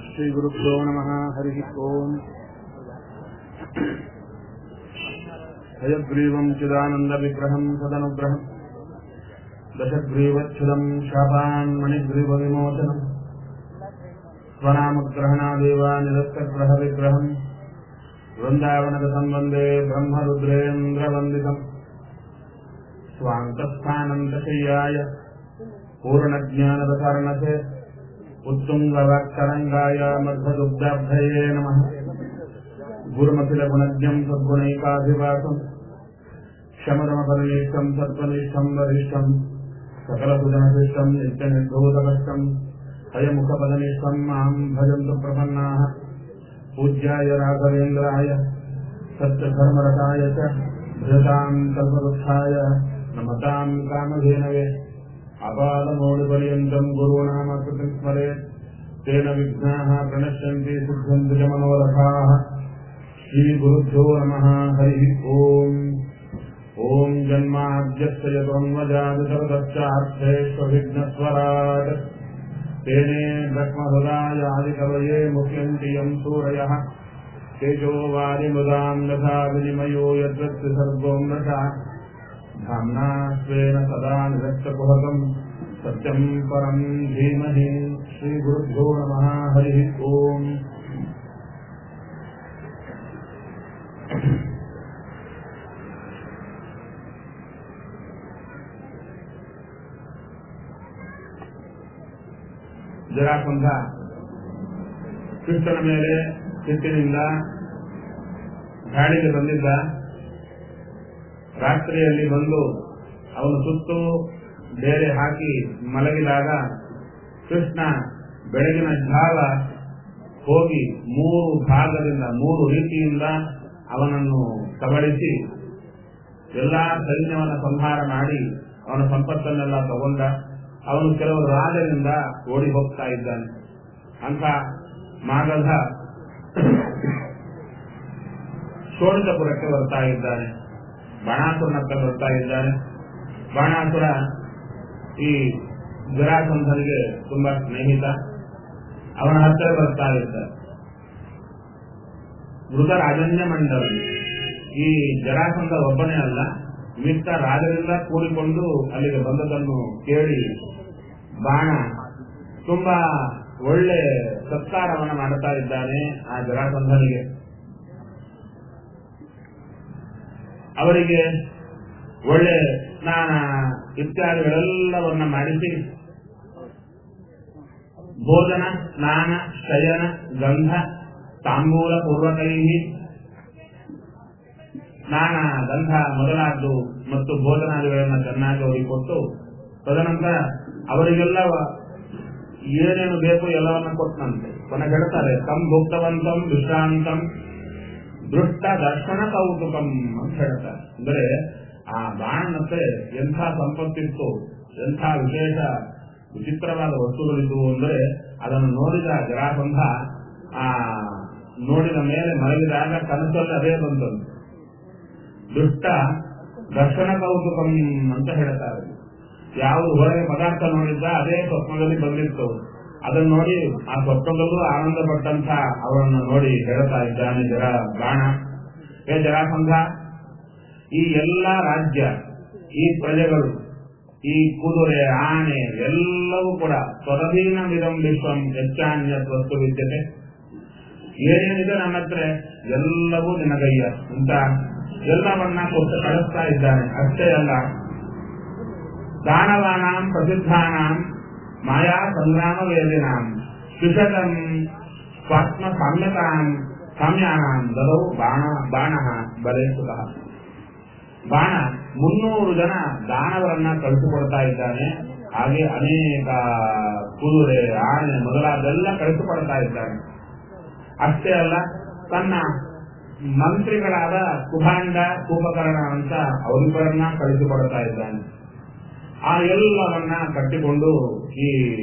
श्रीगुरुभ्यो नमः हरिः ओम् हयग्रीवम् चिदानन्दविग्रहम् सदनुग्रहम् दशग्रीवच्छिदम् शापान्मणिग्रीवविमोचनम् स्वनामग्रहणादेव निरस्तग्रहविग्रहम् वृन्दावनगतम् वन्दे ब्रह्मरुद्रेन्द्रवन्दितम् स्वान्तस्थानन्तशय्याय पूर्णज्ञानदकर्णसे उत्तुङ्गवाक्तरङ्गाय मध्वदुग्धाब्धये नमः गुरुमखिलगुणज्ञम् सद्गुणैकाधिवासम् शमदमपरिनिष्ठम् सत्त्वनिष्ठम् वरिष्ठम् सकलसुजनशिष्टम् नित्यनिर्धूतकष्टम् हयमुखपदनिष्ठम् माम् भजन्तु प्रपन्नाः पूज्याय राघवेन्द्राय सत्यधर्मरताय च भजताम् कल्पवृक्षाय नमताम् कामधेनवे अपादमौलिपर्यन्तम् गुरूणामकृतिम् स्मरेत् तेन विघ्नाः प्रणश्यन्ति सिद्धन्ति च मनोरथाः श्रीगुरुभ्यो नमः हरिः ओम् ॐ जन्माद्यस्य यतोन्वजादितरदश्चार्थेष्वभिघ्नस्वराट् तेने ब्रह्महृदाय आदिकवये मुह्यन्ति यम् सूरयः तेजो वारिमुदाम् यथा विनिमयो यद्वत् सर्गो मृषा धाम्ना स्वेन सदा निरक्तकुहकम् सत्यम् परम् धीमहि श्रीगुरुभ्यो नमः हरिः ओम् ಜರಾಸಂಧ ಕೃಷ್ಣನ ಮೇಲೆ ಸಿಟ್ಟಿನಿಂದ ಗಾಳಿಗೆ ಬಂದಿದ್ದ ರಾತ್ರಿಯಲ್ಲಿ ಬಂದು ಅವನು ಸುತ್ತು ಬೇರೆ ಹಾಕಿ ಮಲಗಿದಾಗ ಕೃಷ್ಣ ಬೆಳಗಿನ ಜಾವ ಹೋಗಿ ಮೂರು ಭಾಗದಿಂದ ಮೂರು ರೀತಿಯಿಂದ ಅವನನ್ನು ಕಬಳಿಸಿ ಎಲ್ಲಾ ಸೈನ್ಯವನ್ನು ಸಂಹಾರ ಮಾಡಿ ಅವನ ಸಂಪತ್ತನ್ನೆಲ್ಲ ತಗೊಂಡ ಅವನು ಕೆಲವು ರಾಜರಿಂದ ಓಡಿ ಹೋಗ್ತಾ ಇದ್ದಾನೆ ಅಂತ ಮಾಗಧ ಶೋಣಿತಪುರಕ್ಕೆ ಬರ್ತಾ ಇದ್ದಾನೆ ಬಾಣಾಸುರನತ್ತ ಬರ್ತಾ ಇದ್ದಾನೆ ಬಾಣಾಸುರ ಈ ಜರಾಸಂಧನಿಗೆ ತುಂಬಾ ಸ್ನೇಹಿತ ಅವನ ಹತ್ತಿರ ಬರ್ತಾ ಇದ್ದ ಮೃತ ರಾಜನ್ಯ ಮಂಡಲ ಈ ಜರಾಸಂಧ ಒಬ್ಬನೇ ಅಲ್ಲ ಮಿಕ್ಕ ರಾಜರಿಂದ ಕೂಡಿಕೊಂಡು ಅಲ್ಲಿಗೆ ಬಂದದನ್ನು ಕೇಳಿ ಬಾಣ ತುಂಬಾ ಒಳ್ಳೆ ಸತ್ಕಾರವನ್ನು ಮಾಡುತ್ತಾ ಇದ್ದಾನೆ ಆ ಜರಾಸಂಧನಿಗೆ ಅವರಿಗೆ ಒಳ್ಳೆ ಸ್ನಾನ ಇತ್ಯಾದಿಗಳೆಲ್ಲವನ್ನ ಮಾಡಿಸಿ ಭೋಜನ ಸ್ನಾನ ಶಯನ ಗಂಧ ತಾಂಬೂಲ ಪೂರ್ವಕೈ ಸ್ನಾನ ಗಂಧ ಮೊದಲಾದ್ದು ಮತ್ತು ಭೋಜನಾದಿಗಳನ್ನು ಚೆನ್ನಾಗಿ ಅವರಿಗೆ ಕೊಟ್ಟು ತದನಂತರ ಅವರಿಗೆಲ್ಲ ಏನೇನು ಬೇಕು ಎಲ್ಲವನ್ನ ಕೊಟ್ಟನಂತೆ ಕೊನೆಗೆ ಹೇಳ್ತಾರೆ ತಮ್ ಭುಕ್ತವಂತಂ ವಿಶ್ರಾಂತಂ ದೃಷ್ಟ ದರ್ಶನ ಕೌತುಕಂ ಅಂತ ಹೇಳ್ತಾರೆ ಅಂದ್ರೆ ಆ ಬಾಣನತ್ತೆ ಎಂಥ ಸಂಪತ್ತಿತ್ತು ಎಂಥ ವಿಶೇಷ ವಿಚಿತ್ರವಾದ ವಸ್ತುಗಳಿದ್ವು ಅಂದ್ರೆ ಅದನ್ನು ನೋಡಿದ ಜರಾಸಂಧ ಆ ನೋಡಿದ ಮೇಲೆ ಮಲಗಿದಾಗ ಕನಸಲ್ಲಿ ಅದೇ ಬಂತಂತೆ ದುಷ್ಟ ದರ್ಶನ ಕೌತುಕಂ ಅಂತ ಹೇಳ್ತಾರೆ ಯಾವುದು ಹೊರಗೆ ಪದಾರ್ಥ ನೋಡಿದ್ದ ಅದೇ ಸ್ವಪ್ನದಲ್ಲಿ ಬಂದಿತ್ತು ಅದನ್ನು ನೋಡಿ ಆ ಸ್ವಪ್ನದಲ್ಲೂ ಆನಂದ ಪಟ್ಟಂತ ಅವರನ್ನು ನೋಡಿ ಹೇಳ್ತಾ ಇದ್ದಾನೆ ಜರ ಬಾಣ ಹೇ ಜರಾಸಂಧ ಈ ಎಲ್ಲ ರಾಜ್ಯ ಈ ಪ್ರಜೆಗಳು ಈ ಕುದುರೆ ಆನೆ ಎಲ್ಲವೂ ಕೂಡ ಸ್ವರಧೀನ ವಿಧಂ ವಿಶ್ವಂ ಹೆಚ್ಚಾನ್ಯ ವಸ್ತು ವಿದ್ಯತೆ ಏನೇನಿದೆ ನನ್ನ ಹತ್ರ ಎಲ್ಲವೂ ನಿನಗಯ್ಯ ಅಂತ ಎಲ್ಲವನ್ನ ಕೊಟ್ಟು ಕಳಿಸ್ತಾ ಇದ್ದಾನೆ ಅಷ್ಟೇ ಅಲ್ಲ ದಾನವಾನಾಂ ಪ್ರಸಿದ್ಧಾನಾಂ ಮಾಯಾ ಸಂಗ್ರಾಮ ವೇದಿನಾಂ ಸುಷತಂ ಸ್ವಾತ್ಮ ಸಾಮ್ಯತಾಂ ಸಾಮ್ಯಾನಾಂ ದದೌ ಬಾಣ ಬಾಣ ಬಲೆ ಸುತಃ ಬಾಣ ಮುನ್ನೂರು ಜನ ದಾನವರನ್ನ ಕಳಿಸಿಕೊಡ್ತಾ ಇದ್ದಾನೆ ಹಾಗೆ ಅನೇಕ ಕುದುರೆ ಆನೆ ಮೊದಲಾದೆಲ್ಲ ಕಳಿಸಿಕೊಡ್ತಾ ಇದ್ದಾನೆ ಅಷ್ಟೇ ಅಲ್ಲ ತನ್ನ ಮಂತ್ರಿಗಳಾದ ಕುಭಾಂಡ ಕುಂಭಕರ್ಣ ಅಂತ ಅವರಿಬ್ಬರನ್ನ ಕಳಿಸಿಕೊಡ್ತಾ ಇದ್ದಾನೆ ಆ ಎಲ್ಲವನ್ನ ಕಟ್ಟಿಕೊಂಡು ಈ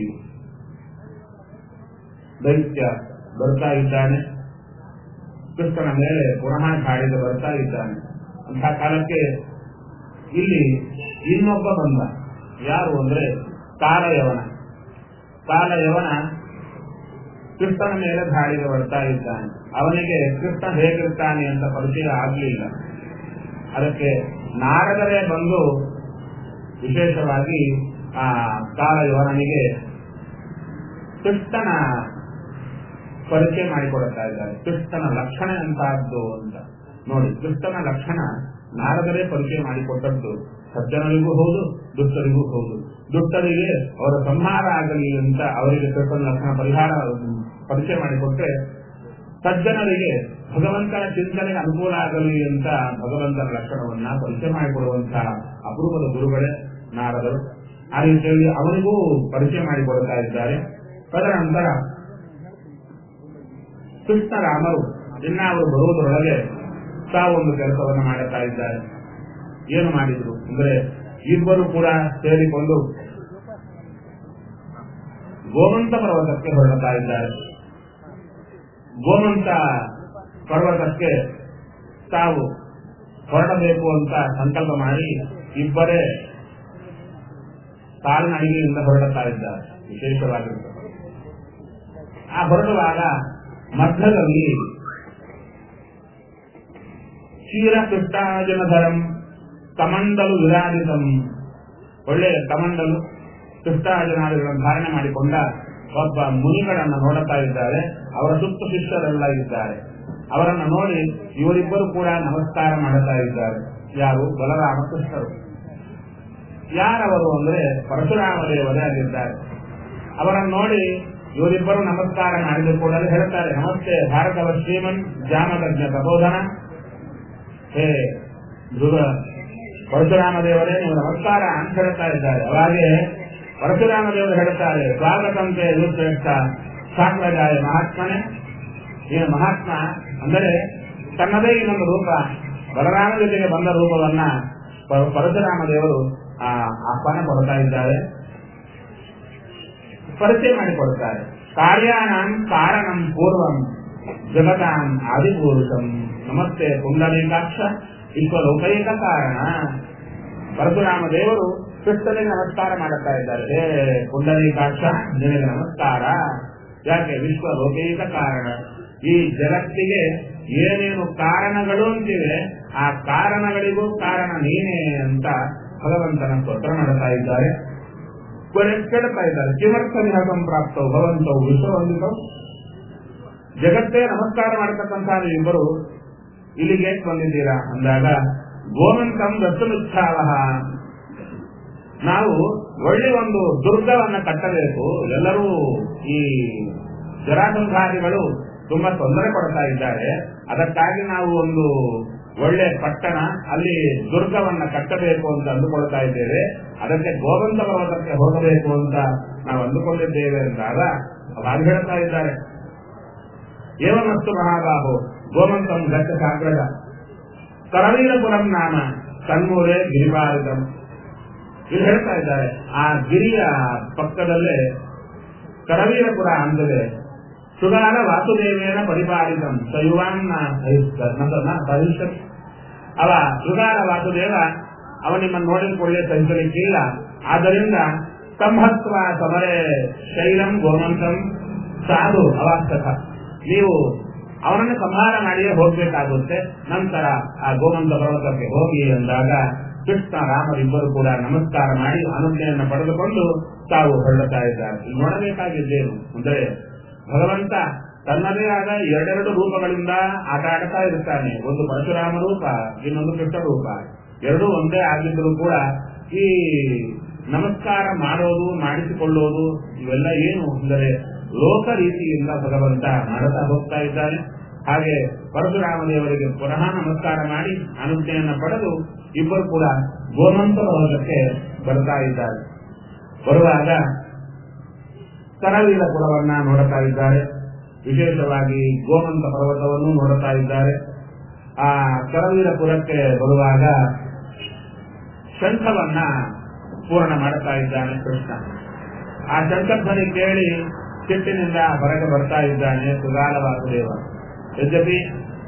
ದೈತ್ಯ ಬರ್ತಾ ಇದ್ದಾನೆ ಕೃಷ್ಣನ ಮೇಲೆ ಪುನಃ ಗಾಳಿಗೆ ಬರ್ತಾ ಇದ್ದಾನೆ ಅಂತ ಕಾಲಕ್ಕೆ ಇಲ್ಲಿ ಇನ್ನೊಬ್ಬ ಬಂದ ಯಾರು ಅಂದ್ರೆ ಕಾಲಯವನ ಕಾಲಯವನ ಕೃಷ್ಣನ ಮೇಲೆ ದಾಳಿಗೆ ಬರ್ತಾ ಇದ್ದಾನೆ ಅವನಿಗೆ ಕೃಷ್ಣ ಹೇಗಿರ್ತಾನೆ ಅಂತ ಪರಿಚಯ ಆಗಲಿಲ್ಲ ಅದಕ್ಕೆ ನಾರದರೇ ಬಂದು ವಿಶೇಷವಾಗಿ ಆ ಕಾಲ ಇವನಿಗೆ ಕೃಷ್ಣನ ಪರಿಚಯ ಮಾಡಿಕೊಡುತ್ತಾ ಇದ್ದಾರೆ ಕೃಷ್ಣನ ಲಕ್ಷಣ ಎಂತಹದ್ದು ಅಂತ ನೋಡಿ ಕೃಷ್ಣನ ಲಕ್ಷಣ ನಾರದರೇ ಪರಿಚಯ ಮಾಡಿಕೊಟ್ಟದ್ದು ಸಜ್ಜನರಿಗೂ ಹೌದು ದುಷ್ಟರಿಗೂ ಹೌದು ದುಷ್ಟರಿಗೆ ಅವರ ಸಂಹಾರ ಆಗಲಿ ಅಂತ ಅವರಿಗೆ ಕೃಷ್ಣನ ಲಕ್ಷಣ ಪರಿಹಾರ ಪರಿಚಯ ಮಾಡಿಕೊಟ್ರೆ ಸಜ್ಜನರಿಗೆ ಭಗವಂತನ ಚಿಂತನೆಗೆ ಅನುಕೂಲ ಆಗಲಿ ಅಂತ ಭಗವಂತನ ಲಕ್ಷಣವನ್ನ ಪರಿಚಯ ಮಾಡಿಕೊಡುವಂತಹ ಅಪರೂಪದ ಗುರುಗಳೇ ನಾರದರು ಆ ರೀತಿಯಲ್ಲಿ ಅವನಿಗೂ ಪರಿಚಯ ಮಾಡಿಕೊಡ್ತಾ ಇದ್ದಾರೆ ತದನಂತರ ಕೃಷ್ಣರಾಮರು ಇನ್ನ ಅವರು ಬರುವುದರೊಳಗೆ ತಾವೊಂದು ಕೆಲಸವನ್ನು ಮಾಡುತ್ತಾ ಇದ್ದಾರೆ ಏನು ಮಾಡಿದ್ರು ಅಂದ್ರೆ ಇಬ್ಬರು ಕೂಡ ಸೇರಿಕೊಂಡು ಗೋಮಂತ ಪರ್ವತಕ್ಕೆ ಹೊರಡುತ್ತಾ ಇದ್ದಾರೆ ಗೋಮಂತ ಪರ್ವತಕ್ಕೆ ತಾವು ಹೊರಡಬೇಕು ಅಂತ ಸಂಕಲ್ಪ ಮಾಡಿ ಇಬ್ಬರೇ ಕಾಲ್ನಡಿಗೆಯಿಂದ ಹೊರಡುತ್ತಾ ಇದ್ದಾರೆ ವಿಶೇಷವಾಗಿರುತ್ತದೆ ಆ ಹೊರಡುವಾಗ ಮಧ್ಯದಲ್ಲಿ ಕ್ಷೀರ ಕೃಷ್ಣಾಜನಧರಂ ಕಮಂಡಲು ವಿರಾಜಿತಂ ಒಳ್ಳೆಯ ಕಮಂಡಲು ಕೃಷ್ಣಾಜನಾದಿಗಳನ್ನು ಧಾರಣೆ ಮಾಡಿಕೊಂಡ ಒಬ್ಬ ಮುನಿಗಳನ್ನ ನೋಡುತ್ತಾ ಇದ್ದಾರೆ ಅವರ ಸುತ್ತ ಶಿಷ್ಯರೆಲ್ಲ ಇದ್ದಾರೆ ಅವರನ್ನ ನೋಡಿ ಇವರಿಬ್ಬರು ಕೂಡ ನಮಸ್ಕಾರ ಮಾಡುತ್ತಾ ಇದ್ದಾರೆ ಯಾರು ಬಲರಾಮ ಕೃಷ್ಣರು ಯಾರವರು ಅಂದ್ರೆ ಪರಶುರಾಮ ದೇವರೇ ಆಗಿದ್ದಾರೆ ಅವರನ್ನು ನೋಡಿ ಇವರಿಬ್ಬರು ನಮಸ್ಕಾರ ಮಾಡಿದ ಕೂಡಲೇ ಹೇಳ್ತಾರೆ ನಮಸ್ತೆ ಭಾರತವ ಶ್ರೀಮನ್ ಜಾಮದಜ್ಞ ತಬೋಧನ ಹೇ ಧ್ರುವ ಪರಶುರಾಮ ದೇವರೇ ನೀವು ನಮಸ್ಕಾರ ಅಂತ ಹೇಳ್ತಾ ಇದ್ದಾರೆ ಅವಾಗೆ ಪರಶುರಾಮ ದೇವರು ಹೇಳ್ತಾರೆ ಸ್ವಾಗತಂತೆ ಶ್ರೇಷ್ಠ ಸಾಕ್ರಜಾಯ ಮಹಾತ್ಮನೇ ಏನು ಮಹಾತ್ಮ ಅಂದರೆ ತನ್ನದೇ ಇನ್ನೊಂದು ರೂಪ ಬಲರಾಮ ಜೊತೆಗೆ ಬಂದ ರೂಪವನ್ನ ಪ- ಪರಶುರಾಮ ದೇವರು ಆ ಆಹ್ವಾನ ಕೊಡ್ತಾ ಇದ್ದಾರೆ ಪರಿಚಯ ಮಾಡಿಕೊಡುತ್ತಾರೆ ಕಾರ್ಯಾಣಂ ಕಾರಣಂ ಪೂರ್ವಂ ಜಗತಾಂ ಆದಿಪುರುಷಂ ನಮಸ್ತೆ ಪುಂಡರೀಕಾಕ್ಷ ವಿಶ್ವಲೋಕೈಕ ಕಾರಣ ಪರಶುರಾಮ ದೇವರು ಕೃಷ್ಣನಿಗೆ ನಮಸ್ಕಾರ ಮಾಡುತ್ತಾ ಇದ್ದಾರೆ ಹೇ ಪುಂಡರೀಕಾಕ್ಷ ನಿನಗೆ ನಮಸ್ಕಾರ ಯಾಕೆ ವಿಶ್ವ ಲೋಕೈಕ ಕಾರಣ ಈ ಜಗತ್ತಿಗೆ ಏನೇನು ಕಾರಣಗಳು ಅಂತಿವೆ ಆ ಕಾರಣಗಳಿಗೂ ಕಾರಣ ನೀನೇ ಅಂತ ಭಗವಂತನ ಸ್ತೋತ್ರ ಮಾಡುತ್ತಾ ಇದ್ದಾರೆ ಕೊನೆ ಕೇಳ್ತಾ ಇದ್ದಾರೆ ಕಿಮರ್ಥ ವಿಹಸಂ ಪ್ರಾಪ್ತವು ಭವಂತವು ವಿಶ್ವವಂದಿತವು ಜಗತ್ತೇ ನಮಸ್ಕಾರ ಮಾಡತಕ್ಕಂತಹ ಇಬ್ಬರು ಇಲ್ಲಿಗೆ ಬಂದಿದ್ದೀರಾ ಅಂದಾಗ ಗೋಮಂತಂ ದತ್ತನುತ್ಸಾಹ ನಾವು ಒಳ್ಳೆ ಒಂದು ದುರ್ಗವನ್ನ ಕಟ್ಟಬೇಕು ಎಲ್ಲರೂ ಈ ಜರಾಸಂಧಾರಿಗಳು ತುಂಬಾ ತೊಂದರೆ ಕೊಡ್ತಾ ಇದ್ದಾರೆ ಅದಕ್ಕಾಗಿ ನಾವು ಒಂದು ಒಳ್ಳೆ ಪಟ್ಟಣ ಅಲ್ಲಿ ದುರ್ಗವನ್ನ ಕಟ್ಟಬೇಕು ಅಂತ ಅಂದುಕೊಳ್ತಾ ಇದ್ದೇವೆ ಅದಕ್ಕೆ ಗೋವಂತ ಪರ್ವತಕ್ಕೆ ಹೋಗಬೇಕು ಅಂತ ನಾವು ಅಂದುಕೊಂಡಿದ್ದೇವೆ ಅಂದಾಗ ಅವಾಗ ಹೇಳ್ತಾ ಇದ್ದಾರೆ ಏವಮಸ್ತು ಮಹಾಬಾಹು ಗೋಮಂತಂ ಗಚ್ಚ ಸಾಗ್ರದ ಕರವೀರಪುರಂ ನಾಮ ತನ್ಮೂಲೆ ಗಿರಿಬಾರಿದಂ ಇಲ್ಲಿ ಹೇಳ್ತಾ ಇದ್ದಾರೆ ಆ ಗಿರಿಯ ಪಕ್ಕದಲ್ಲೇ ಕರವೀರಪುರ ಅಂದರೆ ಸುಗಾರ ವಾಸುದೇವೇನ ಪರಿಪಾಲಿತಂ ಸಯುವಾನ್ನ ಭವಿಷ್ಯತ್ ಅವ ಸುಗಾರ ವಾಸುದೇವ ಅವ ನಿಮ್ಮನ್ನು ನೋಡಿಕೊಳ್ಳೆ ಸಹಿಸಲಿಕ್ಕಿಲ್ಲ ಆದ್ದರಿಂದ ಸಂಹತ್ವ ಸಮರೆ ಶೈಲಂ ಗೋಮಂತಂ ಸಾಧು ಅವಾಸ್ತಕ ನೀವು ಅವನನ್ನು ಸಂಹಾರ ಮಾಡಿಯೇ ಹೋಗ್ಬೇಕಾಗುತ್ತೆ ನಂತರ ಆ ಗೋಮಂತ ಪರ್ವತಕ್ಕೆ ಹೋಗಿ ಅಂದಾಗ ಕೃಷ್ಣ ರಾಮರಿಬ್ಬರು ಕೂಡ ನಮಸ್ಕಾರ ಮಾಡಿ ಅನುಜ್ಞೆಯನ್ನು ಪಡೆದುಕೊಂಡು ತಾವು ಹೊರಡುತ್ತಾ ಇದ್ದಾರೆ ಇಲ್ಲಿ ನೋಡಬೇಕಾಗಿದ್ದೇನು ಅಂದರೆ ಭಗವಂತ ತನ್ನದೇ ಆದ ಎರಡೆರಡು ರೂಪಗಳಿಂದ ಆಟ ಆಡ್ತಾ ಇರ್ತಾನೆ ಒಂದು ಪರಶುರಾಮ ರೂಪ ಇನ್ನೊಂದು ಕೃಷ್ಣ ರೂಪ ಎರಡೂ ಒಂದೇ ಆಗಿದ್ದರೂ ಕೂಡ ಈ ನಮಸ್ಕಾರ ಮಾಡೋದು ಮಾಡಿಸಿಕೊಳ್ಳೋದು ಇವೆಲ್ಲ ಏನು ಅಂದರೆ ಲೋಕ ರೀತಿಯಿಂದ ಭಗವಂತ ಮಾಡುತ್ತಾ ಹೋಗ್ತಾ ಇದ್ದಾನೆ ಹಾಗೆ ಪರಶುರಾಮ ದೇವರಿಗೆ ಪುನಃ ನಮಸ್ಕಾರ ಮಾಡಿ ಅನುಜ್ಞೆಯನ್ನು ಪಡೆದು ಇಬ್ಬರು ಕೂಡ ಗೋಮಂತ ಪರ್ವತಕ್ಕೆ ಬರ್ತಾ ಇದ್ದಾರೆ ಬರುವಾಗ ಕರವೀರ ಪುರವನ್ನ ನೋಡುತ್ತಾ ಇದ್ದಾರೆ ವಿಶೇಷವಾಗಿ ಗೋಮಂತ ಪರ್ವತವನ್ನು ನೋಡುತ್ತಾ ಇದ್ದಾರೆ ಆ ಕರವೀರ ಪುರಕ್ಕೆ ಬರುವಾಗ ಶಂಖವನ್ನ ಪೂರ್ಣ ಮಾಡುತ್ತಾ ಇದ್ದಾನೆ ಕೃಷ್ಣ ಆ ಶಂಖಧ್ವನಿ ಕೇಳಿ ಸಿಟ್ಟಿನಿಂದ ಹೊರಗೆ ಬರ್ತಾ ಇದ್ದಾನೆ ಸುಗಾಲ ವಾಸುದೇವ ಯದ್ಯಪಿ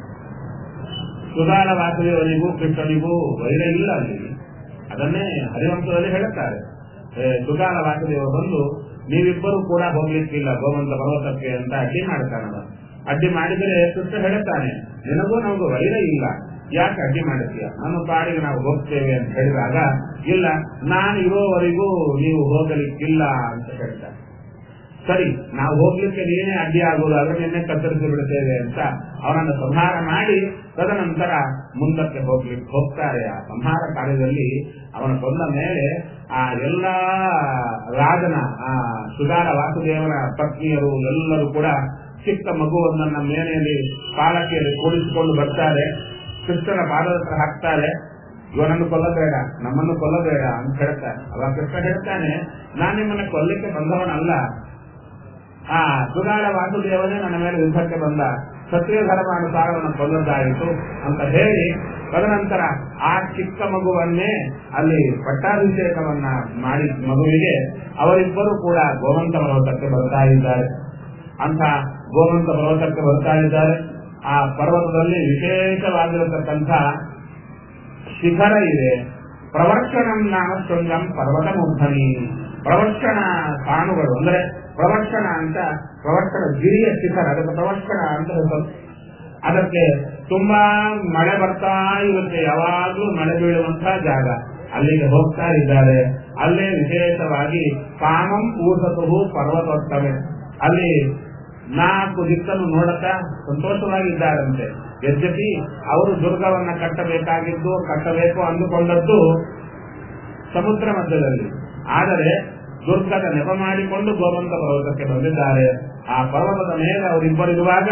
ಸುಗಾಲ ವಾಸುದೇವನಿಗೂ ಕೃಷ್ಣನಿಗೂ ವೈರ ಇಲ್ಲ ಅಲ್ಲಿ ಅದನ್ನೇ ಹರಿವಂಶದಲ್ಲಿ ಹೇಳುತ್ತಾರೆ ಏ, ಸುಗಾಲ ವಾಸುದೇವ ಬಂದು ನೀವಿಬ್ಬರು ಕೂಡ ಹೋಗ್ಲಿಕ್ಕಿಲ್ಲ ಗೋವಂತ ಪರ್ವತಕ್ಕೆ ಅಂತ ಅಡ್ಡಿ ಮಾಡ್ತಾನವ ಅಡ್ಡಿ ಮಾಡಿದರೆ ಕೃಷ್ಣ ಹೇಳುತ್ತಾನೆ ನಿನಗೂ ನಮಗೂ ವೈರ ಇಲ್ಲ ಯಾಕೆ ಅಡ್ಡಿ ಮಾಡುತ್ತೀಯ ನಮ್ಮ ಪಾಡಿಗೆ ನಾವು ಹೋಗ್ತೇವೆ ಅಂತ ಹೇಳಿದಾಗ ಇಲ್ಲ ನಾನು ಇರೋವರೆಗೂ ನೀವು ಹೋಗಲಿಕ್ಕಿಲ್ಲ ಅಂತ ಹೇಳ್ತಾರೆ ಸರಿ ನಾವು ಹೋಗ್ಲಿಕ್ಕೆ ನೀನೇ ಅಡ್ಡಿ ಆಗುವುದು ಅದನ್ನೇ ಕತ್ತರಿಸಿ ಬಿಡುತ್ತೇವೆ ಅಂತ ಅವನನ್ನು ಸಂಹಾರ ಮಾಡಿ ತದನಂತರ ಮುಂದಕ್ಕೆ ಹೋಗ್ಲಿಕ್ಕೆ ಹೋಗ್ತಾರೆ ಆ ಸಂಹಾರ ಕಾರ್ಯದಲ್ಲಿ ಅವನ ಕೊಂದ ಮೇಲೆ ಆ ಎಲ್ಲ ರಾಜನ ಆ ಸುಧಾರ ವಾಸುದೇವನ ಪತ್ನಿಯರು ಎಲ್ಲರೂ ಕೂಡ ಚಿಕ್ಕ ಮಗುವನ್ನ ಮೇನೆಯಲ್ಲಿ ಪಾಲಕಿಯಲ್ಲಿ ಕೂಡಿಸಿಕೊಂಡು ಬರ್ತಾರೆ ಕೃಷ್ಣನ ಪಾದದ ಹತ್ರ ಹಾಕ್ತಾರೆ ಇವನನ್ನು ಕೊಲ್ಲಬೇಡ ನಮ್ಮನ್ನು ಕೊಲ್ಲಬೇಡ ಅಂತ ಹೇಳ್ತಾರೆ ಅವಾಗ ಕೃಷ್ಣ ಹೇಳ್ತಾನೆ ನಾನು ನಿಮ್ಮನ್ನ ಕೊಲ್ಲಿಕ್ಕೆ ಬಂದವನಲ್ಲ ಆ ಸುಧಾರ ವಾಸುದೇವನೇ ನನ್ನ ಮೇಲೆ ಯುದ್ಧಕ್ಕೆ ಬಂದ ಕ್ಷತ್ರಿಯ ಧರ್ಮಾನುಸಾರವನ್ನು ಕೊಲ್ಲದ್ದಾಯಿತು ಅಂತ ಹೇಳಿ ತದನಂತರ ಆ ಚಿಕ್ಕ ಮಗುವನ್ನೇ ಅಲ್ಲಿ ಪಟ್ಟಾಭಿಷೇಕವನ್ನ ಮಾಡಿ ಮಗುವಿಗೆ ಅವರಿಬ್ಬರು ಕೂಡ ಗೋವಂತ ಪರ್ವತಕ್ಕೆ ಬರ್ತಾ ಇದ್ದಾರೆ ಅಂತ ಗೋವಂತ ಪರ್ವತಕ್ಕೆ ಬರ್ತಾ ಇದ್ದಾರೆ ಆ ಪರ್ವತದಲ್ಲಿ ವಿಶೇಷವಾಗಿರತಕ್ಕಂಥ ಶಿಖರ ಇದೆ ಪ್ರವರ್ಷಣಂ ನಾಮ ಶೃಂಗಂ ಪರ್ವತ ಮುಗ್ಧನಿ ಪ್ರವರ್ಷಣ ಸಾನುಗಳು ಅಂದ್ರೆ ಪ್ರವರ್ಷಣ ಅಂತ ಪ್ರವರ್ಷಣ ಗಿರಿಯ ಶಿಖರ ಅದಕ್ಕೆ ಪ್ರವರ್ಷಣ ಅಂತ ಹೆಸರು ಅದಕ್ಕೆ ತುಂಬಾ ಮಳೆ ಬರ್ತಾ ಇರುತ್ತೆ ಯಾವಾಗ್ಲೂ ಮಳೆ ಬೀಳುವಂತಹ ಜಾಗ ಅಲ್ಲಿಗೆ ಹೋಗ್ತಾ ಇದ್ದಾರೆ ಅಲ್ಲೇ ವಿಶೇಷವಾಗಿ ಕಾಮಂ ಊಸತು ಪರ್ವತೋತ್ತಮೆ ಅಲ್ಲಿ ನಾಲ್ಕು ದಿಕ್ಕನ್ನು ನೋಡುತ್ತಾ ಸಂತೋಷವಾಗಿದ್ದಾರಂತೆ ಯದ್ಯಪಿ ಅವರು ದುರ್ಗವನ್ನ ಕಟ್ಟಬೇಕಾಗಿದ್ದು ಕಟ್ಟಬೇಕು ಅಂದುಕೊಂಡದ್ದು ಸಮುದ್ರ ಮಧ್ಯದಲ್ಲಿ ಆದರೆ ದುರ್ಗದ ನೆಪ ಮಾಡಿಕೊಂಡು ಗೋವಂತ ಪರ್ವತಕ್ಕೆ ಬಂದಿದ್ದಾರೆ ಆ ಪರ್ವತದ ಮೇಲೆ ಅವರಿಬ್ಬರಿರುವಾಗ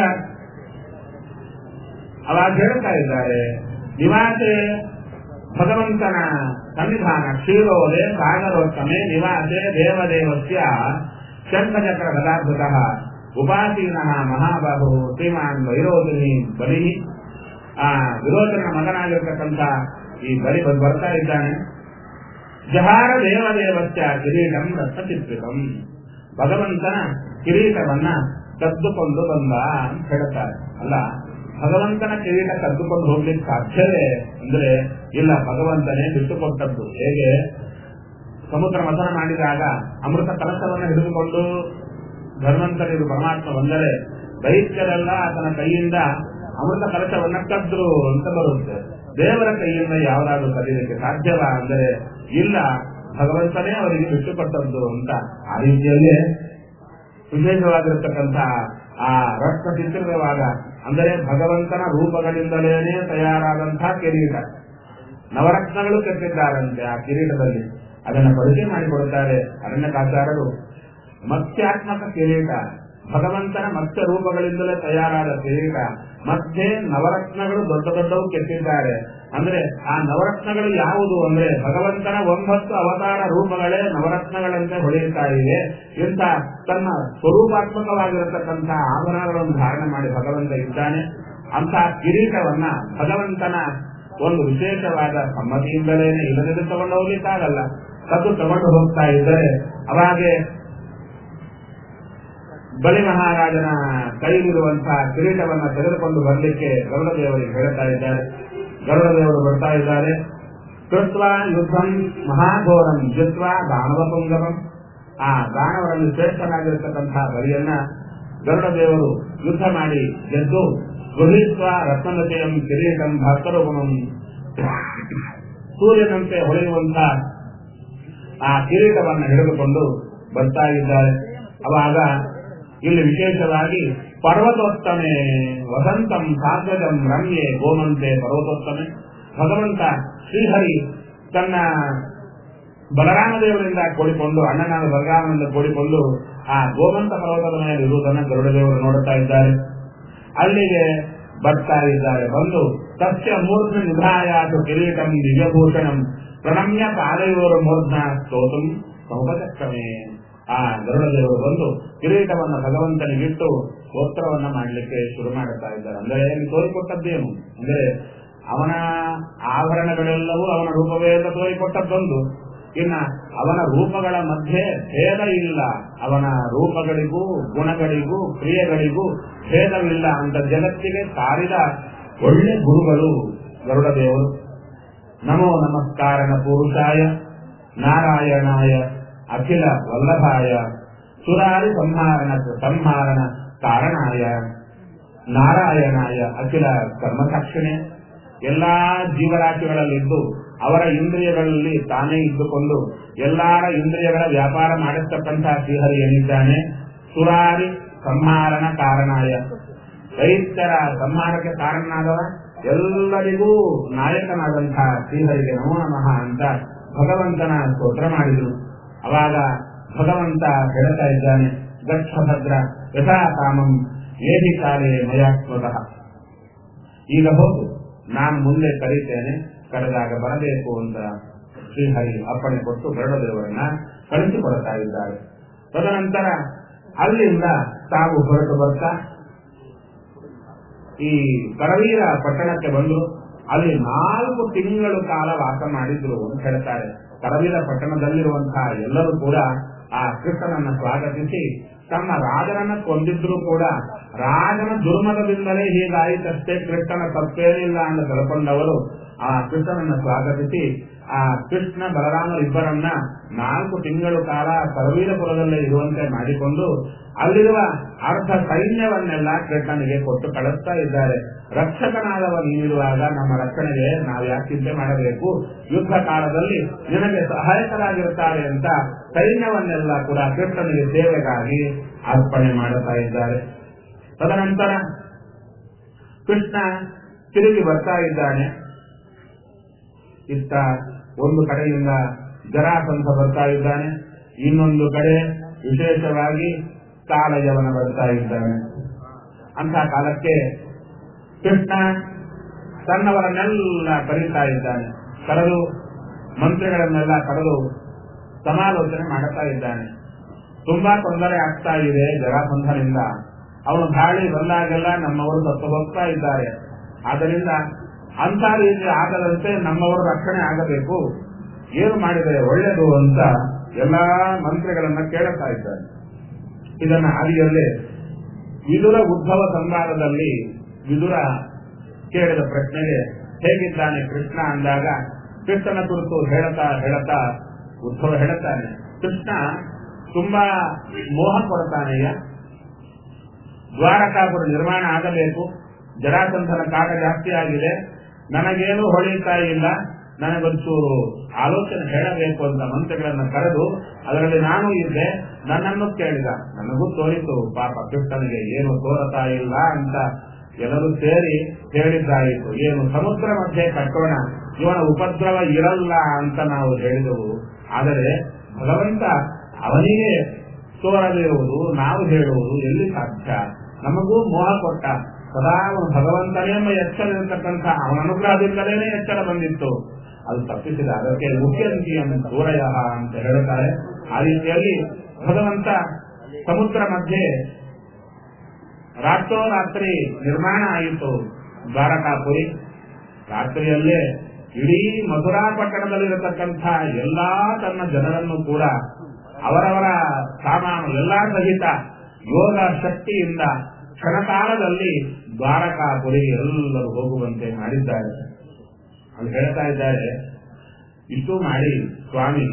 ಅವಾಗ ಹೇಳ್ತಾ ಇದ್ದಾರೆ ನಿವಾಸೆ ಭಗವಂತನ ಸನ್ನಿಧಾನ ಕ್ಷೀರೋದೆ ಸಾಗರೋತ್ತಮೆ ನಿವಾಸೆ ದೇವದೇವಸ್ಯ ಶಂಖಚಕ್ರ ಗದಾಧೃತಃ ಉಪಾಸೀನ ಮಹಾಬಾಹು ಶ್ರೀಮಾನ್ ವೈರೋಧಿನಿ ಬಲಿ ಆ ವಿರೋಧನ ಮಗನಾಗಿರ್ತಕ್ಕಂಥ ಈ ಬಲಿ ಬಂದು ಬರ್ತಾ ಇದ್ದಾನೆ ಜಹಾರ ದೇವದೇವಸ್ಯ ಕಿರೀಟಂ ರತ್ನಚಿತ್ರಿತಂ ಭಗವಂತನ ಕಿರೀಟವನ್ನ ಕದ್ದುಕೊಂಡು ಬಂದ ಅಂತ ಹೇಳ್ತಾರೆ ಅಲ್ಲ ಭಗವಂತನ ಕಿರೀಟ ಕದ್ದುಕೊಂಡು ಹೋಗ್ಲಿಕ್ಕೆ ಸಾಧ್ಯವೇ ಅಂದ್ರೆ ಇಲ್ಲ ಭಗವಂತನೇ ಬಿಟ್ಟುಕೊಟ್ಟದ್ದು ಹೇಗೆ ಸಮುದ್ರ ಮಥನ ಮಾಡಿದಾಗ ಅಮೃತ ಕಲಶವನ್ನು ಹಿಡಿದುಕೊಂಡು ಧನ್ವಂತರಿರು ಪರಮಾತ್ಮ ಬಂದರೆ ದೈತ್ಯರೆಲ್ಲ ಆತನ ಕೈಯಿಂದ ಅಮೃತ ಕಲಶವನ್ನ ಕದ್ರು ಅಂತ ಬರುತ್ತೆ ದೇವರ ಕೈಯಿಂದ ಯಾವ್ದಾದ್ರು ಕಲಿಯಲಿಕ್ಕೆ ಸಾಧ್ಯವ ಅಂದರೆ ಇಲ್ಲ ಭಗವಂತನೇ ಅವರಿಗೆ ಬಿಟ್ಟುಕೊಟ್ಟದ್ದು ಅಂತ ಆ ರೀತಿಯಲ್ಲೇ ವಿಶೇಷವಾಗಿರತಕ್ಕಂಥ ಆ ರಕ್ತ ಚಿತ್ರಿತವಾದ ಅಂದರೆ ಭಗವಂತನ ರೂಪಗಳಿಂದಲೇನೆ ತಯಾರಾದಂತಹ ಕಿರೀಟ ನವರತ್ನಗಳು ಕೆತ್ತಿದ್ದಾರಂತೆ ಆ ಕಿರೀಟದಲ್ಲಿ ಅದನ್ನು ಪರಿಚಯ ಮಾಡಿಕೊಡುತ್ತಾರೆ ಅರಣ್ಯಕಾಚಾರರು ಮತ್ಸ್ಯಾತ್ಮಕ ಕಿರೀಟ ಭಗವಂತನ ಮತ್ಸ್ಯ ರೂಪಗಳಿಂದಲೇ ತಯಾರಾದ ಕಿರೀಟ ಮತ್ತೆ ನವರತ್ನಗಳು ದೊಡ್ಡ ದೊಡ್ಡವು ಕೆತ್ತಿದ್ದಾರೆ ಅಂದ್ರೆ ಆ ನವರತ್ನಗಳು ಯಾವುದು ಅಂದ್ರೆ ಭಗವಂತನ ಒಂಬತ್ತು ಅವತಾರ ರೂಪಗಳೇ ನವರತ್ನಗಳಂತೆ ಹೊಳೆಯುತ್ತಾ ಇವೆ ಇಂಥ ತನ್ನ ಸ್ವರೂಪಾತ್ಮಕವಾಗಿರತಕ್ಕಂಥ ಆಭರಣಗಳನ್ನು ಧಾರಣೆ ಮಾಡಿ ಭಗವಂತ ಇದ್ದಾನೆ ಅಂತ ಕಿರೀಟವನ್ನ ಭಗವಂತನ ಒಂದು ವಿಶೇಷವಾದ ಸಮ್ಮತಿಯಿಂದಲೇನೆ ಇಲ್ಲದಿದ್ದು ತಗೊಂಡು ಹೋಗ್ಲಿಕ್ಕಾಗಲ್ಲ ಕದ್ದು ತಗೊಂಡು ಹೋಗ್ತಾ ಇದ್ದರೆ ಅವಾಗೆ ಬಲಿ ಮಹಾರಾಜನ ಕೈಲಿರುವಂತಹ ಕಿರೀಟವನ್ನ ತೆಗೆದುಕೊಂಡು ಬರಲಿಕ್ಕೆ ಗರುಡದೇವರಿಗೆ ಹೇಳ್ತಾ ಇದ್ದಾರೆ ಗರುಡದೇವರು ಬರ್ತಾ ಇದ್ದಾರೆ ಕೃತ್ವ ಯುದ್ಧಂ ಮಹಾಘೋರಂ ಜಿತ್ವ ದಾನವ ಪುಂಗಮಂ ಆ ದಾನವರಲ್ಲಿ ಶ್ರೇಷ್ಠನಾಗಿರತಕ್ಕಂತಹ ಬಲಿಯನ್ನ ಗರುಡದೇವರು ಯುದ್ಧ ಮಾಡಿ ಗೆದ್ದು ಗೃಹೀತ್ವ ರತ್ನಲತೆಯಂ ಕಿರೀಟಂ ಭಕ್ತರೂಪಮಂ ಸೂರ್ಯನಂತೆ ಹೊಳೆಯುವಂತ ಆ ಕಿರೀಟವನ್ನ ಹಿಡಿದುಕೊಂಡು ಬರ್ತಾ ಇದ್ದಾರೆ ಅವಾಗ ಇಲ್ಲಿ ವಿಶೇಷವಾಗಿ ಪರ್ವತೋತ್ತಮೆ ವಸಂತಂ ಸಾಧ್ವಜಂ ರಮ್ಯೆ ಗೋಮಂತೆ ಪರ್ವತೋತ್ತಮೆ ಭಗವಂತ ಶ್ರೀಹರಿ ತನ್ನ ಬಲರಾಮದೇವರಿಂದ ಕೂಡಿಕೊಂಡು ಅಣ್ಣನಾದ ಬಲರಾಮನಿಂದ ಕೂಡಿಕೊಂಡು ಆ ಗೋಮಂತ ಪರ್ವತದ ಮೇಲೆ ಇರುವುದನ್ನು ಗರುಡದೇವರು ನೋಡುತ್ತಾ ಇದ್ದಾರೆ ಅಲ್ಲಿಗೆ ಬರ್ತಾ ಇದ್ದಾರೆ ಬಂದು ತಸ್ಯ ಮೂರ್ಧ ನಿಧಾಯಾತು ಕಿರೀಟಂ ದಿವ್ಯಭೂಷಣಂ ಪ್ರಣಮ್ಯ ಪಾದಯೋರು ಮೂರ್ಧ ಸ್ತೋತಂ ಬಹುಪಚಕ್ರಮೇ ಆ ಗರುಡದೇವರು ಬಂದು ಕಿರೀಟವನ್ನು ಭಗವಂತನಿಗಿಟ್ಟು ಸ್ತೋತ್ರವನ್ನ ಮಾಡಲಿಕ್ಕೆ ಶುರು ಮಾಡುತ್ತಾ ಇದ್ದಾರೆ ಅಂದ್ರೆ ಇಲ್ಲಿ ತೋರಿಕೊಟ್ಟದ್ದೇನು ಅಂದ್ರೆ ಅವನ ಆಭರಣಗಳೆಲ್ಲವೂ ಅವನ ರೂಪವೇ ಅಂತ ತೋರಿಕೊಟ್ಟದ್ದೊಂದು ಇನ್ನ ಅವನ ರೂಪಗಳ ಮಧ್ಯೆ ಭೇದ ಇಲ್ಲ ಅವನ ರೂಪಗಳಿಗೂ ಗುಣಗಳಿಗೂ ಕ್ರಿಯೆಗಳಿಗೂ ಭೇದವಿಲ್ಲ ಅಂತ ಜಗತ್ತಿಗೆ ಸಾರಿದ ಒಳ್ಳೆ ಗುರುಗಳು ಗರುಡದೇವರು ನಮೋ ನಮಸ್ಕಾರನ ಪುರುಷಾಯ ನಾರಾಯಣಾಯ ಅಖಿಲ ವಲ್ಲಭಾಯ ಸುರಾರಿ ಸಂಹಾರಣ ಸಂಹಾರಣ ಕಾರಣಾಯ ನಾರಾಯಣಾಯ ಅಖಿಲ ಕರ್ಮಸಾಕ್ಷಿಣೆ ಎಲ್ಲಾ ಜೀವರಾಶಿಗಳಲ್ಲಿದ್ದು ಅವರ ಇಂದ್ರಿಯಗಳಲ್ಲಿ ತಾನೇ ಇದ್ದುಕೊಂಡು ಎಲ್ಲಾರ ಇಂದ್ರಿಯಗಳ ವ್ಯಾಪಾರ ಮಾಡಿಸ್ತಕ್ಕಂತಹ ಶ್ರೀಹರಿ ಏನಿದ್ದಾನೆ ಸುರಾರಿ ಸಂಹಾರಣ ಕಾರಣಾಯ ದೈತ್ಯರ ಸಂಹಾರಕ್ಕೆ ಕಾರಣನಾದವ ಎಲ್ಲರಿಗೂ ನಾಯಕನಾದಂತಹ ಶ್ರೀಹರಿಗೆ ನಮೋ ನಮಃ ಅಂತ ಭಗವಂತನ ಸ್ತೋತ್ರ ಮಾಡಿದ್ರು ಅವಾಗ ಭಗವಂತ ಹೇಳ್ತಾ ಇದ್ದಾನೆ ಗಚ್ಚಭದ್ರ ಯಥಾ ಕಾಮಂ ಏಹಿ ಕಾಲೇ ಮಯಾತ್ಮತಃ ಈಗ ಹೋಗು ನಾನು ಮುಂದೆ ಕರೀತೇನೆ ಕರೆದಾಗ ಬರಬೇಕು ಅಂತ ಶ್ರೀಹರಿ ಅಪ್ಪಣೆ ಕೊಟ್ಟು ಗರುಡದೇವರನ್ನ ಕಳಿಸಿಕೊಡ್ತಾ ಇದ್ದಾರೆ ತದನಂತರ ಅಲ್ಲಿಂದ ತಾವು ಹೊರಟು ಬರ್ತಾ ಈ ಕರವೀರ ಪಟ್ಟಣಕ್ಕೆ ಬಂದು ಅಲ್ಲಿ ನಾಲ್ಕು ತಿಂಗಳು ಕಾಲ ವಾಸ ಮಾಡಿದ್ರು ಅಂತ ಹೇಳ್ತಾರೆ ಕರವೀರ ಪಟ್ಟಣದಲ್ಲಿರುವಂತಹ ಎಲ್ಲರೂ ಕೂಡ ಆ ಕೃಷ್ಣನನ್ನ ಸ್ವಾಗತಿಸಿ ತಮ್ಮ ರಾಜನನ್ನ ಕೊಂದಿದ್ರು ಕೂಡ ರಾಜನ ದುರ್ಮದದಿಂದಲೇ ಹೀಗಾಯಿತಷ್ಟೇ ಕೃಷ್ಣನ ತಪ್ಪೇನಿಲ್ಲ ಅಂತ ತಿಳ್ಕೊಂಡವರು ಆ ಕೃಷ್ಣನನ್ನ ಸ್ವಾಗತಿಸಿ ಆ ಕೃಷ್ಣ ಬಲರಾಮರಿಬ್ಬರನ್ನ ನಾಲ್ಕು ತಿಂಗಳು ಕಾಲ ಕರವೀರಪುರದಲ್ಲೇ ಇರುವಂತೆ ಮಾಡಿಕೊಂಡು ಅಲ್ಲಿರುವ ಅರ್ಧ ಸೈನ್ಯವನ್ನೆಲ್ಲ ಕೃಷ್ಣನಿಗೆ ಕೊಟ್ಟು ಕಳಿಸ್ತಾ ಇದ್ದಾರೆ ರಕ್ಷಕನಾದವ ನೀನಿರುವಾಗ ನಮ್ಮ ರಕ್ಷಣೆಗೆ ನಾವು ಯಾಕೆ ಚಿಂತೆ ಮಾಡಬೇಕು ಯುದ್ಧ ಕಾಲದಲ್ಲಿ ನಿನಗೆ ಸಹಾಯಕರಾಗಿರುತ್ತಾರೆ ಅಂತ ಸೈನ್ಯವನ್ನೆಲ್ಲ ಕೂಡ ಕೃಷ್ಣನಿಗೆ ಸೇವೆಗಾಗಿ ಅರ್ಪಣೆ ಮಾಡುತ್ತಾ ಇದ್ದಾರೆ ತದನಂತರ ಕೃಷ್ಣ ತಿರುಗಿ ಬರ್ತಾ ಇದ್ದಾನೆ ಇತ್ತ ಒಂದು ಕಡೆಯಿಂದ ಜರಾಸಂಧ ಬರ್ತಾ ಇದ್ದಾನೆ ಇನ್ನೊಂದು ಕಡೆ ವಿಶೇಷವಾಗಿ ಕಾಲಯವನ ಬರ್ತಾ ಇದ್ದಾನೆ ಅಂತ ಕಾಲಕ್ಕೆ ಕೃಷ್ಣ ತನ್ನವರನ್ನೆಲ್ಲ ಕರೀತಾ ಇದ್ದಾನೆ ಕರೆದು ಮಂತ್ರಿಗಳನ್ನೆಲ್ಲ ಕರೆದು ಸಮಾಲೋಚನೆ ಮಾಡುತ್ತಾ ಇದ್ದಾನೆ ತುಂಬಾ ತೊಂದರೆ ಆಗ್ತಾ ಇದೆ ಜರಾಸಂಧನಿಂದ ಅವನು ಗಾಳಿ ಬಂದಾಗೆಲ್ಲ ನಮ್ಮವರು ಸತ್ತು ಹೋಗ್ತಾ ಇದ್ದಾರೆ ಆದ್ದರಿಂದ ಅಂತ ರೀತಿ ಆಗದಂತೆ ನಮ್ಮವರು ರಕ್ಷಣೆ ಆಗಬೇಕು ಏನು ಮಾಡಿದರೆ ಒಳ್ಳೆಯದು ಅಂತ ಎಲ್ಲಾ ಮಂತ್ರಿಗಳನ್ನ ಕೇಳುತ್ತಾ ಇದ್ದಾರೆ ಇದನ್ನ ಆದಿಯಲ್ಲೇ ವಿದುರ ಉದ್ಭವ ಸಂವಾದದಲ್ಲಿ ವಿದುರ ಕೇಳಿದ ಪ್ರಶ್ನೆಗೆ ಹೇಗಿದ್ದಾನೆ ಕೃಷ್ಣ ಅಂದಾಗ ಕೃಷ್ಣನ ಕುರಿತು ಹೇಳತಾ ಹೇಳತಾ ಉದ್ಭವ ಹೇಳುತ್ತಾನೆ ಕೃಷ್ಣ ತುಂಬಾ ಮೋಹ ಕೊಡ್ತಾನೆಯ ದ್ವಾರಕಾಪುರ ನಿರ್ಮಾಣ ಆಗಬೇಕು ಜರಾಸಂಧನ ಕಾಟ ಜಾಸ್ತಿ ಆಗಿದೆ ನನಗೇನು ಹೊಳಿತಾ ಇಲ್ಲ ನನಗೊಂಚೂರು ಆಲೋಚನೆ ಹೇಳಬೇಕು ಅಂತ ಮಂತ್ರಿಗಳನ್ನ ಕರೆದು ಅದರಲ್ಲಿ ನಾನು ಇದ್ದೆ ನನ್ನನ್ನು ಕೇಳಿದ ನನಗೂ ತೋರಿತು ಪಾಪ ಕೃಷ್ಣನಿಗೆ ಏನು ತೋರತಾ ಇಲ್ಲ ಅಂತ ಎಲ್ಲರೂ ಸೇರಿ ಹೇಳಿದ್ದಾಯಿತು ಏನು ಸಮುದ್ರ ಮಧ್ಯೆ ಕಟ್ಟೋಣ ಇವನ ಉಪದ್ರವ ಇರಲ್ಲ ಅಂತ ನಾವು ಹೇಳಿದೆವು ಆದರೆ ಭಗವಂತ ಅವನಿಗೆ ತೋರದಿರುವುದು ನಾವು ಹೇಳುವುದು ಎಲ್ಲಿ ಸಾಧ್ಯ ನಮಗೂ ಮೋಹ ಕೊಟ್ಟ ಸದಾ ಅವನು ಭಗವಂತನೇ ಎಂಬ ಎಚ್ಚರ ಇರತಕ್ಕಂಥ ಅವನ ಅನುಗ್ರಹದಿಂದಲೇ ಎಚ್ಚರ ಬಂದಿತ್ತು ಅದು ತಪ್ಪಿಸಿದ ಅದಕ್ಕೆ ಮುಖ್ಯಂತಿಯನ್ನು ದೂರಯ ಅಂತ ಹೇಳುತ್ತಾರೆ ಆ ರೀತಿಯಲ್ಲಿ ಭಗವಂತ ಸಮುದ್ರ ಮಧ್ಯೆ ರಾತ್ರೋರಾತ್ರಿ ನಿರ್ಮಾಣ ಆಯಿತು ದ್ವಾರಕಾಪುರಿ ರಾತ್ರಿಯಲ್ಲೇ ಇಡೀ ಮಥುರಾ ಪಟ್ಟಣದಲ್ಲಿರತಕ್ಕಂಥ ಎಲ್ಲಾ ತನ್ನ ಜನರನ್ನು ಕೂಡ ಅವರವರ ಸಾಮಾನು ಎಲ್ಲಾ ಸಹಿತ ಯೋಗ ಶಕ್ತಿಯಿಂದ ಕ್ಷಣಕಾಲದಲ್ಲಿ ದ್ವಾರಕಾಪುರಿಗೆ ಎಲ್ಲರೂ ಹೋಗುವಂತೆ ಮಾಡಿದ್ದಾರೆ ಅಲ್ಲಿ ಹೇಳ್ತಾ ಇದ್ದಾರೆ ಇಷ್ಟು ಮಾಡಿ ಸ್ವಾಮಿ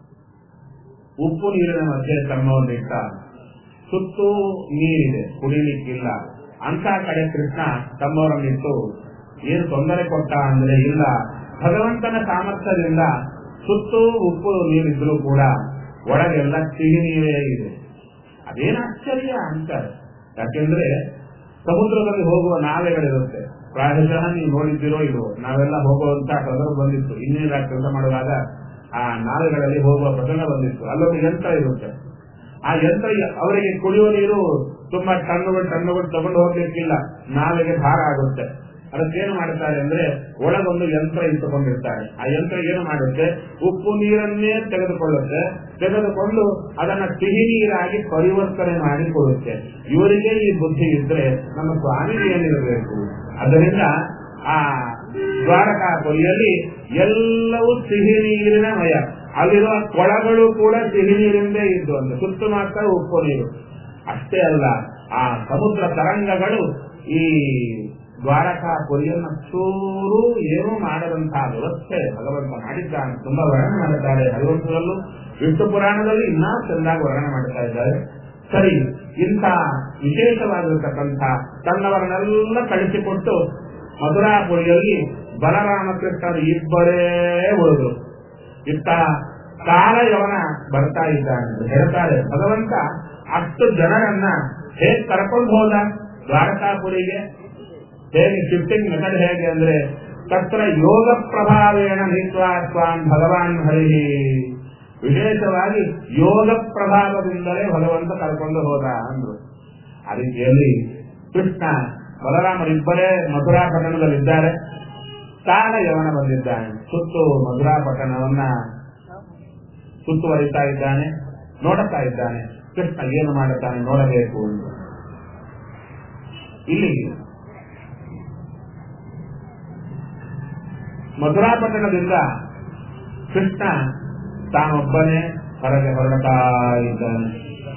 ಉಪ್ಪು ನೀರಿನ ಮಧ್ಯೆ ತಮ್ಮವನ್ನಿಟ್ಟ ಸುತ್ತೂ ನೀರಿದೆ ಕುಡಿಲಿಕ್ಕಿಲ್ಲ ಅಂತ ಕಡೆ ಕೃಷ್ಣ ತಮ್ಮವರನ್ನಿಟ್ಟು ಏನು ತೊಂದರೆ ಕೊಟ್ಟ ಅಂದ್ರೆ ಇಲ್ಲ ಭಗವಂತನ ಸಾಮರ್ಥ್ಯದಿಂದ ಸುತ್ತೂ ಉಪ್ಪು ನೀರಿದ್ರು ಕೂಡ ಒಳಗೆಲ್ಲ ಸಿಹಿ ನೀರೇ ಇದೆ ಅದೇನು ಆಶ್ಚರ್ಯ ಅಂತಾರೆ ಯಾಕೆಂದ್ರೆ ಸಮುದ್ರದಲ್ಲಿ ಹೋಗುವ ನಾವೆಗಳಿರುತ್ತೆ ಪ್ರಾಯಶಃ ನೀವು ನೋಡಿದ್ದೀರೋ ಇಲ್ವೋ ನಾವೆಲ್ಲ ಹೋಗುವಂತ ಸಂದರ್ಭ ಬಂದಿತ್ತು ಇಂಜಿನಿಯರ್ ಆಗಿ ಕೆಲಸ ಮಾಡುವಾಗ ಆ ನಾವೆಗಳಲ್ಲಿ ಹೋಗುವ ಪ್ರಸಂಗ ಬಂದಿತ್ತು ಅಲ್ಲೊಂದು ಯಂತ್ರ ಇರುತ್ತೆ ಆ ಯಂತ್ರ ಅವರಿಗೆ ಕುಡಿಯುವ ನೀರು ತುಂಬಾ ಟನ್ನುಗಳು ಟನ್ನುಗಳು ತಗೊಂಡು ಹೋಗ್ಲಿಕ್ಕಿಲ್ಲ ನಾವೆಗೆ ಭಾರ ಆಗುತ್ತೆ ಅದಕ್ಕೇನು ಮಾಡ್ತಾರೆ ಅಂದ್ರೆ ಒಳಗೊಂದು ಯಂತ್ರ ಇಟ್ಟುಕೊಂಡಿರ್ತಾರೆ ಆ ಯಂತ್ರ ಏನು ಮಾಡುತ್ತೆ ಉಪ್ಪು ನೀರನ್ನೇ ತೆಗೆದುಕೊಳ್ಳುತ್ತೆ ತೆಗೆದುಕೊಂಡು ಅದನ್ನ ಸಿಹಿ ನೀರಾಗಿ ಪರಿವರ್ತನೆ ಮಾಡಿ ಕೊಡುತ್ತೆ ಇವರಿಗೆ ಈ ಬುದ್ಧಿ ಇದ್ರೆ ನಮ್ಮ ಸ್ವಾಮಿಗೆ ಏನಿರಬೇಕು ಅದರಿಂದ ಆ ದ್ವಾರಕಾಪುರಿಯಲ್ಲಿ ಎಲ್ಲವೂ ಸಿಹಿ ನೀರಿನ ಮಯ ಅಲ್ಲಿರುವ ಕೊಳಗಳು ಕೂಡ ಸಿಹಿ ನೀರಿಂದೇ ಇದ್ದು ಅಂತ ಸುತ್ತು ಮಾತ್ರ ಉಪ್ಪು ನೀರು ಅಷ್ಟೇ ಅಲ್ಲ ಆ ಸಮುದ್ರ ತರಂಗಗಳು ಈ ದ್ವಾರಕಾಪುರಿಯನ್ನು ಚೂರು ಏನೂ ಮಾಡದಂತಹ ವ್ಯವಸ್ಥೆ ಭಗವಂತ ಮಾಡಿದ್ದಾನೆ ತುಂಬಾ ವರ್ಣನೆ ಮಾಡುತ್ತಾರೆ ಹರಿವಂಶದಲ್ಲೂ ವಿಷ್ಣು ಪುರಾಣದಲ್ಲಿ ಇನ್ನೂ ಚೆಂದಾಗಿ ವರ್ಣನೆ ಮಾಡ್ತಾ ಇದ್ದಾರೆ ಸರಿ ಇಂಥ ವಿಶೇಷವಾಗಿರತಕ್ಕಂಥ ತನ್ನವರನ್ನೆಲ್ಲ ಕಳಿಸಿಕೊಟ್ಟು ಮಧುರಾಪುರಿಯಲ್ಲಿ ಬಲರಾಮಕೃಷ್ಣರು ಇಬ್ಬರೇ ಉಳಿದ್ರು ಇತ್ತ ಕಾಲ ಯವನ ಬರ್ತಾ ಇದ್ದಾನೆ ಅಂತ ಹೇಳ್ತಾರೆ ಭಗವಂತ ಅಷ್ಟು ಜನರನ್ನ ಹೇಗೆ ಕರ್ಕೊಂಡು ಹೋದ ದ್ವಾರಕಾಪುರಿಗೆ ಹೇಗೆ ಶಿಫ್ಟಿಂಗ್ ಮೆಥಡ್ ಹೇಗೆ ಅಂದ್ರೆ ತತ್ರ ಯೋಗ ಪ್ರಭಾವೇಣ ನೀತ್ವಾ ಸ್ವಾನ್ ಭಗವಾನ್ ಹರಿ ವಿಶೇಷವಾಗಿ ಯೋಗ ಪ್ರಭಾವದಿಂದಲೇ ಭಗವಂತ ಕರ್ಕೊಂಡು ಹೋದ ಅಂದ್ರು ಆ ರೀತಿಯಲ್ಲಿ ಕೃಷ್ಣ ಬಲರಾಮರಿಬ್ಬರೇ ಮಧುರಾ ಪಟ್ಟಣದಲ್ಲಿದ್ದಾರೆ ಕಾಲ ಯವನ ಬಂದಿದ್ದಾನೆ ಸುತ್ತು ಮಧುರಾ ಪಟ್ಟಣವನ್ನ ಸುತ್ತುವರಿತಾ ಇದ್ದಾನೆ ನೋಡುತ್ತಾ ಇದ್ದಾನೆ ಕೃಷ್ಣ ಏನು ಮಾಡುತ್ತಾನೆ ನೋಡಬೇಕು ಅಂತ ಇಲ್ಲಿ ಮಧುರಾ ಪಟ್ಟಣದಿಂದ ಕೃಷ್ಣ ತಾನೊಬ್ಬನೇ ಹೊರಗೆ ಹೊರಡ್ತಾ ಇದ್ದಾನೆ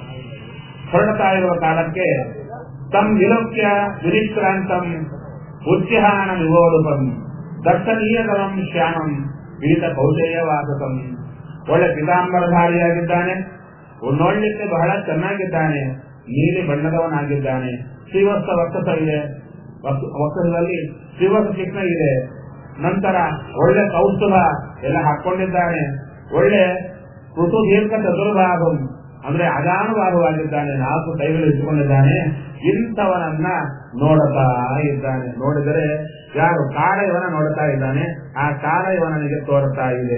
ಹೊರಡ್ತಾ ಇರುವ ಕಾಲಕ್ಕೆ ತಮ್ ವಿಲೋಕ್ಯ ವಿನಿಷ್ಕ್ರಾಂತಂ ಉಚ್ಚಿಹಾನ ವಿವೋಲುಪಂ ದರ್ಶನೀಯತಮಂ ಶ್ಯಾಮಂ ಪೀತ ಕೌಶೇಯವಾಸಕಂ ಒಳ್ಳೆ ಪಿತಾಂಬರಧಾರಿಯಾಗಿದ್ದಾನೆ ನೋಡ್ಲಿಕ್ಕೆ ಬಹಳ ಚೆನ್ನಾಗಿದ್ದಾನೆ ನೀಲಿ ಬಣ್ಣದವನಾಗಿದ್ದಾನೆ ಶ್ರೀವತ್ಸ ವಕ್ಷಸ ಇದೆ ವಕ್ಷದಲ್ಲಿ ಶ್ರೀವತ್ಸ ಚಿಹ್ನ ಇದೆ ನಂತರ ಒಳ್ಳೆ ಕೌಸ್ತುಭ ಎಲ್ಲ ಹಾಕೊಂಡಿದ್ದಾನೆ ಒಳ್ಳೆ ಋತು ದೀರ್ಘ ಚತುರ್ಭಾಗಂ ಅಂದ್ರೆ ಅಜಾನುಭಾಗವಾಗಿದ್ದಾನೆ ನಾಲ್ಕು ಕೈಗಳು ಇಟ್ಟುಕೊಂಡಿದ್ದಾನೆ ಇಂಥವನನ್ನ ನೋಡುತ್ತಾ ಇದ್ದಾನೆ ನೋಡಿದರೆ ಯಾರು ಕಾಲ ಇವನ ನೋಡುತ್ತಾ ಇದ್ದಾನೆ ಆ ಕಾಲ ಇವನಿಗೆ ತೋರುತ್ತಾ ಇದೆ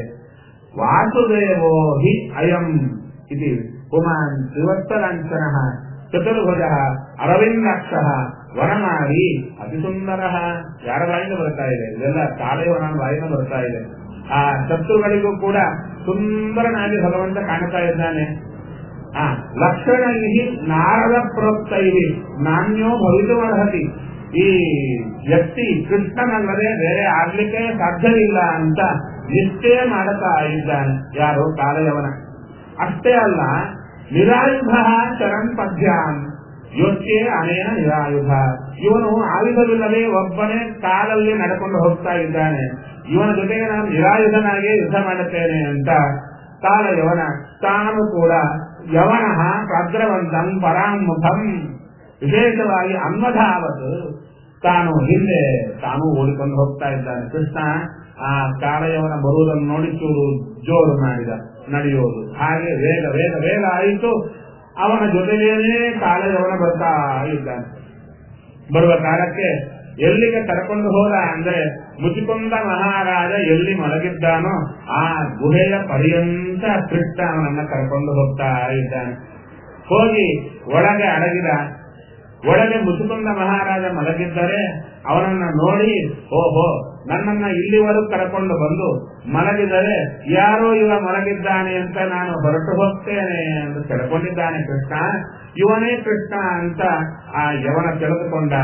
ವಾಸುದೇವೋ ಹಿ ಅಯಂ ಇತಿ ಪುಮಾನ್ ತ್ರಿವತ್ಸಲಾಂಛನ ಚತುರ್ಭುಜ ಅರವಿಂದಾಕ್ಷ ವನಮಾರಿ ಅತಿ ಸುಂದರ ಯಾರ ಬಾಯಿಂದ ಬರ್ತಾ ಇದೆ ಇದೆಲ್ಲ ಕಾಲಯವನ ಬಾಯಿಂದ ಬರ್ತಾ ಇದೆ ಆ ಶತ್ರುಗಳಿಗೂ ಕೂಡ ಸುಂದರನಾಗಿ ಭಗವಂತ ಕಾಣುತ್ತಾ ಇದ್ದಾನೆ ಆ ಲಕ್ಷಣ ನಾರದ ಪ್ರೋಕ್ತೈ ನಾಣ್ಯೋ ಭವಿತುಮರ್ಹತಿ ಈ ವ್ಯಕ್ತಿ ಕೃಷ್ಣನಲ್ಲದೆ ಬೇರೆ ಆಗ್ಲಿಕ್ಕೆ ಸಾಧ್ಯವಿಲ್ಲ ಅಂತ ನಿಶ್ಚಯ ಮಾಡುತ್ತಾ ಇದ್ದಾನೆ ಯಾರು ಕಾಲಯವನ ಅಷ್ಟೇ ಅಲ್ಲ ನಿರಾಯುಧ ಚರಣ್ ಪದ್ಯಾನ್ ಯೋಚ್ಯೆ ಅನೇನ ನಿರಾಯುಧ ಇವನು ಆಯುಧವಿಲ್ಲದೆ ಒಬ್ಬನೇ ಕಾಲಲ್ಲಿ ನಡ್ಕೊಂಡು ಹೋಗ್ತಾ ಇದ್ದಾನೆ ಇವನ ಜೊತೆಗೆ ನಾನು ನಿರಾಯುಧನಾಗಿ ಯುದ್ಧ ಮಾಡುತ್ತೇನೆ ಅಂತ ಕಾಲ ಯವನ ತಾನು ಕೂಡ ಯವನ ಪ್ರಾಗ್ರವಂತಂ ಪರಾಮುಖಂ ವಿಶೇಷವಾಗಿ ಅನ್ವಧಾವತ್ ತಾನು ಹಿಂದೆ ತಾನು ಓಡಿಕೊಂಡು ಹೋಗ್ತಾ ಇದ್ದಾನೆ ಕೃಷ್ಣ ಆ ಕಾಲಯವನ ಬರುವುದನ್ನು ನೋಡಿ ಚೂರು ಜೋರು ಮಾಡಿದ ನಡೆಯೋದು ಹಾಗೆ ವೇಗ ವೇಗ ವೇಗ ಆಯಿತು ಅವನ ಜೊತೆಗೇನೆ ಕಾಲಯವನ ಬರ್ತಾ ಇದ್ದಾನೆ ಬರುವ ಕಾಲಕ್ಕೆ ಎಲ್ಲಿಗೆ ಕರ್ಕೊಂಡು ಹೋದ ಅಂದ್ರೆ ಮುಚಿಕೊಂಡ ಮಹಾರಾಜ ಎಲ್ಲಿ ಮಲಗಿದ್ದಾನೋ ಆ ಗುಹೆಯ ಪರ್ಯಂತ ಕೃಷ್ಣ ಅವನನ್ನ ಕರ್ಕೊಂಡು ಹೋಗ್ತಾ ಇದ್ದಾನೆ ಹೋಗಿ ಒಳಗೆ ಅಡಗಿದ ಒಳಗೆ ಮುಸುಕುಂದ ಮಹಾರಾಜ ಮಲಗಿದ್ದರೆ ಅವನನ್ನ ನೋಡಿ ಓಹೋ ನನ್ನನ್ನ ಇಲ್ಲಿವರೆಗೂ ಕರ್ಕೊಂಡು ಬಂದು ಮಲಗಿದರೆ ಯಾರೋ ಇವ ಮಲಗಿದ್ದಾನೆ ಅಂತ ನಾನು ಹೊರಟು ಹೋಗ್ತೇನೆ ಎಂದು ಕೆಳಕೊಂಡಿದ್ದಾನೆ ಕೃಷ್ಣ ಇವನೇ ಕೃಷ್ಣ ಅಂತ ಆ ಯವನ ತೆಗೆದುಕೊಂಡ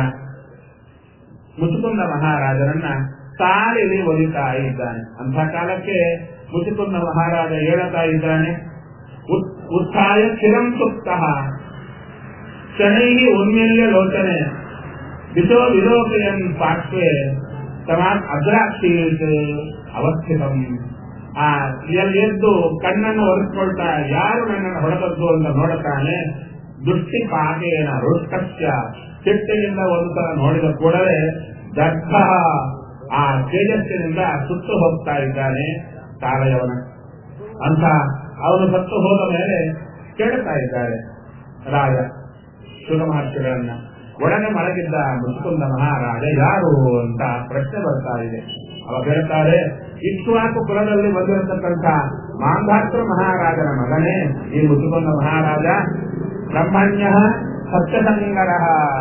ಮುಸುಕುಂದ ಮಹಾರಾಜರನ್ನ ತಾಳಿಲಿ ಒಲಿತಾ ಇದ್ದಾನೆ ಅಂಥ ಕಾಲಕ್ಕೆ ಮುಸುಕುಂದ ಮಹಾರಾಜ ಹೇಳುತ್ತಾ ಇದ್ದಾನೆ ಉತ್ಥಾಯ ಚಿರಂ ಸುಪ್ತಃ ಶನೈ ಉನ್ಮಿಲ್ಯ ಲೋಚನೆ ದಿಶೋ ವಿಲೋಕಯನ್ ಪಾರ್ಶ್ವೆ ತಮಾತ್ ಅಗ್ರಾಕ್ಷಿ ಅವಸ್ಥಿತಂ ಆ ಎಲ್ಲಿ ಎದ್ದು ಕಣ್ಣನ್ನು ಒರೆಸ್ಕೊಳ್ತಾ ಯಾರು ನನ್ನನ್ನು ಹೊಡೆದದ್ದು ಅಂತ ನೋಡುತ್ತಾನೆ ದೃಷ್ಟಿ ಪಾಕೇನ ರುಷ್ಕಸ್ಯ ಚಿಟ್ಟೆಯಿಂದ ಒಂದು ಸಲ ನೋಡಿದ ಕೂಡಲೇ ದರ್ಭ ಆ ತೇಜಸ್ಸಿನಿಂದ ಸುತ್ತು ಹೋಗ್ತಾ ಇದ್ದಾನೆ ಕಾಲಯವನ ಅಂತ ಅವನು ಸತ್ತು ಹೋದ ಮೇಲೆ ಕೇಳ್ತಾ ಇದ್ದಾರೆ ರಾಜ ಸುಗಮಹರ್ಷಿಗಳನ್ನ ಒಳಗೆ ಮಲಗಿದ್ದ ಮುಸುಕುಂದ ಮಹಾರಾಜ ಯಾರು ಅಂತ ಪ್ರಶ್ನೆ ಬರ್ತಾ ಇದೆ ಅವಾಗ ಹೇಳ್ತಾರೆ ಇಕ್ಷ್ವಾಕು ಕುಲದಲ್ಲಿ ಬಂದಿರತಕ್ಕಂಥ ಮಾಂಧಾತ್ರ ಮಹಾರಾಜನ ಮಗನೇ ಈ ಮುಸುಕುಂದ ಮಹಾರಾಜ ಬ್ರಹ್ಮಣ್ಯ ಸತ್ಯಸಂಗರ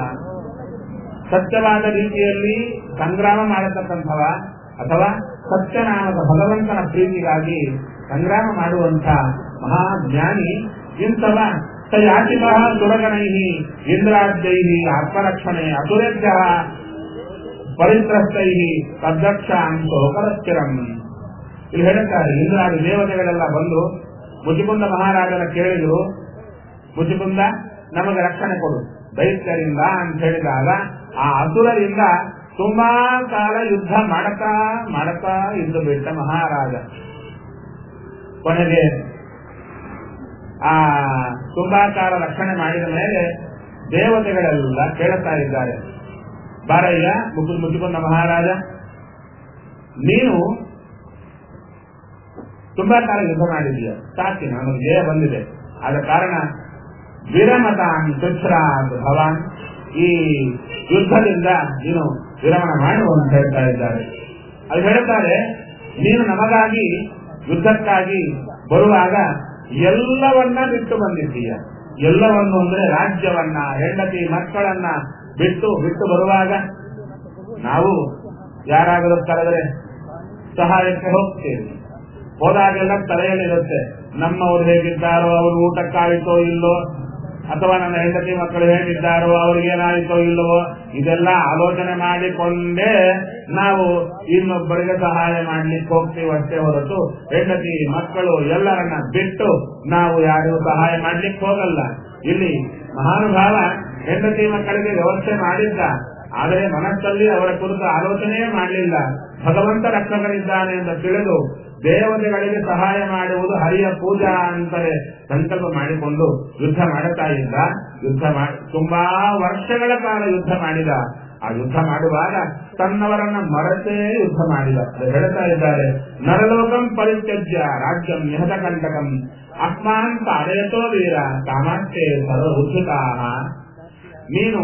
ಸತ್ಯವಾದ ರೀತಿಯಲ್ಲಿ ಸಂಗ್ರಾಮ ಮಾಡತಕ್ಕಂಥವ ಅಥವಾ ಸತ್ಯನಾಮದ ಭಗವಂತನ ಪ್ರೀತಿಗಾಗಿ ಸಂಗ್ರಾಮ ಮಾಡುವಂತ ಮಹಾಜ್ಞಾನಿ ಇಂಥವ ಯಾಚಿತ ಸುರಗಣೈ ಇಂದ್ರಾಜ್ಯೈ ಆತ್ಮರಕ್ಷಣೆ ಅಸುರೇಭ್ಯ ಪರಿತ್ರಸ್ತೈ ತದ್ದಕ್ಷಾಂ ಶೋಕರಸ್ಥಿರಂ ಇಲ್ಲಿ ಹೇಳುತ್ತಾರೆ ಇಂದ್ರಾದಿ ದೇವತೆಗಳೆಲ್ಲ ಬಂದು ಮುಜಿಕುಂದ ಮಹಾರಾಜನ ಕೇಳಿದ್ರು ಮುಜಿಕುಂದ ನಮಗೆ ರಕ್ಷಣೆ ಕೊಡು ದೈತ್ಯರಿಂದ ಅಂತ ಹೇಳಿದಾಗ ಆ ಅಸುರರಿಂದ ತುಂಬಾ ಕಾಲ ಯುದ್ಧ ಮಾಡತಾ ಮಾಡತಾ ಇದ್ದು ಬಿಟ್ಟ ಮಹಾರಾಜ ಕೊನೆಗೆ ಆ ಕುಂಭಾಕಾರ ರಕ್ಷಣೆ ಮಾಡಿದ ಮೇಲೆ ದೇವತೆಗಳೆಲ್ಲ ಕೇಳುತ್ತಾ ಇದ್ದಾರೆ ಬಾರಯ್ಯ ಮುಕುಲ್ ಮುಚ್ಚುಕೊಂಡ ಮಹಾರಾಜ ನೀನು ತುಂಬಾ ಕಾಲ ಯುದ್ಧ ಮಾಡಿದೀಯ ಸಾಕಿ ನಮಗೆ ಜಯ ಬಂದಿದೆ ಆದ ಕಾರಣ ವಿರಮತಾನ್ ತುಚ್ಛರಾದ್ ಭವಾನ್ ಈ ಯುದ್ಧದಿಂದ ನೀನು ವಿರಮಣ ಮಾಡು ಅಂತ ಹೇಳ್ತಾ ಇದ್ದಾರೆ ಅದು ಹೇಳ್ತಾರೆ ನೀನು ನಮಗಾಗಿ ಯುದ್ಧಕ್ಕಾಗಿ ಬರುವಾಗ ಎಲ್ಲವನ್ನ ಬಿಟ್ಟು ಬಂದಿದ್ದೀಯ ಎಲ್ಲವನ್ನು ಅಂದ್ರೆ ರಾಜ್ಯವನ್ನ ಹೆಂಡತಿ ಮಕ್ಕಳನ್ನ ಬಿಟ್ಟು ಬಿಟ್ಟು ಬರುವಾಗ ನಾವು ಯಾರಾದರೂ ಕರೆದರೆ ಸಹಾಯಕ್ಕೆ ಹೋಗ್ತೇವೆ ಹೋದಾಗೆಲ್ಲ ತಲೆಯಲ್ಲಿರುತ್ತೆ ನಮ್ಮವ್ರು ಹೇಗಿದ್ದಾರೋ ಅವ್ರು ಊಟಕ್ಕಾಯಿತೋ ಇಲ್ಲೋ ಅಥವಾ ನನ್ನ ಹೆಂಡತಿ ಮಕ್ಕಳು ಹೇಗಿದ್ದಾರೋ ಅವ್ರಿಗೇನಾಯಿತೋ ಇಲ್ಲವೋ ಇದೆಲ್ಲ ಆಲೋಚನೆ ಮಾಡಿಕೊಂಡೇ ನಾವು ಇನ್ನೊಬ್ಬರಿಗೆ ಸಹಾಯ ಮಾಡ್ಲಿಕ್ಕೆ ಹೋಗ್ತೀವಿ ಅಷ್ಟೇ ಹೊರತು ಹೆಂಡತಿ ಮಕ್ಕಳು ಎಲ್ಲರನ್ನ ಬಿಟ್ಟು ನಾವು ಯಾರಿಗೂ ಸಹಾಯ ಮಾಡ್ಲಿಕ್ಕೆ ಹೋಗಲ್ಲ ಇಲ್ಲಿ ಮಹಾನುಭಾವ ಹೆಂಡತಿ ಮಕ್ಕಳಿಗೆ ವ್ಯವಸ್ಥೆ ಮಾಡಿದ್ದ ಆದರೆ ಮನಸ್ಸಲ್ಲಿ ಅವರ ಕುರಿತು ಆಲೋಚನೆಯೇ ಮಾಡಲಿಲ್ಲ ಭಗವಂತ ರಕ್ಷಕನಿದ್ದಾನೆ ಅಂತ ತಿಳಿದು ದೇವತೆಗಳಿಗೆ ಸಹಾಯ ಮಾಡುವುದು ಹರಿಯ ಪೂಜಾ ಅಂತಲೇ ಸಂಕಲ್ಪ ಮಾಡಿಕೊಂಡು ಯುದ್ಧ ಮಾಡುತ್ತಾ ಇದ್ದ ಯುದ್ಧ ಮಾಡಿ ತುಂಬಾ ವರ್ಷಗಳ ಕಾಲ ಯುದ್ಧ ಮಾಡಿದ ಆ ಯುದ್ಧ ಮಾಡುವಾಗ ತನ್ನವರನ್ನ ಮರೆತೇ ಯುದ್ಧ ಮಾಡಿದ ಅದು ಹೇಳ್ತಾ ಇದ್ದಾರೆ ನರಲೋಕಂ ಪರಿತ್ಯಜ್ಯ ರಾಜ್ಯಂ ನಿಹತ ಕಂಟಕಂ ಅಸ್ಮಾನ್ ತಾರೇತೋ ವೀರ ಕಾಮಾಕ್ಷೆ ಸರ್ವ ಉದ್ಯುತಾ ನೀನು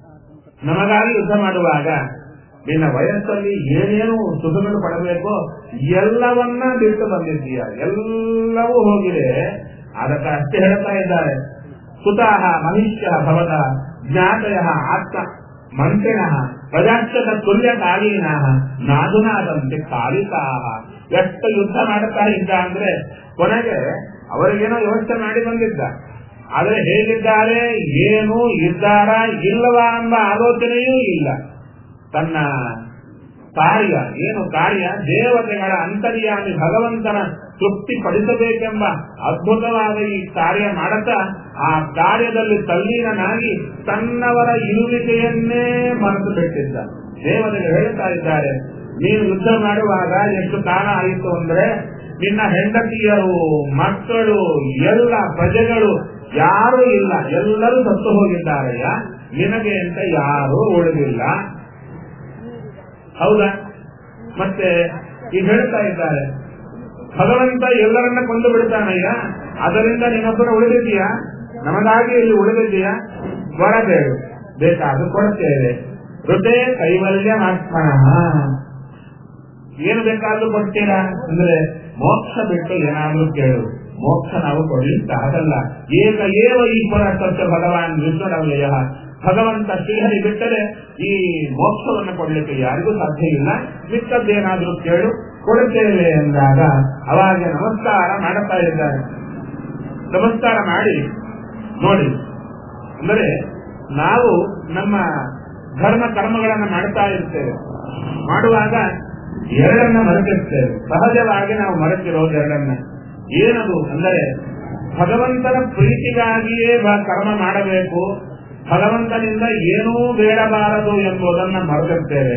ನಮಗಾಗಿ ಯುದ್ಧ ಮಾಡುವಾಗ ನಿನ್ನ ವಯಸ್ಸಲ್ಲಿ ಏನೇನು ಸುಖಗಳು ಪಡಬೇಕೋ ಎಲ್ಲವನ್ನ ಬಿಟ್ಟು ಬಂದಿದ್ದೀಯ ಎಲ್ಲವೂ ಹೋಗಿದೆ ಅದಕ್ಕೆ ಅಷ್ಟೇ ಹೇಳ್ತಾ ಇದ್ದಾರೆ ಸುತಾಹ ಮನುಷ್ಯ ಭವದ ಜ್ಞಾತಯ ಆತ್ಮ ಮಂತ್ರಿಣ ಪ್ರಜಾಕ್ಷತ ತುಲ್ಯ ಕಾಲೀನ ನಾದುನಾದಂತೆ ಕಾಲಿಕಾಹ ಎಷ್ಟು ಯುದ್ಧ ಮಾಡುತ್ತಾ ಇದ್ದ ಅಂದ್ರೆ ಕೊನೆಗೆ ಅವರಿಗೇನೋ ವ್ಯವಸ್ಥೆ ಮಾಡಿ ಬಂದಿದ್ದ ಆದರೆ ಹೇಗಿದ್ದಾರೆ ಏನು ಇದ್ದಾರಾ ಇಲ್ಲವಾ ಎಂಬ ಆಲೋಚನೆಯೂ ಇಲ್ಲ ತನ್ನ ಕಾರ್ಯ ಏನು ಕಾರ್ಯ ದೇವತೆಗಳ ಅಂತರ್ಯಾಮಿ ಭಗವಂತನ ತೃಪ್ತಿ ಪಡಿಸಬೇಕೆಂಬ ಅದ್ಭುತವಾದ ಈ ಕಾರ್ಯ ಮಾಡುತ್ತಾ ಆ ಕಾರ್ಯದಲ್ಲಿ ತಲ್ಲೀನನಾಗಿ ತನ್ನವರ ಇರುವಿಕೆಯನ್ನೇ ಮರೆತು ಬಿಟ್ಟಿದ್ದ ದೇವತೆಗಳು ಹೇಳ್ತಾ ಇದ್ದಾರೆ ನೀನು ಯುದ್ಧ ಮಾಡುವಾಗ ಎಷ್ಟು ಕಾಲ ಆಯಿತು ಅಂದ್ರೆ ನಿನ್ನ ಹೆಂಡತಿಯರು ಮಕ್ಕಳು ಎಲ್ಲ ಪ್ರಜೆಗಳು ಯಾರೂ ಇಲ್ಲ ಎಲ್ಲರೂ ಸತ್ತು ಹೋಗಿದ್ದಾರೆಯ ನಿನಗೆ ಅಂತ ಯಾರೂ ಉಳಿದಿಲ್ಲ ಹೌದಾ ಮತ್ತೆ ಈಗ ಹೇಳ್ತಾ ಇದ್ದಾರೆ ಭಗವಂತ ಎಲ್ಲರನ್ನ ಕೊಂದು ಬಿಡ್ತಾನಯ್ಯ ಅದರಿಂದ ನಿನ್ನೊಬ್ಬರ ಉಳಿದಿದ್ದೀಯಾ ನಮಗಾಗಿ ಇಲ್ಲಿ ಉಳಿದಿದ್ದೀಯಾ ಕೊಡಬೇಡು ಬೇಕಾದ್ರೂ ಕೊಡ್ತೇವೆ ಹೃದಯ ಕೈವಲ್ಯ ಆತ್ಮನಃ ಏನು ಬೇಕಾದ್ರೂ ಕೊಡ್ತೀರಾ ಅಂದ್ರೆ ಮೋಕ್ಷ ಬಿಟ್ಟು ಏನಾದ್ರೂ ಕೇಳು ಮೋಕ್ಷ ನಾವು ಕೊಡ್ಲಿಕ್ಕೆ ಆಗಲ್ಲ ಏಕ ಏವ ಈಶ್ವರ ಸತ್ಯ ಭಗವಾನ್ ವಿಶ್ವರವ್ಯಯ ಭಗವಂತ ಶ್ರೀಹರಿ ಬಿಟ್ಟರೆ ಈ ಮೋಕ್ಷವನ್ನು ಕೊಡ್ಲಿಕ್ಕೆ ಯಾರಿಗೂ ಸಾಧ್ಯ ಇಲ್ಲ ಮಿಕ್ಕದ್ದೇನಾದ್ರೂ ಕೇಳು ಕೊಡುತ್ತೇವೆ ಎಂದಾಗ ಅವಾಗ ನಮಸ್ಕಾರ ಮಾಡುತ್ತಾ ಇದ್ದಾರೆ ನಮಸ್ಕಾರ ಮಾಡಿ ನೋಡಿ ಅಂದರೆ ನಾವು ನಮ್ಮ ಧರ್ಮ ಕರ್ಮಗಳನ್ನು ಮಾಡ್ತಾ ಇರ್ತೇವೆ ಮಾಡುವಾಗ ಎರಡನ್ನ ಮರೆತಿರ್ತೇವೆ ಸಹಜವಾಗಿ ನಾವು ಮರೆತಿರೋದು ಎರಡನ್ನ ಏನದು ಅಂದರೆ ಭಗವಂತನ ಪ್ರೀತಿಗಾಗಿಯೇ ಬ- ಕರ್ಮ ಮಾಡಬೇಕು ಭಗವಂತನಿಂದ ಏನೂ ಬೇಡಬಾರದು ಎಂಬುದನ್ನ ಮರೆತಿರ್ತೇವೆ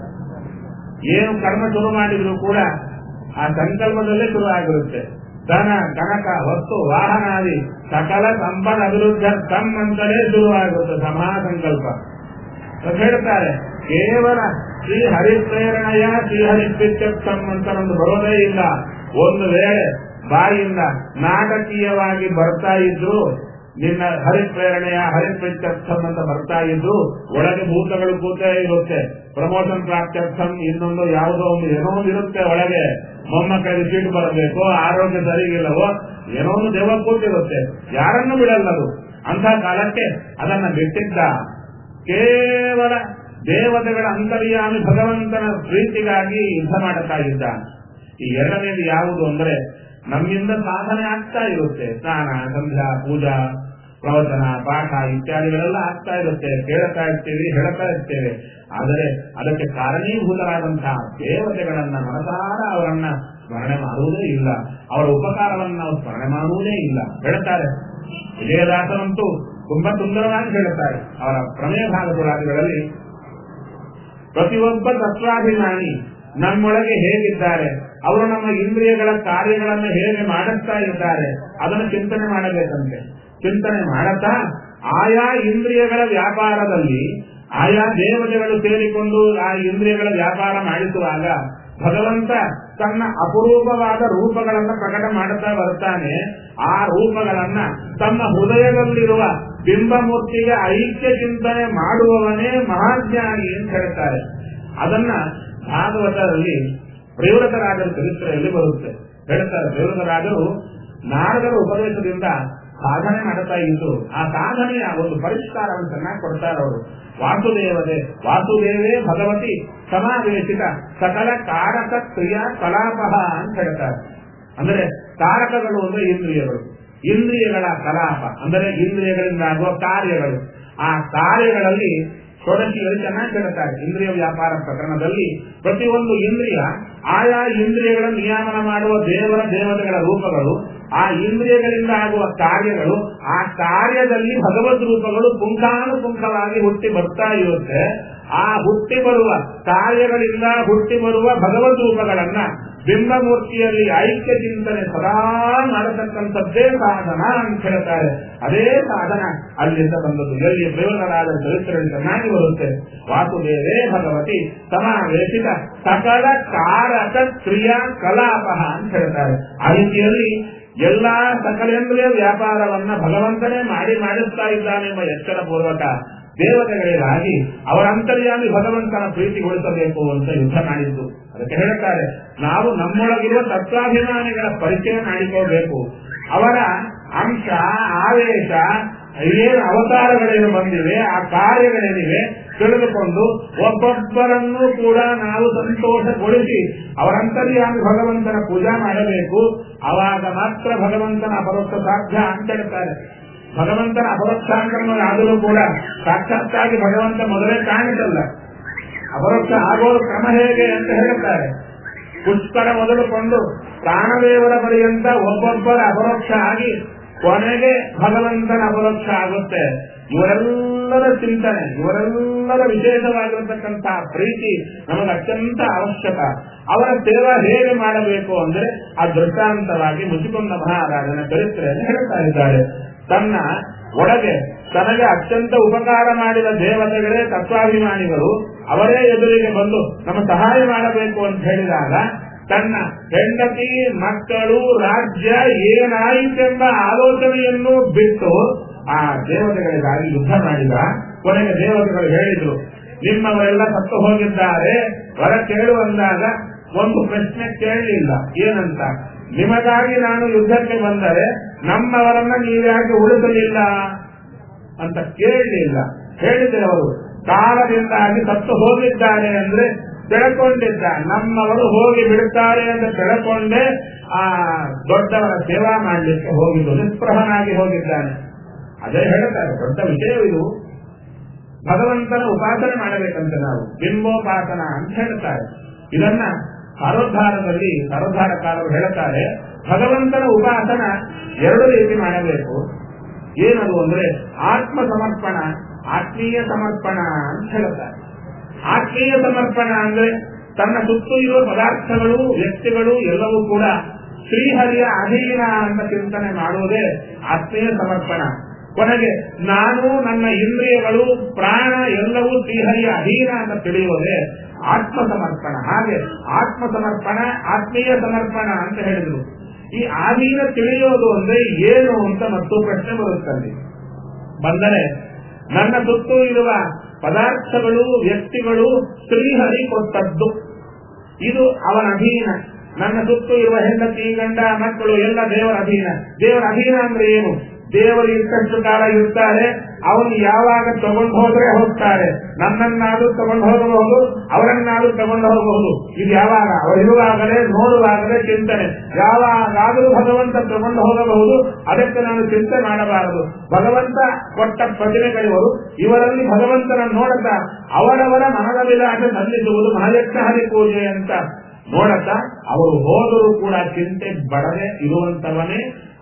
ಏನು ಕರ್ಮ ಶುರು ಮಾಡಿದ್ರು ಕೂಡ ಆ ಸಂಕಲ್ಪದಲ್ಲೇ ಶುರು ಆಗಿರುತ್ತೆ ಧನ ಕನಕ ವಸ್ತು ವಾಹನಾದಿ ಸಕಲ ಸಂಪದ ಅಭಿವೃದ್ಧ ತಮ್ ಅಂತಲೇ ಶುರುವಾಗುತ್ತೆ ಸಮಾ ಸಂಕಲ್ಪ ಅಂತ ಹೇಳ್ತಾರೆ ಕೇವಲ ಶ್ರೀ ಹರಿಪ್ರೇರಣೆಯ ಶ್ರೀಹರಿ ಪ್ರೀತ್ಯರ್ಥಂ ಅಂತ ಒಂದು ಬರೋದೇ ಇಲ್ಲ ಒಂದು ವೇಳೆ ಬಾಯಿಂದ ನಾಟಕೀಯವಾಗಿ ಬರ್ತಾ ಇದ್ರು ನಿನ್ನ ಹರಿಪ್ರೇರಣೆಯ ಹರಿಪ್ರೀತ್ಯರ್ಥಂ ಅಂತ ಬರ್ತಾ ಇದ್ರು ಒಳಗೆ ಭೂತಗಳು ಕೂತೇ ಇರುತ್ತೆ ಪ್ರಮೋಷನ್ ಪ್ರಾಪ್ತ್ಯರ್ಥಂ ಇನ್ನೊಂದು ಯಾವುದೋ ಒಂದು ಏನೋ ಒಂದು ಇರುತ್ತೆ ಒಳಗೆ ಮೊಮ್ಮಕ್ಕಳಿಗೆ ಸೀಟು ಬರಬೇಕು ಆರೋಗ್ಯ ಸರಿಗಿಲ್ಲವೋ ಏನೋ ಒಂದು ದೇವ ಕೂತಿರುತ್ತೆ ಯಾರನ್ನು ಬಿಡಲ್ಲ ಅದು ಅಂತ ಕಾಲಕ್ಕೆ ಅದನ್ನ ಬಿಟ್ಟಿದ್ದ ಕೇವಲ ದೇವತೆಗಳ ಅಂತರ್ಯಾಮಿ ಭಗವಂತನ ಪ್ರೀತಿಗಾಗಿ ಯುದ್ಧ ಮಾಡುತ್ತಾ ಇದ್ದ ಈ ಎರಡನೇದು ಯಾವುದು ಅಂದ್ರೆ ನಮ್ಮಿಂದ ಸಾಧನೆ ಆಗ್ತಾ ಇರುತ್ತೆ ಸ್ನಾನ ಸಂಧ್ಯಾ ಪೂಜಾ ಪ್ರವಚನ ಪಾಠ ಇತ್ಯಾದಿಗಳೆಲ್ಲ ಆಗ್ತಾ ಇರುತ್ತೆ ಕೇಳ್ತಾ ಇರ್ತೀವಿ ಹೇಳ್ತಾ ಇರ್ತೇವೆ ಆದರೆ ಅದಕ್ಕೆ ಕಾರಣೀಭೂತರಾದಂತಹ ದೇವತೆಗಳನ್ನ ಮನಸಾರ ಅವರನ್ನ ಸ್ಮರಣೆ ಮಾಡುವುದೇ ಇಲ್ಲ ಅವರ ಉಪಕಾರವನ್ನು ನಾವು ಸ್ಮರಣೆ ಮಾಡುವುದೇ ಇಲ್ಲ ಹೇಳ್ತಾರೆ ವಿಜಯದಾಸರಂತೂ ತುಂಬಾ ಸುಂದರವಾಗಿ ಹೇಳುತ್ತಾರೆ ಅವರ ಪ್ರಮೇಯ ಭಾಗಗಳಲ್ಲಿ ಪ್ರತಿಯೊಬ್ಬ ತತ್ವಾಭಿಮಾನಿ ನಮ್ಮೊಳಗೆ ಹೇಗಿದ್ದಾರೆ ಅವರು ನಮ್ಮ ಇಂದ್ರಿಯಗಳ ಕಾರ್ಯಗಳನ್ನು ಹೇಗೆ ಮಾಡಿಸ್ತಾ ಇದ್ದಾರೆ ಅದನ್ನು ಚಿಂತನೆ ಮಾಡಬೇಕಂತೆ ಚಿಂತನೆ ಮಾಡತಾ ಆಯಾ ಇಂದ್ರಿಯಗಳ ವ್ಯಾಪಾರದಲ್ಲಿ ಆಯಾ ದೇವತೆಗಳು ಸೇರಿಕೊಂಡು ಆ ಇಂದ್ರಿಯಗಳ ವ್ಯಾಪಾರ ಮಾಡಿಸುವಾಗ ಭಗವಂತ ತನ್ನ ಅಪರೂಪವಾದ ರೂಪಗಳನ್ನು ಪ್ರಕಟ ಮಾಡುತ್ತಾ ಬರ್ತಾನೆ ಆ ರೂಪಗಳನ್ನ ತಮ್ಮ ಹೃದಯದಲ್ಲಿರುವ ಬಿಂಬಮೂರ್ತಿಗೆ ಐಕ್ಯ ಚಿಂತನೆ ಮಾಡುವವನೇ ಮಹಾಜ್ಞಾನಿ ಅಂತ ಹೇಳ್ತಾರೆ ಅದನ್ನ ಭಾಗವತರಲ್ಲಿ ಪ್ರಯೋಗರಾಜರ ಚರಿತ್ರೆಯಲ್ಲಿ ಬರುತ್ತೆ ಹೇಳ್ತಾರೆ ಪ್ರಯೋಗರಾಜರು ನಾರದರ ಉಪದೇಶದಿಂದ ಸಾಧನೆ ಮಾಡುತ್ತಾ ಇದ್ದು ಆ ಸಾಧನೆಯ ಒಂದು ಪರಿಷ್ಕಾರವನ್ನು ಚೆನ್ನಾಗಿ ಕೊಡ್ತಾರೆ ಅವರು ವಾಸುದೇವತೆ ವಾಸುದೇವೇ ಭಗವತಿ ಸಮಾವೇಶಿತ ಸಕಲ ಕಾರಕ ಕ್ರಿಯಾ ಕಲಾಪಹ ಅಂತ ಹೇಳ್ತಾರೆ ಅಂದರೆ ಕಾರಕಗಳು ಅಂದ್ರೆ ಇಂದ್ರಿಯಗಳು ಇಂದ್ರಿಯಗಳ ಕಲಾಪ ಅಂದರೆ ಇಂದ್ರಿಯಗಳಿಂದ ಆಗುವ ಕಾರ್ಯಗಳು ಆ ಕಾರ್ಯಗಳಲ್ಲಿ ಷೋಡಶಿಗಳು ಚೆನ್ನಾಗಿ ಹೇಳ್ತಾರೆ ಇಂದ್ರಿಯ ವ್ಯಾಪಾರ ಪ್ರಕರಣದಲ್ಲಿ ಪ್ರತಿಯೊಂದು ಇಂದ್ರಿಯ ಆಯಾ ಇಂದ್ರಿಯಗಳ ನಿಯಾಮನ ಮಾಡುವ ದೇವರ ದೇವತೆಗಳ ರೂಪಗಳು ಆ ಇಂದ್ರಿಯಗಳಿಂದ ಆಗುವ ಕಾರ್ಯಗಳು ಆ ಕಾರ್ಯದಲ್ಲಿ ಭಗವದ್ ರೂಪಗಳು ಪುಂಖಾನುಪುಂಖವಾಗಿ ಹುಟ್ಟಿ ಬರ್ತಾ ಇರುತ್ತೆ ಆ ಹುಟ್ಟಿ ಬರುವ ಕಾರ್ಯಗಳಿಂದ ಹುಟ್ಟಿ ಬರುವ ಭಗವದ್ ರೂಪಗಳನ್ನ ಬಿಂಬಮೂರ್ತಿಯಲ್ಲಿ ಐಕ್ಯ ಚಿಂತನೆ ಸದಾ ಮಾಡತಕ್ಕಂಥದ್ದೇ ಸಾಧನ ಅಂತ ಹೇಳ್ತಾರೆ ಅದೇ ಸಾಧನ ಅಲ್ಲಿಂದ ಬಂದದ್ದು ಎಲ್ಲಿ ಪ್ರಯೋಗರಾದ ಚರಿತ್ರೆ ಚೆನ್ನಾಗಿ ಬರುತ್ತೆ ವಾಸುದೇವೇ ಭಗವತಿ ಸಮಾವೇಶಿತ ಸಕಲ ಕಾರಕ ಕ್ರಿಯಾ ಕಲಾಪ ಅಂತ ಹೇಳ್ತಾರೆ ಆ ರೀತಿಯಲ್ಲಿ ಎಲ್ಲಾ ಸಕಲೇಂದ್ರಿಯ ವ್ಯಾಪಾರವನ್ನ ಭಗವಂತನೇ ಮಾಡಿ ಮಾಡಿಸ್ತಾ ಇದ್ದಾನೆಂಬ ಎಚ್ಚರ ಪೂರ್ವಕ ದೇವತೆಗಳಿಗಾಗಿ ಅವರ ಅಂತರ್ಯಾಮಿ ಭಗವಂತನ ಪ್ರೀತಿಗೊಳಿಸಬೇಕು ಅಂತ ಯುದ್ಧ ಮಾಡಿದ್ದು ಅದಕ್ಕೆ ಹೇಳ್ತಾರೆ ನಾವು ನಮ್ಮೊಳಗಿರುವ ತತ್ವಾಭಿಮಾನಿಗಳ ಪರಿಚಯ ಮಾಡಿಕೋಬೇಕು ಅವರ ಅಂಶ ಆವೇಶ ಏನು ಅವತಾರಗಳೇನು ಬಂದಿವೆ ಆ ಕಾರ್ಯಗಳೇನಿವೆ ತಿಳಿದುಕೊಂಡು ಒಬ್ಬೊಬ್ಬರನ್ನು ಕೂಡ ನಾವು ಸಂತೋಷಗೊಳಿಸಿ ಅವರಂತರ್ಯಾಮಿ ಭಗವಂತನ ಪೂಜಾ ಮಾಡಬೇಕು ಅವಾಗ ಮಾತ್ರ ಭಗವಂತನ ಅಪರೋಕ್ಷ ಸಾಧ್ಯ ಅಂತ ಹೇಳ್ತಾರೆ ಭಗವಂತನ ಅಪರೋಕ್ಷಾಂತರವಾದರೂ ಕೂಡ ಸಾಕ್ಷಾತ್ತಾಗಿ ಭಗವಂತ ಮೊದಲೇ ಕಾಣಿಸಲ್ಲ ಅಪರೋಕ್ಷ ಆಗೋದು ಕ್ರಮ ಹೇಗೆ ಅಂತ ಹೇಳುತ್ತಾರೆ ಪುಷ್ಕರ ಮೊದಲುಕೊಂಡು ಪ್ರಾಣದೇವರ ಪರ್ಯಂತ ಒಬ್ಬೊಬ್ಬರ ಅಪರೋಕ್ಷ ಆಗಿ ಕೊನೆಗೆ ಭಗವಂತನ ಅಪರೋಕ್ಷ ಆಗುತ್ತೆ ಇವರೆಲ್ಲರ ಚಿಂತನೆ ಇವರೆಲ್ಲರ ವಿಶೇಷವಾಗಿರತಕ್ಕಂತಹ ಪ್ರೀತಿ ನಮಗೆ ಅತ್ಯಂತ ಅವಶ್ಯಕ ಅವರ ಸೇವಾ ಹೇಗೆ ಮಾಡಬೇಕು ಅಂದ್ರೆ ಆ ದೃಷ್ಟಾಂತವಾಗಿ ಮುಚಿಕೊಂಡ ಮಹಾರಾಜನ ಚರಿತ್ರೆಯನ್ನು ಹೇಳ್ತಾ ಇದ್ದಾರೆ ತನ್ನ ಒಳಗೆ ತನಗೆ ಅತ್ಯಂತ ಉಪಕಾರ ಮಾಡಿದ ದೇವತೆಗಳೇ ತತ್ವಾಭಿಮಾನಿಗಳು ಅವರೇ ಎದುರಿಗೆ ಬಂದು ನಮ್ಮ ಸಹಾಯ ಮಾಡಬೇಕು ಅಂತ ಹೇಳಿದಾಗ ತನ್ನ ಹೆಂಡತಿ ಮಕ್ಕಳು ರಾಜ್ಯ ಏನಾಯಿತೆಂಬ ಆಲೋಚನೆಯನ್ನು ಬಿಟ್ಟು ಆ ದೇವತೆಗಳಿಗಾಗಿ ಯುದ್ಧ ಮಾಡಿದ ಕೊನೆಗೆ ದೇವತೆಗಳು ಹೇಳಿದ್ರು ನಿಮ್ಮವರೆಲ್ಲ ಸತ್ತು ಹೋಗಿದ್ದಾರೆ ವರ ಕೇಳು ಅಂದಾಗ ಒಂದು ಪ್ರಶ್ನೆ ಕೇಳಲಿಲ್ಲ ಏನಂತ ನಿಮಗಾಗಿ ನಾನು ಯುದ್ಧಕ್ಕೆ ಬಂದರೆ ನಮ್ಮವರನ್ನ ನೀವ್ಯಾಕೆ ಉಳಿಸಲಿಲ್ಲ ಅಂತ ಕೇಳಲಿಲ್ಲ ಹೇಳಿದ್ರೆ ಅವರು ಕಾಲದಿಂದಾಗಿ ಸತ್ತು ಹೋಗಿದ್ದಾರೆ ಅಂದ್ರೆ ತಿಳ್ಕೊಂಡಿದ್ದ ನಮ್ಮವರು ಹೋಗಿ ಬಿಡುತ್ತಾರೆ ಅಂತ ತಿಳ್ಕೊಂಡೇ ಆ ದೊಡ್ಡವರ ಸೇವಾ ಮಾಡಲಿಕ್ಕೆ ಹೋಗಿದ್ದು ನಿಸ್ಪೃಹನಾಗಿ ಹೋಗಿದ್ದಾನೆ ಅದೇ ಹೇಳ್ತಾರೆ ದೊಡ್ಡ ವಿಷಯವಿದು ಭಗವಂತನ ಉಪಾಸನೆ ಮಾಡಬೇಕಂತ ನಾವು ಬಿಂಬೋಪಾಸನ ಅಂತ ಹೇಳ್ತಾರೆ ಇದನ್ನ ಸಾರೋದ್ಧಾರದಲ್ಲಿ ಸಾರೋದ್ಧಾರಕಾರರು ಹೇಳ್ತಾರೆ ಭಗವಂತನ ಉಪಾಸನ ಎರಡು ರೀತಿ ಮಾಡಬೇಕು ಏನದು ಅಂದ್ರೆ ಆತ್ಮ ಸಮರ್ಪಣ ಆತ್ಮೀಯ ಸಮರ್ಪಣ ಅಂತ ಹೇಳ್ತಾರೆ ಆತ್ಮೀಯ ಸಮರ್ಪಣ ಅಂದ್ರೆ ತನ್ನ ಸುತ್ತು ಇರುವ ಪದಾರ್ಥಗಳು ವ್ಯಕ್ತಿಗಳು ಎಲ್ಲವೂ ಕೂಡ ಶ್ರೀಹರಿಯ ಅಧೀನ ಅಂತ ಚಿಂತನೆ ಮಾಡುವುದೇ ಆತ್ಮೀಯ ಸಮರ್ಪಣ ಕೊನೆಗೆ ನಾನು ನನ್ನ ಇಂದ್ರಿಯಗಳು ಪ್ರಾಣ ಎಲ್ಲವೂ ಶ್ರೀಹರಿಯ ಅಧೀನ ಅಂತ ತಿಳಿಯುವುದೇ ಆತ್ಮ ಸಮರ್ಪಣ ಹಾಗೆ ಆತ್ಮ ಸಮರ್ಪಣ ಆತ್ಮೀಯ ಸಮರ್ಪಣ ಅಂತ ಹೇಳಿದ್ರು ಈ ಆಧೀನ ತಿಳಿಯೋದು ಅಂದ್ರೆ ಏನು ಅಂತ ಮತ್ತು ಪ್ರಶ್ನೆ ಬರುತ್ತದೆ ಬಂದರೆ ನನ್ನ ಸುತ್ತು ಇರುವ ಪದಾರ್ಥಗಳು ವ್ಯಕ್ತಿಗಳು ಶ್ರೀಹರಿ ಕೊಟ್ಟದ್ದು ಇದು ಅವನ ಅಧೀನ ನನ್ನ ಸುತ್ತು ಇರುವ ಹೆಂಡತಿ ಗಂಡ ಮಕ್ಕಳು ಎಲ್ಲ ದೇವರ ಅಧೀನ ದೇವರ ಅಧೀನ ಅಂದ್ರೆ ಏನು ದೇವರು ಇರ್ತಷ್ಟು ಕಾಲ ಇರ್ತಾರೆ ಅವನು ಯಾವಾಗ ತಗೊಂಡು ಹೋದ್ರೆ ಹೋಗ್ತಾರೆ ನನ್ನನ್ನಾದ್ರೂ ತಗೊಂಡು ಹೋಗಬಹುದು ಅವರನ್ನಾದ್ರೂ ತಗೊಂಡು ಹೋಗಬಹುದು ಇದು ಯಾವಾಗ ಅವರಿರುವಾಗಲೇ ನೋಡುವಾಗಲೇ ಚಿಂತನೆ ಯಾವಾಗಾದರೂ ಭಗವಂತ ತಗೊಂಡು ಹೋಗಬಹುದು ಅದಕ್ಕೆ ನಾನು ಚಿಂತೆ ಮಾಡಬಾರದು ಭಗವಂತ ಕೊಟ್ಟ ಪ್ರತಿಮೆಗಳಿವರು ಇವರಲ್ಲಿ ಭಗವಂತನ ನೋಡುತ್ತಾ ಅವರವರ ಮನದ ವಿಲಾಸ ಸಲ್ಲಿಸುವುದು ಮಹಾಯಜ್ಞ ಹರಿ ಪೂಜೆ ಅಂತ ನೋಡತ್ತ ಅವರು ಹೋದರೂ ಕೂಡ ಚಿಂತೆ ಬಡದೆ ಇರುವಂತವನೇ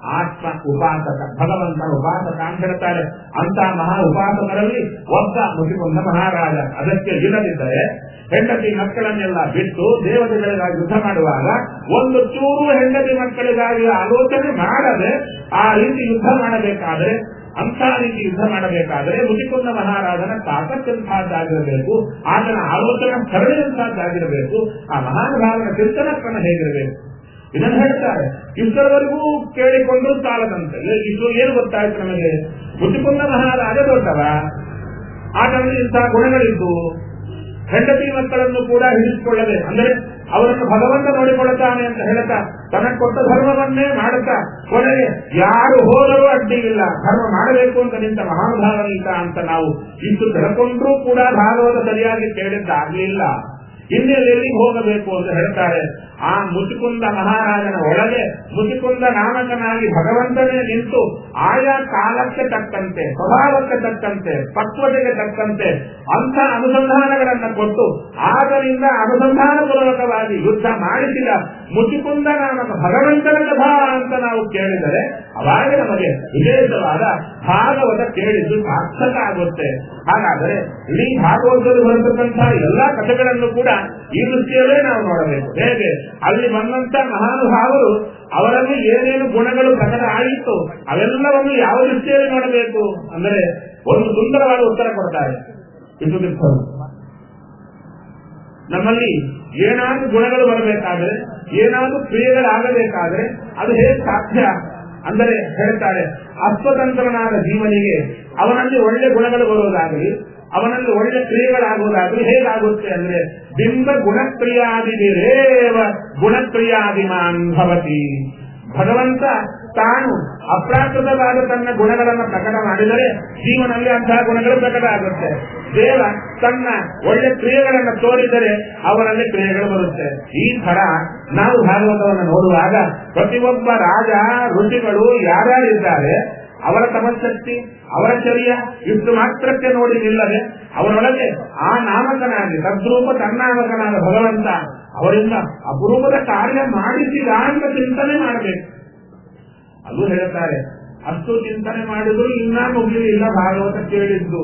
ಆತ್ಮ ಉಪಾಸಕ ಭಗವಂತನ ಉಪಾಸಕ ಅಂತ ಹೇಳ್ತಾರೆ ಅಂತ ಮಹಾ ಉಪಾಸಕರಲ್ಲಿ ಒಬ್ಬ ಮುಗಿಕೊಂಡ ಮಹಾರಾಜ ಅದಕ್ಕೆ ಇಲ್ಲದಿದ್ದರೆ ಹೆಂಡತಿ ಮಕ್ಕಳನ್ನೆಲ್ಲ ಬಿಟ್ಟು ದೇವತೆಗಳಿಗಾಗಿ ಯುದ್ಧ ಮಾಡುವಾಗ ಒಂದು ಚೂರು ಹೆಂಡತಿ ಮಕ್ಕಳಿಗಾಗಿ ಆಲೋಚನೆ ಮಾಡದೆ ಆ ರೀತಿ ಯುದ್ಧ ಮಾಡಬೇಕಾದ್ರೆ ಅಂತ ರೀತಿ ಯುದ್ಧ ಮಾಡಬೇಕಾದ್ರೆ ಮುಗಿಕೊಂಡ ಮಹಾರಾಜನ ತಾಕತ್ತೆಂತಹದ್ದಾಗಿರಬೇಕು ಆತನ ಆಲೋಚನೆ ಸರಳಿಯಂತಹದ್ದಾಗಿರಬೇಕು ಆ ಮಹಾನುಭಾವನ ಚಿಂತನ ಕ್ರಮ ಹೇಗಿರಬೇಕು ಇದನ್ನು ಹೇಳ್ತಾರೆ ಇಷ್ಟರವರೆಗೂ ಕೇಳಿಕೊಂಡು ಸಾಲದಂತೆ ಇದು ಏನು ಗೊತ್ತಾಯ್ತು ನಮಗೆ ಮುಗಿಕೊಂಡ ಮಹಾರಾಜ ದೊಡ್ಡವ ಆತನಲ್ಲಿ ಇಂತಹ ಗುಣಗಳಿದ್ದು ಹೆಂಡತಿ ಮಕ್ಕಳನ್ನು ಕೂಡ ಹಿಡಿಸಿಕೊಳ್ಳದೆ ಅಂದರೆ ಅವರನ್ನು ಭಗವಂತ ನೋಡಿಕೊಳ್ಳುತ್ತಾನೆ ಅಂತ ಹೇಳ್ತಾ ತನಗೆ ಕೊಟ್ಟ ಧರ್ಮವನ್ನೇ ಮಾಡುತ್ತಾ ಕೊನೆಗೆ ಯಾರು ಹೋದರೂ ಅಡ್ಡಿ ಇಲ್ಲ ಧರ್ಮ ಮಾಡಬೇಕು ಅಂತ ನಿಂತ ಮಹಾನುಭಾವನೀತ ಅಂತ ನಾವು ಇಷ್ಟು ತಿಳ್ಕೊಂಡ್ರೂ ಕೂಡ ಭಾಗವತ ಸರಿಯಾಗಿ ಕೇಳಿದ್ದಾಗಲಿಲ್ಲ ಇನ್ನೆಲ್ಲಿ ಹೋಗಬೇಕು ಅಂತ ಹೇಳ್ತಾರೆ ಆ ಮುಸುಕುಂದ ಮಹಾರಾಜನ ಒಳಗೆ ಮುಸುಕುಂದ ನಾಮಕನಾಗಿ ಭಗವಂತನೇ ನಿಂತು ಆಯಾ ಕಾಲಕ್ಕೆ ತಕ್ಕಂತೆ ಸ್ವಭಾವಕ್ಕೆ ತಕ್ಕಂತೆ ಪಕ್ವತೆಗೆ ತಕ್ಕಂತೆ ಅಂಥ ಅನುಸಂಧಾನಗಳನ್ನ ಕೊಟ್ಟು ಆದ್ದರಿಂದ ಅನುಸಂಧಾನ ಪೂರ್ವಕವಾಗಿ ಯುದ್ಧ ಮಾಡಿಸಿದ ಮುಚುಕುಂದ ನಾಮಕ ಭಗವಂತನ ಕಥಾ ಅಂತ ನಾವು ಕೇಳಿದರೆ ಅವಾಗ ನಮಗೆ ವಿಶೇಷವಾದ ಭಾಗವತ ಕೇಳಿದ್ದು ಸಾರ್ಥಕ ಆಗುತ್ತೆ ಹಾಗಾದರೆ ಇಡೀ ಭಾಗವತದಲ್ಲಿ ಬರತಕ್ಕಂತಹ ಎಲ್ಲಾ ಕಥೆಗಳನ್ನು ಕೂಡ ಈ ದೃಷ್ಟಿಯಲ್ಲೇ ನಾವು ನೋಡಬೇಕು ಹೇಗೆ ಅಲ್ಲಿ ಬಂದಂತ ಮಹಾನುಭಾವರು ಅವರಲ್ಲಿ ಏನೇನು ಗುಣಗಳು ಪ್ರಕಟ ಆಯಿತು ಅವೆಲ್ಲವನ್ನು ಯಾವ ದೃಷ್ಟಿಯಲ್ಲಿ ನೋಡಬೇಕು ಅಂದರೆ ಒಂದು ಸುಂದರವಾದ ಉತ್ತರ ಕೊಡ್ತಾರೆ ವಿಶ್ವತಿರ್ಥರು ನಮ್ಮಲ್ಲಿ ಏನಾದ್ರೂ ಗುಣಗಳು ಬರಬೇಕಾದ್ರೆ ಏನಾದ್ರೂ ಕ್ರಿಯೆಗಳಾಗಬೇಕಾದ್ರೆ ಅದು ಹೇಗೆ ಸಾಧ್ಯ ಅಂದರೆ ಹೇಳ್ತಾರೆ ಅಸ್ವತಂತ್ರನಾದ ಜೀವನಿಗೆ ಅವನಲ್ಲಿ ಒಳ್ಳೆ ಗುಣಗಳು ಬರುವುದಾಗಲಿ ಅವನಲ್ಲಿ ಒಳ್ಳೆ ಕ್ರಿಯೆಗಳಾಗುವುದಾಗಲಿ ಹೇಗಾಗುತ್ತೆ ಅಂದ್ರೆ ಬಿಂಬ ಗುಣಕ್ರಿಯಾದಿರೇವ ಗುಣಕ್ರಿಯಾದಿಮಾನ್ ಭವತಿ ಭಗವಂತ ತಾನು ಅಪ್ರಾಕೃತವಾದ ತನ್ನ ಗುಣಗಳನ್ನು ಪ್ರಕಟ ಮಾಡಿದರೆ ಜೀವನಲ್ಲಿ ಅಂತಹ ಗುಣಗಳು ಪ್ರಕಟ ಆಗುತ್ತೆ ದೇವ ತನ್ನ ಒಳ್ಳೆ ಕ್ರಿಯೆಗಳನ್ನು ತೋರಿದರೆ ಅವರಲ್ಲಿ ಕ್ರಿಯೆಗಳು ಬರುತ್ತೆ ಈ ತರ ನಾವು ಭಾಗವತವನ್ನು ನೋಡುವಾಗ ಪ್ರತಿಯೊಬ್ಬ ರಾಜ ಋಷಿಗಳು ಯಾರ್ಯಾರಿದ್ದಾರೆ ಅವರ ತಪಶಕ್ತಿ ಅವರ ಚರ್ಯ ಇಷ್ಟು ಮಾತ್ರಕ್ಕೆ ನೋಡಿ ನಿಲ್ಲದೆ ಅವರೊಳಗೆ ಆ ನಾಮಕನಾಗಿ ತದ್ರೂಪ ತನ್ನಾಮಕನಾದ ಭಗವಂತ ಅವರಿಂದ ಅಪರೂಪದ ಕಾರ್ಯ ಮಾಡಿಸಿದ ಅಂತ ಚಿಂತನೆ ಮಾಡಬೇಕು ಅದು ಹೇಳ್ತಾರೆ ಅಷ್ಟು ಚಿಂತನೆ ಮಾಡಿದ್ರು ಇನ್ನ ಮುಗಿಲಿಲ್ಲ ಭಾಗವತ ಕೇಳಿದ್ದು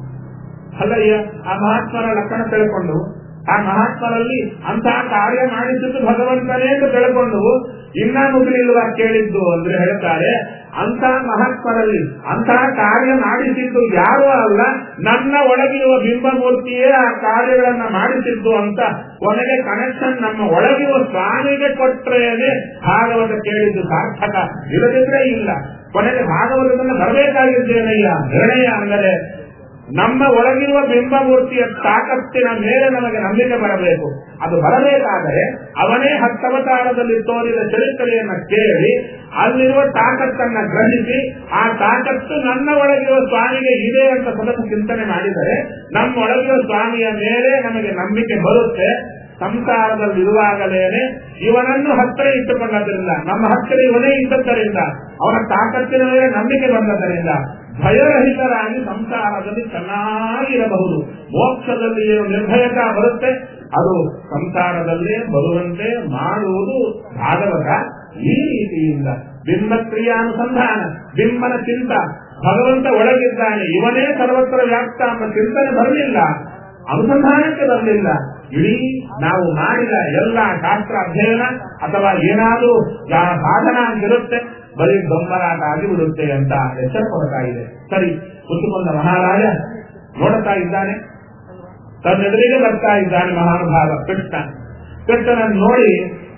ಅಲ್ಲಯ್ಯ ಆ ಮಹಾತ್ಮರ ಲಕ್ಷಣ ತಿಳ್ಕೊಂಡು ಆ ಮಹಾತ್ಮರಲ್ಲಿ ಅಂತಹ ಕಾರ್ಯ ಮಾಡಿಸಿದ್ದು ಭಗವಂತನೇ ಎಂದು ತಿಳ್ಕೊಂಡು ಇನ್ನ ಮುಗಿಲಿಲ್ವಾ ಕೇಳಿದ್ದು ಅಂದ್ರೆ ಹೇಳ್ತಾರೆ ಅಂತಹ ಮಹಾತ್ಮರಲ್ಲಿ ಅಂತಹ ಕಾರ್ಯ ಮಾಡಿಸಿದ್ದು ಯಾರೂ ಅಲ್ಲ ನನ್ನ ಒಳಗಿರುವ ಬಿಂಬಮೂರ್ತಿಯೇ ಆ ಕಾರ್ಯಗಳನ್ನ ಮಾಡಿಸಿದ್ದು ಅಂತ ಕೊನೆಗೆ ಕನೆಕ್ಷನ್ ನಮ್ಮ ಒಳಗಿರುವ ಸ್ವಾಮಿಗೆ ಕೊಟ್ರೇನೆ ಭಾಗವತ ಕೇಳಿದ್ದು ಸಾರ್ಥಕ ಇಲ್ಲದಿದ್ರೆ ಇಲ್ಲ ಕೊನೆಗೆ ಭಾಗವತದನ್ನ ಬರಬೇಕಾಗಿದ್ದೇನಯ್ಯ ನಿರ್ಣಯ ಅಂದರೆ ನಮ್ಮ ಒಳಗಿರುವ ಬಿಂಬಮೂರ್ತಿಯ ತಾಕತ್ತಿನ ಮೇಲೆ ನಮಗೆ ನಂಬಿಕೆ ಬರಬೇಕು ಅದು ಬರಬೇಕಾದರೆ ಅವನೇ ಹತ್ತವತಾರದಲ್ಲಿ ತೋರಿದ ಚರಿತ್ರೆಯನ್ನ ಕೇಳಿ ಅಲ್ಲಿರುವ ತಾಕತ್ತನ್ನ ಗ್ರಹಿಸಿ ಆ ತಾಕತ್ತು ನನ್ನ ಒಳಗಿರುವ ಸ್ವಾಮಿಗೆ ಇದೆ ಅಂತ ಸತತ ಚಿಂತನೆ ಮಾಡಿದರೆ ನಮ್ಮ ಒಳಗಿರುವ ಸ್ವಾಮಿಯ ಮೇಲೆ ನಮಗೆ ನಂಬಿಕೆ ಬರುತ್ತೆ ಸಂಸಾರದಲ್ಲಿ ಇರುವಾಗಲೇನೆ ಇವನನ್ನು ಹತ್ತಿರ ಇಟ್ಟುಕೊಂಡದ್ರಿಂದ ನಮ್ಮ ಹತ್ತಿರ ಇವನೇ ಇದ್ದದ್ದರಿಂದ ಅವನ ತಾಕತ್ತಿನ ಮೇಲೆ ನಂಬಿಕೆ ಬಂದದ್ದರಿಂದ ಭಯರಹಿತರಾಗಿ ಸಂಸಾರದಲ್ಲಿ ಚೆನ್ನಾಗಿರಬಹುದು ಮೋಕ್ಷದಲ್ಲಿ ಏನು ನಿರ್ಭಯಕ ಬರುತ್ತೆ ಅದು ಸಂಸಾರದಲ್ಲೇ ಬರುವಂತೆ ಮಾಡುವುದು ಭಾಗವತ ಈ ರೀತಿಯಿಂದ ಬಿಂಬಕ್ರಿಯಾನುಸಂಧಾನ ಬಿಂಬನ ಚಿಂತ ಭಗವಂತ ಒಳಗಿದ್ದಾನೆ ಇವನೇ ಸರ್ವತ್ರ ವ್ಯಾಪ್ತ ಎಂಬ ಚಿಂತನೆ ಬರಲಿಲ್ಲ ಅನುಸಂಧಾನಕ್ಕೆ ಬರಲಿಲ್ಲ ಇಡೀ ನಾವು ಮಾಡಿದ ಎಲ್ಲ ಶಾಸ್ತ್ರ ಅಧ್ಯಯನ ಅಥವಾ ಏನಾದರೂ ಸಾಧನ ಆಗಿರುತ್ತೆ ಬರೀ ದೊಂಬರಾಟ ಆಗಿಬಿಡುತ್ತೆ ಅಂತ ಎಚ್ಚರ ಕೊಡ್ತಾ ಇದೆ ಸರಿ ಕುತುಕೊಂಡ ಮಹಾರಾಜ ನೋಡುತ್ತಾ ಇದ್ದಾನೆ ತನ್ನೆದುರಿಗೆ ಬರ್ತಾ ಇದ್ದಾನೆ ಮಹಾನುಭಾವ ಕೃಷ್ಣ ಕೃಷ್ಣನನ್ನು ನೋಡಿ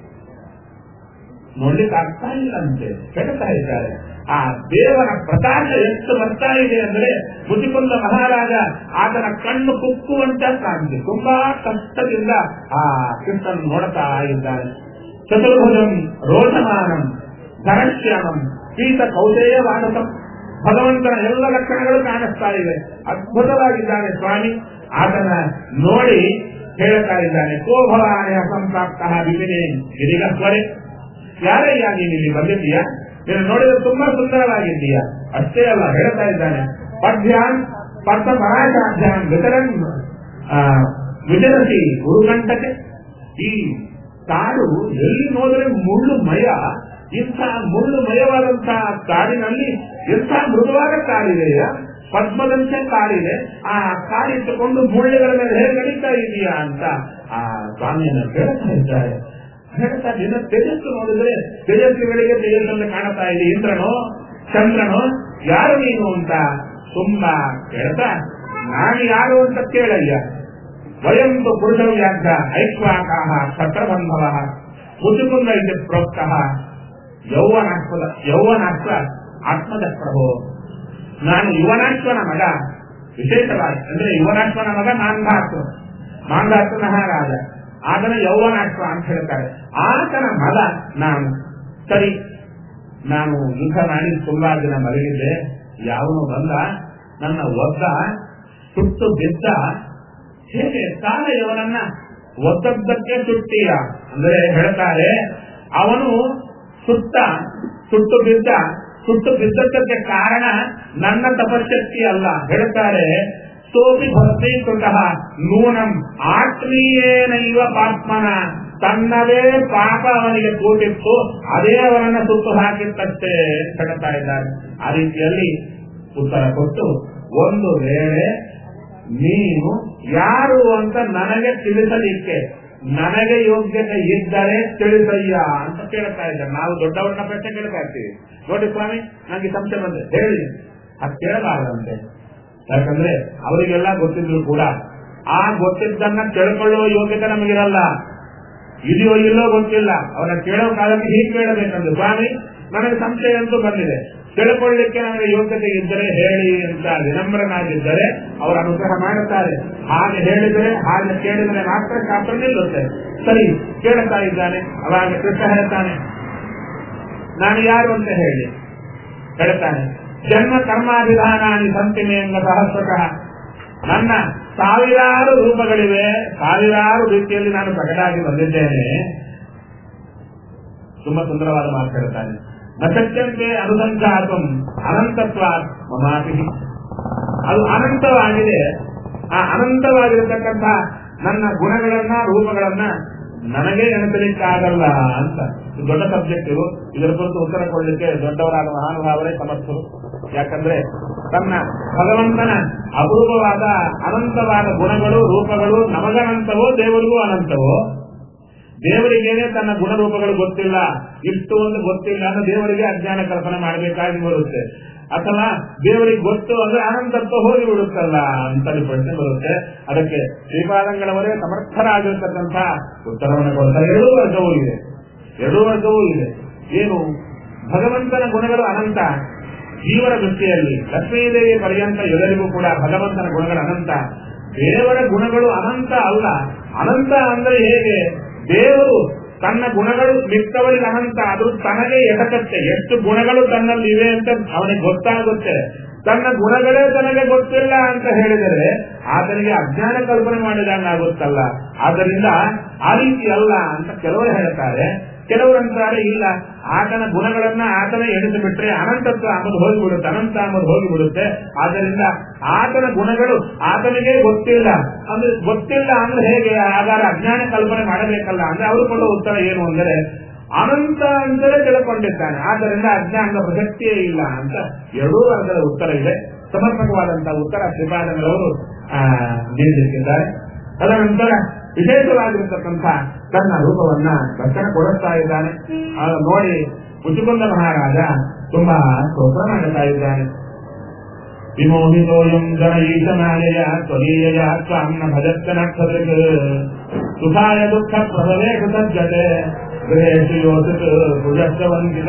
ನೋಡ್ಲಿಕ್ಕೆ ಆಗ್ತಾ ಇಲ್ಲಂತೆ ಕೆಡ್ತಾ ಇದ್ದಾರೆ ಆ ದೇವರ ಪ್ರಕಾಶ ಎಷ್ಟು ಬರ್ತಾ ಇದೆ ಅಂದ್ರೆ ಮುದಿಕೊಂಡ ಮಹಾರಾಜ ಆತನ ಕಣ್ಣು ಕುಕ್ಕುವಂತ ಕಾಣಿದೆ ತುಂಬಾ ಕಷ್ಟದಿಂದ ಆ ಕೃಷ್ಣನ್ ನೋಡ್ತಾ ಇದ್ದಾನೆ ಚತುರ್ಭುಜಂ ರೋಷಮಾನಂ ಧನಶ್ಯಾಮಂ ಪೀತ ಕೌಶೇಯವಾದಕಂ ಭಗವಂತನ ಎಲ್ಲ ಲಕ್ಷಣಗಳು ಕಾಣಿಸ್ತಾ ಇವೆ ಅದ್ಭುತವಾಗಿದ್ದಾನೆ ಸ್ವಾಮಿ ಆತನ ನೋಡಿ ಹೇಳ್ತಾ ಇದ್ದಾನೆ ಕೋ ಭವಾನೆಯ ಸಂಪ್ರಾಪ್ತ ವಿಪಿನೇ ಗಿರಿಗಸ್ವರೆ ಯಾರಯ್ಯ ನೀನು ಇಲ್ಲಿ ಬಂದಿದ್ದೀಯಾ ನೀನು ನೋಡಿದ್ರೆ ತುಂಬಾ ಸುಂದರವಾಗಿದ್ದೀಯಾ ಅಷ್ಟೇ ಅಲ್ಲ ಹೇಳ್ತಾ ಇದ್ದಾನೆ ಪದ್ಯಾನ್ ಪದ್ಮ ಪರಾಜಾಧ್ಯಾನ್ ವಿತರನ್ ವಿಜರಸಿ ಗುರುಗಂಟಕ್ಕೆ ಈ ಕಾಡು ಎಲ್ಲಿ ನೋಡಿದ್ರೆ ಮುಳ್ಳು ಮಯ ಇಂಥ ಮುಳ್ಳು ಮಯವಾದಂತಹ ಕಾಡಿನಲ್ಲಿ ಎಂಥ ಮೃದುವಾದ ಕಾಡಿದೆಯ ಪದ್ಮದಂತೆ ಕಾಡಿದೆ ಆ ಕಾಡಿಟ್ಟುಕೊಂಡು ಮುಳ್ಳುಗಳ ಮೇಲೆ ಹೇಗೆ ನಡೀತಾ ಇದೆಯಾ ಅಂತ ಆ ಸ್ವಾಮಿಯನ್ನ ಹೇಳ್ತಾ ಇದ್ದಾರೆ ಹೇಳ್ತಾ ದಿನ ತೇಜಸ್ಸು ನೋಡಿದ್ರೆ ತೇಜಸ್ವಿಗಳಿಗೆ ತೇಜಸ್ಸನ್ನು ಕಾಣುತ್ತಾ ಇದೆ ಇಂದ್ರನು ಚಂದ್ರನು ಯಾರು ನೀನು ಅಂತ ತುಂಬಾ ಕೇಳ್ತಾ ನಾನು ಯಾರು ಅಂತ ಕೇಳಯ್ಯ ವಯಂತು ಪುರುಷ ವ್ಯಾಘ್ರ ಐಕ್ವಾಕಾಹ ಛತ್ರಬಂಧವ ಮುಚುಕುಂದ ಇದೆ ಪ್ರೋಕ್ತ ಯೌವನಾಶ್ವದ ಯೌವನಾಶ್ವ ಆತ್ಮದ ಪ್ರಭೋ ನಾನು ಯುವನಾಶ್ವನ ಮಗ ವಿಶೇಷವಾಗಿ ಅಂದ್ರೆ ಯುವನಾಶ್ವನ ಮಗ ಮಾಂಧಾತ್ವ ಮಾಂಧಾತ್ವ ಮಹಾರಾಜ ಆತನ ಯೌವನಾಶ್ವ ಅಂತ ಹೇಳ್ತಾರೆ ಆತನ ಮಗ ನಾನು ಸರಿ ನಾನು ಯುದ್ಧ ಮಾಡಿ ತುಂಬಾ ದಿನ ಮಲಗಿದ್ದೆ ಯಾವನು ಬಂದ ನನ್ನ ಒದ್ದ ಸುಟ್ಟು ಬಿದ್ದ ಹೇಗೆ ಕಾಲ ಇವನನ್ನ ಒದ್ದದ್ದಕ್ಕೆ ಸುಟ್ಟಿಯ ಅಂದ್ರೆ ಹೇಳ್ತಾರೆ ಅವನು ಸುತ್ತ ಸುಟ್ಟು ಬಿದ್ದ ಸುಟ್ಟು ಬಿದ್ದದ್ದಕ್ಕೆ ಕಾರಣ ನನ್ನ ತಪಶಕ್ತಿ ಅಲ್ಲ ಹೇಳ್ತಾರೆ ಸೋಪಿ ಭಕ್ತೀಕೃತಃ ನೂನಂ ಆತ್ಮೀಯೇನೈವ ಪಾತ್ಮನ ತನ್ನದೇ ಪಾಪ ಅವನಿಗೆ ಕೂಟಿತ್ತು ಅದೇ ಅವನನ್ನ ಸುತ್ತು ಹಾಕಿತ್ತಷ್ಟೇ ಹೇಳ್ತಾ ಇದ್ದಾರೆ ಆ ರೀತಿಯಲ್ಲಿ ಉತ್ತರ ಕೊಟ್ಟು ಒಂದು ವೇಳೆ ನೀನು ಯಾರು ಅಂತ ನನಗೆ ತಿಳಿಸಲಿಕ್ಕೆ ನನಗೆ ಯೋಗ್ಯತೆ ಇದ್ದರೆ ತಿಳಿಸಯ್ಯ ಅಂತ ಕೇಳ್ತಾ ಇದ್ದಾರೆ ನಾವು ದೊಡ್ಡವರನ್ನ ಪ್ರಶ್ನೆ ಕೇಳ್ತಾ ಇರ್ತೀವಿ ನೋಡಿ ಸ್ವಾಮಿ ನನಗೆ ಸಂಶಯ ಬಂದೆ ಹೇಳಿ ಅದು ಕೇಳಬಾರದಂತೆ ಯಾಕಂದ್ರೆ ಅವರಿಗೆಲ್ಲ ಗೊತ್ತಿದ್ರು ಕೂಡ ಆ ಗೊತ್ತಿದ್ದನ್ನ ತಿಳ್ಕೊಳ್ಳುವ ಯೋಗ್ಯತೆ ನಮಗಿರಲ್ಲ ಇದೆಯೋ ಇಲ್ಲೋ ಗೊತ್ತಿಲ್ಲ ಅವನ ಕೇಳೋ ಕಾಲಕ್ಕೆ ಹೀಗೆ ಕೇಳಬೇಕಂದ್ರೆ ಸ್ವಾಮಿ ನನಗೆ ಸಂಶಯ ಅಂತೂ ಬಂದಿದೆ ತಿಳ್ಕೊಳ್ಳಿಕ್ಕೆ ನನಗೆ ಯೋಗ್ಯತೆ ಇದ್ದರೆ ಹೇಳಿ ಅಂತ ವಿನಮ್ರನಾಗಿದ್ದರೆ ಅವರು ಅನುಗ್ರಹ ಮಾಡುತ್ತಾರೆ ಹಾಗೆ ಹೇಳಿದರೆ ಹಾಗೆ ಕೇಳಿದರೆ ಮಾತ್ರ ಶಾಸ್ತ್ರ ನಿಲ್ಲುತ್ತೆ ಸರಿ ಕೇಳುತ್ತಾ ಇದ್ದಾನೆ ಅವಾಗ ಕೃಷ್ಣ ಹೇಳ್ತಾನೆ ನಾನು ಯಾರು ಅಂತ ಹೇಳಿ ಹೇಳ್ತಾನೆ ಜನ್ಮ ಕರ್ಮಾಭಿಧಾನಾನಿ ಸಂತಿಮೇಂಗ ಸಹಸ್ರತಃ ನನ್ನ ಸಾವಿರಾರು ರೂಪಗಳಿವೆ ಸಾವಿರಾರು ರೀತಿಯಲ್ಲಿ ನಾನು ಪ್ರಕಟಾಗಿ ಬಂದಿದ್ದೇನೆ ತುಂಬಾ ಸುಂದರವಾದ ಮಾತು ಹೇಳ್ತಾನೆ ನಸತ್ಯಂತೆ ಅನುಸಂಧಾತು ಅನಂತತ್ವ ಮಮಾಪಿ ಅದು ಅನಂತವಾಗಿದೆ ಆ ಅನಂತವಾಗಿರತಕ್ಕಂಥ ನನ್ನ ಗುಣಗಳನ್ನ ರೂಪಗಳನ್ನ ನನಗೆ ಎಣಿಸಲಿಕ್ಕಾಗಲ್ಲ ಅಂತ ಇದು ದೊಡ್ಡ ಸಬ್ಜೆಕ್ಟ್ ಇದು ಇದರ ಕುರಿತು ಉತ್ತರ ಕೊಡಲಿಕ್ಕೆ ದೊಡ್ಡವರಾದ ಮಹಾನುಭಾವರೇ ಸಮರ್ಥರು ಯಾಕಂದ್ರೆ ತನ್ನ ಭಗವಂತನ ಅಪೂರ್ವವಾದ ಅನಂತವಾದ ಗುಣಗಳು ರೂಪಗಳು ನಮಗನಂತವೋ ದೇವರಿಗೂ ಅನಂತವೋ ದೇವರಿಗೇನೆ ತನ್ನ ಗುಣರೂಪಗಳು ಗೊತ್ತಿಲ್ಲ ಇಷ್ಟು ಒಂದು ಗೊತ್ತಿಲ್ಲ ಅಂದ್ರೆ ದೇವರಿಗೆ ಅಜ್ಞಾನ ಕಲ್ಪನೆ ಮಾಡಬೇಕಾಗಿ ಬರುತ್ತೆ ಅಥವಾ ದೇವರಿಗೆ ಗೊತ್ತು ಅಂದ್ರೆ ಅನಂತತ್ವ ಹೋಗಿ ಬಿಡುತ್ತಲ್ಲ ಅಂತ ಪ್ರಶ್ನೆ ಬರುತ್ತೆ ಅದಕ್ಕೆ ಶ್ರೀಪಾದಂಗಳವರೇ ಸಮರ್ಥರಾಗಿರ್ತಕ್ಕಂಥ ಉತ್ತರವನ್ನು ಕೊಡ್ತಾರೆ ಎರಡೂ ವರ್ಗವೂ ಇದೆ ಎರಡೂ ವರ್ಗವೂ ಇದೆ ಏನು ಭಗವಂತನ ಗುಣಗಳು ಅನಂತ ಜೀವನ ದೃಷ್ಟಿಯಲ್ಲಿ ಲಕ್ಷ್ಮೀದೇವಿ ಪರ್ಯಂತ ಎಲ್ಲರಿಗೂ ಕೂಡ ಭಗವಂತನ ಗುಣಗಳು ಅನಂತ ದೇವರ ಗುಣಗಳು ಅನಂತ ಅಲ್ಲ ಅನಂತ ಅಂದ್ರೆ ಹೇಗೆ ದೇವರು ತನ್ನ ಗುಣಗಳು ಮಿಕ್ಕವರಿಗೆ ಅನಂತ ಅದು ತನಗೆ ಎಟಕತ್ತೆ ಎಷ್ಟು ಗುಣಗಳು ತನ್ನಲ್ಲಿ ಇವೆ ಅಂತ ಅವನಿಗೆ ಗೊತ್ತಾಗುತ್ತೆ ತನ್ನ ಗುಣಗಳೇ ತನಗೆ ಗೊತ್ತಿಲ್ಲ ಅಂತ ಹೇಳಿದರೆ ಆತನಿಗೆ ಅಜ್ಞಾನ ಕಲ್ಪನೆ ಮಾಡಿದಂಗಾಗುತ್ತಲ್ಲ ಆದ್ದರಿಂದ ಆ ರೀತಿ ಅಲ್ಲ ಅಂತ ಕೆಲವರು ಹೇಳ್ತಾರೆ ಕೆಲವರು ಅಂತಾರೆ ಇಲ್ಲ ಆತನ ಗುಣಗಳನ್ನ ಆತನೇ ಎಣಿಸಿಬಿಟ್ರೆ ಅನಂತತ್ವ ಅಂಬುದು ಹೋಗಿಬಿಡುತ್ತೆ ಅನಂತ ಅಂಬುದು ಹೋಗಿಬಿಡುತ್ತೆ ಆದ್ದರಿಂದ ಆತನ ಗುಣಗಳು ಆತನಿಗೆ ಗೊತ್ತಿಲ್ಲ ಅಂದ್ರೆ ಗೊತ್ತಿಲ್ಲ ಅಂದ್ರೆ ಹೇಗೆ ಹಾಗಾದ್ರೆ ಅಜ್ಞಾನ ಕಲ್ಪನೆ ಮಾಡಬೇಕಲ್ಲ ಅಂದ್ರೆ ಅವರು ಕೊಡುವ ಉತ್ತರ ಏನು ಅಂದರೆ ಅನಂತ ಅಂತಲೇ ತಿಳ್ಕೊಂಡಿದ್ದಾನೆ ಆದ್ದರಿಂದ ಅಜ್ಞಾನದ ಪ್ರಸಕ್ತಿಯೇ ಇಲ್ಲ ಅಂತ ಎರಡೂ ವರ್ಗದ ಉತ್ತರ ಇದೆ ಸಮರ್ಪಕವಾದಂತಹ ಉತ್ತರ ಶ್ರೀಪಾದಂಗಳವರು ನೀಡಲಿಕ್ಕಿದ್ದಾರೆ ತದನಂತರ ವಿಶೇಷವಾಗಿರತಕ್ಕಂಥ ತನ್ನ ರೂಪವನ್ನ ದರ್ಶನ ಕೊಡುತ್ತಾ ಇದ್ದಾನೆ ಆಗ ನೋಡಿ ಮುಚುಕುಂದ ಮಹಾರಾಜ ತುಂಬಾ ಸ್ತೋತ್ರ ಮಾಡುತ್ತಾ ಇದ್ದಾನೆ ವಿಮೋಹಿತೋಯಂ ಜನ ಈಶನಾಯಯ ತ್ವದೀಯ ತ್ವಾನ್ನ ಭಜತ್ತ ನಕ್ಷದೃಕ್ ಸುಖಾಯ ದುಃಖ ಪ್ರಭವೇಶ ಸಜ್ಜತೆ ಗೃಹೇಶು ಯೋಚಿತ್ ಭುಜಸ್ಸ ವಂದಿತ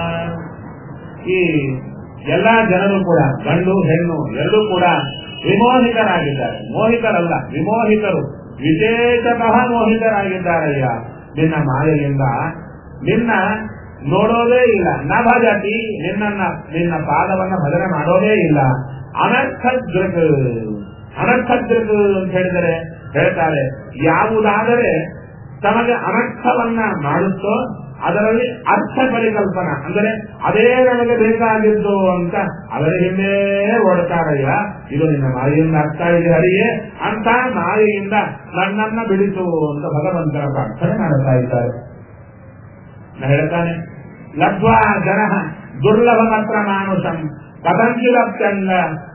ಈ ಎಲ್ಲಾ ಜನರು ಕೂಡ ಗಂಡು ಹೆಣ್ಣು ಎರಡೂ ಕೂಡ ವಿಮೋಹಿತರಾಗಿದ್ದಾರೆ ಮೋಹಿತರಲ್ಲ ವಿಮೋಹಿತರು ವಿಶೇಷತಃ ಮೋಹಿತರಾಗಿದ್ದಾರಯ್ಯ ನಿನ್ನ ಮಾಯೆಯಿಂದ ನಿನ್ನ ನೋಡೋದೇ ಇಲ್ಲ ನ ಭಜತಿ ನಿನ್ನ ನಿನ್ನ ಪಾದವನ್ನ ಭಜನೆ ಮಾಡೋದೇ ಇಲ್ಲ ಅನರ್ಥ ದೃಕ್ ಅನರ್ಥ ದೃಕ್ ಅಂತ ಹೇಳಿದರೆ ಹೇಳ್ತಾರೆ ಯಾವುದಾದರೆ ತಮಗೆ ಅನರ್ಥವನ್ನ ಮಾಡುತ್ತೋ ಅದರಲ್ಲಿ ಅರ್ಥ ಪರಿಕಲ್ಪನಾ ಅಂದರೆ ಅದೇ ನನಗೆ ಬೇಕಾಗಿದ್ದು ಅಂತ ಅದರ ಹಿಂದೆ ಓಡ್ತಾರಯ್ಯ ಇದು ನಿನ್ನ ಮಾಯೆಯಿಂದ ಅರ್ಥ ಇದೆ ಹರಿಯೇ ಅಂತ ಮಾಯೆಯಿಂದ ನನ್ನನ್ನ ಬಿಡಿಸು ಅಂತ ಭಗವಂತನ ಪ್ರಾರ್ಥನೆ ಮಾಡುತ್ತಾ ಇದ್ದಾರೆ ನಾ ಹೇಳ್ತಾನೆ ಲಬ್ಧ್ವಾ ಜನ ದುರ್ಲಭಮತ್ರ ಮಾನುಷಂ ಕಥಂಚಿದಪ್ಯಂಗ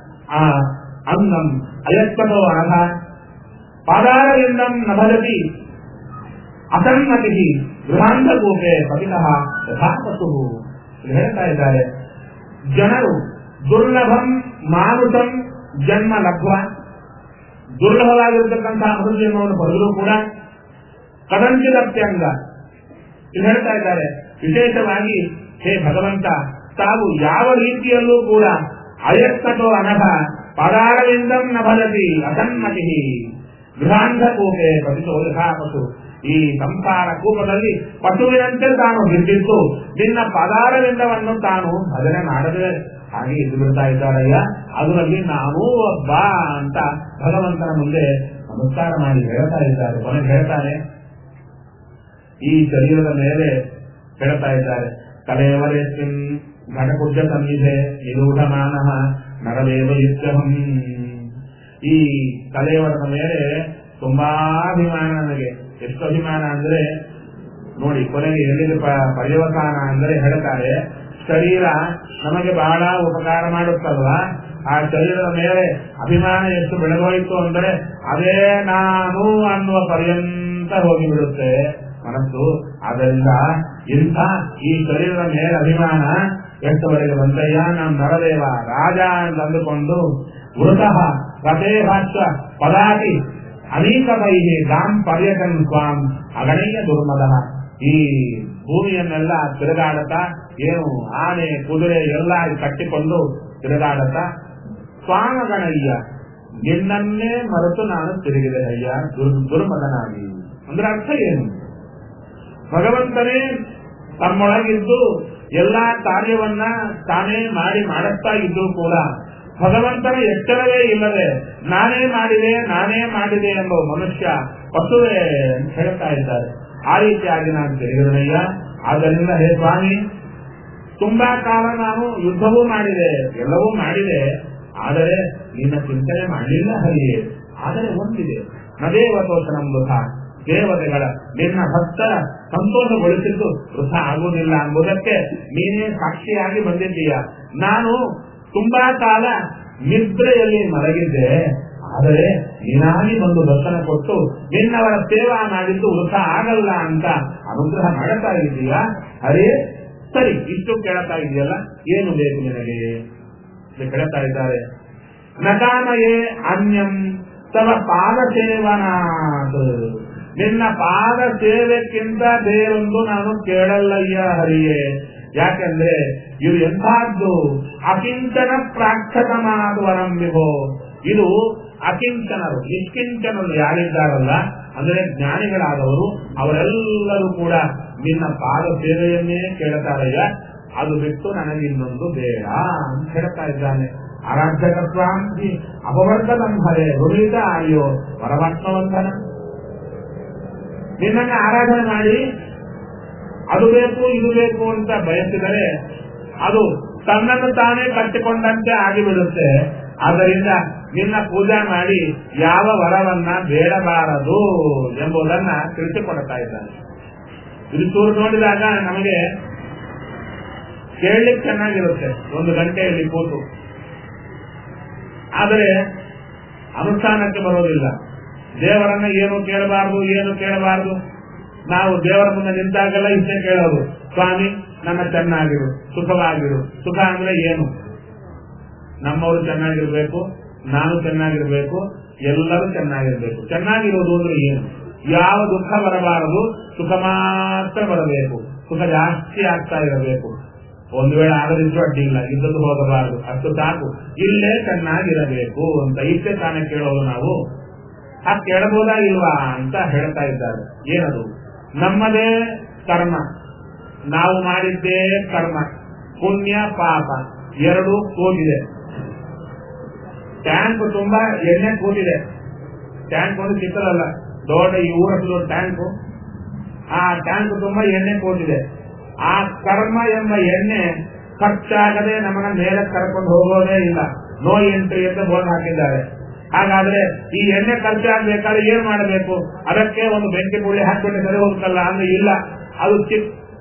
ಅಂಗಂ ಅಯತ್ತೋ ಅನಘ ಪಾದಾರವಿಂದಂ ನ ಭಜತಿ ಅಸನ್ನತಿ ಗೃಹಾಂತಕೂಪೆ ಪತಿತಃ ಯಥಾಪಸು ಇಲ್ಲಿ ಹೇಳ್ತಾ ಇದ್ದಾರೆ ಜನರು ದುರ್ಲಭಂ ಮಾನುಷಂ ಜನ್ಮ ಲಭ್ವ ದುರ್ಲಭವಾಗಿರತಕ್ಕಂತಹ ಮನುಷ್ಯನವನ್ನು ಪಡೆದರೂ ಕೂಡ ಕದಂಚಿದಪ್ಯಂಗ ಇಲ್ಲಿ ಹೇಳ್ತಾ ಇದ್ದಾರೆ ವಿಶೇಷವಾಗಿ ಹೇ ಭಗವಂತ ತಾವು ಯಾವ ರೀತಿಯಲ್ಲೂ ಕೂಡ ಅಯಕ್ಕಟೋ ಅನಘ ಪದಾರವಿಂದಂ ನ ಭಜತಿ ಅಸನ್ಮತಿ ಗೃಹಾಂಧ ಕೂಪೆ ಪತಿತೋ ಯಥಾಪಸು ಈ ಸಂಸಾರ ಕೂಪದಲ್ಲಿ ಪಶುವಿನಂತೆ ತಾನು ಬಿದ್ದಿತ್ತು ನಿನ್ನ ಪದಾರವಿಂದವನ್ನು ತಾನು ಭಜನೆ ಮಾಡದೆ ಹಾಗೆ ಇದು ಬಿಡ್ತಾ ಇದ್ದಾರಯ್ಯ ಅದರಲ್ಲಿ ನಾನೂ ಒಬ್ಬ ಅಂತ ಭಗವಂತನ ಮುಂದೆ ನಮಸ್ಕಾರ ಮಾಡಿ ಹೇಳ್ತಾ ಇದ್ದಾರೆ ಕೊನೆಗೆ ಹೇಳ್ತಾರೆ ಈ ಶರೀರದ ಮೇಲೆ ಹೇಳ್ತಾ ಇದ್ದಾರೆ ಕಲೆಯವರೆಸ್ಮಿನ್ ಘಟಕುಡ್ಡ ಸನ್ನಿಧೆ ನಿರೂಢಮಾನ ನರದೇವ ಯುದ್ಧಹಂ ಈ ಕಲೆಯವರದ ಮೇಲೆ ತುಂಬಾ ಅಭಿಮಾನ ನನಗೆ ಎಷ್ಟು ಅಭಿಮಾನ ಅಂದ್ರೆ ನೋಡಿ ಕೊನೆಗೆ ಎಲ್ಲಿಗೆ ಪ- ಪರ್ಯವಸಾನ ಅಂದ್ರೆ ಹೇಳ್ತಾರೆ ಶರೀರ ನಮಗೆ ಬಹಳ ಉಪಕಾರ ಮಾಡುತ್ತಲ್ವಾ ಆ ಶರೀರದ ಮೇಲೆ ಅಭಿಮಾನ ಎಷ್ಟು ಬೆಳೆದೋಯ್ತು ಅಂದ್ರೆ ಅದೇ ನಾನು ಅನ್ನುವ ಪರ್ಯಂತ ಹೋಗಿಬಿಡುತ್ತೆ ಮನಸ್ಸು ಆದ್ದರಿಂದ ಇಂಥ ಈ ಶರೀರದ ಮೇಲೆ ಅಭಿಮಾನ ಎಷ್ಟವರೆಗೆ ಬಂದಯ್ಯ ನಮ್ಮ ನರದೇವ ರಾಜ ಅಂತ ಅಂದುಕೊಂಡು ವೃತಃ ರಥೇ ಭಾಷ್ಯ ಪದಾತಿ ಅನೇಕ ಬೈಹಿ ಗಾಂ ಪರ್ಯಟನ್ ಸ್ವಾಂ ಅಗಣೀಯ ದುರ್ಮದ ಈ ಭೂಮಿಯನ್ನೆಲ್ಲ ತಿರುಗಾಡತ ಏನು ಆನೆ ಕುದುರೆ ಎಲ್ಲ ಕಟ್ಟಿಕೊಂಡು ತಿರುಗಾಡತ ಸ್ವಾಮಗಣಯ್ಯ ನಿನ್ನನ್ನೇ ಮರೆತು ನಾನು ತಿರುಗಿದೆ ಅಯ್ಯ ದುರ್ ದುರ್ಮದನಾಗಿ ಅಂದ್ರೆ ಅರ್ಥ ಏನು ಭಗವಂತನೇ ತಮ್ಮೊಳಗಿದ್ದು ಎಲ್ಲಾ ಕಾರ್ಯವನ್ನ ತಾನೇ ಮಾಡಿ ಮಾಡಿಸ್ತಾ ಇದ್ದು ಕೂಡ ಭಗವಂತನ ಎಚ್ಚರವೇ ಇಲ್ಲದೆ ನಾನೇ ಮಾಡಿದೆ ನಾನೇ ಮಾಡಿದೆ ಎಂಬ ಮನುಷ್ಯ ಪಶುವೇ ಅಂತ ಹೇಳ್ತಾ ಇದ್ದಾರೆ ಆ ರೀತಿಯಾಗಿ ನಾನು ತಿಳಿದಿರನಯ್ಯ ಆದ್ದರಿಂದ ಹೇ ಸ್ವಾಮಿ ತುಂಬಾ ಕಾಲ ನಾನು ಯುದ್ಧವೂ ಮಾಡಿದೆ ಎಲ್ಲವೂ ಮಾಡಿದೆ ಆದರೆ ನಿನ್ನ ಚಿಂತನೆ ಮಾಡಲಿಲ್ಲ ಹರಿಯೇ ಆದರೆ ಒಂದಿದೆ ನದೇವತೋಷ ವೃಥ ದೇವತೆಗಳ ನಿನ್ನ ಭಕ್ತರ ಸಂತೋಷಗೊಳಿಸಿದ್ದು ವೃಥ ಆಗುವುದಿಲ್ಲ ಎಂಬುದಕ್ಕೆ ನೀನೇ ಸಾಕ್ಷಿಯಾಗಿ ಬಂದಿದ್ದೀಯ ನಾನು ತುಂಬಾ ಕಾಲ ನಿದ್ರೆಯಲ್ಲಿ ಮಲಗಿದ್ದೆ ಆದರೆ ನೀನಾಗಿ ಬಂದು ದರ್ಶನ ಕೊಟ್ಟು ನಿನ್ನವರ ಸೇವಾ ಮಾಡಿದ್ದು ವೃಥ ಆಗಲ್ಲ ಅಂತ ಅನುಗ್ರಹ ಮಾಡುತ್ತಾ ಇದ್ದೀಯಾ ಅರೇ ಸರಿ ಇಷ್ಟು ಕೇಳ್ತಾ ಇದೆಯಲ್ಲ ಏನು ಬೇಕು ನಿನಗೆ ಇದು ಕೇಳ್ತಾ ಇದ್ದಾರೆ ನಕಾಮಯೇ ಅನ್ಯಂ ತವ ಪಾದ ಸೇವನಾತ್ ನಿನ್ನ ಪಾದ ಸೇವೆಕ್ಕಿಂತ ಬೇರೊಂದು ನಾನು ಕೇಳಲ್ಲಯ್ಯ ಹರಿಯೇ ಯಾಕಂದ್ರೆ ಇದು ಎಂಥದ್ದು ಅಕಿಂಚನ ಪ್ರಾಕ್ಷತಮಾದ ವರಂ ವಿಭೋ ಇದು ಅಕಿಂಚನರು ನಿಷ್ಕಿಂಚನರು ಯಾರಿದ್ದಾರಲ್ಲ ಅಂದ್ರೆ ಜ್ಞಾನಿಗಳಾದವರು ಅವರೆಲ್ಲರೂ ಕೂಡ ನಿನ್ನ ಪಾದ ಸೇವೆಯನ್ನೇ ಕೇಳ್ತಾರಯ್ಯ ಅದು ಬಿಟ್ಟು ನನಗೆ ಇನ್ನೊಂದು ಬೇಡ ಅಂತ ಹೇಳ್ತಾ ಇದ್ದಾನೆ ಆರಾಧ್ಯಕ ಸ್ವಾಮಿ ಅಪವರ್ಗದಂಭರೆ ಋಣಿತ ಆಯೋ ಪರಮಾತ್ಮವಂತನ ನಿನ್ನನ್ನು ಆರಾಧನೆ ಮಾಡಿ ಅದು ಬೇಕು ಇದು ಬೇಕು ಅಂತ ಬಯಸಿದರೆ ಅದು ತನ್ನನ್ನು ತಾನೇ ಕಟ್ಟಿಕೊಂಡಂತೆ ಆಗಿಬಿಡುತ್ತೆ ಆದ್ದರಿಂದ ನಿನ್ನ ಪೂಜೆ ಮಾಡಿ ಯಾವ ವರವನ್ನ ಬೇಡಬಾರದು ಎಂಬುದನ್ನ ತಿಳಿಸಿಕೊಡ್ತಾ ಇದ್ದಾನೆ ಇದು ಚೂರು ನೋಡಿದಾಗ ನಮಗೆ ಕೇಳಲಿಕ್ಕೆ ಚೆನ್ನಾಗಿರುತ್ತೆ ಒಂದು ಗಂಟೆಯಲ್ಲಿ ಕೂತು ಆದರೆ ಅನುಷ್ಠಾನಕ್ಕೆ ಬರೋದಿಲ್ಲ ದೇವರನ್ನ ಏನು ಕೇಳಬಾರದು ಏನು ಕೇಳಬಾರದು ನಾವು ದೇವರ ಮುಂದೆ ನಿಂತಾಗೆಲ್ಲ ಇಷ್ಟೇ ಕೇಳೋದು ಸ್ವಾಮಿ ನನ್ನ ಚೆನ್ನಾಗಿರು ಸುಖವಾಗಿರು ಸುಖ ಅಂದ್ರೆ ಏನು ನಮ್ಮವರು ಚೆನ್ನಾಗಿರ್ಬೇಕು ನಾನು ಚೆನ್ನಾಗಿರ್ಬೇಕು ಎಲ್ಲರೂ ಚೆನ್ನಾಗಿರ್ಬೇಕು ಚೆನ್ನಾಗಿರೋದು ಅಂದ್ರೆ ಏನು ಯಾವ ದುಃಖ ಬರಬಾರದು ಸುಖ ಮಾತ್ರ ಬರಬೇಕು ಸುಖ ಜಾಸ್ತಿ ಆಗ್ತಾ ಇರಬೇಕು ಒಂದು ವೇಳೆ ಆಗದಿದ್ರು ಅಡ್ಡಿ ಇಲ್ಲ ಇದ್ದದ್ದು ಹೋಗಬಾರದು ಅಷ್ಟು ಸಾಕು ಇಲ್ಲೇ ಚೆನ್ನಾಗಿರಬೇಕು ಅಂತ ಇಷ್ಟೇ ತಾನೇ ಕೇಳೋದು ನಾವು ಆ ಕೇಳಬಹುದಾ ಇಲ್ವಾ ಅಂತ ಹೇಳ್ತಾ ಇದ್ದಾರೆ ಏನದು ನಮ್ಮದೇ ಕರ್ಮ ನಾವು ಮಾಡಿದ್ದೇ ಕರ್ಮ ಪುಣ್ಯ ಪಾಪ ಎರಡು ಕೂತಿದೆ ಟ್ಯಾಂಕ್ ತುಂಬಾ ಎಣ್ಣೆ ಕೂತಿದೆ ಟ್ಯಾಂಕ್ ಒಂದು ಚಿಕ್ಕದಲ್ಲ ದೊಡ್ಡ ಈ ಊರಷ್ಟು ಟ್ಯಾಂಕು ಆ ಟ್ಯಾಂಕ್ ತುಂಬಾ ಎಣ್ಣೆ ಕೂತಿದೆ ಆ ಕರ್ಮ ಎಂಬ ಎಣ್ಣೆ ಖರ್ಚಾಗದೆ ನಮ್ಮನ್ನ ಮೇಲೆ ಕರ್ಕೊಂಡು ಹೋಗೋದೇ ಇಲ್ಲ ನೋ ಎಂಟ್ರಿ ಅಂತ ಬೋರ್ಡ್ ಹಾಕಿದ್ದಾರೆ ಹಾಗಾದ್ರೆ ಈ ಎಣ್ಣೆ ಖರ್ಚಾಗಬೇಕಾದ್ರೆ ಏನ್ ಮಾಡಬೇಕು ಅದಕ್ಕೆ ಒಂದು ಬೆಂಕಿ ಪುಳ್ಳಿ ಹಾಕ್ಬಿಟ್ಟು ಸರಿ ಹೋಗ್ತಲ್ಲ ಅಂದ್ರೆ ಇಲ್ಲ ಅದು ಚಿಕ್ಕ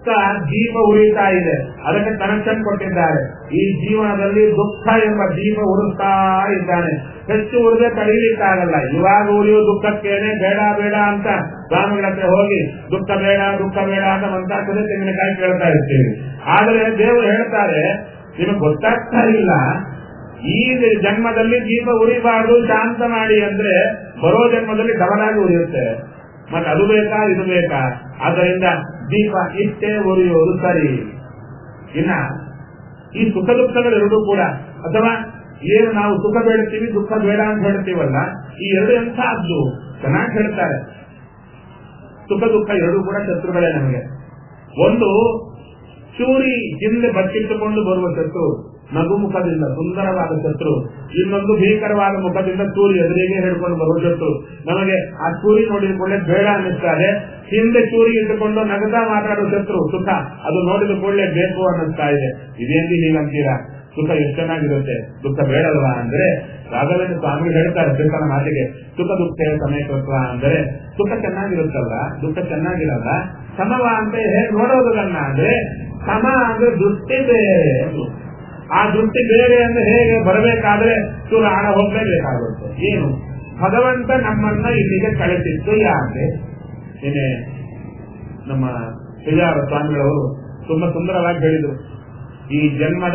ಸುತ್ತ ದೀಪ ಉರಿತಾ ಇದೆ ಅದಕ್ಕೆ ಕನೆಕ್ಷನ್ ಕೊಟ್ಟಿದ್ದಾರೆ ಈ ಜೀವನದಲ್ಲಿ ದುಃಖ ಎಂಬ ದೀಪ ಉರಿಸ್ತಾ ಇದ್ದಾನೆ ಹೆಚ್ಚು ಉರಿದ್ರೆ ತಡೀಲಿಕ್ಕಾಗಲ್ಲ ಇವಾಗ ಉರಿಯೋ ದುಃಖಕ್ಕೇನೆ ಬೇಡ ಬೇಡ ಅಂತ ಸ್ವಾಮಿಗಳ ಹತ್ರ ಹೋಗಿ ದುಃಖ ಬೇಡ ದುಃಖ ಬೇಡ ಅಂತ ಮಂತಾಗ್ತದೆ ತೆಂಗಿನಕಾಯಿ ಕೇಳ್ತಾ ಇರ್ತೀವಿ ಆದ್ರೆ ದೇವರು ಹೇಳ್ತಾರೆ ನಿಮಗೆ ಗೊತ್ತಾಗ್ತಾ ಇಲ್ಲ ಈ ಜನ್ಮದಲ್ಲಿ ದೀಪ ಉರಿಬಾರ್ದು ಶಾಂತ ಮಾಡಿ ಅಂದ್ರೆ ಬರೋ ಜನ್ಮದಲ್ಲಿ ಡಬಲಾಗಿ ಉರಿಯುತ್ತೆ ಮತ್ತೆ ಅದು ಬೇಕಾ ಇದು ಬೇಕಾ ಆದ್ದರಿಂದ ದೀಪ ಇಷ್ಟೇ ಉರಿಯೋದು ಸರಿ ಇನ್ನ ಈ ಸುಖ ದುಃಖಗಳೆರಡೂ ಕೂಡ ಅಥವಾ ಏನು ನಾವು ಸುಖ ಬೇಡ್ತೀವಿ ದುಃಖ ಬೇಡ ಅಂತ ಹೇಳ್ತೀವಲ್ಲ ಈ ಎರಡು ಎಂಥದ್ದು ಚೆನ್ನಾಗಿ ಹೇಳ್ತಾರೆ ಸುಖ ದುಃಖ ಎರಡೂ ಕೂಡ ಶತ್ರುಗಳೇ ನಮಗೆ ಒಂದು ಚೂರಿ ಹಿಂದೆ ಬಚ್ಚಿಟ್ಟುಕೊಂಡು ಬರುವ ಶತ್ರು ನಗು ಮುಖದಿಂದ ಸುಂದರವಾದ ಶತ್ರು ಇನ್ನೊಂದು ಭೀಕರವಾದ ಮುಖದಿಂದ ಚೂರಿ ಎದುರಿಗೆ ಹಿಡ್ಕೊಂಡು ಬರುವ ಶತ್ರು ನಮಗೆ ಆ ಚೂರಿ ನೋಡಿದ ಕೂಡಲೇ ಬೇಡ ಅನ್ನಿಸ್ತಾರೆ ಹಿಂದೆ ಚೂರಿ ಇಟ್ಟುಕೊಂಡು ನಗದ ಮಾತಾಡೋ ಶತ್ರು ಸುಖ ಅದು ನೋಡಿದ ಕೂಡಲೇ ಬೇಕು ಅನ್ನಿಸ್ತಾ ಇದೆ ಇದೇಂದಿ ನೀವಂತೀರಾ ಸುಖ ಎಷ್ಟು ಚೆನ್ನಾಗಿರುತ್ತೆ ದುಃಖ ಬೇಡಲ್ವಾ ಅಂದ್ರೆ ರಾಘವೇಂದ್ರ ಸ್ವಾಮಿ ಹೇಳ್ತಾರೆ ಕೃಷ್ಣನ ಮಾತಿಗೆ ಸುಖ ದುಃಖ ಸಮಯಕತ್ವ ಅಂದ್ರೆ ಸುಖ ಚೆನ್ನಾಗಿರುತ್ತಲ್ಲ ದುಃಖ ಚೆನ್ನಾಗಿರಲ್ಲ ಸಮವ ಅಂತ ಹೇಗೆ ನೋಡೋದು ನನ್ನ ಅಂದ್ರೆ ಸಮ ಅಂದ್ರೆ ದೃಷ್ಟಿ ಬೇರೆ ಅದು. ಆ ದೃಷ್ಟಿ ಬೇರೆ ಅಂದ್ರೆ ಹೇಗೆ ಬರಬೇಕಾದ್ರೆ ಚೂರು ಹಣ ಹೋಗ್ಲೇಬೇಕಾಗುತ್ತೆ ಏನು ಭಗವಂತ ನಮ್ಮನ್ನ ಇಲ್ಲಿಗೆ ಕಳಿಸಿತ್ತು ಯಾಕೆ ಏನೇ ನಮ್ಮ ವಿಜಯ ಸ್ವಾಮಿಗಳವರು ತುಂಬಾ ಸುಂದರವಾಗಿ ಹೇಳಿದರು ಈ ಜನ್ಮದ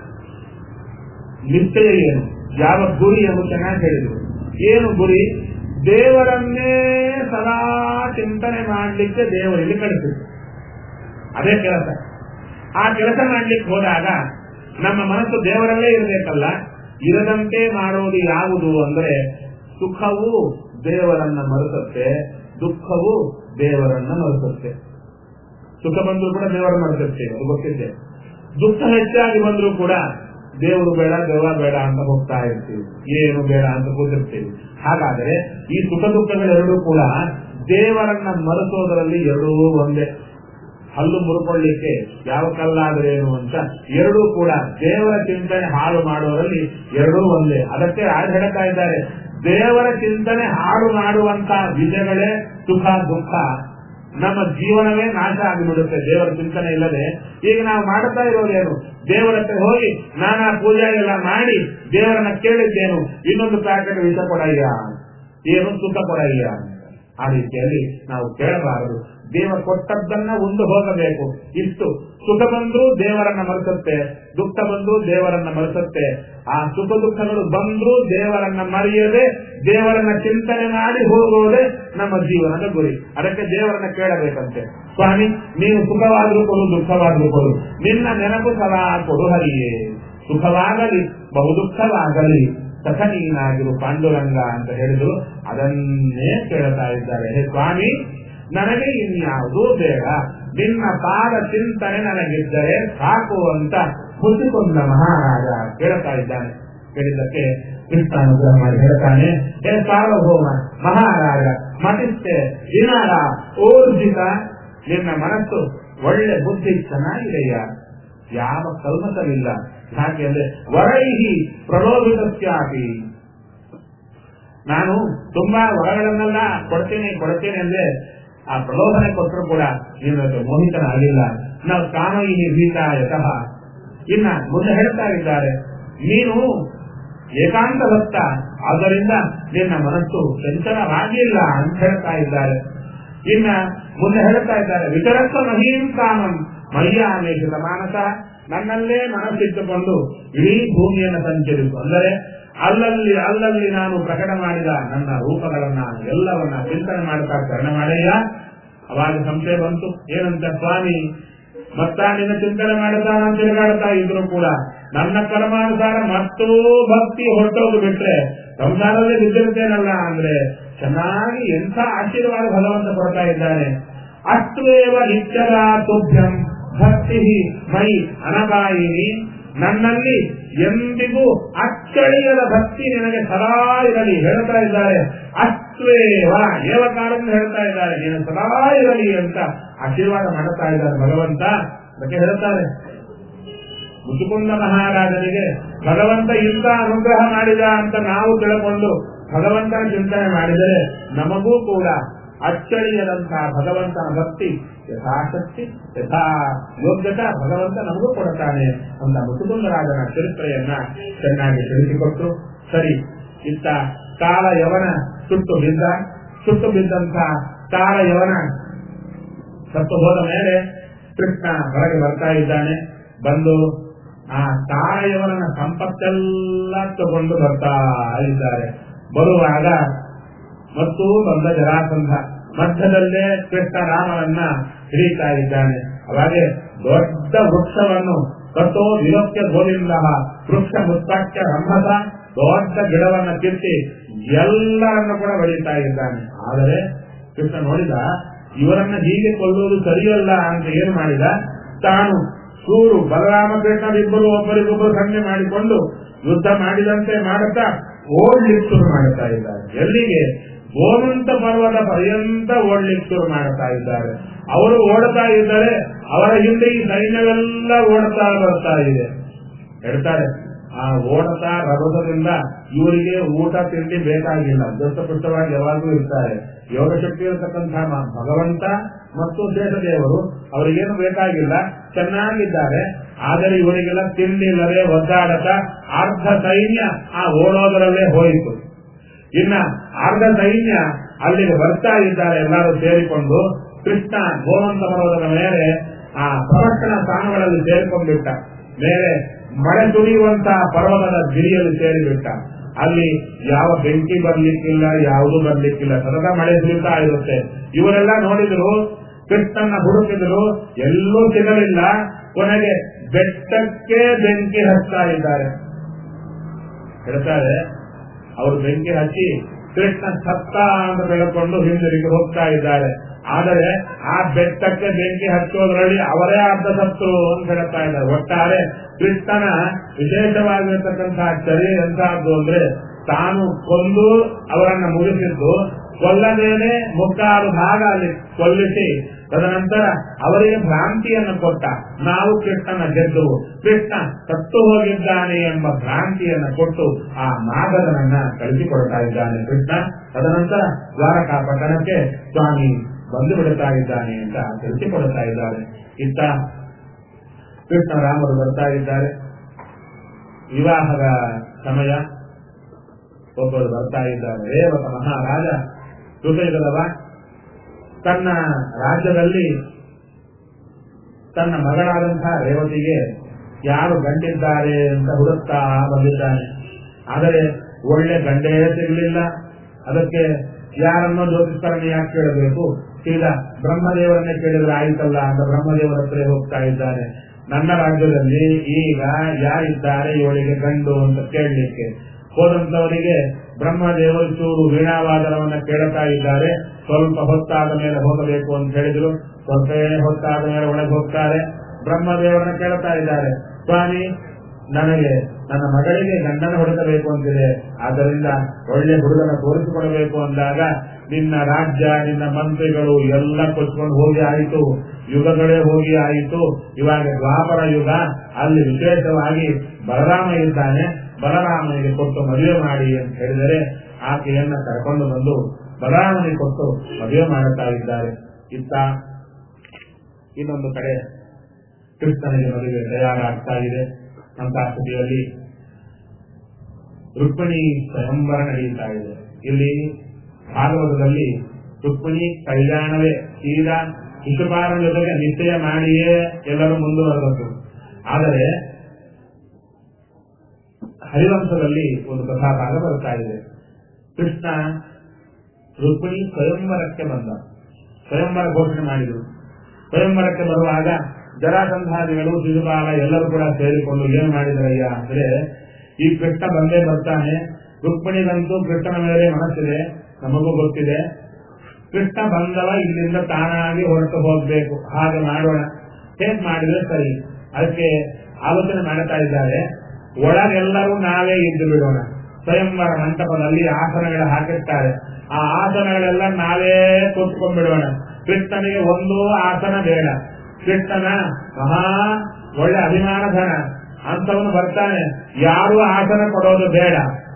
ನಿಶ್ಚಯ ಏನು ಯಾವ ಗುರಿ ಎಂದು ಚೆನ್ನಾಗಿ ಹೇಳಿದರು ಏನು ಗುರಿ ದೇವರನ್ನೇ ಸದಾ ಚಿಂತನೆ ಮಾಡಲಿಕ್ಕೆ ದೇವರಿಗೆ ಕಳಿಸಿದ್ರು ಅದೇ ಕೆಲಸ ಆ ಕೆಲಸ ಮಾಡ್ಲಿಕ್ಕೆ ಹೋದಾಗ ನಮ್ಮ ಮನಸ್ಸು ದೇವರಲ್ಲೇ ಇರಬೇಕಲ್ಲ ಇರದಂತೆ ಮಾಡೋದು ಯಾವುದು ಅಂದ್ರೆ ಸುಖವು ದೇವರನ್ನ ಮರೆಸುತ್ತೆ ದುಃಖವು ದೇವರನ್ನ ಮರೆಸುತ್ತೆ ಸುಖ ಬಂದ್ರು ಕೂಡ ದೇವರ ಮರೆಸುತ್ತೆ ಅದು ಗೊತ್ತಿದೆ ದುಃಖ ಹೆಚ್ಚಾಗಿ ಬಂದ್ರು ಕೂಡ ದೇವರು ಬೇಡ ದೇವ ಬೇಡ ಅಂತ ಹೋಗ್ತಾ ಇರ್ತೀವಿ ಏನು ಬೇಡ ಅಂತ ಕೂತಿರ್ತೀವಿ ಹಾಗಾದರೆ ಈ ಸುಖ ದುಃಖಗಳೆರಡೂ ಕೂಡ ದೇವರನ್ನ ಮರೆಸೋದರಲ್ಲಿ ಎರಡೂ ಒಂದೇ ಹಲ್ಲು ಮುರುಕೊಳ್ಳಿಕ್ಕೆ ಯಾವ ಕಲ್ಲಾದರೇನು ಅಂತ ಎರಡೂ ಕೂಡ ದೇವರ ಚಿಂತನೆ ಹಾಳು ಮಾಡೋರಲ್ಲಿ ಎರಡೂ ಒಂದೇ ಅದಕ್ಕೆ ಯಾರು ಹೇಳ್ತಾ ಇದ್ದಾರೆ ದೇವರ ಚಿಂತನೆ ಹಾಳು ಮಾಡುವಂತ ವಿಷಯಗಳೇ ಸುಖ ದುಃಖ ನಮ್ಮ ಜೀವನವೇ ನಾಶ ಆಗಿಬಿಡುತ್ತೆ ದೇವರ ಚಿಂತನೆ ಇಲ್ಲದೆ ಈಗ ನಾವು ಮಾಡ್ತಾ ಇರೋದೇನು ದೇವರ ಹತ್ರ ಹೋಗಿ ನಾನಾ ಪೂಜೆ ಎಲ್ಲ ಮಾಡಿ ದೇವರನ್ನ ಕೇಳಿದ್ದೇನು ಇನ್ನೊಂದು ಪ್ಯಾಕೆಟ್ ವಿಷ ಕೊಡಯ್ಯ ಏನು ಸುಖ ಕೊಡಯ್ಯ ಆ ರೀತಿಯಲ್ಲಿ ನಾವು ಕೇಳಬಾರದು ದೇವ ಕೊಟ್ಟದ್ದನ್ನ ಉಂಡು ಹೋಗಬೇಕು ಇಷ್ಟು ಸುಖ ಬಂದ್ರೂ ದೇವರನ್ನ ಮರೆಸುತ್ತೆ ದುಃಖ ಬಂದ್ರೂ ದೇವರನ್ನ ಮರೆಸುತ್ತೆ ಆ ಸುಖ ದುಃಖಗಳು ಬಂದ್ರೂ ದೇವರನ್ನ ಮರೆಯದೆ ದೇವರನ್ನ ಚಿಂತನೆ ಮಾಡಿ ಹೋಗೋದೇ ನಮ್ಮ ಜೀವನದ ಗುರಿ ಅದಕ್ಕೆ ದೇವರನ್ನ ಕೇಳಬೇಕಂತೆ ಸ್ವಾಮಿ ನೀನು ಸುಖವಾದ್ರೂ ಕೊಡು ದುಃಖವಾದ್ರೂ ಕೊಡು ನಿನ್ನ ನೆನಪು ಸದಾ ಕೊಡು ಹರಿಯೇ ಸುಖವಾಗಲಿ ಬಹು ದುಃಖವಾಗಲಿ ಸಖ ನೀನಾಗಿರು ಪಾಂಡುರಂಗ ಅಂತ ಹೇಳಿದ್ರು ಅದನ್ನೇ ಕೇಳ್ತಾ ಇದ್ದಾರೆ ಹೇ ಸ್ವಾಮಿ ನನಗೆ ಇನ್ಯಾವುದೂ ಬೇಡ ನಿನ್ನ ಪಾದ ಚಿಂತನೆ ನನಗಿದ್ದರೆ ಸಾಕು ಅಂತ ಹುಸಿಕೊಂಡ ಮಹಾರಾಜ ಕೇಳ್ತಾ ಇದ್ದಾನೆ ಕೇಳಿದ್ದಕ್ಕೆ ಕೃಷ್ಣ ಅನುಗ್ರಹ ಮಾಡಿ ಹೇಳ್ತಾನೆ ಹೇ ಸಾರ್ವಭೌಮ ಮಹಾರಾಜ ಮತಿಸ್ತೆ ವಿನಾರ ಊರ್ಜಿತ ನಿನ್ನ ಮನಸ್ಸು ಒಳ್ಳೆ ಬುದ್ಧಿ ಚೆನ್ನಾಗಿದೆಯಾ ಯಾವ ಕಲ್ಮಸವಿಲ್ಲ ಯಾಕೆಂದ್ರೆ ವರೈಹಿ ಪ್ರಲೋಭಿತಸ್ಯಾಪಿ ನಾನು ತುಂಬಾ ವರಗಳನ್ನೆಲ್ಲ ಕೊಡ್ತೇನೆ ಕೊಡ್ತೇನೆ ಅಂದ್ರೆ ಆ ಪ್ರಲೋಭನೆ ಕೊಟ್ಟರು ಕೂಡ ನೀನು ಅದಕ್ಕೆ ಮೋಹಿತನಾಗಿಲ್ಲ ನಾವು ಕಾಮಯಿ ನಿರ್ಭೀತ ಯತಃ ಇನ್ನ ಮುಂದೆ ಹೇಳ್ತಾ ಇದ್ದಾರೆ ನೀನು ಏಕಾಂತ ಭಕ್ತ ಆದ್ದರಿಂದ ನಿನ್ನ ಮನಸ್ಸು ಚಂಚಲವಾಗಿಲ್ಲ ಅಂತ ಹೇಳ್ತಾ ಇದ್ದಾರೆ ಇನ್ನ ಮುಂದೆ ಹೇಳ್ತಾ ಇದ್ದಾರೆ ವಿತರಸ್ವ ಮಹೀಂ ಕಾಮಂ ಮಯ್ಯಾಮೇಶದ ಮಾನಸ ನನ್ನಲ್ಲೇ ಮನಸ್ಸಿಟ್ಟುಕೊಂಡು ಇಡೀ ಭೂಮಿಯನ್ನು ಸಂಚರಿಸು ಅಂದರೆ ಅಲ್ಲಲ್ಲಿ ಅಲ್ಲಲ್ಲಿ ನಾನು ಪ್ರಕಟ ಮಾಡಿದ ನನ್ನ ರೂಪಗಳನ್ನ ಎಲ್ಲವನ್ನ ಚಿಂತನೆ ಮಾಡ್ತಾ ಕರ್ಣ ಮಾಡಯ್ಯ ಅವಾಗ ಸಂಶಯ ಬಂತು ಏನಂತ ಸ್ವಾಮಿ ಮತ್ತ ನಿನ್ನ ಚಿಂತನೆ ಮಾಡ್ತಾ ನಾನು ತಿರುಗಾಡ್ತಾ ಇದ್ರು ಕೂಡ ನನ್ನ ಕರ್ಮಾನುಸಾರ ಮತ್ತೂ ಭಕ್ತಿ ಹೊರಟೋದು ಬಿಟ್ರೆ ಸಂಸಾರದಲ್ಲಿ ಬಿದ್ದಿರ್ತೇನಲ್ಲ ಅಂದ್ರೆ ಚೆನ್ನಾಗಿ ಎಂಥ ಆಶೀರ್ವಾದ ಭಗವಂತ ಕೊಡ್ತಾ ಇದ್ದಾನೆ ಅಷ್ಟೇವ ನಿತ್ಯದ ತುಭ್ಯಂ ಭಕ್ತಿ ಮೈ ಅನಪಾಯಿನಿ ನನ್ನಲ್ಲಿ ಎಂದಿಗೂ ಅಚ್ಚಳಿಯದ ಭಕ್ತಿ ನಿನಗೆ ಸದಾ ಇರಲಿ ಹೇಳ್ತಾ ಇದ್ದಾರೆ ಅಷ್ಟೇವ ಏವಕಾರದಿಂದ ಹೇಳ್ತಾ ಇದ್ದಾರೆ ನೀನು ಸದಾ ಇರಲಿ ಅಂತ ಆಶೀರ್ವಾದ ಮಾಡುತ್ತಾ ಇದ್ದಾರೆ ಭಗವಂತ ಅದಕ್ಕೆ ಹೇಳ್ತಾರೆ ಮುಸುಕುಂದ ಮಹಾರಾಜನಿಗೆ ಭಗವಂತ ಇಂಥ ಅನುಗ್ರಹ ಮಾಡಿದ ಅಂತ ನಾವು ತಿಳ್ಕೊಂಡು ಭಗವಂತನ ಚಿಂತನೆ ಮಾಡಿದರೆ ನಮಗೂ ಕೂಡ ಅಚ್ಚಳಿಯದಂತಹ ಭಗವಂತನ ಭಕ್ತಿ ಯಥಾಶಕ್ತಿ ಯಥಾ ಯೋಗ್ಯತಾ ಭಗವಂತ ನಮಗೂ ಕೊಡುತ್ತಾನೆ ಅಂತ ಮುಸುಗುಂದರಾಜನ ಚರಿತ್ರೆಯನ್ನ ಚೆನ್ನಾಗಿ ತಿಳಿಸಿಕೊಟ್ಟು ಸರಿ ಇತ್ತ ಕಾಲ ಯವನ ಸುಟ್ಟು ಬಿದ್ದ ಸುಟ್ಟು ಬಿದ್ದಂತ ಕಾಲ ಯವನ ಸತ್ತು ಹೋದ ಮೇಲೆ ಕೃಷ್ಣ ಹೊರಗೆ ಬರ್ತಾ ಇದ್ದಾನೆ ಬಂದು ಆ ತಾಳೆಯವರನ್ನ ಸಂಪತ್ತೆಲ್ಲ ತಗೊಂಡು ಬರ್ತಾ ಇದ್ದಾರೆ ಬರುವಾಗ ಮತ್ತು ಬಂದ ಜರಾಸಂಧ ಮಧ್ಯದಲ್ಲೇ ಕೃಷ್ಣ ರಾಮನನ್ನ ಹಿಡಿತಾ ಇದ್ದಾನೆ ಅವಾಗೆ ದೊಡ್ಡ ವೃಕ್ಷವನ್ನು ಕತ್ತೋ ವಿಲೋಕ್ಯ ಗೋವಿಂದ ವೃಕ್ಷ ಮುತ್ತಾಕ್ಯ ರಂಭಸ ದೊಡ್ಡ ಗಿಡವನ್ನ ಕಿತ್ತಿ ಎಲ್ಲರನ್ನು ಕೂಡ ಬರೀತಾ ಇದ್ದಾನೆ ಆದರೆ ಕೃಷ್ಣ ನೋಡಿದ ಇವರನ್ನ ಹೀಗೆ ಕೊಲ್ಲುವುದು ಸರಿಯಲ್ಲ ಅಂತ ಏನು ಮಾಡಿದ ತಾನು ಸೂರು ಬಲರಾಮಕೃಷ್ಣರಿಬ್ಬರು ಒಬ್ಬರಿಗೊಬ್ಬರು ಸಂಜೆ ಮಾಡಿಕೊಂಡು ಯುದ್ಧ ಮಾಡಿದಂತೆ ಮಾಡುತ್ತಾ ಓಡ್ಲಿಕ್ಕೆ ಶುರು ಮಾಡುತ್ತಾ ಇದ್ದಾರೆ ಎಲ್ಲಿಗೆ ಗೋಮಂತ ಪರ್ವತ ಪರ್ಯಂತ ಓಡ್ಲಿಕ್ಕೆ ಶುರು ಮಾಡುತ್ತಾ ಇದ್ದಾರೆ ಅವರು ಓಡ್ತಾ ಇದ್ದಾರೆ ಅವರ ಹಿಂದೆ ಈ ಸೈನ್ಯವೆಲ್ಲ ಓಡ್ತಾ ಬರ್ತಾ ಇದೆ ಹೇಳ್ತಾರೆ ಆ ಓಡತಾ ರಭಸದಿಂದ ಇವರಿಗೆ ಊಟ ತಿಂಡಿ ಬೇಕಾಗಿಲ್ಲ ದತ್ತಪುಷ್ಟವಾಗಿ ಯಾವಾಗಲೂ ಇರ್ತಾರೆ ಯೋಗ ಶಕ್ತಿ ಇರತಕ್ಕಂತಹ ಭಗವಂತ ಮತ್ತು ದೇಶದೇವರು ಅವರಿಗೇನು ಬೇಕಾಗಿಲ್ಲ ಚೆನ್ನಾಗಿದ್ದಾರೆ ಆದರೆ ಇವರಿಗೆಲ್ಲ ತಿಂಡಿ ಇಲ್ಲದೆ ಒದ್ದಾಡತ ಅರ್ಧ ಸೈನ್ಯ ಆ ಓಡೋದರಲ್ಲೇ ಹೋಯಿತು ಇನ್ನ ಅರ್ಧ ಸೈನ್ಯ ಅಲ್ಲಿಗೆ ಬರ್ತಾ ಇದ್ದಾರೆ ಎಲ್ಲರೂ ಸೇರಿಕೊಂಡು ಕೃಷ್ಣ ಗೋವಂತ ಪರ್ವತದ ಮೇಲೆ ಆ ಪ್ರದಕ್ಷಿಣ ಸ್ಥಾನಗಳಲ್ಲಿ ಸೇರಿಕೊಂಡ್ಬಿಟ್ಟ ಮೇಲೆ ಮಳೆ ಸುರಿಯುವಂತಹ ಪರ್ವತದ ಗಿರಿಯಲ್ಲಿ ಸೇರಿಬಿಟ್ಟ ಅಲ್ಲಿ ಯಾವ ಬೆಂಕಿ ಬರ್ಲಿಕ್ಕಿಲ್ಲ ಯಾವುದು ಬರ್ಲಿಕ್ಕಿಲ್ಲ ಸತತ ಮಳೆ ಸುರಿತಾ ಇರುತ್ತೆ ಇವರೆಲ್ಲ ನೋಡಿದ್ರು ಕೃಷ್ಣನ ಹುಡುಕಿದ್ರು ಎಲ್ಲೂ ಸಿಗಲಿಲ್ಲ ಕೊನೆಗೆ ಬೆಟ್ಟಕ್ಕೆ ಬೆಂಕಿ ಹಚ್ತಾ ಇದ್ದಾರೆ ಹೇಳ್ತಾರೆ ಅವರು ಬೆಂಕಿ ಹಚ್ಚಿ ಕೃಷ್ಣ ಸತ್ತ ಅಂತ ಬೆಳಕೊಂಡು ಹಿಂದಿರುಗಿ ಹೋಗ್ತಾ ಇದ್ದಾರೆ ಆದರೆ ಆ ಬೆಟ್ಟಕ್ಕೆ ಬೆಂಕಿ ಹಚ್ಚೋದ್ರಲ್ಲಿ ಅವರೇ ಅರ್ಧ ಸತ್ರು ಅಂತ ಹೇಳ್ತಾ ಇದ್ದಾರೆ ಒಟ್ಟಾರೆ ಕೃಷ್ಣನ ವಿಶೇಷವಾಗಿರ್ತಕ್ಕಂತಹ ಚರ್ಯ ಎಂತಹದ್ದು ಅಂದ್ರೆ ತಾನು ಕೊಂದು ಅವರನ್ನ ಮುಗಿಸಿದ್ದು ಕೊಲ್ಲದೇನೆ ಮುಕ್ಕಾಲು ಭಾಗ ಅಲ್ಲಿ ಕೊಲ್ಲಿಸಿ ತದನಂತರ ಅವರಿಗೆ ಭ್ರಾಂತಿಯನ್ನು ಕೊಟ್ಟ ನಾವು ಕೃಷ್ಣನ ಗೆದ್ದುವು ಕೃಷ್ಣ ಸತ್ತು ಹೋಗಿದ್ದಾನೆ ಎಂಬ ಭ್ರಾಂತಿಯನ್ನು ಕೊಟ್ಟು ಆ ಮಾದರನನ್ನ ಕಳಿಸಿಕೊಡ್ತಾ ಇದ್ದಾನೆ ಕೃಷ್ಣ ತದನಂತರ ದ್ವಾರಕಾ ಪಟ್ಟಣಕ್ಕೆ ಸ್ವಾಮಿ ಬಂದು ಬಿಡುತ್ತಾ ಇದ್ದಾನೆ ಅಂತ ತಿಳಿಸಿಕೊಡುತ್ತಾ ಇದ್ದಾರೆ ಇತ್ತ ಕೃಷ್ಣ ರಾಮರು ಬರ್ತಾ ಇದ್ದಾರೆ ವಿವಾಹದ ಸಮಯ ಒಬ್ಬರು ಬರ್ತಾ ಇದ್ದಾರೆ ರೇವತ ಮಹಾರಾಜ ಋತಯುಗದವ ತನ್ನ ರಾಜ್ಯದಲ್ಲಿ ತನ್ನ ಮಗಳಾದಂತಹ ರೇವತಿಗೆ ಯಾರು ಗಂಡಿದ್ದಾರೆ ಅಂತ ಹುಡುಕ್ತಾ ಬಂದಿದ್ದಾನೆ ಆದರೆ ಒಳ್ಳೆ ಗಂಡೇ ಸಿಗಲಿಲ್ಲ ಅದಕ್ಕೆ ಯಾರನ್ನೋ ಜ್ಯೋತಿಷ್ಕರನ್ನು ಯಾಕೆ ಕೇಳಬೇಕು ಸೀದಾ ಬ್ರಹ್ಮದೇವರನ್ನೇ ಕೇಳಿದ್ರೆ ಆಯ್ತಲ್ಲ ಅಂತ ಬ್ರಹ್ಮದೇವರ ಹತ್ರ ಹೋಗ್ತಾ ಇದ್ದಾನೆ ನನ್ನ ರಾಜ್ಯದಲ್ಲಿ ಈಗ ಯಾರಿದ್ದಾರೆ ಇವಳಿಗೆ ಗಂಡು ಅಂತ ಕೇಳಲಿಕ್ಕೆ ಹೋದಂತವರಿಗೆ ಬ್ರಹ್ಮದೇವರು ಚೂರು ವೀಣಾವಾದನವನ್ನ ಕೇಳುತ್ತಾ ಇದ್ದಾರೆ ಸ್ವಲ್ಪ ಹೊತ್ತಾದ ಮೇಲೆ ಹೋಗಬೇಕು ಅಂತ ಹೇಳಿದ್ರು ಸ್ವಲ್ಪ ಹೊತ್ತಾದ ಮೇಲೆ ಒಳಗೆ ಹೋಗ್ತಾರೆ ಬ್ರಹ್ಮದೇವರನ್ನ ಕೇಳುತ್ತಾ ಇದ್ದಾರೆ ಸ್ವಾಮಿ ನನಗೆ ನನ್ನ ಮಗಳಿಗೆ ಗಂಡನ ಹುಡುಕಬೇಕು ಅಂತಿದೆ ಆದ್ದರಿಂದ ಒಳ್ಳೆ ಹುಡುಗನ ತೋರಿಸಿಕೊಡಬೇಕು ಅಂದಾಗ ನಿನ್ನ ರಾಜ್ಯ ನಿನ್ನ ಮಂತ್ರಿಗಳು ಎಲ್ಲ ಕೊಚ್ಕೊಂಡು ಹೋಗಿ ಆಯಿತು ಯುಗಗಳೇ ಹೋಗಿ ಆಯಿತು ಇವಾಗ ದ್ವಾಪರ ಯುಗ ಅಲ್ಲಿ ವಿಶೇಷವಾಗಿ ಬಲರಾಮ ಇದ್ದಾನೆ ಬಲರಾಮನಿಗೆ ಕೊಟ್ಟು ಮದುವೆ ಮಾಡಿ ಅಂತ ಹೇಳಿದರೆ ಆಕೆಯನ್ನ ಕರ್ಕೊಂಡು ಬಂದು ಬಲರಾಮನಿಗೆ ಕೊಟ್ಟು ಮದುವೆ ಮಾಡುತ್ತಾ ಇದ್ದಾರೆ ಇತ್ತ ಇನ್ನೊಂದು ಕಡೆ ಕೃಷ್ಣನಿಗೆ ಮದುವೆ ತಯಾರಾಗ್ತಾ ಇದೆ ಅಂತಹ ಸ್ಥಿತಿಯಲ್ಲಿ ರುಕ್ಮಿಣಿ ಸ್ವಯಂವರ ನಡೆಯುತ್ತಾ ಇದೆ ಇಲ್ಲಿ ಭಾಗವತದಲ್ಲಿ ರುಕ್ಮಿಣಿ ಕಲ್ಯಾಣವೇ ಸೀದಾ ಶಿಶುಪಾಲನ ಜೊತೆಗೆ ನಿಶ್ಚಯ ಮಾಡಿಯೇ ಎಲ್ಲರೂ ಮುಂದುವರೆದದ್ದು ಆದರೆ ಹರಿವಂಶದಲ್ಲಿ ಒಂದು ಕಥಾಭಾಗ ಬರ್ತಾ ಇದೆ ಕೃಷ್ಣ ರುಕ್ಮಿಣಿ ಸ್ವಯಂವರಕ್ಕೆ ಬಂದ ಸ್ವಯಂವರ ಘೋಷಣೆ ಮಾಡಿದರು ಸ್ವಯಂವರಕ್ಕೆ ಬರುವಾಗ ಜರಾಸಂಧಾದಿಗಳು ಶಿಶುಪಾಲ ಎಲ್ಲರೂ ಕೂಡ ಸೇರಿಕೊಂಡು ಏನ್ ಮಾಡಿದ್ರಯ್ಯ ಅಂದ್ರೆ ಈ ಕೃಷ್ಣ ಬಂದೇ ಬರ್ತಾನೆ ರುಕ್ಮಿಣಿಗಂತೂ ಕೃಷ್ಣನ ಮೇಲೆ ಮನಸ್ಸಿದೆ ನಮಗೂ ಗೊತ್ತಿದೆ ಕೃಷ್ಣ ಬಂದವ ಇಲ್ಲಿಂದ ತಾನಾಗಿ ಹೊರಟು ಹೋಗ್ಬೇಕು ಹಾಗೆ ಮಾಡೋಣ ಹೇಗ್ ಮಾಡಿದ್ರೆ ಸರಿ ಅದಕ್ಕೆ ಆಲೋಚನೆ ಮಾಡ್ತಾ ಇದ್ದಾರೆ ಒಳಗೆಲ್ಲರೂ ನಾವೇ ಇದ್ದು ಬಿಡೋಣ ಸ್ವಯಂವರ ಮಂಟಪದಲ್ಲಿ ಆಸನಗಳು ಹಾಕಿರ್ತಾರೆ ಆ ಆಸನಗಳೆಲ್ಲ ನಾವೇ ಕೂತ್ಕೊಂಡ್ಬಿಡೋಣ ಕೃಷ್ಣನಿಗೆ ಒಂದು ಆಸನ ಬೇಡ ಕೃಷ್ಣನ ಮಹಾ ಒಳ್ಳೆ ಅಭಿಮಾನ ಧನ ಅಂತವನು ಬರ್ತಾನೆ ಯಾರು ಆಸನ ಕೊಡೋದು ಬೇಡ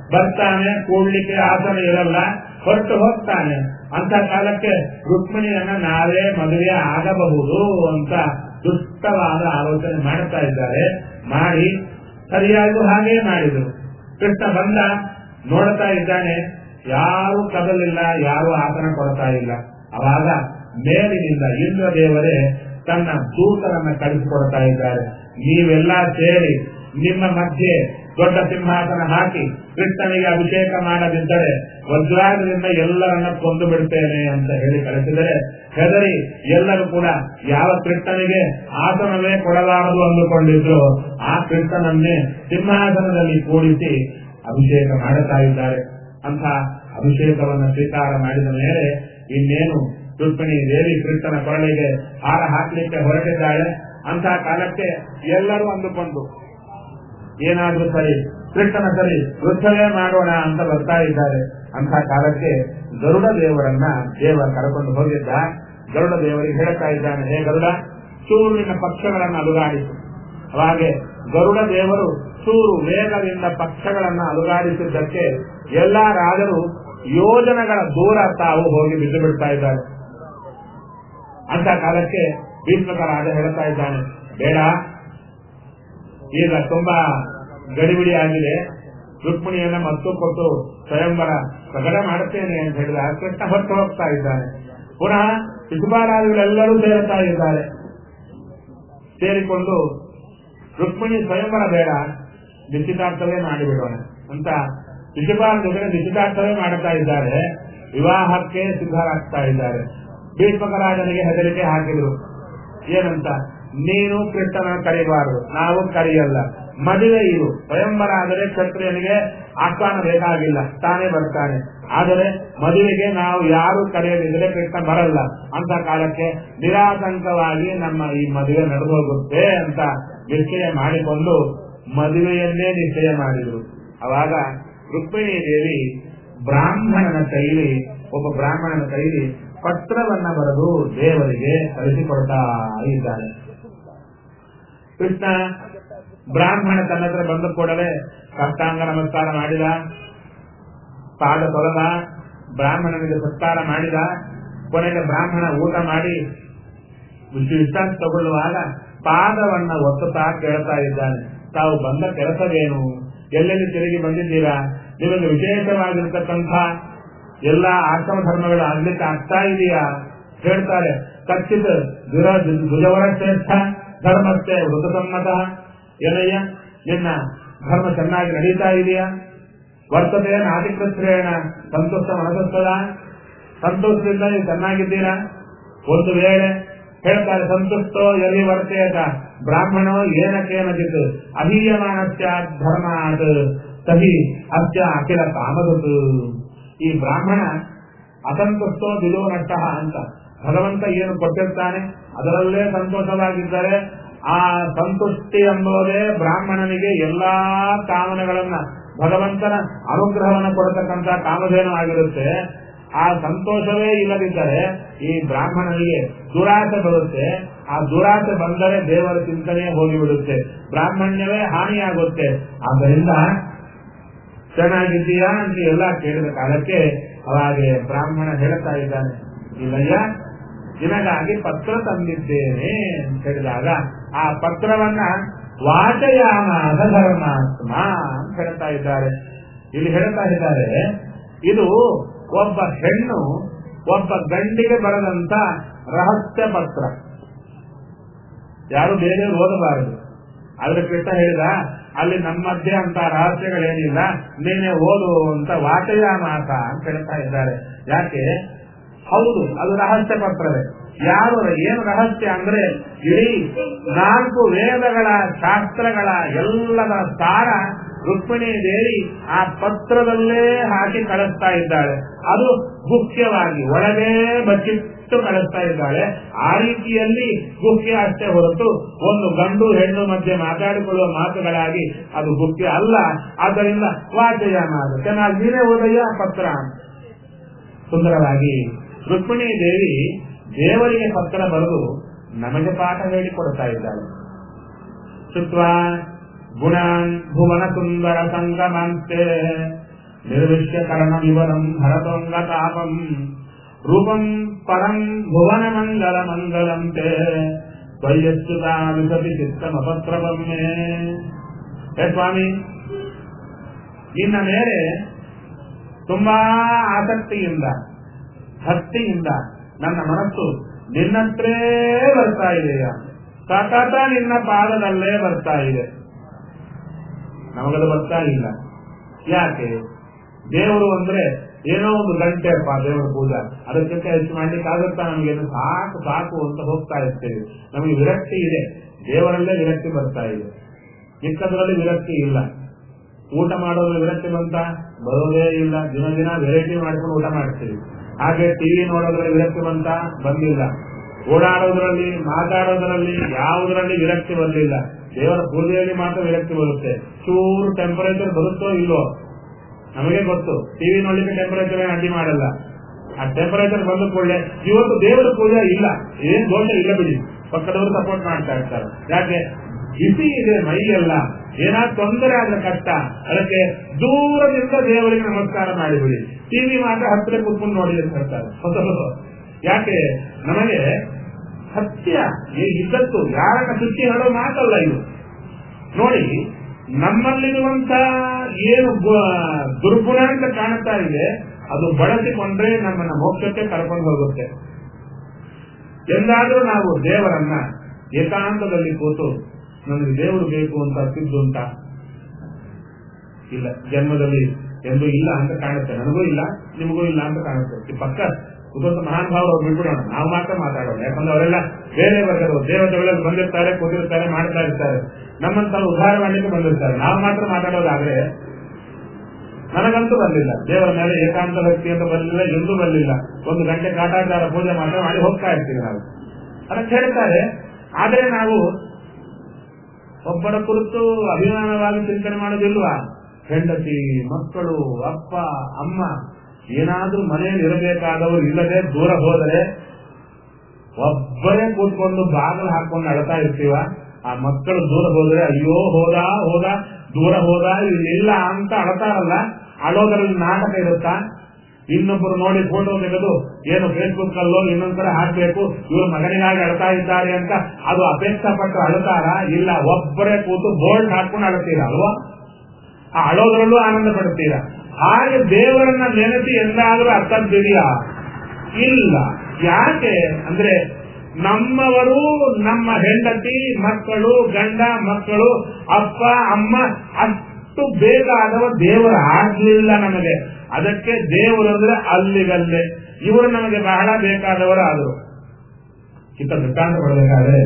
ಬರ್ತಾನೆ ಕೂಡ್ಲಿಕ್ಕೆ ಆಸನ ಇರಲ್ಲ ಹೊರಟು ಹೋಗ್ತಾನೆ ಅಂತ ಕಾಲಕ್ಕೆ ರುಕ್ಮಿಣಿಯನ್ನ ನಾವೇ ಮದುವೆ ಆಗಬಹುದು ಅಂತ ದುಷ್ಟವಾದ ಆಲೋಚನೆ ಮಾಡ್ತಾ ಇದ್ದಾರೆ ಮಾಡಿ ಸರಿಯಾಗಿ ಹಾಗೇ ಮಾಡಿದ್ರು ಕೃಷ್ಣ ಬಂದ ನೋಡ್ತಾ ಇದ್ದಾನೆ ಯಾರು ಕದಲಿಲ್ಲ ಯಾರು ಆಸನ ಕೊಡ್ತಾ ಇಲ್ಲ ಅವಾಗ ಮೇಲಿನಿಂದ ಇಂದ್ರ ದೇವರೇ ತನ್ನ ದೂತರನ್ನ ಕಳಿಸಿಕೊಡ್ತಾ ಇದ್ದಾರೆ ನೀವೆಲ್ಲ ಸೇರಿ ನಿಮ್ಮ ಮಧ್ಯೆ ದೊಡ್ಡ ಸಿಂಹಾಸನ ಹಾಕಿ ಕೃಷ್ಣನಿಗೆ ಅಭಿಷೇಕ ಮಾಡದಿದ್ದರೆ ವಜ್ರಾಗದಿಂದ ಎಲ್ಲರನ್ನ ಕೊಂದು ಬಿಡ್ತೇನೆ ಅಂತ ಹೇಳಿ ಕಳಿಸಿದರೆ ಹೆದರಿ ಎಲ್ಲರೂ ಕೂಡ ಯಾವ ಕೃಷ್ಣನಿಗೆ ಆಸನವೇ ಕೊಡಲಾರದು ಅಂದುಕೊಂಡಿದ್ರು ಆ ಕೃಷ್ಣನನ್ನೇ ಸಿಂಹಾಸನದಲ್ಲಿ ಕೂಡಿಸಿ ಅಭಿಷೇಕ ಮಾಡುತ್ತಾ ಇದ್ದಾರೆ ಅಂತ ಅಭಿಷೇಕವನ್ನು ಸ್ವೀಕಾರ ಮಾಡಿದ ಮೇಲೆ ಇನ್ನೇನು ರುಕ್ಮಿಣಿ ದೇವಿ ಕೃಷ್ಣನ ಕೊರಳಿಗೆ ಹಾರ ಹಾಕಲಿಕ್ಕೆ ಹೊರಟಿದ್ದಾಳೆ ಅಂತ ಕಾಲಕ್ಕೆ ಎಲ್ಲರೂ ಅಂದುಕೊಂಡು ಏನಾದ್ರೂ ಸರಿ ಕೃಷ್ಣನ ಸರಿ ವೃದ್ಧವೇ ಮಾಡೋಣ ಅಂತ ಬರ್ತಾ ಇದ್ದಾರೆ ಅಂತ ಕಾಲಕ್ಕೆ ಗರುಡ ದೇವರನ್ನ ದೇವ ಕರ್ಕೊಂಡು ಹೋಗಿದ್ದ ಗರುಡ ದೇವರಿಗೆ ಹೇಳ್ತಾ ಇದ್ದಾನೆ ಹೇ ಗರುಡ ಚೂರಿನ ಪಕ್ಷಗಳನ್ನು ಅಲುಗಾಡಿಸು ಅವಾಗೆ ಗರುಡ ದೇವರು ಚೂರು ವೇಗದಿಂದ ಪಕ್ಷಗಳನ್ನು ಅಲುಗಾಡಿಸಿದ್ದಕ್ಕೆ ಎಲ್ಲಾ ರಾಜರು ಯೋಜನೆಗಳ ದೂರ ತಾವು ಹೋಗಿ ಬಿದ್ದು ಬಿಡ್ತಾ ಇದ್ದಾರೆ ಅಂತ ಕಾಲಕ್ಕೆ ಭೀಷ್ಮಕ ರಾಜ ಹೇಳ್ತಾ ಇದ್ದಾನೆ ಬೇಡ ಈಗ ತುಂಬಾ ಗಡಿಬಿಡಿ ಆಗಿದೆ ರುಕ್ಮಿಣಿಯನ್ನ ಮತ್ತು ಕೊಟ್ಟು ಸ್ವಯಂವರ ಪ್ರಕಟ ಮಾಡುತ್ತೇನೆ ಅಂತ ಹೇಳಿದ ಕೃಷ್ಣ ಹೊತ್ತು ಹೋಗ್ತಾ ಇದ್ದಾನೆ ಪುನಃ ಶಿಶುಪಾಲಾದಿಗಳೆಲ್ಲರೂ ಸೇರುತ್ತಾ ಇದ್ದಾರೆ ಸೇರಿಕೊಂಡು ರುಕ್ಮಿಣಿ ಸ್ವಯಂವರ ಬೇಡ ನಿಶ್ಚಿತಾರ್ಥವೇ ಮಾಡಿಬಿಡೋಣ ಅಂತ ಶಿಶುಪಾಲ ಜೊತೆ ನಿಶ್ಚಿತಾರ್ಥವೇ ಮಾಡುತ್ತಾ ಇದ್ದಾರೆ ವಿವಾಹಕ್ಕೆ ಸಿದ್ಧರಾಗ್ತಾ ಇದ್ದಾರೆ ಭೀಷ್ಮಕರಾಜನಿಗೆ ಹೆದರಿಕೆ ಹಾಕಿದ್ರು ಏನಂತ ನೀನು ಕೃಷ್ಣನ ಕರೆಯಬಾರದು ನಾವು ಕರೆಯಲ್ಲ ಮದುವೆ ಇರು ಸ್ವಯಂವರ ಆದರೆ ಕ್ಷತ್ರಿಯನಿಗೆ ಆಹ್ವಾನ ಬೇಕಾಗಿಲ್ಲ ತಾನೇ ಬರ್ತಾನೆ ಆದರೆ ಮದುವೆಗೆ ನಾವು ಯಾರು ಕರೆಯದಿದ್ರೆ ಕೃಷ್ಣ ಬರಲ್ಲ ಅಂತ ಕಾಲಕ್ಕೆ ನಿರಾತಂಕವಾಗಿ ನಮ್ಮ ಈ ಮದುವೆ ನಡೆದು ಹೋಗುತ್ತೆ ಅಂತ ನಿಶ್ಚಯ ಮಾಡಿಕೊಂಡು ಮದುವೆಯನ್ನೇ ನಿಶ್ಚಯ ಮಾಡಿದ್ರು ಅವಾಗ ರುಕ್ಮಿಣಿ ದೇವಿ ಬ್ರಾಹ್ಮಣನ ಕೈಲಿ ಒಬ್ಬ ಬ್ರಾಹ್ಮಣನ ಕೈಲಿ ಪತ್ರವನ್ನ ಬರೆದು ದೇವರಿಗೆ ಕಳಿಸಿಕೊಡ್ತಾ ಇದ್ದಾನೆ ಕೃಷ್ಣ ಬ್ರಾಹ್ಮಣ ತನ್ನ ಹತ್ರ ಬಂದ ಕೂಡಲೇ ಕಷ್ಟಾಂಗ ನಮಸ್ಕಾರ ಮಾಡಿದ ಪಾದ ತೊಳೆದ ಬ್ರಾಹ್ಮಣನಿಗೆ ಸತ್ಕಾರ ಮಾಡಿದ ಕೊನೆಗೆ ಬ್ರಾಹ್ಮಣ ಊಟ ಮಾಡಿ ವಿಶ್ರಾಂತಿ ತಗೊಳ್ಳುವಾಗ ಪಾದವನ್ನ ಒತ್ತುತ್ತಾ ಕೇಳ್ತಾ ಇದ್ದಾನೆ ತಾವು ಬಂದ ಕೆಲಸವೇನು ಎಲ್ಲೆಲ್ಲಿ ತಿರುಗಿ ಬಂದಿದ್ದೀರಾ ನಿಮಗೆ ವಿಶೇಷವಾಗಿರ್ತಕ್ಕಂಥ ಎಲ್ಲಾ ಆಶ್ರಮ ಧರ್ಮಗಳು ಆಗ್ಲಿಕ್ಕೆ ಆಗ್ತಾ ಇದೆಯಾ ಹೇಳ್ತಾರೆ ಕಚ್ಚಿತ್ ದುಜವರ ಶ್ರೇಷ್ಠ ಧರ್ಮಕ್ಕೆ ವೃತಸಮ್ಮತ ಏನಯ್ಯ ನಿನ್ನ ಧರ್ಮ ಚೆನ್ನಾಗಿ ನಡೀತಾ ಇದೆಯಾ ವರ್ತತೆ ನಾತಿಕೃತ್ರೇಣ ಸಂತೋಷ ಮನಸ್ಸದ ಸಂತೋಷದಿಂದ ನೀವು ಚೆನ್ನಾಗಿದ್ದೀರಾ ಒಂದು ವೇಳೆ ಹೇಳ್ತಾರೆ ಸಂತುಷ್ಟೋ ಎಲ್ಲಿ ವರ್ತೇತ ಬ್ರಾಹ್ಮಣೋ ಏನಕ್ಕೇನದಿತ್ತು ಅಹೀಯಮಾನಸ್ಯ ಧರ್ಮಾತ್ ಸಹಿ ಅಸ್ಯ ಅಖಿಲ ಕಾಮದತು ಈ ಬ್ರಾಹ್ಮಣ ಅಸಂತುಷ್ಟೋ ದಿಲೋ ನಷ್ಟ ಅಂತ ಭಗವಂತ ಏನು ಕೊಟ್ಟಿರ್ತಾನೆ ಅದರಲ್ಲೇ ಸಂತೋಷವಾಗಿದ್ದರೆ ಆ ಸಂತುಷ್ಟಿ ಎಂಬುದೇ ಬ್ರಾಹ್ಮಣನಿಗೆ ಎಲ್ಲಾ ಕಾಮನೆಗಳನ್ನ ಭಗವಂತನ ಅನುಗ್ರಹವನ್ನು ಕೊಡತಕ್ಕಂತ ಕಾಮಧೇನು ಆಗಿರುತ್ತೆ ಆ ಸಂತೋಷವೇ ಇಲ್ಲದಿದ್ದರೆ ಈ ಬ್ರಾಹ್ಮಣನಿಗೆ ದುರಾಸೆ ಬರುತ್ತೆ ಆ ದುರಾಸೆ ಬಂದರೆ ದೇವರ ಚಿಂತನೆ ಹೋಗಿಬಿಡುತ್ತೆ ಬ್ರಾಹ್ಮಣ್ಯವೇ ಹಾನಿಯಾಗುತ್ತೆ ಆದ್ದರಿಂದ ಚೆನ್ನಾಗಿದ್ದೀಯಾ ಅಂತ ಎಲ್ಲ ಕೇಳಿದ ಕಾಲಕ್ಕೆ ಅವಾಗೆ ಬ್ರಾಹ್ಮಣ ಹೇಳ್ತಾ ಇದ್ದಾನೆ ಇಲ್ಲಯ್ಯ ನಿನಗಾಗಿ ಪತ್ರ ತಂದಿದ್ದೇನೆ ಅಂತ ಹೇಳಿದಾಗ ಆ ಪತ್ರವನ್ನ ವಾಚಯಾಮಾನ ಧರ್ಮಾತ್ಮ ಅಂತ ಹೇಳ್ತಾ ಇದ್ದಾರೆ ಇಲ್ಲಿ ಹೇಳ್ತಾ ಇದ್ದಾರೆ ಇದು ಒಬ್ಬ ಹೆಣ್ಣು ಒಬ್ಬ ಗಂಡಿಗೆ ಬರೆದಂತ ರಹಸ್ಯ ಪತ್ರ ಯಾರು ಬೇರೆ ಓದಬಾರದು ಆದ್ರೆ ಕೃಷ್ಣ ಹೇಳಿದ ಅಲ್ಲಿ ನಮ್ಮ ಮಧ್ಯೆ ಅಂತ ರಹಸ್ಯಗಳೇನಿಲ್ಲ ನೀನೆ ಓದು ಅಂತ ವಾಚಯ ಮಾತ ಅಂತ ಹೇಳ್ತಾ ಇದ್ದಾರೆ ಯಾಕೆ ಹೌದು ಅದು ರಹಸ್ಯ ಪತ್ರವೇ ಯಾರು ಏನು ರಹಸ್ಯ ಅಂದ್ರೆ ಇಡೀ ನಾಲ್ಕು ವೇದಗಳ ಶಾಸ್ತ್ರಗಳ ಎಲ್ಲದ ಸಾರ ರುಕ್ಮಿಣಿ ದೇವಿ ಆ ಪತ್ರದಲ್ಲೇ ಹಾಕಿ ಕಳಿಸ್ತಾ ಇದ್ದಾಳೆ ಅದು ಮುಖ್ಯವಾಗಿ ಒಳಗೆ ಬಚ್ಚಿಟ್ಟು ಕಳಿಸ್ತಾ ಇದ್ದಾಳೆ ಆ ರೀತಿಯಲ್ಲಿ ಮುಖ್ಯ ಅಷ್ಟೇ ಹೊರತು ಒಂದು ಗಂಡು ಹೆಣ್ಣು ಮಧ್ಯೆ ಮಾತಾಡಿಕೊಳ್ಳುವ ಮಾತುಗಳಾಗಿ ಅದು ಮುಖ್ಯ ಅಲ್ಲ ಆದ್ದರಿಂದ ವಾಚಯ ಮಾತು ಚೆನ್ನಾಗಿ ನೀನೇ ಓದಯ್ಯ ಪತ್ರ ಸುಂದರವಾಗಿ ರುಕ್ಮಿಣಿ ದೇವಿ ದೇವರಿಗೆ ಪತ್ರ ಬರೆದು ನಮಗೆ ಪಾಠ ಹೇಳಿಕೊಡ್ತಾ ಇದ್ದಾಳೆ ಶುತ್ವ ಗುಣಾನ್ ಭುವನ ಸುಂದರ ಸಂಗಮಾಂತೆ ನಿರ್ವಿಶ್ಯಕರಣ ವಿವರಂ ಭರತೋಂಗತಾಪಂ ರೂಪಂ ಪರಂ ಭುವನ ಮಂಗಲ ಮಂಗಲಂತೆ ತ್ವಯ್ಯಚ್ಯುತಾ ವಿಸತಿ ಚಿತ್ತಮಪತ್ರವಮ್ಮೆ ಹೇ ಸ್ವಾಮಿ ನಿನ್ನ ಮೇಲೆ ತುಂಬಾ ಆಸಕ್ತಿಯಿಂದ ಭಕ್ತಿಯಿಂದ ನನ್ನ ಮನಸ್ಸು ನಿನ್ನತ್ರೇ ಬರ್ತಾ ಇದೆಯ ಸತತ ನಿನ್ನ ಪಾದದಲ್ಲೇ ಬರ್ತಾ ಇದೆ ನಮಗದು ಬರ್ತಾ ಇಲ್ಲ ಯಾಕೆ ದೇವರು ಅಂದ್ರೆ ಏನೋ ಒಂದು ಗಂಟೆ ಅಪ್ಪ ದೇವರ ಪೂಜಾ ಅದಕ್ಕಿಂತ ಹೆಚ್ಚು ಮಾಡ್ಲಿಕ್ಕೆ ಆಗುತ್ತಾ ನಮಗೆ ಸಾಕು ಸಾಕು ಅಂತ ಹೋಗ್ತಾ ಇರ್ತೇವೆ ನಮಗೆ ವಿರಕ್ತಿ ಇದೆ ದೇವರಲ್ಲೇ ವಿರಕ್ತಿ ಬರ್ತಾ ಇದೆ ಚಿಕ್ಕದ್ರಲ್ಲಿ ವಿರಕ್ತಿ ಇಲ್ಲ ಊಟ ಮಾಡೋದ್ರಲ್ಲಿ ವಿರಕ್ತಿ ಬಂತ ಬರೋದೇ ಇಲ್ಲ ದಿನ ದಿನ ವೆರೈಟಿ ಮಾಡ್ಕೊಂಡು ಊಟ ಮಾಡ್ತೀವಿ ಹಾಗೆ ಟಿವಿ ನೋಡೋದ್ರಲ್ಲಿ ವಿರಕ್ತಿ ಬಂತ ಬಂದಿಲ್ಲ ಓಡಾಡೋದ್ರಲ್ಲಿ ಮಾತಾಡೋದ್ರಲ್ಲಿ ಯಾವುದರಲ್ಲಿ ವಿರಕ್ತಿ ಬರಲಿಲ್ಲ ದೇವರ ಪೂಜೆಯಲ್ಲಿ ಮಾತ್ರ ವಿರಕ್ತಿ ಬರುತ್ತೆ ಚೂರು ಟೆಂಪರೇಚರ್ ಬರುತ್ತೋ ಇಲ್ಲೋ ನಮಗೆ ಗೊತ್ತು ಟಿವಿ ನೋಡ್ಲಿಕ್ಕೆ ಟೆಂಪರೇಚರ್ ಅಡ್ಡಿ ಮಾಡಲ್ಲ ಆ ಟೆಂಪರೇಚರ್ ಬಂದ ಕೂಡಲೇ ಇವತ್ತು ದೇವರ ಪೂಜೆ ಇಲ್ಲ ಏನ್ ದೋಷ ಇಲ್ಲ ಬಿಡಿ ಪಕ್ಕದವರು ಸಪೋರ್ಟ್ ಮಾಡ್ತಾ ಇರ್ತಾರೆ ಯಾಕೆ ಬಿಸಿ ಇದೆ ಮೈಯೆಲ್ಲ ಏನಾದ್ರು ತೊಂದರೆ ಆದ್ರೆ ಕಷ್ಟ ಅದಕ್ಕೆ ದೂರದಿಂದ ದೇವರಿಗೆ ನಮಸ್ಕಾರ ಮಾಡಿಬಿಡಿ ಟಿವಿ ಮಾತ್ರ ಹತ್ತಿರ ಕೂತ್ಕೊಂಡು ನೋಡಿ ಅಂತ ಹೇಳ್ತಾರೆ ಹೊಸ ಯಾಕೆ ನಮಗೆ ಸತ್ಯ ಇದ್ದತ್ತು ಯಾರನ್ನ ಸುದ್ದಿ ಹೇಳೋ ಮಾತಲ್ಲ ಇದು ನೋಡಿ ನಮ್ಮಲ್ಲಿರುವಂತ ಏನು ದುರ್ಗುಣ ಅಂತ ಕಾಣುತ್ತಾ ಇದೆ ಅದು ಬಳಸಿಕೊಂಡ್ರೆ ನಮ್ಮನ್ನ ಮೋಕ್ಷಕ್ಕೆ ಕರ್ಕೊಂಡು ಹೋಗುತ್ತೆ ಎಂದಾದ್ರೂ ನಾವು ದೇವರನ್ನ ಏಕಾಂತದಲ್ಲಿ ಕೂತು ನನಗೆ ದೇವರು ಬೇಕು ಅಂತ ಸಿದ್ದು ಅಂತ ಇಲ್ಲ ಜನ್ಮದಲ್ಲಿ ಎಂದು ಇಲ್ಲ ಅಂತ ಕಾಣುತ್ತೆ ನನಗೂ ಇಲ್ಲ ನಿಮಗೂ ಇಲ್ಲ ಅಂತ ಕಾಣುತ್ತೆ ಈ ಪಕ್ಕ ಇದೊಂದು ಮಹಾನ್ ಭಾವ ಬಿಟ್ಬಿಡೋಣ ನಾವು ಮಾತ್ರ ಮಾತಾಡೋಣ ಯಾಕಂದ್ರೆ ಅವರೆಲ್ಲ ಬೇರೆ ವರ್ಗದವರು ದೇವತೆಗಳಲ್ಲಿ ಬಂದಿರ್ತಾರೆ ಕೂತಿರ್ತಾರೆ ಮಾಡ್ತಾ ಇರ್ತಾರೆ ನಮ್ಮಂತ ಉದ್ಧಾರ ಮಾಡಲಿಕ್ಕೆ ಬಂದಿರ್ತಾರೆ ನಾವು ಮಾತ್ರ ಮಾತಾಡೋದಾದ್ರೆ ನನಗಂತೂ ಬಂದಿಲ್ಲ ದೇವರ ಮೇಲೆ ಏಕಾಂತ ಭಕ್ತಿ ಅಂತ ಬರಲಿಲ್ಲ ಎಂದೂ ಬರಲಿಲ್ಲ ಒಂದು ಗಂಟೆ ಕಾಟಾಚಾರ ಪೂಜೆ ಮಾತ್ರ ಮಾಡಿ ಹೋಗ್ತಾ ಇರ್ತೀವಿ ನಾವು ಅದಕ್ಕೆ ಹೇಳ್ತಾರೆ ಆದ್ರೆ ನಾವು ಒಬ್ಬರ ಕುರಿತು ಅಭಿಮಾನವಾಗಿ ಚಿಂತನೆ ಮಾಡೋದಿಲ್ವಾ ಹೆಂಡತಿ ಮಕ್ಕಳು ಅಪ್ಪ ಅಮ್ಮ ಏನಾದ್ರೂ ಮನೆಯಲ್ಲಿ ಇರಬೇಕಾದವರು ಇಲ್ಲದೆ ದೂರ ಹೋದರೆ ಒಬ್ಬರೇ ಕೂತ್ಕೊಂಡು ಬಾಗಿಲು ಹಾಕೊಂಡು ಅಳ್ತಾ ಇರ್ತೀವ ಆ ಮಕ್ಕಳು ದೂರ ಹೋದ್ರೆ ಅಯ್ಯೋ ಹೋದ ಹೋದ ದೂರ ಹೋದ ಇಲ್ಲ ಅಂತ ಅಳ್ತಾರಲ್ಲ ಅಳೋದ್ರಲ್ಲಿ ನಾಟಕ ಇರುತ್ತಾ ಇನ್ನೊಬ್ಬರು ನೋಡಿ ಫೋಟೋ ತೆಗೆದು ಏನು ಫೇಸ್ಬುಕ್ ಅಲ್ಲೋ ಇನ್ನೊಂದ್ಸಲ ಹಾಕ್ಬೇಕು ಇವರು ಮಗನಿಗಾಗಿ ಅಳ್ತಾ ಇದ್ದಾರೆ ಅಂತ ಅದು ಅಪೇಕ್ಷಾ ಪಟ್ಟು ಅಳ್ತಾರ ಇಲ್ಲ ಒಬ್ಬರೇ ಕೂತು ಬೋಲ್ಡ್ ಹಾಕೊಂಡು ಅಳ್ತೀರ ಅಲ್ವಾ ಆ ಅಳೋದ್ರಲ್ಲೂ ಆನಂದ ಪಡ್ತೀರಾ ಹಾಗೆ ದೇವರನ್ನ ನೆನೆಸಿ ಎಂದಾದ್ರೂ ಅರ್ಥದ್ದಿದೆಯಾ ಇಲ್ಲ ಯಾಕೆ ಅಂದ್ರೆ ನಮ್ಮವರು ನಮ್ಮ ಹೆಂಡತಿ ಮಕ್ಕಳು ಗಂಡ ಮಕ್ಕಳು ಅಪ್ಪ ಅಮ್ಮ ಅಷ್ಟು ಬೇಕಾದವ ದೇವರು ಆಗ್ಲಿಲ್ಲ ನಮಗೆ ಅದಕ್ಕೆ ದೇವರು ಅಂದ್ರೆ ಅಲ್ಲಿಗಲ್ಲೇ ಇವರು ನಮಗೆ ಬಹಳ ಬೇಕಾದವರು ಆದರು ಚಿತ್ತ ದೃಷ್ಟಾಂತ ಕೊಡಬೇಕಾದ್ರೆ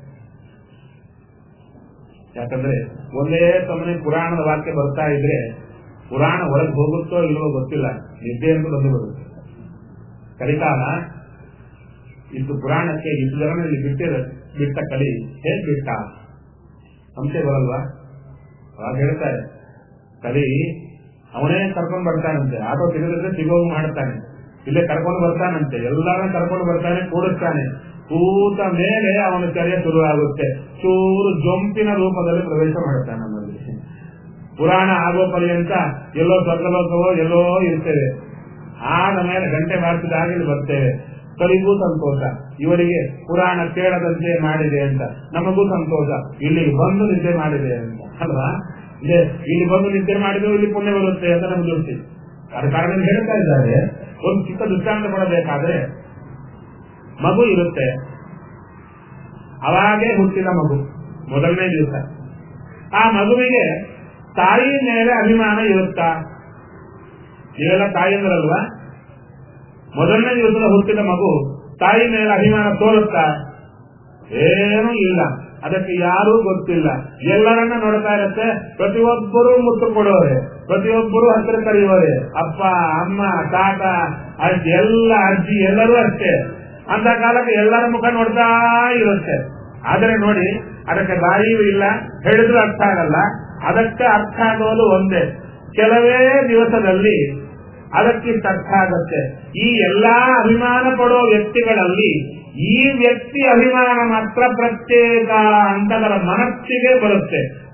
ಯಾಕಂದ್ರೆ ಒಂದೇ ಸಮನೆ ಪುರಾಣದ ವಾಕ್ಯ ಬರ್ತಾ ಇದ್ರೆ ಪುರಾಣ ಒಳಗೆ ಹೋಗುತ್ತೋ ಇಲ್ವೋ ಗೊತ್ತಿಲ್ಲ ನಿದ್ದೆ ಅಂತ ಬಂದು ಬರುತ್ತೆ ಕಲಿಕಾಲ ಇಷ್ಟು ಪುರಾಣಕ್ಕೆ ಇಷ್ಟು ಜನರಲ್ಲಿ ಬಿಟ್ಟಿರ ಬಿಟ್ಟ ಕಲಿ ಹೇಗ್ ಬಿಟ್ಟ ಸಂಶಯ ಬರಲ್ವಾ ಅವಾಗ ಹೇಳ್ತಾರೆ ಕಲಿ ಅವನೇ ಕರ್ಕೊಂಡು ಬರ್ತಾನಂತೆ ಆಟೋ ಸಿಗದಿದ್ರೆ ಸಿಗೋಗು ಮಾಡ್ತಾನೆ ಇಲ್ಲೇ ಕರ್ಕೊಂಡು ಬರ್ತಾನಂತೆ ಎಲ್ಲರನ್ನ ಕರ್ಕೊಂಡು ಬರ್ತಾನೆ ಕೂಡಿಸ್ತಾನೆ ಕೂತ ಮೇಲೆ ಅವನ ಚರ್ಯ ಶುರು ಆಗುತ್ತೆ ಚೂರು ಜೊಂಪಿನ ರೂಪದಲ್ಲಿ ಪ್ರವೇಶ ಮಾಡುತ್ತಾನೆ ನಮ್ಮಲ್ಲಿ ಪುರಾಣ ಆಗೋ ಪರ್ಯಂತ ಎಲ್ಲೋ ಸ್ವರ್ಗಲೋಕವೋ ಎಲ್ಲೋ ಇರ್ತೇವೆ ಆದ ಮೇಲೆ ಗಂಟೆ ಬಾರಿಸಿದಾಗ ಇಲ್ಲಿ ಬರ್ತೇವೆ ಕಲಿಗೂ ಸಂತೋಷ ಇವರಿಗೆ ಪುರಾಣ ಕೇಳದಂತೆ ಮಾಡಿದೆ ಅಂತ ನಮಗೂ ಸಂತೋಷ ಇಲ್ಲಿಗೆ ಬಂದು ನಿದ್ದೆ ಮಾಡಿದೆ ಅಂತ ಅಲ್ವಾ ಇದೆ ಇಲ್ಲಿ ಬಂದು ನಿದ್ದೆ ಮಾಡಿದ್ರು ಇಲ್ಲಿ ಪುಣ್ಯ ಬರುತ್ತೆ ಅಂತ ನಮ್ಗೆ ದೃಷ್ಟಿ ಅದ ಕಾರಣ ಹೇಳ್ತಾ ಇದ್ದಾರೆ ಒಂದು ಚಿಕ್ಕ ದೃಷ್ಟಾಂತ ಕೊಡಬೇಕಾದ್ರೆ ಮಗು ಇರುತ್ತೆ ಅವಾಗೇ ಹುಟ್ಟಿದ ಮಗು ಮೊದಲನೇ ದಿವಸ ಆ ಮಗುವಿಗೆ ತಾಯಿ ಮೇಲೆ ಅಭಿಮಾನ ಇರುತ್ತಾ ಇವೆಲ್ಲ ತಾಯಿಯಂದ್ರಲ್ವಾ ಮೊದಲನೇ ದಿವಸದ ಹುಟ್ಟಿದ ಮಗು ತಾಯಿ ಮೇಲೆ ಅಭಿಮಾನ ತೋರುತ್ತಾ ಏನೂ ಇಲ್ಲ ಅದಕ್ಕೆ ಯಾರೂ ಗೊತ್ತಿಲ್ಲ ಎಲ್ಲರನ್ನ ನೋಡ್ತಾ ಇರುತ್ತೆ ಪ್ರತಿಯೊಬ್ಬರು ಮುತ್ತು ಕೊಡೋರೆ ಪ್ರತಿಯೊಬ್ಬರು ಹತ್ತಿರ ಕರೆಯುವರೆ ಅಪ್ಪ ಅಮ್ಮ ತಾತ ಅಜ್ಜಿ ಎಲ್ಲ ಅಜ್ಜಿ ಎಲ್ಲರೂ ಅಷ್ಟೇ ಅಂತ ಕಾಲಕ್ಕೆ ಎಲ್ಲರ ಮುಖ ನೋಡ್ತಾ ಇರುತ್ತೆ ಆದರೆ ನೋಡಿ ಅದಕ್ಕೆ ಬಾಯಿಯೂ ಇಲ್ಲ ಹೇಳಿದ್ರು ಅರ್ಥ ಆಗಲ್ಲ ಅದಕ್ಕೆ ಅರ್ಥ ಆಗೋದು ಒಂದೇ ಕೆಲವೇ ದಿವಸದಲ್ಲಿ ಅದಕ್ಕಿಂತ ಅರ್ಥ ಆಗತ್ತೆ ಈ ಎಲ್ಲಾ ಅಭಿಮಾನ ಪಡೋ ವ್ಯಕ್ತಿಗಳಲ್ಲಿ ಈ ವ್ಯಕ್ತಿ ಅಭಿಮಾನ ಮಾತ್ರ ಪ್ರತ್ಯೇಕ ಅಂತ ಅದರ ಮನಸ್ಸಿಗೆ ಬರುತ್ತೆ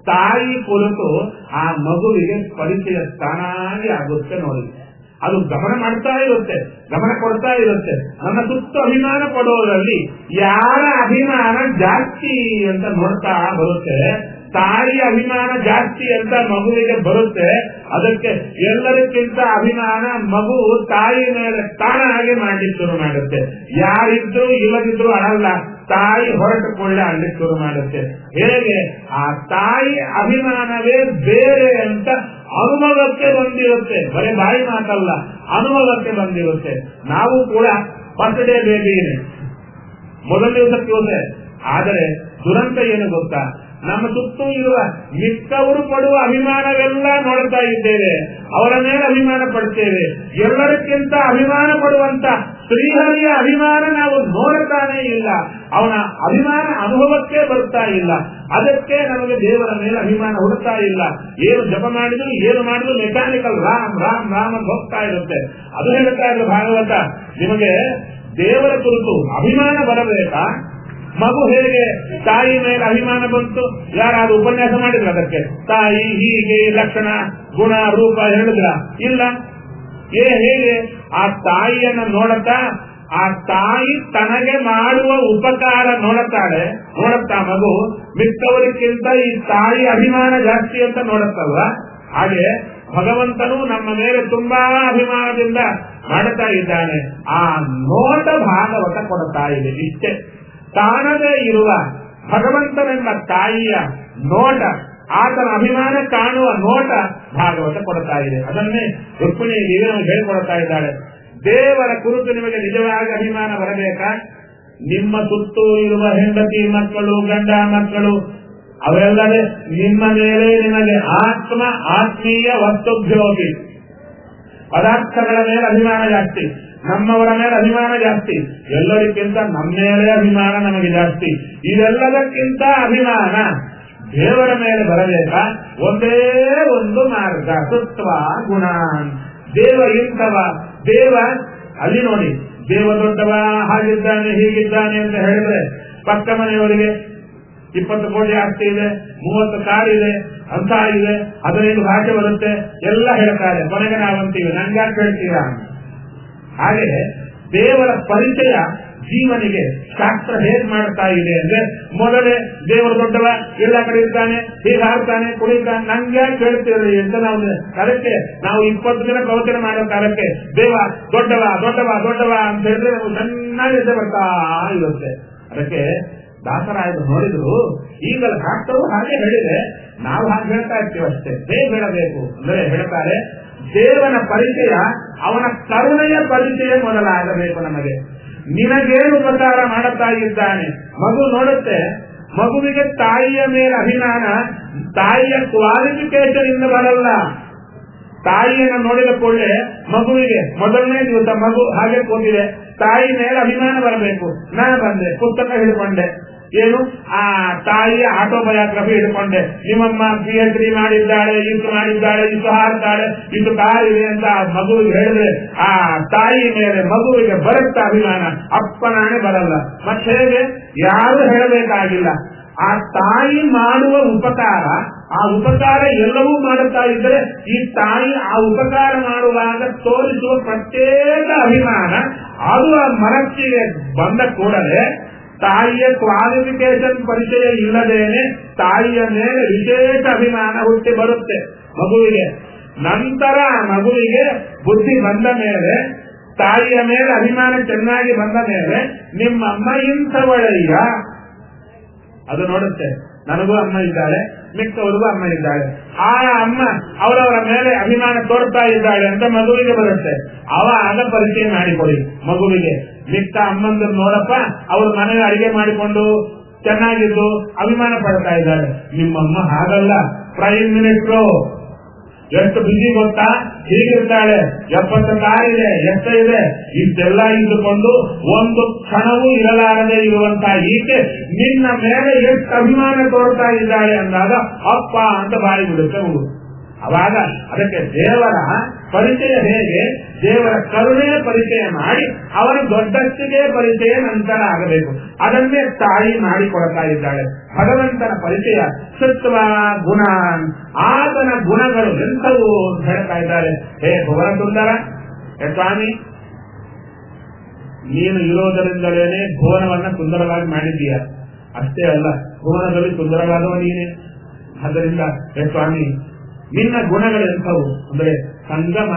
ತಾಯಿ ಕುರಿತು ಆ ಮಗುವಿಗೆ ಪರಿಚಯ ತಾನಾಗಿ ಆಗುತ್ತೆ ನೋಡಿ ಅದು ಗಮನ ಮಾಡ್ತಾ ಇರುತ್ತೆ ಗಮನ ಕೊಡ್ತಾ ಇರುತ್ತೆ ನನ್ನ ಸುತ್ತ ಅಭಿಮಾನ ಪಡೋದ್ರಲ್ಲಿ ಯಾರ ಅಭಿಮಾನ ಜಾಸ್ತಿ ಅಂತ ನೋಡ್ತಾ ಬರುತ್ತೆ ತಾಯಿಯ ಅಭಿಮಾನ ಜಾಸ್ತಿ ಅಂತ ಮಗುವಿಗೆ ಬರುತ್ತೆ ಅದಕ್ಕೆ ಎಲ್ಲರಿಗಿಂತ ಅಭಿಮಾನ ಮಗು ತಾಯಿ ಮೇಲೆ ತಾನಾಗಿ ಮಾಡ್ಲಿಕ್ಕೆ ಶುರು ಮಾಡುತ್ತೆ ಯಾರಿದ್ರು ಇಲ್ಲದಿದ್ರು ಅಳಲ್ಲ ತಾಯಿ ಹೊರಟು ಕೊಳ್ಳೆ ಅಳ್ಲಿಕ್ಕೆ ಶುರು ಮಾಡುತ್ತೆ ಹೇಗೆ ಆ ತಾಯಿ ಅಭಿಮಾನವೇ ಬೇರೆ ಅಂತ ಅನುಭವಕ್ಕೆ ಬಂದಿರುತ್ತೆ ಬರೀ ಬಾಯಿ ಮಾತಲ್ಲ ಅನುಭವಕ್ಕೆ ಬಂದಿರುತ್ತೆ ನಾವು ಕೂಡ ಫಸ್ಟ್ ಡೇ ಬೇಬಿನೇ ಮೊದಲ ದಿವಸಕ್ಕೆ ಹೋದ್ರೆ ಆದರೆ ದುರಂತ ಏನು ಗೊತ್ತಾ ನಮ್ಮ ಸುತ್ತೂ ಇರುವ ಮಿಕ್ಕವರು ಪಡುವ ಅಭಿಮಾನವೆಲ್ಲ ನೋಡ್ತಾ ಇದ್ದೇವೆ ಅವರ ಮೇಲೆ ಅಭಿಮಾನ ಪಡ್ತೇವೆ ಎಲ್ಲರಿಗಿಂತ ಅಭಿಮಾನ ಪಡುವಂತ ಶ್ರೀಹರಿಯ ಅಭಿಮಾನ ನಾವು ನೋಡ್ತಾನೇ ಇಲ್ಲ ಅವನ ಅಭಿಮಾನ ಅನುಭವಕ್ಕೆ ಬರ್ತಾ ಇಲ್ಲ ಅದಕ್ಕೆ ನಮಗೆ ದೇವರ ಮೇಲೆ ಅಭಿಮಾನ ಹುಡುಕ್ತಾ ಇಲ್ಲ ಏನು ಜಪ ಮಾಡಿದ್ರು ಏನು ಮಾಡಿದ್ರು ಮೆಕ್ಯಾನಿಕಲ್ ರಾಮ್ ರಾಮ್ ರಾಮ್ ಅಂತ ಹೋಗ್ತಾ ಇರುತ್ತೆ ಅದು ಹೇಳ್ತಾ ಇಲ್ಲ ಭಾಗವತ ನಿಮಗೆ ದೇವರ ಕುರಿತು ಅಭಿಮಾನ ಬರಬೇಕಾ ಮಗು ಹೇಗೆ ತಾಯಿ ಮೇಲೆ ಅಭಿಮಾನ ಬಂತು ಯಾರಾದ್ರೂ ಉಪನ್ಯಾಸ ಮಾಡಿದ್ರ ಅದಕ್ಕೆ ತಾಯಿ ಹೀಗೆ ಲಕ್ಷಣ ಗುಣ ರೂಪ ಹೇಳಿದ್ರ ಇಲ್ಲ ಏ ಹೇಗೆ ಆ ತಾಯಿಯನ್ನ ನೋಡತಾ ಆ ತಾಯಿ ತನಗೆ ಮಾಡುವ ಉಪಕಾರ ನೋಡುತ್ತಾಳೆ ನೋಡುತ್ತಾ ಮಗು ಮಿಕ್ಕವರಿಗಿಂತ ಈ ತಾಯಿ ಅಭಿಮಾನ ಜಾಸ್ತಿ ಅಂತ ನೋಡುತ್ತಲ್ವ ಹಾಗೆ ಭಗವಂತನು ನಮ್ಮ ಮೇಲೆ ತುಂಬಾ ಅಭಿಮಾನದಿಂದ ಮಾಡುತ್ತಾ ಇದ್ದಾನೆ ಆ ನೋಟ ಭಾಗವತ ಕೊಡ್ತಾ ಇದೆ ಇಷ್ಟೇ ಕಾಣದೇ ಇರುವ ಭಗವಂತನೆಂಬ ತಾಯಿಯ ನೋಟ ಆತನ ಅಭಿಮಾನ ಕಾಣುವ ನೋಟ ಭಾಗವತ ಕೊಡ್ತಾ ಇದೆ ಅದನ್ನೇ ರುಕ್ಮಿಣಿ ದೇವಿ ನಮಗೆ ಹೇಳಿಕೊಡ್ತಾ ಇದ್ದಾಳೆ ದೇವರ ಕುರಿತು ನಿಮಗೆ ನಿಜವಾಗಿ ಅಭಿಮಾನ ಬರಬೇಕಾ ನಿಮ್ಮ ಸುತ್ತೂ ಇರುವ ಹೆಂಡತಿ ಮಕ್ಕಳು ಗಂಡ ಮಕ್ಕಳು ಅವೆಲ್ಲವೇ ನಿಮ್ಮ ಮೇಲೆ ನಿಮಗೆ ಆತ್ಮ ಆತ್ಮೀಯ ವಸ್ತುಭ್ಯೋಗಿ ಪದಾರ್ಥಗಳ ಮೇಲೆ ಅಭಿಮಾನ ಜಾಸ್ತಿ ನಮ್ಮವರ ಮೇಲೆ ಅಭಿಮಾನ ಜಾಸ್ತಿ ಎಲ್ಲರಿಗಿಂತ ನಮ್ಮ ಮೇಲೆ ಅಭಿಮಾನ ನಮಗೆ ಜಾಸ್ತಿ ಇದೆಲ್ಲದಕ್ಕಿಂತ ಅಭಿಮಾನ ದೇವರ ಮೇಲೆ ಬರಬೇಕಾ ಒಂದೇ ಒಂದು ಮಾರ್ಗ ಸುತ್ವ ಗುಣ ದೇವ ಇಂಥವ ದೇವ ಅಲ್ಲಿ ನೋಡಿ ದೇವ ದೊಡ್ಡವ ಹಾಗಿದ್ದಾನೆ ಹೀಗಿದ್ದಾನೆ ಅಂತ ಹೇಳಿದ್ರೆ ಪಕ್ಕ ಮನೆಯವರಿಗೆ ಇಪ್ಪತ್ತು ಕೋಟಿ ಆಸ್ತಿ ಇದೆ ಮೂವತ್ತು ಕಾರ್ ಇದೆ ಅಂತ ಇದೆ ಹದಿನೈದು ಭಾಷೆ ಬರುತ್ತೆ ಎಲ್ಲ ಹೇಳ್ತಾರೆ ಕೊನೆಗೆ ನಾವಂತೀವಿ ನಂಗ್ಯಾಕೆ ಹೇಳ್ತೀರಾ ಹಾಗೆ ದೇವರ ಪರಿಚಯ ಜೀವನಿಗೆ ಶಾಸ್ತ್ರ ಹೇಗ್ ಮಾಡ್ತಾ ಇದೆ ಅಂದ್ರೆ ಮೊದಲೇ ದೇವರು ದೊಡ್ಡವ ಎಲ್ಲ ಕಡೆ ಇರ್ತಾನೆ ಹೀಗೆ ಹಾಡ್ತಾನೆ ಕುಡಿತಾನೆ ನಂಗೆ ಕೇಳ್ತೀರಿ ಅಂತ ನಾವು ಅದಕ್ಕೆ ನಾವು ಇಪ್ಪತ್ತು ದಿನ ಪ್ರವಚನ ಮಾಡೋ ಕಾಲಕ್ಕೆ ದೇವ ದೊಡ್ಡವ ದೊಡ್ಡವ ದೊಡ್ಡವ ಅಂತ ಹೇಳಿದ್ರೆ ನಾವು ಚೆನ್ನಾಗಿ ಎದ್ದೆ ಬರ್ತಾ ಇರುತ್ತೆ ಅದಕ್ಕೆ ದಾಸರಾಯರು ನೋಡಿದ್ರು ಈಗಲ ಶಾಸ್ತ್ರವು ಹಾಗೆ ಹೇಳಿದೆ ನಾವು ಹಾಗೆ ಹೇಳ್ತಾ ಇರ್ತೀವಿ ಅಷ್ಟೇ ಬೇಗ ಹೇಳಬೇಕು ಅಂದ್ರೆ ಹೇಳ್ತಾರೆ ದೇವನ ಪರಿಚಯ ಅವನ ಕರುಣೆಯ ಪರಿಚಯ ಮೊದಲಾಗಬೇಕು ನಮಗೆ ನಿನಗೇನು ಉಪಕಾರ ಮಾಡುತ್ತಾ ಇದ್ದಾನೆ ಮಗು ನೋಡುತ್ತೆ ಮಗುವಿಗೆ ತಾಯಿಯ ಮೇಲೆ ಅಭಿಮಾನ ತಾಯಿಯ ಕ್ವಾಲಿಫಿಕೇಶನ್ ಇಂದ ಬರಲ್ಲ ತಾಯಿಯನ್ನು ನೋಡಿದ ಕೂಡಲೇ ಮಗುವಿಗೆ ಮೊದಲನೇ ದಿವಸ ಮಗು ಹಾಗೆ ಕೂತಿದೆ ತಾಯಿ ಮೇಲೆ ಅಭಿಮಾನ ಬರಬೇಕು ನಾನು ಬಂದೆ ಪುಸ್ತಕ ಹಿಡ್ಕೊಂಡೆ ಏನು ಆ ತಾಯಿಯ ಆಟೋಬಯೋಗ್ರಫಿ ಹಿಡ್ಕೊಂಡೆ ನಿಮ್ಮಮ್ಮ ಪಿ ಎಚ್ ಡಿ ಮಾಡಿದ್ದಾಳೆ ಇಷ್ಟು ಮಾಡಿದ್ದಾಳೆ ಇಷ್ಟು ಹಾಡ್ತಾಳೆ ಇಷ್ಟು ಕಾರ್ ಇದೆ ಅಂತ ಮಗುವಿಗೆ ಹೇಳಿದ್ರೆ ಆ ತಾಯಿ ಮೇಲೆ ಮಗುವಿಗೆ ಬರುತ್ತ ಅಭಿಮಾನ ಅಪ್ಪನಾಣೆ ಬರಲ್ಲ ಮತ್ತೆ ಹೇಗೆ ಯಾರು ಹೇಳಬೇಕಾಗಿಲ್ಲ ಆ ತಾಯಿ ಮಾಡುವ ಉಪಕಾರ ಆ ಉಪಕಾರ ಎಲ್ಲವೂ ಮಾಡುತ್ತಾ ಇದ್ದರೆ ಈ ತಾಯಿ ಆ ಉಪಕಾರ ಮಾಡುವಾಗ ತೋರಿಸುವ ಪ್ರತ್ಯೇಕ ಅಭಿಮಾನ ಅದು ಆ ಮನಸ್ಸಿಗೆ ಬಂದ ಕೂಡಲೇ ತಾಯಿಯ ಕ್ವಾಲಿಫಿಕೇಶನ್ ಪರಿಚಯ ಇಲ್ಲದೇನೆ ತಾಯಿಯ ಮೇಲೆ ವಿಶೇಷ ಅಭಿಮಾನ ಹುಟ್ಟಿ ಬರುತ್ತೆ ಮಗುವಿಗೆ ನಂತರ ಆ ಮಗುವಿಗೆ ಬುದ್ಧಿ ಬಂದ ಮೇಲೆ ತಾಯಿಯ ಮೇಲೆ ಅಭಿಮಾನ ಚೆನ್ನಾಗಿ ಬಂದ ಮೇಲೆ ನಿಮ್ಮಮ್ಮ ಇಂಥವಳಯ್ಯ ಅದು ನೋಡುತ್ತೆ ನನಗೂ ಅಮ್ಮ ಇದ್ದಾಳೆ ಮಿಕ್ಕವರಿಗೂ ಅಮ್ಮ ಇದ್ದಾಳೆ ಆ ಅಮ್ಮ ಅವರವರ ಮೇಲೆ ಅಭಿಮಾನ ತೋರ್ತಾ ಇದ್ದಾಳೆ ಅಂತ ಮಗುವಿಗೆ ಬರುತ್ತೆ ಅವ ಆಗ ಪರಿಚಯ ಮಾಡಿಕೊಡಿ ಮಗುವಿಗೆ ಮಿಕ್ಕ ಅಮ್ಮಂದ್ರು ನೋಡಪ್ಪ ಅವ್ರ ಮನೆಗೆ ಅಡಿಗೆ ಮಾಡಿಕೊಂಡು ಚೆನ್ನಾಗಿದ್ದು ಅಭಿಮಾನ ಪಡ್ತಾ ಇದ್ದಾಳೆ ನಿಮ್ಮಮ್ಮ ಹಾಗಲ್ಲ ಪ್ರೈಮ್ ಮಿನಿಸ್ಟ್ರು ಎಷ್ಟು ಬಿಸಿ ಗೊತ್ತಾ ಹೀಗಿರ್ತಾಳೆ ಎಪ್ಪತ್ತು ಕಾರಿದೆ ಎಷ್ಟ ಇದೆ ಇಷ್ಟೆಲ್ಲ ಇದ್ದುಕೊಂಡು ಒಂದು ಕ್ಷಣವೂ ಇರಲಾರದೆ ಇರುವಂತಹ ಈಕೆ ನಿನ್ನ ಮೇಲೆ ಎಷ್ಟು ಅಭಿಮಾನ ತೋರ್ತಾ ಇದ್ದಾಳೆ ಅಂದಾಗ ಅಪ್ಪ ಅಂತ ಬಾಯಿ ಬಿಡುತ್ತೆ ಮಗು ಅವಾಗ ಅದಕ್ಕೆ ದೇವರ ಪರಿಚಯ ಹೇಗೆ ದೇವರ ಕರುಣೆಯ ಪರಿಚಯ ಮಾಡಿ ಅವರ ದೊಡ್ಡಸ್ತಿಗೆ ಪರಿಚಯ ನಂತರ ಆಗಬೇಕು ಅದನ್ನೇ ತಾಯಿ ಮಾಡಿಕೊಡ್ತಾ ಇದ್ದಾಳೆ ಭಗವಂತನ ಪರಿಚಯ ಸತ್ವ ಗುಣ ಆತನ ಗುಣಗಳು ಎಂಥವು ಅಂತ ಹೇಳ್ತಾ ಇದ್ದಾರೆ ಹೇ ಭುವನ ಸುಂದರ ಹೇ ಸ್ವಾಮಿ ನೀನು ಇರೋದರಿಂದಲೇನೆ ಭುವನವನ್ನ ಸುಂದರವಾಗಿ ಮಾಡಿದ್ದೀಯ ಅಷ್ಟೇ ಅಲ್ಲ ಭುವನದಲ್ಲಿ ಸುಂದರವಾದವ ನೀನೆ ಆದ್ದರಿಂದ ಹೇ ಸ್ವಾಮಿ ನಿನ್ನ ಗುಣಗಳು ಎಂಥವು ಅಂದ್ರೆ ಸಂಗಮ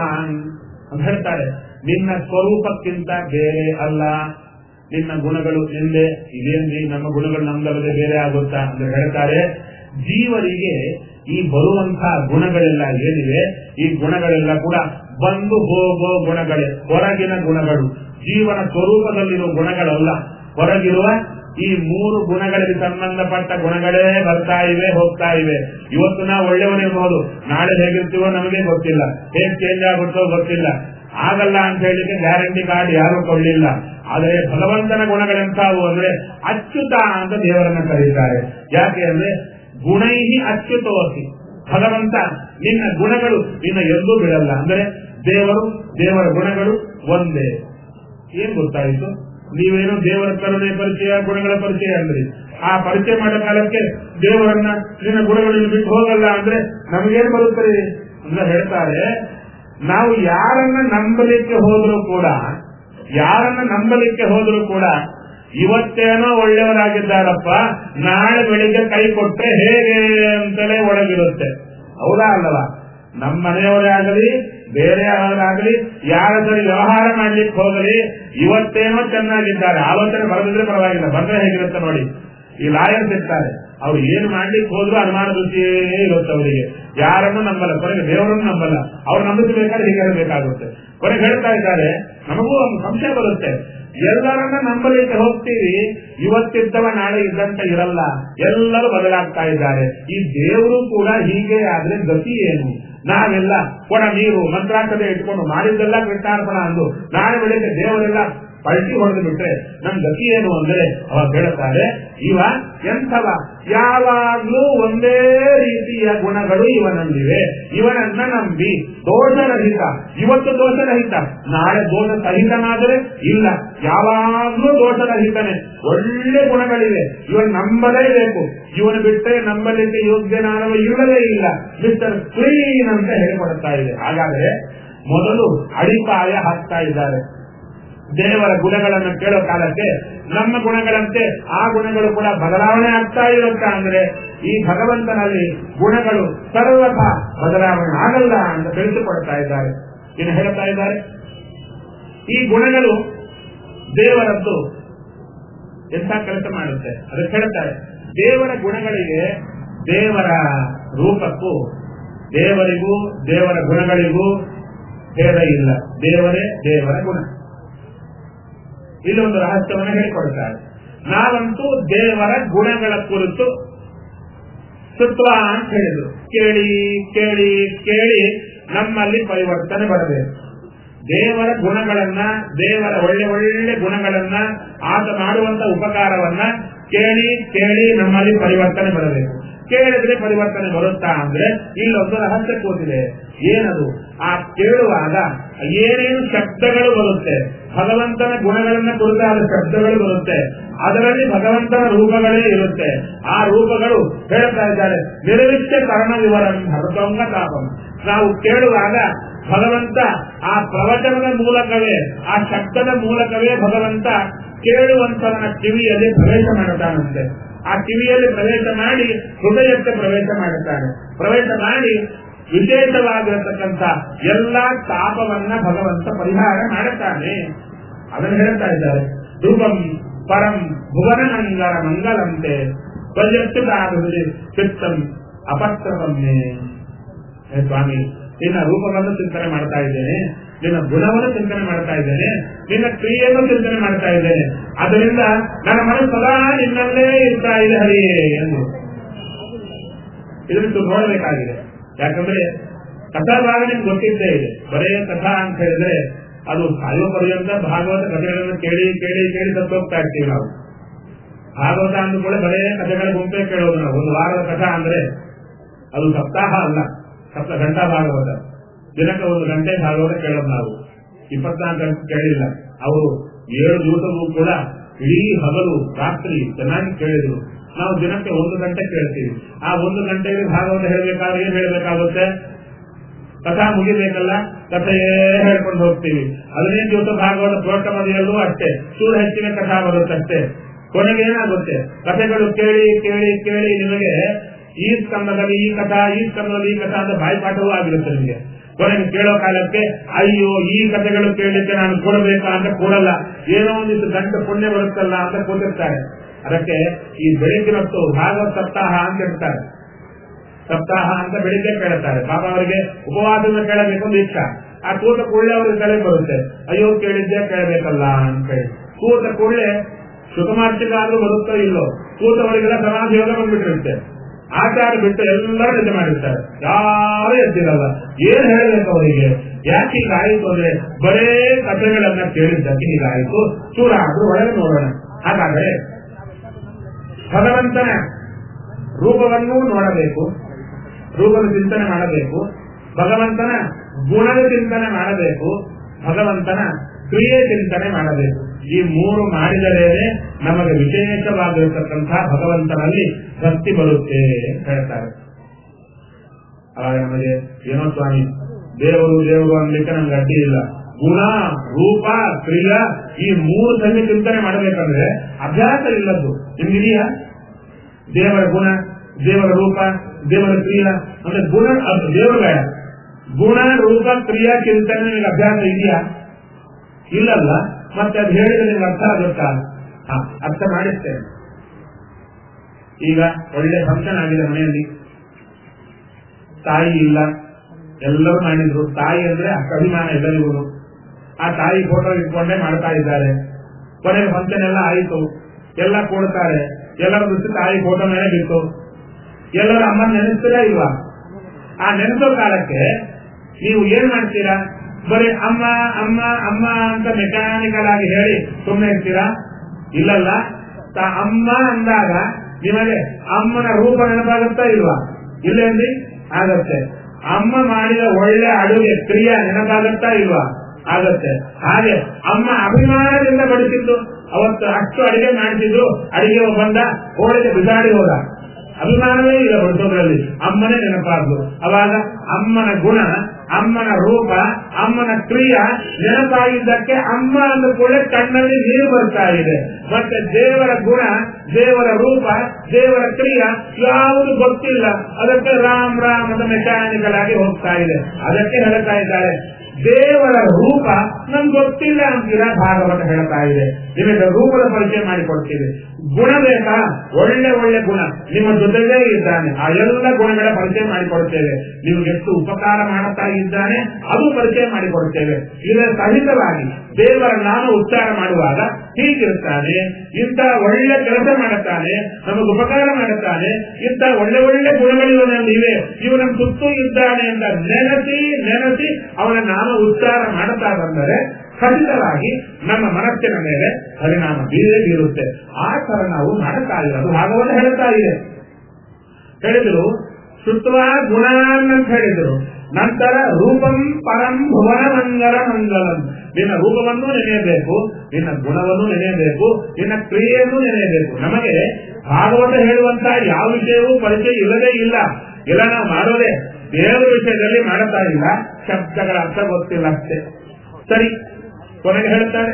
ಅಂತ ಹೇಳ್ತಾರೆ ನಿನ್ನ ಸ್ವರೂಪಕ್ಕಿಂತ ಬೇರೆ ಅಲ್ಲ ನಿನ್ನ ಗುಣಗಳು ನಿಂದೆ ಇದೇನ್ರಿ ನಮ್ಮ ಗುಣಗಳು ನಮ್ದಲ್ಲದೆ ಬೇರೆ ಆಗುತ್ತಾ ಅಂತ ಹೇಳ್ತಾರೆ ಜೀವರಿಗೆ ಈ ಬರುವಂತಹ ಗುಣಗಳೆಲ್ಲ ಏನಿವೆ ಈ ಗುಣಗಳೆಲ್ಲ ಕೂಡ ಬಂದು ಹೋಗೋ ಗುಣಗಳೇ ಹೊರಗಿನ ಗುಣಗಳು ಜೀವನ ಸ್ವರೂಪದಲ್ಲಿರುವ ಗುಣಗಳಲ್ಲ ಹೊರಗಿರುವ ಈ ಮೂರು ಗುಣಗಳಿಗೆ ಸಂಬಂಧಪಟ್ಟ ಗುಣಗಳೇ ಬರ್ತಾ ಇವೆ ಹೋಗ್ತಾ ಇವೆ ಇವತ್ತು ನಾವು ಒಳ್ಳೆಯವನಿರ್ಬಹುದು ನಾಳೆ ಹೇಗಿರ್ತೀವೋ ನಮಗೆ ಗೊತ್ತಿಲ್ಲ ಹೇಗ್ ಚೇಂಜ್ ಆಗುತ್ತೋ ಗೊತ್ತಿಲ್ಲ ಆಗಲ್ಲ ಅಂತ ಹೇಳಿಕ್ಕೆ ಗ್ಯಾರಂಟಿ ಕಾರ್ಡ್ ಯಾರು ಕೊಡ್ಲಿಲ್ಲ ಆದರೆ ಭಗವಂತನ ಗುಣಗಳೆಂತಾವು ಅಂದ್ರೆ ಅಚ್ಯುತ ಅಂತ ದೇವರನ್ನ ಕರೀತಾರೆ ಯಾಕೆ ಅಂದ್ರೆ ಗುಣೈಹಿ ಅಚ್ಯುತೋಸಿ ಭಗವಂತ ನಿನ್ನ ಗುಣಗಳು ನಿನ್ನ ಎಲ್ಲೂ ಬಿಡಲ್ಲ ಅಂದ್ರೆ ದೇವರು ದೇವರ ಗುಣಗಳು ಒಂದೇ ಏನ್ ಗೊತ್ತಾಯಿತು ನೀವೇನು ದೇವರ ಕರುಣೆ ಪರಿಚಯ ಗುಣಗಳ ಪರಿಚಯ ಅಂದ್ರಿ ಆ ಪರಿಚಯ ಮಾಡೋ ಕಾಲಕ್ಕೆ ದೇವರನ್ನ ನಿನ್ನ ಗುಣಗಳನ್ನು ಬಿಟ್ಟು ಹೋಗಲ್ಲ ಅಂದ್ರೆ ನಮಗೇನು ಬರುತ್ತದೆ ಅಂತ ಹೇಳ್ತಾರೆ ನಾವು ಯಾರನ್ನ ನಂಬಲಿಕ್ಕೆ ಹೋದರೂ ಕೂಡ ಯಾರನ್ನ ನಂಬಲಿಕ್ಕೆ ಹೋದರೂ ಕೂಡ ಇವತ್ತೇನೋ ಒಳ್ಳೆಯವರಾಗಿದ್ದಾರಪ್ಪ ನಾಳೆ ಬೆಳಿಗ್ಗೆ ಕೈ ಕೊಟ್ರೆ ಹೇಗೆ ಅಂತಲೇ ಒಳಗಿರುತ್ತೆ ಹೌದಾ ಅಲ್ಲವಾ ನಮ್ಮ ಮನೆಯವರೇ ಆಗಲಿ ಬೇರೆ ಯಾರಾಗಲಿ ಯಾರ ಸರಿ ವ್ಯವಹಾರ ಮಾಡ್ಲಿಕ್ಕೆ ಹೋಗಲಿ ಇವತ್ತೇನೋ ಚೆನ್ನಾಗಿದ್ದಾರೆ ಆಲೋಚನೆ ಬರದಿದ್ರೆ ಪರವಾಗಿಲ್ಲ ಬಂದ್ರೆ ಹೇಗಿರುತ್ತೆ ನೋಡಿ ಈ ಲಾಯರ್ಸ್ ಇರ್ತಾರೆ ಅವ್ರು ಏನ್ ಮಾಡ್ಲಿಕ್ಕೆ ಹೋದ್ರು ಅನುಮಾನ ದೃಷ್ಟಿಯೇ ಇರುತ್ತೆ ಅವರಿಗೆ ಯಾರನ್ನು ನಂಬಲ್ಲ ಕೊನೆಗೆ ದೇವರನ್ನು ನಂಬಲ್ಲ ಅವ್ರು ನಂಬಿಸಬೇಕಾದ್ರೆ ಹೀಗೆ ಹೇಳಬೇಕಾಗುತ್ತೆ ಕೊನೆಗೆ ಹೇಳ್ತಾ ಇದ್ದಾರೆ ನಮಗೂ ಒಂದು ಸಂಶಯ ಬರುತ್ತೆ ಎಲ್ಲರನ್ನ ನಂಬಲಿಕ್ಕೆ ಹೋಗ್ತೀವಿ ಇವತ್ತಿದ್ದವ ನಾಳೆ ಇದ್ದಂತ ಇರಲ್ಲ ಎಲ್ಲರೂ ಬದಲಾಗ್ತಾ ಇದ್ದಾರೆ ಈ ದೇವರು ಕೂಡ ಹೀಗೆ ಆದ್ರೆ ಗತಿ ಏನು ನಾವೆಲ್ಲ ಕೊಡ ನೀರು ಮಂತ್ರಾಕ್ಷತೆ ಇಟ್ಕೊಂಡು ಮಾಡಿದ್ದೆಲ್ಲ ಕೃಷ್ಣಾರ್ಪಣ ಅಂದು ನಾಳೆ ಬೆಳಿಗ್ಗೆ ದೇವರೆಲ್ಲ ಪಲ್ಟಿ ಹೊಡೆದು ಬಿಟ್ರೆ ನಮ್ ಗತಿ ಏನು ಅಂದ್ರೆ ಅವ ಹೇಳ್ತಾರೆ ಇವ ಎಂಥವ ಯಾವಾಗ್ಲೂ ಒಂದೇ ರೀತಿಯ ಗುಣಗಳು ಇವನಲ್ಲಿವೆ ಇವನನ್ನ ನಂಬಿ ದೋಷರಹಿತ ಇವತ್ತು ದೋಷರಹಿತ ನಾಳೆ ದೋಷ ಸಹಿತನಾದರೆ ಇಲ್ಲ ಯಾವಾಗ್ಲೂ ದೋಷರಹಿತನೇ ಒಳ್ಳೆ ಗುಣಗಳಿವೆ ಇವನ್ ನಂಬಲೇಬೇಕು ಇವನು ಬಿಟ್ಟರೆ ನಂಬಲಿಕ್ಕೆ ಯೋಗ್ಯನಾದವ ಇಲ್ಲವೇ ಇಲ್ಲ ಮಿಸ್ಟರ್ ಕ್ಲೀನ್ ಅಂತ ಹೇಳಿಕೊಡುತ್ತಾ ಇದೆ ಹಾಗಾದ್ರೆ ಮೊದಲು ಅಡಿಪಾಯ ಹಾಕ್ತಾ ಇದ್ದಾರೆ ದೇವರ ಗುಣಗಳನ್ನು ಕೇಳೋ ಕಾಲಕ್ಕೆ ನಮ್ಮ ಗುಣಗಳಂತೆ ಆ ಗುಣಗಳು ಕೂಡ ಬದಲಾವಣೆ ಆಗ್ತಾ ಇರುತ್ತಾ ಅಂದ್ರೆ ಈ ಭಗವಂತನಲ್ಲಿ ಗುಣಗಳು ಸರ್ವಥ ಬದಲಾವಣೆ ಆಗಲ್ಲ ಅಂತ ತಿಳಿಸಿಕೊಡ್ತಾ ಇದ್ದಾರೆ ಇನ್ನು ಹೇಳ್ತಾ ಇದ್ದಾರೆ ಈ ಗುಣಗಳು ದೇವರದ್ದು ಎಂಥ ಕೆಲಸ ಮಾಡುತ್ತೆ ಅದಕ್ಕೆ ಹೇಳ್ತಾರೆ ದೇವರ ಗುಣಗಳಿಗೆ ದೇವರ ರೂಪಕ್ಕೂ ದೇವರಿಗೂ ದೇವರ ಗುಣಗಳಿಗೂ ಭೇದ ಇಲ್ಲ ದೇವರೇ ದೇವರ ಗುಣ ಇಲ್ಲೊಂದು ರಹಸ್ಯವನ್ನು ಹೇಳಿಕೊಡ್ತಾರೆ ನಾವಂತೂ ದೇವರ ಗುಣಗಳ ಕುರಿತು ಸುತ್ವ ಅಂತ ಹೇಳಿದ್ರು ಕೇಳಿ ಕೇಳಿ ಕೇಳಿ ನಮ್ಮಲ್ಲಿ ಪರಿವರ್ತನೆ ಬರಬೇಕು ದೇವರ ಗುಣಗಳನ್ನ ದೇವರ ಒಳ್ಳೆ ಒಳ್ಳೆ ಗುಣಗಳನ್ನ ಆತ ಮಾಡುವಂತ ಉಪಕಾರವನ್ನ ಕೇಳಿ ಕೇಳಿ ನಮ್ಮಲ್ಲಿ ಪರಿವರ್ತನೆ ಬರಬೇಕು ಕೇಳಿದ್ರೆ ಪರಿವರ್ತನೆ ಬರುತ್ತಾ ಅಂದ್ರೆ ಇಲ್ಲೊಂದು ರಹಸ್ಯ ಕೂತಿದೆ ಏನದು ಆ ಕೇಳುವಾಗ ಏನೇನು ಶಬ್ದಗಳು ಬರುತ್ತೆ ಭಗವಂತನ ಗುಣಗಳನ್ನ ಕುರಿತಾದ ಶಬ್ದಗಳು ಬರುತ್ತೆ ಅದರಲ್ಲಿ ಭಗವಂತನ ರೂಪಗಳೇ ಇರುತ್ತೆ ಆ ರೂಪಗಳು ಹೇಳ್ತಾ ಇದ್ದಾರೆ ನಿರ್ವಿಷ್ಯ ಕರ್ಣ ವಿವರ ಹರತೊಂಗ ತಾಪಂ ನಾವು ಕೇಳುವಾಗ ಭಗವಂತ ಆ ಪ್ರವಚನದ ಮೂಲಕವೇ ಆ ಶಬ್ದದ ಮೂಲಕವೇ ಭಗವಂತ ಕೇಳುವಂತವನ ಕಿವಿಯಲ್ಲಿ ಪ್ರವೇಶ ಮಾಡುತ್ತಾನಂತೆ ಆ ಕಿವಿಯಲ್ಲಿ ಪ್ರವೇಶ ಮಾಡಿ ಹೃದಯಕ್ಕೆ ಪ್ರವೇಶ ಮಾಡುತ್ತಾನೆ ಪ್ರವೇಶ ಮಾಡಿ ವಿಶೇಷವಾಗಿರತಕ್ಕಂಥ ಎಲ್ಲಾ ತಾಪವನ್ನ ಭಗವಂತ ಪರಿಹಾರ ಮಾಡುತ್ತಾನೆ ಅದನ್ನು ಹೇಳ್ತಾ ಇದ್ದಾರೆ ಧ್ರುವಂ ಪರಂ ಭುವನ ಮಂಗಲ ಮಂಗಲಂತೆ ತ್ವಜಚ್ಚುತಾಗುವುದು ಚಿತ್ತಂ ಅಪತ್ರವನ್ನೇ ಹೇ ಸ್ವಾಮಿ ನಿನ್ನ ರೂಪವನ್ನು ಚಿಂತನೆ ಮಾಡ್ತಾ ಇದ್ದೇನೆ ನಿನ್ನ ಗುಣವನ್ನು ಚಿಂತನೆ ಮಾಡ್ತಾ ಇದ್ದೇನೆ ನಿನ್ನ ಕ್ರಿಯೆಯನ್ನು ಚಿಂತನೆ ಮಾಡ್ತಾ ಇದ್ದೇನೆ ಅದರಿಂದ ನನ್ನ ಮನಸ್ಸು ಸದಾ ನಿನ್ನಲ್ಲೇ ಇರ್ತಾ ಇದೆ ಹರಿಯೇ ಎಂದು ಇದನ್ನು ನೋಡಬೇಕಾಗಿದೆ ಯಾಕಂದ್ರೆ ಕಥಾ ಭಾಗ ನಿಮ್ಗೆ ಗೊತ್ತಿದ್ದೇ ಇದೆ ಬರೇ ಕಥಾ ಅಂತ ಹೇಳಿದ್ರೆ ಅದು ಸಾಯೋ ಪರ್ಯಂತ ಭಾಗವತ ಕಥೆಗಳನ್ನು ಕೇಳಿ ಕೇಳಿ ಕೇಳಿ ಸತ್ತೋಗ್ತಾ ಇರ್ತೀವಿ ನಾವು ಭಾಗವತ ಅಂದ ಕೂಡ ಬರೇ ಕಥೆಗಳ ಗುಂಪೇ ಕೇಳೋದು ನಾವು ಒಂದು ವಾರದ ಕಥಾ ಅಂದ್ರೆ ಅದು ಸಪ್ತಾಹ ಅಲ್ಲ ಸಪ್ತ ಗಂಟಾ ಭಾಗವತ ದಿನಕ್ಕೆ ಒಂದು ಗಂಟೆ ಭಾಗವತ ಕೇಳೋದು ನಾವು ಇಪ್ಪತ್ನಾಲ್ಕು ಗಂಟೆ ಕೇಳಿಲ್ಲ ಅವರು ಏಳು ದಿವಸವೂ ಕೂಡ ಇಡೀ ಹಗಲು ರಾತ್ರಿ ಚೆನ್ನಾಗಿ ಕೇಳಿದ್ರು ನಾವು ದಿನಕ್ಕೆ ಒಂದು ಗಂಟೆ ಕೇಳ್ತೀವಿ ಆ ಒಂದು ಗಂಟೆಗೆ ಭಾಗವತ ಹೇಳಬೇಕಾದ್ರೆ ಏನ್ ಹೇಳಬೇಕಾಗುತ್ತೆ ಕಥಾ ಮುಗಿಬೇಕಲ್ಲ ಕಥೆಯೇ ಹೇಳ್ಕೊಂಡು ಹೋಗ್ತೀವಿ ಹದಿನೈದು ದಿವಸ ಭಾಗವತ ಪ್ರೋಟಮದಿಯಲ್ಲೂ ಅಷ್ಟೇ ಚೂರು ಹೆಚ್ಚಿನ ಕಥಾ ಬರುತ್ತಷ್ಟೇ ಕೊನೆಗೆ ಏನಾಗುತ್ತೆ ಕಥೆಗಳು ಕೇಳಿ ಕೇಳಿ ಕೇಳಿ ನಿಮಗೆ ಈ ಸ್ಕಂದದಲ್ಲಿ ಈ ಕಥಾ ಈ ಸ್ಕಂದದಲ್ಲಿ ಈ ಕಥಾ ಅಂತ ಬಾಯಿಪಾಠವೂ ಆಗಿರುತ್ತೆ ನಿಮಗೆ ಕೊನೆಗೆ ಕೇಳೋ ಕಾಲಕ್ಕೆ ಅಯ್ಯೋ ಈ ಕಥೆಗಳು ಕೇಳಲಿಕ್ಕೆ ನಾನು ಕೊಡಬೇಕಾ ಅಂತ ಕೊಡಲ್ಲ ಏನೋ ಒಂದಿಷ್ಟು ಗಂಟೆ ಪುಣ್ಯ ಬರುತ್ತಲ್ಲ ಅಂತ ಕೊಟ್ಟಿರ್ತಾರೆ ಅದಕ್ಕೆ ಈ ಬೆಳಗ್ಗಿನತ್ತು ಭಾಗವತ ಸಪ್ತಾಹ ಅಂತ ಇರ್ತಾರೆ ಸಪ್ತಾಹ ಅಂತ ಬೆಳಿಗ್ಗೆ ಕೇಳುತ್ತಾರೆ ಪಾಪ ಅವರಿಗೆ ಉಪವಾಸದಿಂದ ಕೇಳಬೇಕು ಅಂತ ಇಷ್ಟ ಆ ಕೂತ ಕೂಡಲೇ ಅವ್ರಿಗೆ ತಲೆ ಬರುತ್ತೆ ಅಯ್ಯೋ ಕೇಳಿದ್ದೆ ಕೇಳಬೇಕಲ್ಲ ಅಂತ ಹೇಳಿ ಕೂತ ಕೂಡಲೇ ಸುಖಮಾರ್ಚಿಗಾದ್ರೂ ಬರುತ್ತೋ ಇಲ್ಲೋ ಕೂತವರಿಗೆಲ್ಲ ಸಮಾಧಿ ಯೋಗ ಬಂದ್ಬಿಟ್ಟಿರುತ್ತೆ ಆಚಾರ ಬಿಟ್ಟು ಎಲ್ಲರೂ ನಿದ್ದೆ ಮಾಡಿರ್ತಾರೆ ಯಾರು ಎದ್ದಿರಲ್ಲ ಏನ್ ಹೇಳಬೇಕು ಅವರಿಗೆ ಯಾಕೆ ಹೀಗಾಯಿತು ಅಂದ್ರೆ ಬರೇ ಕಥೆಗಳನ್ನ ಕೇಳಿದ್ದಕ್ಕೆ ಹೀಗಾಯಿತು ಚೂರ ಆದ್ರೂ ಒಳಗೆ ನೋಡೋಣ ಹಾಗಾದ್ರೆ ಭಗವಂತನ ರೂಪವನ್ನೂ ನೋಡಬೇಕು ರೂಪದ ಚಿಂತನೆ ಮಾಡಬೇಕು ಭಗವಂತನ ಗುಣದ ಚಿಂತನೆ ಮಾಡಬೇಕು ಭಗವಂತನ ಕ್ರಿಯೆ ಚಿಂತನೆ ಮಾಡಬೇಕು ಈ ಮೂರು ಮಾಡಿದರೇನೆ ನಮಗೆ ವಿಶೇಷವಾಗಿರತಕ್ಕಂತಹ ಭಗವಂತನಲ್ಲಿ ಭಕ್ತಿ ಬರುತ್ತೆ ಅಂತ ಹೇಳ್ತಾರೆ ಆಗ ನಮಗೆ ಏನೋ ಸ್ವಾಮಿ ದೇವರು ದೇವರು ಅನ್ಲಿಕ್ಕೆ ನಮ್ಗೆ ಅಡ್ಡಿ ಇಲ್ಲ ಗುಣ ರೂಪ ಕ್ರಿಯಾ ಈ ಮೂರು ಸಂಧಿ ಚಿಂತನೆ ಮಾಡಬೇಕಂದ್ರೆ ಅಭ್ಯಾಸ ಇಲ್ಲದ್ದು ನಿಮ್ಗಿದೆಯಾ ದೇವರ ಗುಣ ದೇವರ ರೂಪ ದೇವರ ಕ್ರಿಯಾ ಅಂದ್ರೆ ಗುಣ ಅದು ದೇವರ ಬೇಡ ಗುಣ ರೂಪ ಕ್ರಿಯಾ ಚಿಂತನೆ ನಿಮಗೆ ಅಭ್ಯಾಸ ಇದೆಯಾ ಇಲ್ಲಲ್ಲ ಮತ್ತೆ ಅದು ಹೇಳಿದ್ರೆ ನಿಮ್ಗೆ ಅರ್ಥ ಆಗುತ್ತಾ ಹಾ ಅರ್ಥ ಮಾಡಿಸ್ತೇನೆ ಈಗ ಒಳ್ಳೆ ಫಂಕ್ಷನ್ ಆಗಿದೆ ಮನೆಯಲ್ಲಿ ತಾಯಿ ಇಲ್ಲ ಎಲ್ಲರೂ ಮಾಡಿದ್ರು ತಾಯಿ ಅಂದ್ರೆ ಅಷ್ಟು ಅಭಿಮಾನ ಎಲ್ಲರಿಗೂ ಆ ತಾಯಿ ಫೋಟೋ ಇಟ್ಕೊಂಡೇ ಮಾಡ್ತಾ ಇದ್ದಾರೆ ಕೊನೆಗೆ ಫಂಕ್ಷನ್ ಎಲ್ಲ ಆಯಿತು ಎಲ್ಲ ಕೊಡ್ತಾರೆ ಎಲ್ಲರ ದೃಷ್ಟಿ ತಾಯಿ ಫೋಟೋ ಮೇಲೆ ಬಿತ್ತು ಎಲ್ಲರ ಅಮ್ಮ ನೆನೆಸ್ತೀರಾ ಇಲ್ವಾ ಆ ನೆನೆಸೋ ಕಾಲಕ್ಕೆ ನೀವು ಏನ್ ಮಾಡ್ತೀರಾ ಬರೀ ಅಮ್ಮ ಅಮ್ಮ ಅಮ್ಮ ಅಂತ ಮೆಕ್ಯಾನಿಕಲ್ ಆಗಿ ಹೇಳಿ ಸುಮ್ಮನೆ ಇರ್ತೀರಾ ಇಲ್ಲಲ್ಲ ತ- ಅಮ್ಮ ಅಂದಾಗ ನಿಮಗೆ ಅಮ್ಮನ ರೂಪ ನೆನಪಾಗುತ್ತಾ ಇಲ್ವಾ ಇಲ್ಲೇನ್ರಿ ಆಗತ್ತೆ ಅಮ್ಮ ಮಾಡಿದ ಒಳ್ಳೆ ಅಡುಗೆ ಕ್ರಿಯೆ ನೆನಪಾಗುತ್ತಾ ಇಲ್ವಾ ಆಗತ್ತೆ ಹಾಗೆ ಅಮ್ಮ ಅಭಿಮಾನದಿಂದ ಬಡಿಸಿದ್ದು ಅವತ್ತು ಅಷ್ಟು ಅಡಿಗೆ ಮಾಡಿಸಿದ್ರು ಅಡಿಗೆ ಬಂದ ಹೋಳಿಗೆ ಬಿಸಾಡಿ ಹೋದ ಅಭಿಮಾನವೇ ಇಲ್ಲ ಬಡಿಸೋದ್ರಲ್ಲಿ ಅಮ್ಮನೇ ನೆನಪಾದ್ರು ಅವಾಗ ಅಮ್ಮನ ಗುಣ ಅಮ್ಮನ ರೂಪ ಅಮ್ಮನ ಕ್ರಿಯ ನೆನಪಾಗಿದ್ದಕ್ಕೆ ಅಮ್ಮ ಅಂದ ಕೂಡ ಕಣ್ಣಲ್ಲಿ ನೀರು ಬರ್ತಾ ಇದೆ ಮತ್ತೆ ದೇವರ ಗುಣ ದೇವರ ರೂಪ ದೇವರ ಕ್ರಿಯ ಯಾವುದು ಗೊತ್ತಿಲ್ಲ ಅದಕ್ಕೆ ರಾಮ್ ರಾಮ್ ಅಂತ ಮೆಕ್ಯಾನಿಕಲ್ ಆಗಿ ಹೋಗ್ತಾ ಇದೆ ಅದಕ್ಕೆ ಹೇಳ್ತಾ ಇದ್ದಾರೆ ದೇವರ ರೂಪ ನಮ್ಗೆ ಗೊತ್ತಿಲ್ಲ ಅಂತೀರಾ ಭಾಗವತ ಹೇಳ್ತಾ ಇದೆ ನಿಮಗೆ ರೂಪದ ಪರಿಚಯ ಮಾಡಿಕೊಡ್ತೀವಿ ಗುಣ ಬೇಕಾ ಒಳ್ಳೆ ಒಳ್ಳೆ ಗುಣ ನಿಮ್ಮ ಜೊತೆಗೇ ಇದ್ದಾನೆ ಆ ಎಲ್ಲ ಗುಣಗಳ ಪರಿಚಯ ಮಾಡಿಕೊಡ್ತೇವೆ ನಿಮ್ಗೆ ಎಷ್ಟು ಉಪಕಾರ ಮಾಡುತ್ತಾ ಇದ್ದಾನೆ ಅದು ಪರಿಚಯ ಮಾಡಿಕೊಡ್ತೇವೆ ಇದರ ಸಹಿತವಾಗಿ ದೇವರ ನಾಮ ಉಚ್ಚಾರ ಮಾಡುವಾಗ ಹೀಗಿರ್ತಾನೆ ಇಂಥ ಒಳ್ಳೆ ಕೆಲಸ ಮಾಡುತ್ತಾನೆ ನಮಗೆ ಉಪಕಾರ ಮಾಡುತ್ತಾನೆ ಇಂಥ ಒಳ್ಳೆ ಒಳ್ಳೆ ಗುಣಗಳು ಇವನಲ್ಲಿ ಇವೆ ಇವನ ಸುತ್ತೂ ಇದ್ದಾನೆ ಅಂತ ನೆನೆಸಿ ನೆನೆಸಿ ಅವನ ನಾಮ ಉಚ್ಚಾರ ಮಾಡುತ್ತಾ ಬಂದರೆ ಖಚಿತವಾಗಿ ನಮ್ಮ ಮನಸ್ಸಿನ ಮೇಲೆ ಪರಿಣಾಮ ಬೀರೇ ಬೀರುತ್ತೆ ಆ ತರ ನಾವು ಮಾಡುತ್ತಾ ಇರೋದು ಭಾಗವತ ಹೇಳ್ತಾ ಇದೆ ಹೇಳಿದ್ರು ಶುತ್ವ ಗುಣಾನ್ ಅಂತ ಹೇಳಿದ್ರು ನಂತರ ರೂಪಂ ಪರಂ ಭುವನ ಮಂಗಲ ಮಂಗಲಂ ನಿನ್ನ ರೂಪವನ್ನು ನೆನೆಯಬೇಕು ನಿನ್ನ ಗುಣವನ್ನು ನೆನೆಯಬೇಕು ನಿನ್ನ ಕ್ರಿಯೆಯನ್ನು ನೆನೆಯಬೇಕು ನಮಗೆ ಭಾಗವತ ಹೇಳುವಂತಹ ಯಾವ ವಿಷಯವೂ ಪರಿಚಯ ಇಲ್ಲದೇ ಇಲ್ಲ ಇಲ್ಲ ನಾವು ಮಾಡೋದೇ ದೇವರ ವಿಷಯದಲ್ಲಿ ಮಾಡುತ್ತಾ ಇಲ್ಲ ಶಬ್ದಗಳ ಅರ್ಥ ಗೊತ್ತಿಲ್ಲ ಅಷ್ಟೇ ಸರಿ ಕೊನೆಗೆ ಹೇಳ್ತಾರೆ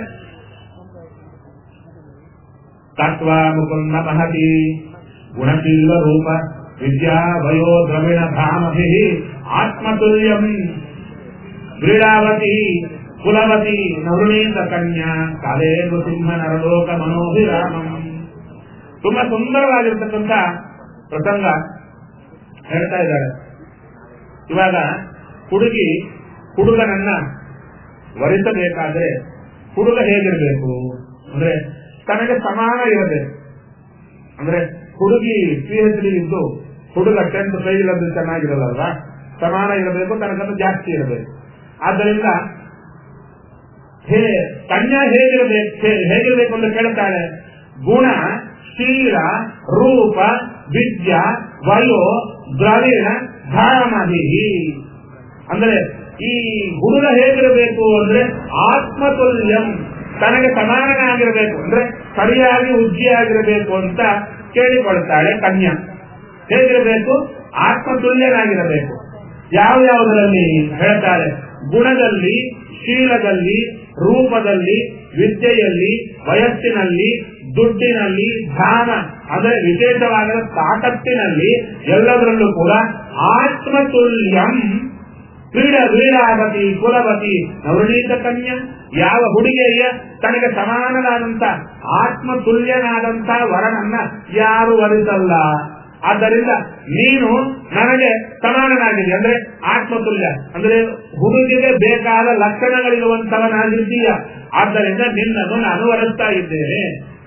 ತತ್ವ ಮುಕುಂದ ಮಹತಿ ಗುಣಶೀಲ ರೂಪ ವಿದ್ಯಾ ವಯೋ ದ್ರವಿಣ ಧಾಮಭಿ ಆತ್ಮತುಲ್ಯಂ ಕ್ರೀಡಾವತಿ ಕುಲವತಿ ನವೃಣೀತ ಕನ್ಯಾ ಕಾಲೇ ನೃಸಿಂಹ ನರಲೋಕ ಮನೋಭಿರಾಮಂ ತುಂಬಾ ಸುಂದರವಾಗಿರ್ತಕ್ಕಂಥ ಪ್ರಸಂಗ ಹೇಳ್ತಾ ಇದ್ದಾರೆ ಇವಾಗ ಹುಡುಗಿ ಹುಡುಗನನ್ನ ವರಿಸಬೇಕಾದ್ರೆ ಹುಡುಗ ಹೇಗಿರ್ಬೇಕು ಅಂದ್ರೆ ತನಗೆ ಸಮಾನ ಇರಬೇಕು ಅಂದ್ರೆ ಹುಡುಗಿ ಪಿ ಎಚ್ ಡಿ ಇದ್ದು ಹುಡುಗ ಟೆಂತ್ ಫೈಲ್ ಅದು ಚೆನ್ನಾಗಿರಲ್ಲಲ್ವಾ ಸಮಾನ ಇರಬೇಕು ತನಗಂತ ಜಾಸ್ತಿ ಇರಬೇಕು ಆದ್ದರಿಂದ ಹೇ ಕನ್ಯಾ ಹೇಗಿರಬೇಕು ಹೇ- ಹೇಗಿರಬೇಕು ಅಂತ ಕೇಳ್ತಾಳೆ ಗುಣ ಶೀಲ ರೂಪ ವಿದ್ಯಾ ವಯೋ ದ್ರವಿಣ ಧಾರಮಧಿ ಅಂದ್ರೆ ಈ ಹುಡುಗ ಹೇಗಿರಬೇಕು ಅಂದ್ರೆ ಆತ್ಮತುಲ್ಯಂ ತನಗೆ ಸಮಾನನಾಗಿರಬೇಕು ಅಂದ್ರೆ ಸರಿಯಾಗಿ ಉಜ್ಜಿಯಾಗಿರಬೇಕು ಅಂತ ಕೇಳಿಕೊಳ್ತಾಳೆ ಕನ್ಯಾ ಹೇಗಿರಬೇಕು ಆತ್ಮತುಲ್ಯನಾಗಿರಬೇಕು ಯಾವ ಯಾವುದರಲ್ಲಿ ಹೇಳ್ತಾರೆ ಗುಣದಲ್ಲಿ ಶೀಲದಲ್ಲಿ ರೂಪದಲ್ಲಿ ವಿದ್ಯೆಯಲ್ಲಿ ವಯಸ್ಸಿನಲ್ಲಿ ದುಡ್ಡಿನಲ್ಲಿ ಧಾನ ಅಂದ್ರೆ ವಿಶೇಷವಾದ ತಾಕತ್ತಿನಲ್ಲಿ ಎಲ್ಲದರಲ್ಲೂ ಕೂಡ ಆತ್ಮತುಲ್ಯಂ ಕ್ರೀಡ ವೀರಾವತಿ ಕುಲವತಿ ನವನೀತ ಕನ್ಯಾ ಯಾವ ಹುಡುಗಿಯ ತನಗೆ ಸಮಾನನಾದಂತ ಆತ್ಮತುಲ್ಯನಾದಂತ ವರನನ್ನ ಯಾರು ವರಿಸಲ್ಲ ಆದ್ದರಿಂದ ನೀನು ನನಗೆ ಸಮಾನನಾಗಿದೆ ಅಂದ್ರೆ ಆತ್ಮತುಲ್ಯ ಅಂದ್ರೆ ಹುಡುಗಿಗೆ ಬೇಕಾದ ಲಕ್ಷಣಗಳಿರುವಂತವನಾಗಿದ್ದೀಯ ಆದ್ದರಿಂದ ನಿನ್ನನ್ನು ನಾನು ವರಿಸ್ತಾ ಇದ್ದೇನೆ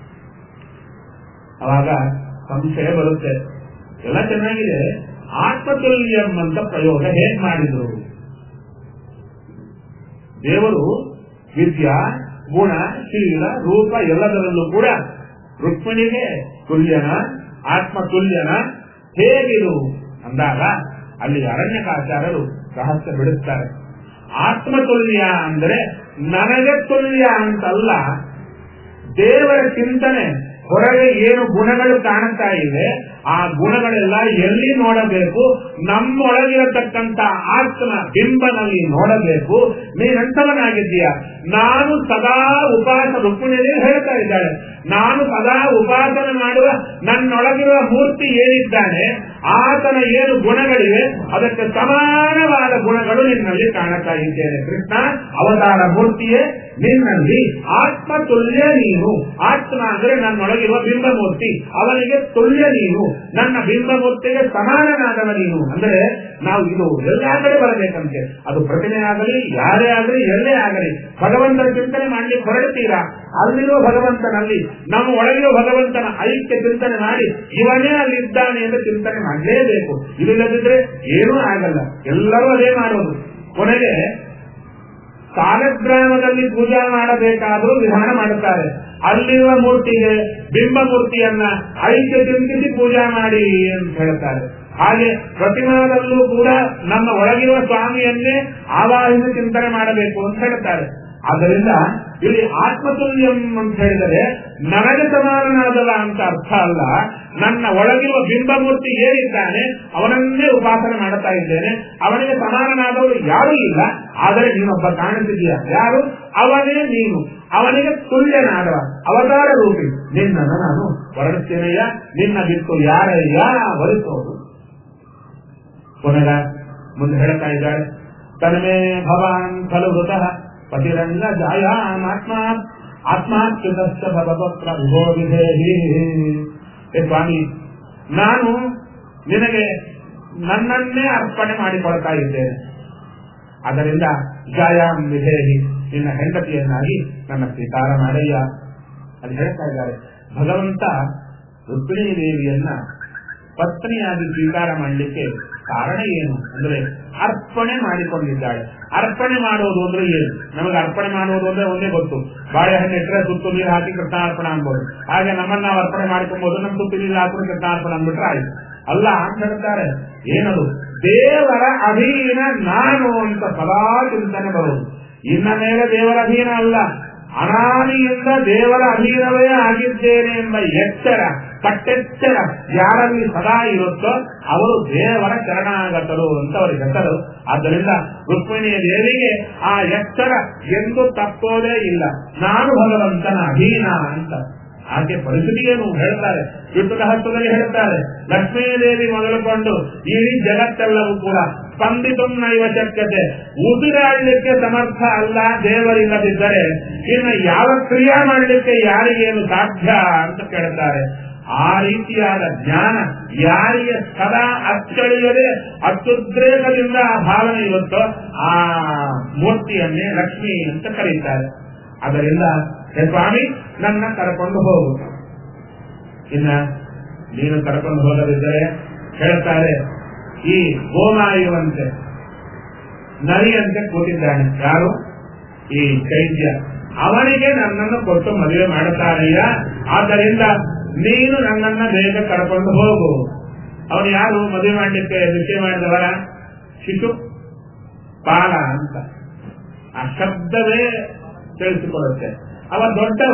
ಅವಾಗ ಸಂಶಯ ಬರುತ್ತೆ ಎಲ್ಲ ಚೆನ್ನಾಗಿದೆ ಆತ್ಮತುಲ್ಯಂ ಅಂತ ಪ್ರಯೋಗ ಹೇಗ್ ಮಾಡಿದ್ರು ದೇವರು ವಿದ್ಯಾ ಗುಣ ಶೀಲ ರೂಪ ಎಲ್ಲದರಲ್ಲೂ ಕೂಡ ರುಕ್ಮಿಣಿಗೆ ತುಲ್ಯನ ಆತ್ಮತುಲ್ಯನ ಹೇಗಿರು ಅಂದಾಗ ಅಲ್ಲಿ ಅರಣ್ಯಕಾಚಾರ್ಯರು ರಹಸ್ಯ ಬಿಡುತ್ತಾರೆ ಆತ್ಮತುಲ್ಯ ಅಂದ್ರೆ ನನಗೆ ತುಲ್ಯ ಅಂತಲ್ಲ ದೇವರ ಚಿಂತನೆ ಹೊರಗೆ ಏನು ಗುಣಗಳು ಕಾಣುತ್ತಾ ಇವೆ ಆ ಗುಣಗಳೆಲ್ಲ ಎಲ್ಲಿ ನೋಡಬೇಕು ನಮ್ಮೊಳಗಿರತಕ್ಕಂತ ಆತ್ಮ ಬಿಂಬನಲ್ಲಿ ನೋಡಬೇಕು ನೀನಂತವನಾಗಿದ್ದೀಯ ನಾನು ಸದಾ ಉಪಾಸ ರುಕ್ಮಿಣಿಯಲ್ಲಿ ಹೇಳ್ತಾ ಇದ್ದಾಳೆ ನಾನು ಸದಾ ಉಪಾಸನೆ ಮಾಡುವ ನನ್ನೊಳಗಿರುವ ಮೂರ್ತಿ ಏನಿದ್ದಾನೆ ಆತನ ಏನು ಗುಣಗಳಿವೆ ಅದಕ್ಕೆ ಸಮಾನವಾದ ಗುಣಗಳು ನಿನ್ನಲ್ಲಿ ಕಾಣುತ್ತಾ ಇದ್ದೇನೆ ಕೃಷ್ಣ ಅವತಾರ ಮೂರ್ತಿಯೇ ನಿನ್ನಲ್ಲಿ ಆತ್ಮ ತುಲ್ಯ ನೀನು ಆತ್ಮ ಅಂದ್ರೆ ನನ್ನೊಳಗಿರುವ ಬಿಂಬಮೂರ್ತಿ ಅವನಿಗೆ ತುಲ್ಯ ನೀನು ನನ್ನ ಬಿಂಬಮೂರ್ತಿಗೆ ಸಮಾನನಾದವ ನೀನು ಅಂದ್ರೆ ನಾವು ಇದು ಎಲ್ಲಾ ಕಡೆ ಬರಬೇಕಂತೆ ಅದು ಪ್ರತಿಮೆ ಆಗಲಿ ಯಾರೇ ಆಗಲಿ ಎಲ್ಲೇ ಆಗಲಿ ಭಗವಂತನ ಚಿಂತನೆ ಮಾಡ್ಲಿಕ್ಕೆ ಹೊರಡ್ತೀರಾ ಅಲ್ಲಿರುವ ಭಗವಂತನಲ್ಲಿ ನಮ್ಮ ಒಳಗಿರುವ ಭಗವಂತನ ಐಕ್ಯ ಚಿಂತನೆ ಮಾಡಿ ಇವನೇ ಅಲ್ಲಿದ್ದಾನೆ ಎಂದು ಚಿಂತನೆ ಮಾಡಲೇಬೇಕು ಇದಿಲ್ಲದಿದ್ರೆ ಏನೂ ಆಗಲ್ಲ ಎಲ್ಲರೂ ಅದೇ ಮಾಡೋದು ಕೊನೆಗೆ ಸಾಲಗ್ರಾಮದಲ್ಲಿ ಪೂಜಾ ಮಾಡಬೇಕಾದ್ರೂ ವಿಧಾನ ಮಾಡುತ್ತಾರೆ ಅಲ್ಲಿರುವ ಮೂರ್ತಿಗೆ ಬಿಂಬ ಮೂರ್ತಿಯನ್ನ ಐಕ್ಯ ಚಿಂತಿಸಿ ಪೂಜಾ ಮಾಡಿ ಅಂತ ಹೇಳ್ತಾರೆ ಹಾಗೆ ಪ್ರತಿಮಾದಲ್ಲೂ ಕೂಡ ನಮ್ಮ ಒಳಗಿರುವ ಸ್ವಾಮಿಯನ್ನೇ ಆವಾಹಿಸಿ ಚಿಂತನೆ ಮಾಡಬೇಕು ಅಂತ ಹೇಳ್ತಾರೆ ಆದ್ದರಿಂದ ಇಲ್ಲಿ ಆತ್ಮತುಲ್ಯಂ ಅಂತ ಹೇಳಿದರೆ ನನಗೆ ಸಮಾನನಾದವ ಅಂತ ಅರ್ಥ ಅಲ್ಲ ನನ್ನ ಒಳಗಿರುವ ಬಿಂಬಮೂರ್ತಿ ಏನಿದ್ದಾನೆ ಅವನನ್ನೇ ಉಪಾಸನೆ ಮಾಡುತ್ತಾ ಇದ್ದೇನೆ ಅವನಿಗೆ ಸಮಾನನಾದವರು ಯಾರೂ ಇಲ್ಲ ಆದರೆ ನೀನೊಬ್ಬ ಕಾಣಿಸಿದೀಯ ಯಾರು ಅವನೇ ನೀನು ಅವನಿಗೆ ತುಲ್ಯನಾದವ ಅವತಾರ ರೂಪಿ ನಿನ್ನನ್ನು ನಾನು ಹೊರಡುತ್ತೇನೆಯ ನಿನ್ನ ಬಿಟ್ಟು ಯಾರಯ್ಯ ವರಿಸೋದು ಪುನಃ ಮುಂದೆ ಹೇಳ್ತಾ ಇದ್ದಾರೆ ತನ್ಮೇ ಭವಾನ್ ಖಲು ವೃತಃ ಪತಿರಂಗ ಜಾಯಾಮಾತ್ಮ ಆತ್ಮಾಚ್ಯುತಶ್ಚ ಭಗವತ್ರ ವಿಭೋ ವಿಧೇಹಿ ಹೇ ಸ್ವಾಮಿ ನಾನು ನಿನಗೆ ನನ್ನನ್ನೇ ಅರ್ಪಣೆ ಮಾಡಿಕೊಳ್ತಾ ಇದ್ದೇನೆ ಅದರಿಂದ ಜಾಯಾಮ್ ವಿಧೇಹಿ ನಿನ್ನ ಹೆಂಡತಿಯನ್ನಾಗಿ ನನ್ನ ಸ್ವೀಕಾರ ಮಾಡಯ್ಯ ಅದು ಹೇಳ್ತಾ ಇದ್ದಾರೆ ಭಗವಂತ ರುಕ್ಮಿಣಿ ದೇವಿಯನ್ನ ಪತ್ನಿಯಾಗಿ ಸ್ವೀಕಾರ ಮಾಡಲಿಕ್ಕೆ ಕಾರಣ ಏನು ಅಂದ್ರೆ ಅರ್ಪಣೆ ಮಾಡಿಕೊಂಡಿದ್ದಾಳೆ ಅರ್ಪಣೆ ಮಾಡೋದು ಅಂದ್ರೆ ಏನು ನಮಗೆ ಅರ್ಪಣೆ ಮಾಡೋದು ಅಂದ್ರೆ ಒಂದೇ ಗೊತ್ತು ಬಾಳೆಹಣ್ಣು ಇಟ್ಟರೆ ಸುತ್ತು ನೀರು ಹಾಕಿ ಕೃಷ್ಣಾರ್ಪಣ ಅನ್ಬೋದು ಹಾಗೆ ನಮ್ಮನ್ನ ನಾವು ಅರ್ಪಣೆ ಮಾಡ್ಕೊಬಹುದು ನಮ್ಮ ಸುತ್ತು ನೀರು ಹಾಕಿ ಕೃಷ್ಣಾರ್ಪಣ ಅಂದ್ಬಿಟ್ರೆ ಆಯ್ತು ಅಲ್ಲ ಅಂತ ಹೇಳ್ತಾರೆ ಏನದು ದೇವರ ಅಧೀನ ನಾನು ಅಂತ ಸದಾ ಚಿಂತನೆ ಬರುವುದು ಇನ್ನ ಮೇಲೆ ದೇವರ ಅಧೀನ ಅಲ್ಲ ಅನಾದಿಯಿಂದ ದೇವರ ಅಧೀನವೇ ಆಗಿದ್ದೇನೆ ಎಂಬ ಎಚ್ಚರ ಕಟ್ಟೆಚ್ಚರ ಯಾರಲ್ಲಿ ಸದಾ ಇರುತ್ತೋ ಅವರು ದೇವರ ಶರಣಾಗತರು ಅಂತ ಅವರಿಗೆ ಹೆಸರು ಆದ್ದರಿಂದ ರುಕ್ಮಿಣಿಯ ದೇವಿಗೆ ಆ ಎಚ್ಚರ ಎಂದು ತಪ್ಪೋದೇ ಇಲ್ಲ ನಾನು ಭಗವಂತನ ಅಧೀನ ಅಂತ ಆಕೆ ಪರಿಸ್ಥಿತಿಯನ್ನು ಹೇಳ್ತಾರೆ ಯುದ್ಧದ ಹಸ್ತದಲ್ಲಿ ಹೇಳ್ತಾರೆ ಲಕ್ಷ್ಮೀದೇವಿ ಮೊದಲುಕೊಂಡು ಇಡೀ ಜಗತ್ತೆಲ್ಲವೂ ಕೂಡ ಸ್ಪಂದಿತು ನೈವ ಶಕ್ಯತೆ ಉಸಿರಾಡಲಿಕ್ಕೆ ಸಮರ್ಥ ಅಲ್ಲ ದೇವರಿಲ್ಲದಿದ್ದರೆ ಇನ್ನು ಯಾವ ಕ್ರಿಯಾ ಮಾಡಲಿಕ್ಕೆ ಯಾರಿಗೇನು ಸಾಧ್ಯ ಅಂತ ಕೇಳ್ತಾರೆ ಆ ರೀತಿಯಾದ ಜ್ಞಾನ ಯಾರಿಗೆ ಸದಾ ಅಚ್ಚಳಿಯದೆ ಅತ್ಯುದ್ರೇಕದಿಂದ ಆ ಭಾವನೆ ಇರುತ್ತೋ ಆ ಮೂರ್ತಿಯನ್ನೇ ಲಕ್ಷ್ಮಿ ಅಂತ ಕರೀತಾರೆ ಅದರಿಂದ ಹೇ ಸ್ವಾಮಿ ನನ್ನ ಕರ್ಕೊಂಡು ಹೋಗು ಇನ್ನ ನೀನು ಕರ್ಕೊಂಡು ಹೋಗದಿದ್ದರೆ ಹೇಳ್ತಾರೆ ಈ ಗೋಮಾಯುವಂತೆ ನರಿಯಂತೆ ಕೂತಿದ್ದಾನೆ ಯಾರು ಈ ಚೈತ್ಯ ಅವನಿಗೆ ನನ್ನನ್ನು ಕೊಟ್ಟು ಮದುವೆ ಮಾಡುತ್ತಾನೆಯ ಆದ್ದರಿಂದ ನೀನು ನನ್ನನ್ನ ಬೇಗ ಕರ್ಕೊಂಡು ಹೋಗು ಅವನು ಯಾರು ಮದುವೆ ಮಾಡಲಿಕ್ಕೆ ನಿಶ್ಚಯ ಮಾಡಿದವರ ಶಿಶು ಪಾಲ ಅಂತ ಆ ಶಬ್ದವೇ ತಿಳಿಸಿಕೊಡುತ್ತೆ ಅವ ದೊಡ್ಡವ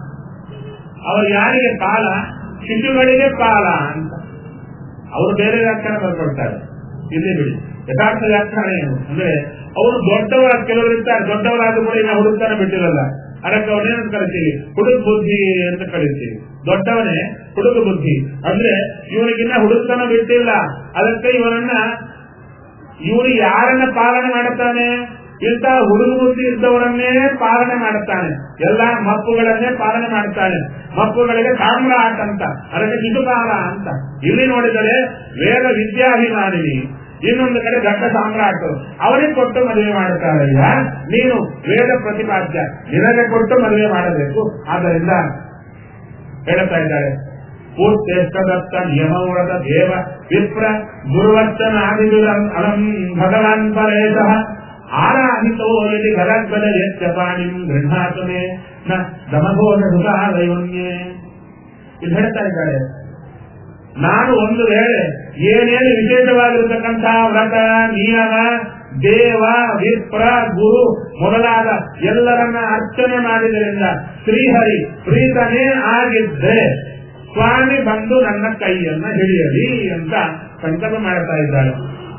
ಅವರು ಯಾರಿಗೆ ಪಾಲ ಶಿಶುಗಳಿಗೆ ಪಾಲ ಅಂತ ಅವರು ಬೇರೆ ವ್ಯಾಖ್ಯಾನ ಬರ್ಕೊಳ್ತಾರೆ ಇಲ್ಲಿ ಬಿಡಿ ಯಥಾರ್ಥ ವ್ಯಾಖ್ಯಾನ ಏನು ಅಂದ್ರೆ ಅವರು ದೊಡ್ಡವರ ಕೆಲವರು ಇರ್ತಾರೆ ದೊಡ್ಡವರಾದ ಕೂಡ ಇನ್ನ ಹುಡುಕ್ತಾನೆ ಬಿಟ್ಟಿರಲ್ಲ ಅದಕ್ಕೆ ಅವನೇನಂತ ಕರಿತೀವಿ ಹುಡುಗ ಬುದ್ಧಿ ಅಂತ ಕರಿತೀವಿ ದೊಡ್ಡವನೇ ಹುಡುಗ ಬುದ್ಧಿ ಅಂದ್ರೆ ಇವನಿಗಿನ್ನ ಹುಡುಕ್ತನ ಬಿಟ್ಟಿಲ್ಲ ಅದಕ್ಕೆ ಇವನನ್ನ ಇವನು ಯಾರನ್ನ ಪಾಲನೆ ಮಾಡುತ್ತಾನೆ ಇಂಥ ಹುಡುಗ ಬುದ್ಧಿ ಇದ್ದವರನ್ನೇ ಪಾಲನೆ ಮಾಡುತ್ತಾನೆ ಎಲ್ಲಾ ಮಕ್ಕುಗಳನ್ನೇ ಪಾಲನೆ ಮಾಡುತ್ತಾನೆ ಮಕ್ಕಳುಗಳಿಗೆ ಸಾಮ್ರಾಟ್ ಅಂತ ಅದಕ್ಕೆ ಶಿಶುಪಾಲ ಅಂತ ಇಲ್ಲಿ ನೋಡಿದರೆ ವೇದ ವಿದ್ಯಾಭಿಮಾನಿನಿ ಇನ್ನೊಂದು ಕಡೆ ದಟ್ಟ ಸಾಮ್ರಾಟ್ ಅವನಿಗೆ ಕೊಟ್ಟು ಮದುವೆ ಮಾಡುತ್ತಾರಯ್ಯ ನೀನು ವೇದ ಪ್ರತಿಪಾದ್ಯ ನಿನಗೆ ಕೊಟ್ಟು ಮದುವೆ ಮಾಡಬೇಕು ಆದ್ದರಿಂದ ಹೇಳ್ತಾ ಇದ್ದಾರೆ ಪೂರ್ತಿಷ್ಟ ನಿಯಮವ್ರತ ದೇವ ವಿಪ್ರ ಗುರುವರ್ಚನ ಅಲಂ ಭಗವಾನ್ ಪರೇಶ ಆರಾಧಿತೋ ಯದಿ ಗರಗ್ಬಲ ಯಚ್ಚ ಪಾಣಿಂ ಗೃಹಾತನೆ ನ ದಮಘೋಷ ಸುಖಾಲಯೋನ್ಯೇ ಇಲ್ಲಿ ಹೇಳ್ತಾ ಇದ್ದಾರೆ ನಾನು ಒಂದು ವೇಳೆ ಏನೇನು ವಿಶೇಷವಾಗಿರತಕ್ಕಂತಹ ವ್ರತ ನಿಯಮ ದೇವ ವಿಪ್ರ ಗುರು ಮೊದಲಾದ ಎಲ್ಲರನ್ನ ಅರ್ಚನೆ ಮಾಡಿದ್ರಿಂದ ಶ್ರೀಹರಿ ಪ್ರೀತನೇ ಆಗಿದ್ರೆ ಸ್ವಾಮಿ ಬಂದು ನನ್ನ ಕೈಯನ್ನ ಹಿಡಿಯಲಿ ಅಂತ ಸಂಕಲ್ಪ ಮಾಡ್ತಾ ಇದ್ದಾಳೆ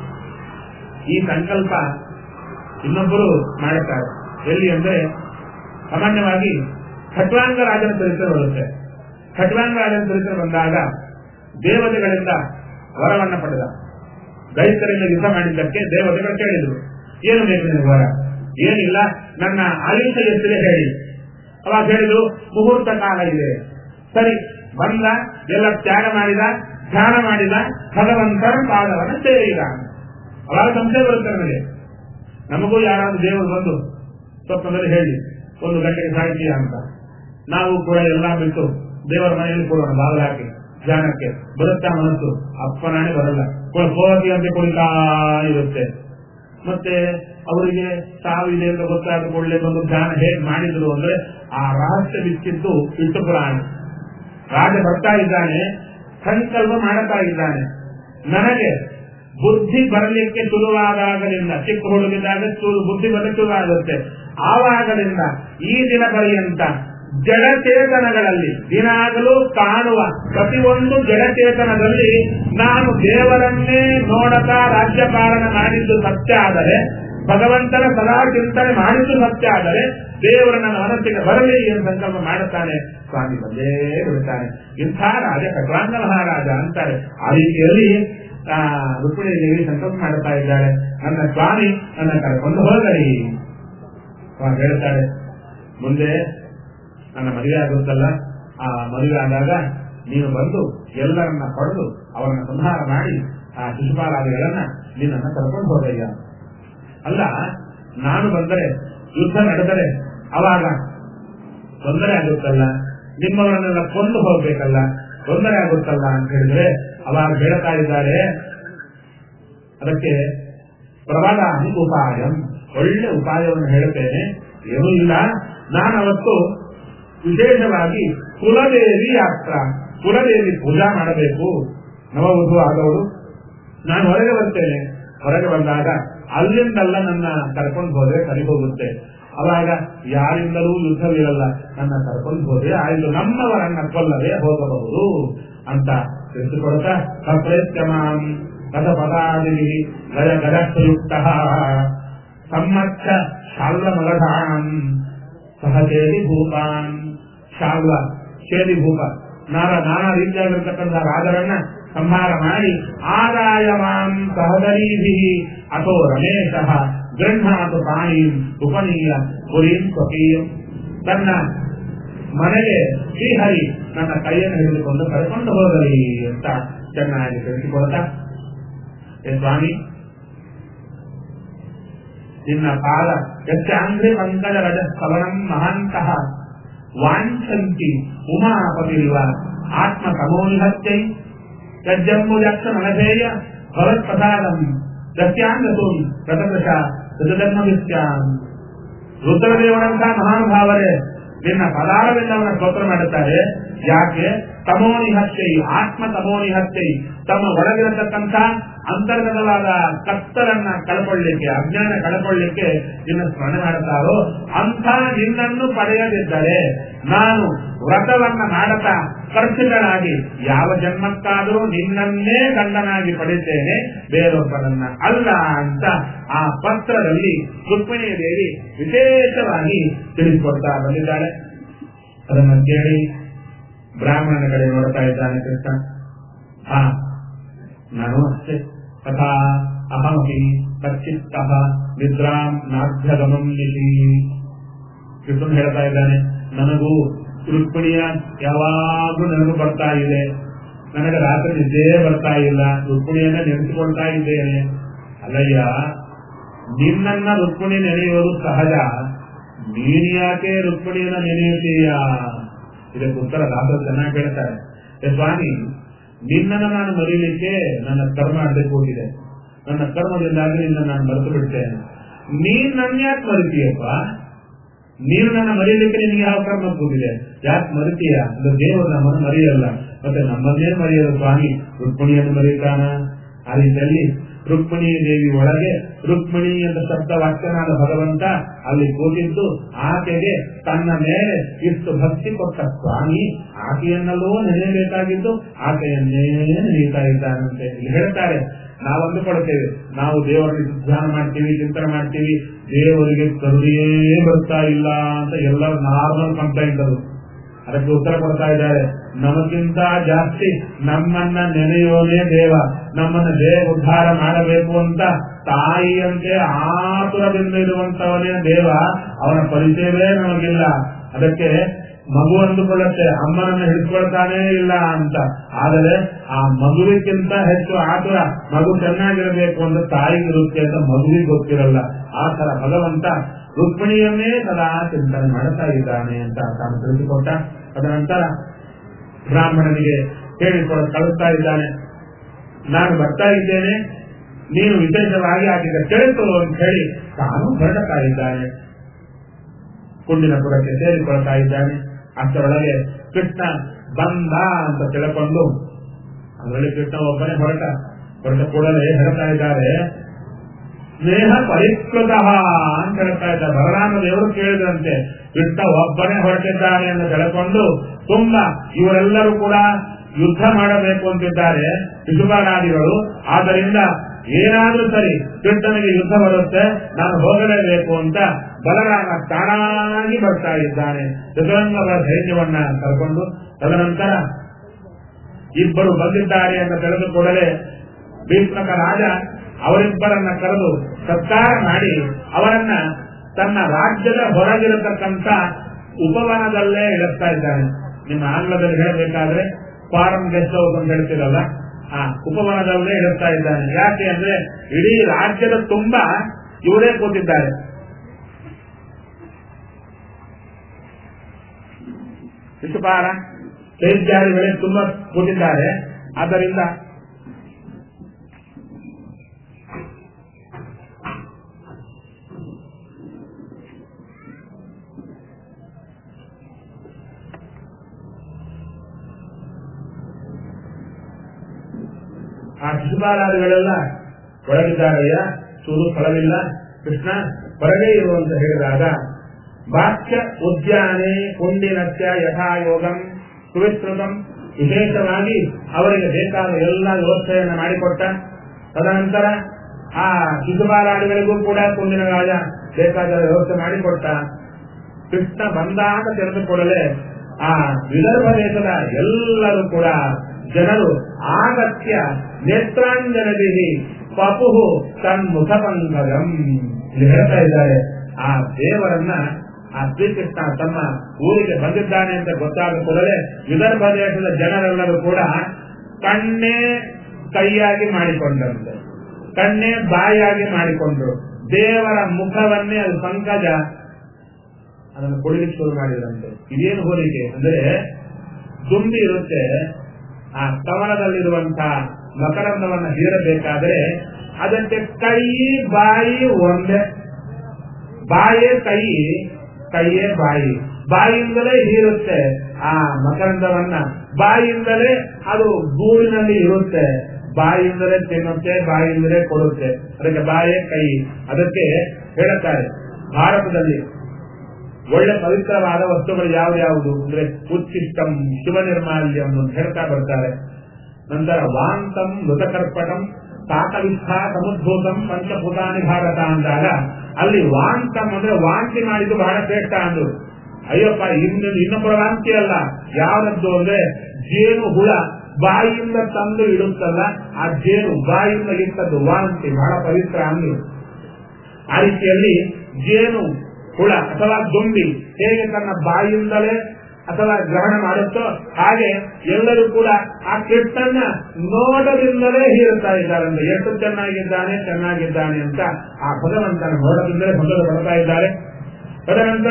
ಈ ಸಂಕಲ್ಪ ಇನ್ನೊಬ್ಬರು ಮಾಡುತ್ತಾರೆ ಎಲ್ಲಿ ಅಂದ್ರೆ ಸಾಮಾನ್ಯವಾಗಿ ಖಟ್ವಾಂಗ ರಾಜನ ಚರಿತ್ರೆ ಬರುತ್ತೆ ಖಟ್ವಾಂಗ ರಾಜನ ಚರಿತ್ರೆ ಬಂದಾಗ ದೇವತೆಗಳಿಂದ ವರವನ್ನ ಪಡೆದ ದೈತ್ಯರಿಂದ ಯುದ್ಧ ಮಾಡಿದ್ದಕ್ಕೆ ದೇವತೆಗಳು ಕೇಳಿದ್ರು ಏನು ಬೇಕು ನಿನಗೆ ವರ ಏನಿಲ್ಲ ನನ್ನ ಆಯುಷ ಎತ್ತಿದೆ ಹೇಳಿ ಅವಾಗ ಹೇಳಿದ್ರು ಮುಹೂರ್ತ ಕಾಲ ಇದೆ ಸರಿ ಬಂದ ಎಲ್ಲ ತ್ಯಾಗ ಮಾಡಿದ ಧ್ಯಾನ ಮಾಡಿದ ಭಗವಂತನ ಪಾದವನ್ನು ಸೇರಿದ ಅವಾಗ ಸಂಶಯ ಬರುತ್ತೆ ನನಗೆ ನಮಗೂ ಯಾರಾದ್ರೂ ದೇವರು ಬಂದು ಸ್ವಪ್ನದಲ್ಲಿ ಹೇಳಿ ಒಂದು ಗಂಟೆಗೆ ಸಾಹಿತ್ಯ ಅಂತ ನಾವು ಕೂಡ ಎಲ್ಲ ಬಿಟ್ಟು ದೇವರ ಮನೆಯಲ್ಲಿ ಕೊಡೋಣ ಬಾಗಿಲು ಹಾಕಿ ಧ್ಯಾನಕ್ಕೆ ಬರುತ್ತಾ ಮನಸ್ಸು ಅಪ್ಪನಾಣೆ ಬರಲ್ಲ ಕೋತಿ ಅಂತ ಕುಳಿತಾ ಇರುತ್ತೆ ಮತ್ತೆ ಅವರಿಗೆ ಸಾವಿದೆ ಅಂತ ಗೊತ್ತಾದ ಕೂಡಲೇ ಬಂದು ಧ್ಯಾನ ಹೇಗೆ ಮಾಡಿದ್ರು ಅಂದ್ರೆ ಆ ರಹಸ್ಯ ಬಿಚ್ಚಿದ್ದು ಇಟ್ಟು ಪುರಾಣ ರಾಜ ಬರ್ತಾ ಇದ್ದಾನೆ ಸಂಕಲ್ಪ ಮಾಡುತ್ತಾ ಇದ್ದಾನೆ ನನಗೆ ಬುದ್ಧಿ ಬರಲಿಕ್ಕೆ ಶುರುವಾದಾಗಲಿಂದ ಚಿಕ್ಕ ಹುಡುಗಿದಾಗ ಶುರು ಬುದ್ಧಿ ಬರಲಿಕ್ಕೆ ಶುರುವಾಗುತ್ತೆ ಆವಾಗಲಿಂದ ಈ ದಿನ ಪರ್ಯಂತ ಜಡಚೇತನಗಳಲ್ಲಿ ದಿನಾಗಲೂ ಕಾಣುವ ಪ್ರತಿಯೊಂದು ಜಡಚೇತನದಲ್ಲಿ ನಾನು ದೇವರನ್ನೇ ನೋಡತಾ ರಾಜ್ಯಪಾಲನ ಮಾಡಿದ್ದು ಸತ್ಯ ಆದರೆ ಭಗವಂತನ ಸದಾ ಚಿಂತನೆ ಮಾಡಿದ್ದು ಸತ್ಯ ಆದರೆ ದೇವರು ನನ್ನ ಮನಸ್ಸಿಗೆ ಬರಲಿ ಎಂದು ಸಂಕಲ್ಪ ಮಾಡುತ್ತಾನೆ ಸ್ವಾಮಿ ಬಂದೇ ಬಿಡುತ್ತಾನೆ ಇಂಥ ರಾಜ ಖಟ್ವಾಂಗ ಮಹಾರಾಜ ಅಂತಾರೆ ಆ ರೀತಿಯಲ್ಲಿ ಆ ರುಕ್ಮಿಣಿ ದೇವಿ ಸಂಕಲ್ಪ ಮಾಡುತ್ತಾ ಇದ್ದಾಳೆ ನನ್ನ ಸ್ವಾಮಿ ನನ್ನ ಕರ್ಕೊಂಡು ಹೋಗಲಿ ಹೇಳ್ತಾರೆ ಮುಂದೆ ನನ್ನ ಮದುವೆ ಆಗುತ್ತಲ್ಲ ಆ ಮದುವೆ ಆದಾಗ ನೀನು ಬಂದು ಎಲ್ಲರನ್ನ ಪಡೆದು ಅವರನ್ನ ಸಂಹಾರ ಮಾಡಿ ಆ ಶಿಶುಪಾಲಾದಿಗಳನ್ನ ನಿನ್ನನ್ನ ಕರ್ಕೊಂಡು ಹೋಗಯ್ಯ ಅಲ್ಲ ನಾನು ಬಂದರೆ ಯುದ್ಧ ನಡೆದರೆ ಅವಾಗ ತೊಂದರೆ ಆಗುತ್ತಲ್ಲ ನಿಮ್ಮವರನ್ನೆಲ್ಲ ಕೊಂದು ಹೋಗ್ಬೇಕಲ್ಲ ತೊಂದರೆ ಆಗುತ್ತಲ್ಲ ಅಂತ ಹೇಳಿದ್ರೆ ಅವಾಗ ಹೇಳ್ತಾ ಇದ್ದಾರೆ ಅದಕ್ಕೆ ಪ್ರಬಲ ಉಪಾಯ ಒಳ್ಳೆ ಉಪಾಯವನ್ನು ಹೇಳುತ್ತೇನೆ ಏನೂ ಇಲ್ಲ ನಾನು ಅವತ್ತು ವಿಶೇಷವಾಗಿ ಕುಲದೇವಿ ಯಾತ್ರ ಕುಲದೇವಿ ಪೂಜಾ ಮಾಡಬೇಕು ನವವಧು ಆದವರು ನಾನು ಹೊರಗೆ ಬರ್ತೇನೆ ಹೊರಗೆ ಬಂದಾಗ ಅಲ್ಲಿಂದಲ್ಲ ನನ್ನ ಕರ್ಕೊಂಡು ಹೋದ್ರೆ ಸರಿ ಹೋಗುತ್ತೆ ಅವಾಗ ಯಾರಿಂದಲೂ ಯುದ್ಧವಿರಲ್ಲ ನನ್ನ ಕರ್ಕೊಂಡು ಹೋದ್ರೆ ಆಯ್ತು ನಮ್ಮವರನ್ನ ಕೊಲ್ಲದೆ ಹೋಗಬಹುದು ಅಂತ ತಿಳಿಸಿಕೊಡ್ತಾ ಸಪ್ರೇತ್ಯಮಾಂ ಕಥ ಪದಾದಿ ಗಜ ಗಜಯುಕ್ತ ಸಮ್ಮಚ್ಚ ಶಾಲ್ವ ಮಲಧಾನ್ ಸಹಚೇರಿ ಭೂಪಾನ್ ಶಾಲ್ವ ಚೇರಿ ಭೂಪ ನಾರ ನಾನಾ ರೀತಿಯಾಗಿರ್ತಕ್ಕಂಥ ರಾಜರನ್ನ ಸಂಹಾರ ಮಾಡಿ ಆದಾಯ ಮಾಂ ಸಹದರೀಭಿ ಅಥೋ ರಮೇಶ ಗೃಹಾತು ತಾಯಿಂ ಉಪನೀಯ ಪುರೀಂ ಸ್ವಕೀಯಂ ತನ್ನ ಮನೆಗೆ ಶ್ರೀಹರಿ ನನ್ನ ಕೈಯನ್ನು ಹಿಡಿದುಕೊಂಡು ಕರ್ಕೊಂಡು ಹೋಗಲಿ ಅಂತ ಚೆನ್ನಾಗಿ ತಿಳಿಸಿಕೊಡ್ತಾ ಏ ಸ್ವಾಮಿ ನಿನ್ನ ಪಾದ ಯಸ್ಯಾಂಧ್ರಿ ಪಂಕಜ ರಜ ಸ್ತವನಂ ಮಹಾಂತಹ ವಾಂಛಂತಿ ಉಮಾಪತಿರಿವ ಆತ್ಮ ತಮೋನಿಹತ್ಯೈ ಯಜ್ಜಂಬುಜಕ್ಷ ಮನಧೇಯ ಭವತ್ಪ್ರಸಾದಂ ದಸ್ಯಾಂಗಸೋಂ ಪ್ರತದಶ ಋತಧರ್ಮವಿಸ್ಯಾಂ ರುದ್ರದೇವರಂತಹ ಮಹಾನುಭಾವರೇ ನಿನ್ನ ಪದಾರವೆಲ್ಲವನ್ನ ಸ್ತೋತ್ರ ಮಾಡುತ್ತಾರೆ ಯಾಕೆ ತಮೋನಿಹತ್ಯೈ ಆತ್ಮ ತಮೋನಿಹತ್ಯೈ ತಮ್ಮ ಒಳಗಿರತಕ್ಕಂಥ ಅಂತರ್ಗತವಾದ ಕತ್ತಲನ್ನ ಕಳ್ಕೊಳ್ಳಿಕ್ಕೆ ಅಜ್ಞಾನ ಕಳ್ಕೊಳ್ಳಿಕ್ಕೆ ನಿನ್ನ ಸ್ಮರಣೆ ಮಾಡುತ್ತಾರೋ ಅಂಥ ನಿನ್ನನ್ನು ಪಡೆಯದಿದ್ದರೆ ನಾನು ವ್ರತವನ್ನ ಮಾಡತಾ ಖರ್ಚುಗಳಾಗಿ ಯಾವ ಜನ್ಮಕ್ಕಾದರೂ ನಿನ್ನನ್ನೇ ಗಂಡನಾಗಿ ಪಡೆಯುತ್ತೇನೆ ಬೇರೊಬ್ಬರನ್ನ ಅಲ್ಲ ಅಂತ ಆ ಪತ್ರದಲ್ಲಿ ರುಕ್ಮಿಣಿ ದೇವಿ ವಿಶೇಷವಾಗಿ ತಿಳಿಸಿಕೊಡ್ತಾ ಬಂದಿದ್ದಾಳೆ ಅದನ್ನು ಕೇಳಿ ಬ್ರಾಹ್ಮಣನ ಕಡೆ ನೋಡ್ತಾ ಇದ್ದಾನೆ ಕೃಷ್ಣ ಹಾ ನಾನು ಅಷ್ಟೇ ತಥಾ ಅಹಮಪಿ ಕಚ್ಚಿತ್ತ ನಿದ್ರಾಂ ನಾಭ್ಯಗಮಂ ನಿಶಿ ಕೃಷ್ಣ ಹೇಳ್ತಾ ಇದ್ದಾನೆ ನನಗೂ ರುಕ್ಮಿಣಿಯ ಯಾವಾಗೂ ನನಗೂ ಬರ್ತಾ ಇದೆ ನನಗೆ ರಾತ್ರಿ ನಿದ್ದೆ ಬರ್ತಾ ಇಲ್ಲ ರುಕ್ಮಿಣಿಯನ್ನ ನೆನೆಸಿಕೊಳ್ತಾ ಇದ್ದೇನೆ ಅಲ್ಲಯ್ಯ ನಿನ್ನನ್ನ ರುಕ್ಮಿಣಿ ನೆನೆಯುವುದು ಸಹಜ ನೀನು ಯಾಕೆ ರುಕ್ಮಿಣಿಯನ್ನ ನೆನೆಯುತ್ತೀಯ ಇದಕ್ಕೆ ಉತ್ತರ ದಾಸರು ಚೆನ್ನಾಗಿ ಹೇಳ್ತಾರೆ ಏ ಸ್ವಾಮಿ ನಿನ್ನನ್ನು ನಾನು ಮರೀಲಿಕ್ಕೆ ನನ್ನ ಕರ್ಮ ಅಡ್ಡಕ್ಕೆ ಹೋಗಿದೆ ನನ್ನ ಕರ್ಮದಿಂದಾಗಿ ನಿನ್ನ ನಾನು ಮರೆತು ಬಿಡ್ತೇನೆ ನೀನ್ ನನ್ನ ಯಾಕೆ ಮರಿತೀಯಪ್ಪ ನೀನು ನನ್ನ ಮರೀಲಿಕ್ಕೆ ನಿನಗೆ ಯಾವ ಕರ್ಮ ಕೂಗಿದೆ ಯಾಕೆ ಮರಿತೀಯ ಅಂದ್ರೆ ದೇವರು ನಮ್ಮನ್ನು ಮರೆಯಲ್ಲ ಮತ್ತೆ ನಮ್ಮನ್ನೇ ಮರೆಯಲು ಸ್ವಾಮಿ ರುಕ್ಮಿಣಿಯನ್ನು ಮರೀತಾನ ಆ ರೀತಿಯಲ್ಲಿ ರುಕ್ಮಿಣಿ ದೇವಿ ಒಳಗೆ ರುಕ್ಮಿಣಿ ಎಂದ ಶಬ್ದ ವಾಕ್ಯನಾದ ಭಗವಂತ ಅಲ್ಲಿ ಕೂತಿದ್ದು ಆಕೆಗೆ ತನ್ನ ಮೇಲೆ ಇಷ್ಟು ಭಕ್ತಿ ಕೊಟ್ಟ ಸ್ವಾಮಿ ಆಕೆಯನ್ನಲ್ಲೂ ನೆನೆಯಬೇಕಾಗಿದ್ದು ಆಕೆಯನ್ನೇ ನೆನೆಯುತ್ತಾ ಇದ್ದಾನಂತೆ ಇಲ್ಲಿ ಹೇಳ್ತಾರೆ ನಾವು ಅಂದುಕೊಳ್ತೇವೆ ನಾವು ದೇವರನ್ನು ಧ್ಯಾನ ಮಾಡ್ತೀವಿ ಚಿಂತನೆ ಮಾಡ್ತೀವಿ ದೇವರಿಗೆ ಕರುಣೆಯೇ ಬರ್ತಾ ಇಲ್ಲ ಅಂತ ಎಲ್ಲರೂ ನಾರ್ಮಲ್ ಕಂಪ್ಲೇಂಟ್ ಅದು ಅದಕ್ಕೆ ಉತ್ತರ ಕೊಡ್ತಾ ಇದ್ದಾರೆ ನಮಗಿಂತ ಜಾಸ್ತಿ ನಮ್ಮನ್ನ ನೆನೆಯೋನೇ ದೇವ ನಮ್ಮನ್ನ ದೇವ ಉದ್ಧಾರ ಮಾಡಬೇಕು ಅಂತ ತಾಯಿಯಂತೆ ಆತುರದಿಂದ ಇರುವಂತವನೇ ದೇವ ಅವನ ಪರಿಚಯವೇ ನಮಗಿಲ್ಲ ಅದಕ್ಕೆ ಮಗು ಅಂದುಕೊಳ್ಳುತ್ತೆ ಅಮ್ಮನನ್ನ ಹಿಡ್ಕೊಳ್ತಾನೇ ಇಲ್ಲ ಅಂತ ಆದರೆ ಆ ಮಗುವಿಗಿಂತ ಹೆಚ್ಚು ಆತುರ ಮಗು ಚೆನ್ನಾಗಿರಬೇಕು ಅಂತ ತಾಯಿಗಿರುತ್ತೆ ಅಂತ ಮಗುವಿಗೆ ಗೊತ್ತಿರಲ್ಲ ಆ ತರ ಭಗವಂತ ರುಕ್ಮಿಣಿಯನ್ನೇ ಸದಾ ಚಿಂತನೆ ಮಾಡ್ತಾ ಇದ್ದಾನೆ ಅಂತ ತಾನು ತಿಳಿಸಿಕೊಟ್ಟ ಅದನಂತರ ಬ್ರಾಹ್ಮಣನಿಗೆ ಹೇಳಿಕೊಡ ಕಳಿಸ್ತಾ ಇದ್ದಾನೆ ನಾನು ಬರ್ತಾ ಇದ್ದೇನೆ ನೀನು ವಿಶೇಷವಾಗಿ ಆಕೆಗೆ ತಿಳಿಸು ಅಂತ ಹೇಳಿ ತಾನು ಹೊರಡ್ತಾ ಇದ್ದಾನೆ ಕುಂಡಿನಪುರಕ್ಕೆ ಸೇರಿಕೊಳ್ತಾ ಇದ್ದಾನೆ ಅಷ್ಟರೊಳಗೆ ಕೃಷ್ಣ ಬಂದ ಅಂತ ತಿಳ್ಕೊಂಡು ಅದರಲ್ಲಿ ಕೃಷ್ಣ ಒಬ್ಬನೇ ಹೊರಟ ಹೊರಟ ಕೂಡಲೇ ಹೇಳ್ತಾ ಇದ್ದಾರೆ ಸ್ನೇಹ ಪರಿಷ್ಕೃತ ಅಂತ ಹೇಳ್ತಾ ಇದ್ದಾರೆ ಬಲರಾಮ ದೇವರು ಕೇಳಿದಂತೆ ಕೃಷ್ಣ ಒಬ್ಬನೇ ಹೊರಟಿದ್ದಾನೆ ಅಂತ ತಿಳ್ಕೊಂಡು ತುಂಬಾ ಇವರೆಲ್ಲರೂ ಕೂಡ ಯುದ್ಧ ಮಾಡಬೇಕು ಅಂತಿದ್ದಾರೆ ಶಿಶುಪಾಲಾದಿಗಳು ಆದ್ದರಿಂದ ಏನಾದ್ರೂ ಸರಿ ಕೃಷ್ಣನಿಗೆ ಯುದ್ಧ ಬರುತ್ತೆ ನಾನು ಹೋಗಲೇಬೇಕು ಅಂತ ಬಲರಾಮ ತಾನಾಗಿ ಬರ್ತಾ ಇದ್ದಾನೆ ಚತುರಂಗದ ಸೈನ್ಯವನ್ನ ಕರ್ಕೊಂಡು ತದನಂತರ ಇಬ್ಬರು ಬಂದಿದ್ದಾರೆ ಅಂತ ತಿಳಿದು ಕೂಡಲೇ ಭೀಷ್ಮಕ ರಾಜ ಅವರಿಬ್ಬರನ್ನ ಕರೆದು ಸತ್ಕಾರ ಮಾಡಿ ಅವರನ್ನ ತನ್ನ ರಾಜ್ಯದ ಹೊರಗಿರತಕ್ಕಂತ ಉಪವನದಲ್ಲೇ ಇಳಿಸ್ತಾ ಇದ್ದಾನೆ ನಿಮ್ಮ ಆಂಗ್ಲದಲ್ಲಿ ಹೇಳಬೇಕಾದ್ರೆ ಫಾರಂ ಗೆಸ್ಟ್ ಹೌಸ್ ಅಂತ ಹೇಳ್ತೀರಲ್ಲ ಆ ಉಪವನದಲ್ಲೇ ಇಳಿಸ್ತಾ ಇದ್ದಾನೆ ಯಾಕೆ ಅಂದ್ರೆ ಇಡೀ ರಾಜ್ಯದ ತುಂಬಾ ಇವರೇ ಕೂತಿದ್ದಾರೆ ಶಿಶುಪಾಲ ಚೈತ್ಯಾದಿಗಳೇ ತುಂಬಾ ಕೂತಿದ್ದಾರೆ ಆದ್ದರಿಂದ ಆ ಶಿಶುಪಾಲಾದಿಗಳೆಲ್ಲ ಒಳಗಿದ್ದಾರಯ್ಯ ಚೂರು ಫಲವಿಲ್ಲ ಕೃಷ್ಣ ಹೊರಗೆ ಇರುವಂತ ಹೇಳಿದಾಗ ವಾಕ್ಯ ಉದ್ಯಾನೆ ಕುಂಡಿನತ್ಯ ಯಥಾಯೋಗಂ ಸುವಿಸ್ತೃತಂ ವಿಶೇಷವಾಗಿ ಅವರಿಗೆ ಬೇಕಾದ ಎಲ್ಲ ವ್ಯವಸ್ಥೆಯನ್ನು ಮಾಡಿಕೊಟ್ಟ ತದನಂತರ ಆ ಶಿಶುಪಾಲಾದಿಗಳಿಗೂ ಕೂಡ ಕುಂದಿನ ರಾಜ ಬೇಕಾದ ವ್ಯವಸ್ಥೆ ಮಾಡಿಕೊಟ್ಟ ಕೃಷ್ಣ ಬಂದಾಗ ತಿಳಿದುಕೊಳ್ಳಲೆ ಆ ವಿದರ್ಭ ದೇಶದ ಎಲ್ಲರೂ ಕೂಡ ಜನರು ಆಗತ್ಯ ನೇತ್ರಾಂಜನದಿ ಪಪುಹು ತನ್ಮುಖ ಪಂಕಜಂ ಇಲ್ಲಿ ಹೇಳ್ತಾ ಇದ್ದಾರೆ ಆ ದೇವರನ್ನ ಆ ಶ್ರೀಕೃಷ್ಣ ತಮ್ಮ ಊರಿಗೆ ಬಂದಿದ್ದಾನೆ ಅಂತ ಗೊತ್ತಾದ ಕೂಡಲೇ ವಿದರ್ಭ ದೇಶದ ಜನರೆಲ್ಲರೂ ಕೂಡ ಕಣ್ಣೇ ಕೈಯಾಗಿ ಮಾಡಿಕೊಂಡಂತೆ ಕಣ್ಣೇ ಬಾಯಿಯಾಗಿ ಮಾಡಿಕೊಂಡ್ರು ದೇವರ ಮುಖವನ್ನೇ ಅದು ಪಂಕಜ ಅದನ್ನು ಕೊಡಲಿಕ್ಕೆ ಶುರು ಮಾಡಿದ್ರಂತೆ ಇದೇನು ಹೋಲಿಕೆ ಅಂದ್ರೆ ದುಂಬಿ ಇರುತ್ತೆ ಆ ಕಮಲದಲ್ಲಿರುವಂತಹ ಮಕರಂದವನ್ನ ಹೀರಬೇಕಾದ್ರೆ ಅದಕ್ಕೆ ಕೈ ಬಾಯಿ ಒಂದೇ ಬಾಯೇ ಕೈ ಕೈಯೇ ಬಾಯಿ ಬಾಯಿಯಿಂದಲೇ ಹೀರುತ್ತೆ ಆ ಮಕರಂದವನ್ನ ಬಾಯಿಂದಲೇ ಅದು ಗೂಳಿನಲ್ಲಿ ಇರುತ್ತೆ ಬಾಯಿಂದಲೇ ತಿನ್ನುತ್ತೆ ಬಾಯಿಂದಲೇ ಕೊಡುತ್ತೆ ಅದಕ್ಕೆ ಬಾಯೇ ಕೈ ಅದಕ್ಕೆ ಹೇಳುತ್ತಾರೆ ಭಾರತದಲ್ಲಿ ಒಳ್ಳೆ ಪವಿತ್ರವಾದ ವಸ್ತುಗಳು ಯಾವ್ಯಾವುದು ಅಂದ್ರೆ ಉಚ್ಚಿಷ್ಟಂ ಶಿವ ನಿರ್ಮಾಲ್ಯಂ ಅಂತ ಹೇಳ್ತಾ ಬರ್ತಾರೆ ನಂತರ ವಾಂತಂ ಮೃತಕರ್ಪಟಂ ಪಾಕವಿಷ್ಠ ಸಮುದ್ಭೂತಂ ಪಂಚಭೂತಾನಿ ಭಾರತ ಅಂದಾಗ ಅಲ್ಲಿ ವಾಂತಂ ಅಂದ್ರೆ ವಾಂತಿ ಮಾಡಿದ್ದು ಬಹಳ ಶ್ರೇಷ್ಠ ಅಂದ್ರು ಅಯ್ಯಪ್ಪ ಇನ್ನು ಇನ್ನೊಬ್ಬರ ವಾಂತಿ ಅಲ್ಲ ಯಾವ್ದದ್ದು ಅಂದ್ರೆ ಜೇನು ಹುಳ ಬಾಯಿಯಿಂದ ತಂದು ಇಡುತ್ತಲ್ಲ ಆ ಜೇನು ಬಾಯಿಯಿಂದ ಇಟ್ಟದ್ದು ವಾಂತಿ ಬಹಳ ಪವಿತ್ರ ಅಂದ್ರು ಆ ರೀತಿಯಲ್ಲಿ ಜೇನು ಹುಳ ಅಥವಾ ದುಂಬಿ ಹೇಗೆ ತನ್ನ ಬಾಯಿಂದಲೇ ಅಥವಾ ಗ್ರಹಣ ಮಾಡುತ್ತೋ ಹಾಗೆ ಎಲ್ಲರೂ ಕೂಡ ಆ ಕೃಷ್ಣನ ನೋಟದಿಂದಲೇ ಹೀರುತ್ತಾ ಇದ್ದಾರೆ ಅಂದ್ರೆ ಎಷ್ಟು ಚೆನ್ನಾಗಿದ್ದಾನೆ ಚೆನ್ನಾಗಿದ್ದಾನೆ ಅಂತ ಆ ಭಗವಂತನ ನೋಟದಿಂದಲೇ ಮೊದಲು ಬರ್ತಾ ಇದ್ದಾರೆ ತದನಂತರ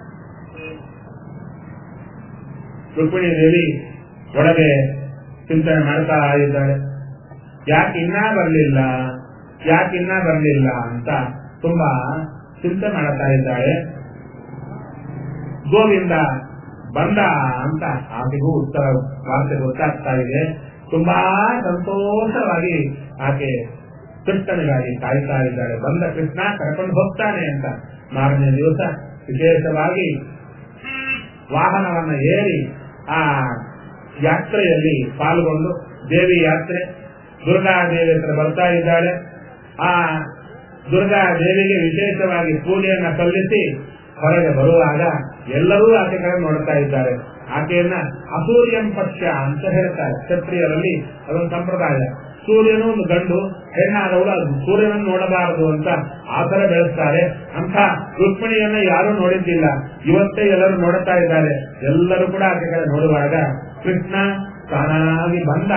ರುಕ್ಮಿಣಿ ದೇವಿ ಒಳಗೆ ಚಿಂತನೆ ಮಾಡ್ತಾ ಇದ್ದಾಳೆ ಯಾಕೆ ಇನ್ನ ಬರಲಿಲ್ಲ ಯಾಕೆ ಇನ್ನ ಬರಲಿಲ್ಲ ಅಂತ ತುಂಬಾ ಚಿಂತೆ ಮಾಡ್ತಾ ಇದ್ದಾಳೆ ಗೋವಿಂದ ಬಂದ ಅಂತ ಆಕೆಗೂ ಉತ್ತರ ವಾರ್ತೆ ಗೊತ್ತಾಗ್ತಾ ಇದೆ ತುಂಬಾ ಸಂತೋಷವಾಗಿ ಆಕೆ ಕೃಷ್ಣನಿಗಾಗಿ ಕಾಯ್ತಾ ಇದ್ದಾಳೆ ಬಂದ ಕೃಷ್ಣ ಕರ್ಕೊಂಡು ಹೋಗ್ತಾನೆ ಅಂತ ಮಾರನೇ ದಿವಸ ವಿಶೇಷವಾಗಿ ವಾಹನವನ್ನ ಏರಿ ಆ ಯಾತ್ರೆಯಲ್ಲಿ ಪಾಲ್ಗೊಂಡು ದೇವಿ ಯಾತ್ರೆ ದುರ್ಗಾ ದೇವಿ ಹತ್ರ ಬರ್ತಾ ಇದ್ದಾಳೆ ಆ ದುರ್ಗಾ ದೇವಿಗೆ ವಿಶೇಷವಾಗಿ ಪೂಜೆಯನ್ನ ಸಲ್ಲಿಸಿ ಹೊರಗೆ ಬರುವಾಗ ಎಲ್ಲರೂ ಆಕೆ ಕಡೆ ನೋಡ್ತಾ ಇದ್ದಾರೆ ಆಕೆಯನ್ನ ಅಸೂರ್ಯಂ ಪಕ್ಷ ಅಂತ ಹೇಳ್ತಾರೆ ಕ್ಷತ್ರಿಯರಲ್ಲಿ ಅದೊಂದು ಸಂಪ್ರದಾಯ ಸೂರ್ಯನು ಒಂದು ಗಂಡು ಹೆಣ್ಣಾದವಳು ಅದು ಸೂರ್ಯನನ್ನು ನೋಡಬಾರದು ಅಂತ ಆ ತರ ಬೆಳೆಸ್ತಾರೆ ಅಂತ ರುಕ್ಮಿಣಿಯನ್ನ ಯಾರು ನೋಡಿದ್ದಿಲ್ಲ ಇವತ್ತೇ ಎಲ್ಲರೂ ನೋಡುತ್ತಾ ಇದ್ದಾರೆ ಎಲ್ಲರೂ ಕೂಡ ಆಕೆ ಕಡೆ ನೋಡುವಾಗ ಕೃಷ್ಣ ತಾನಾಗಿ ಬಂದ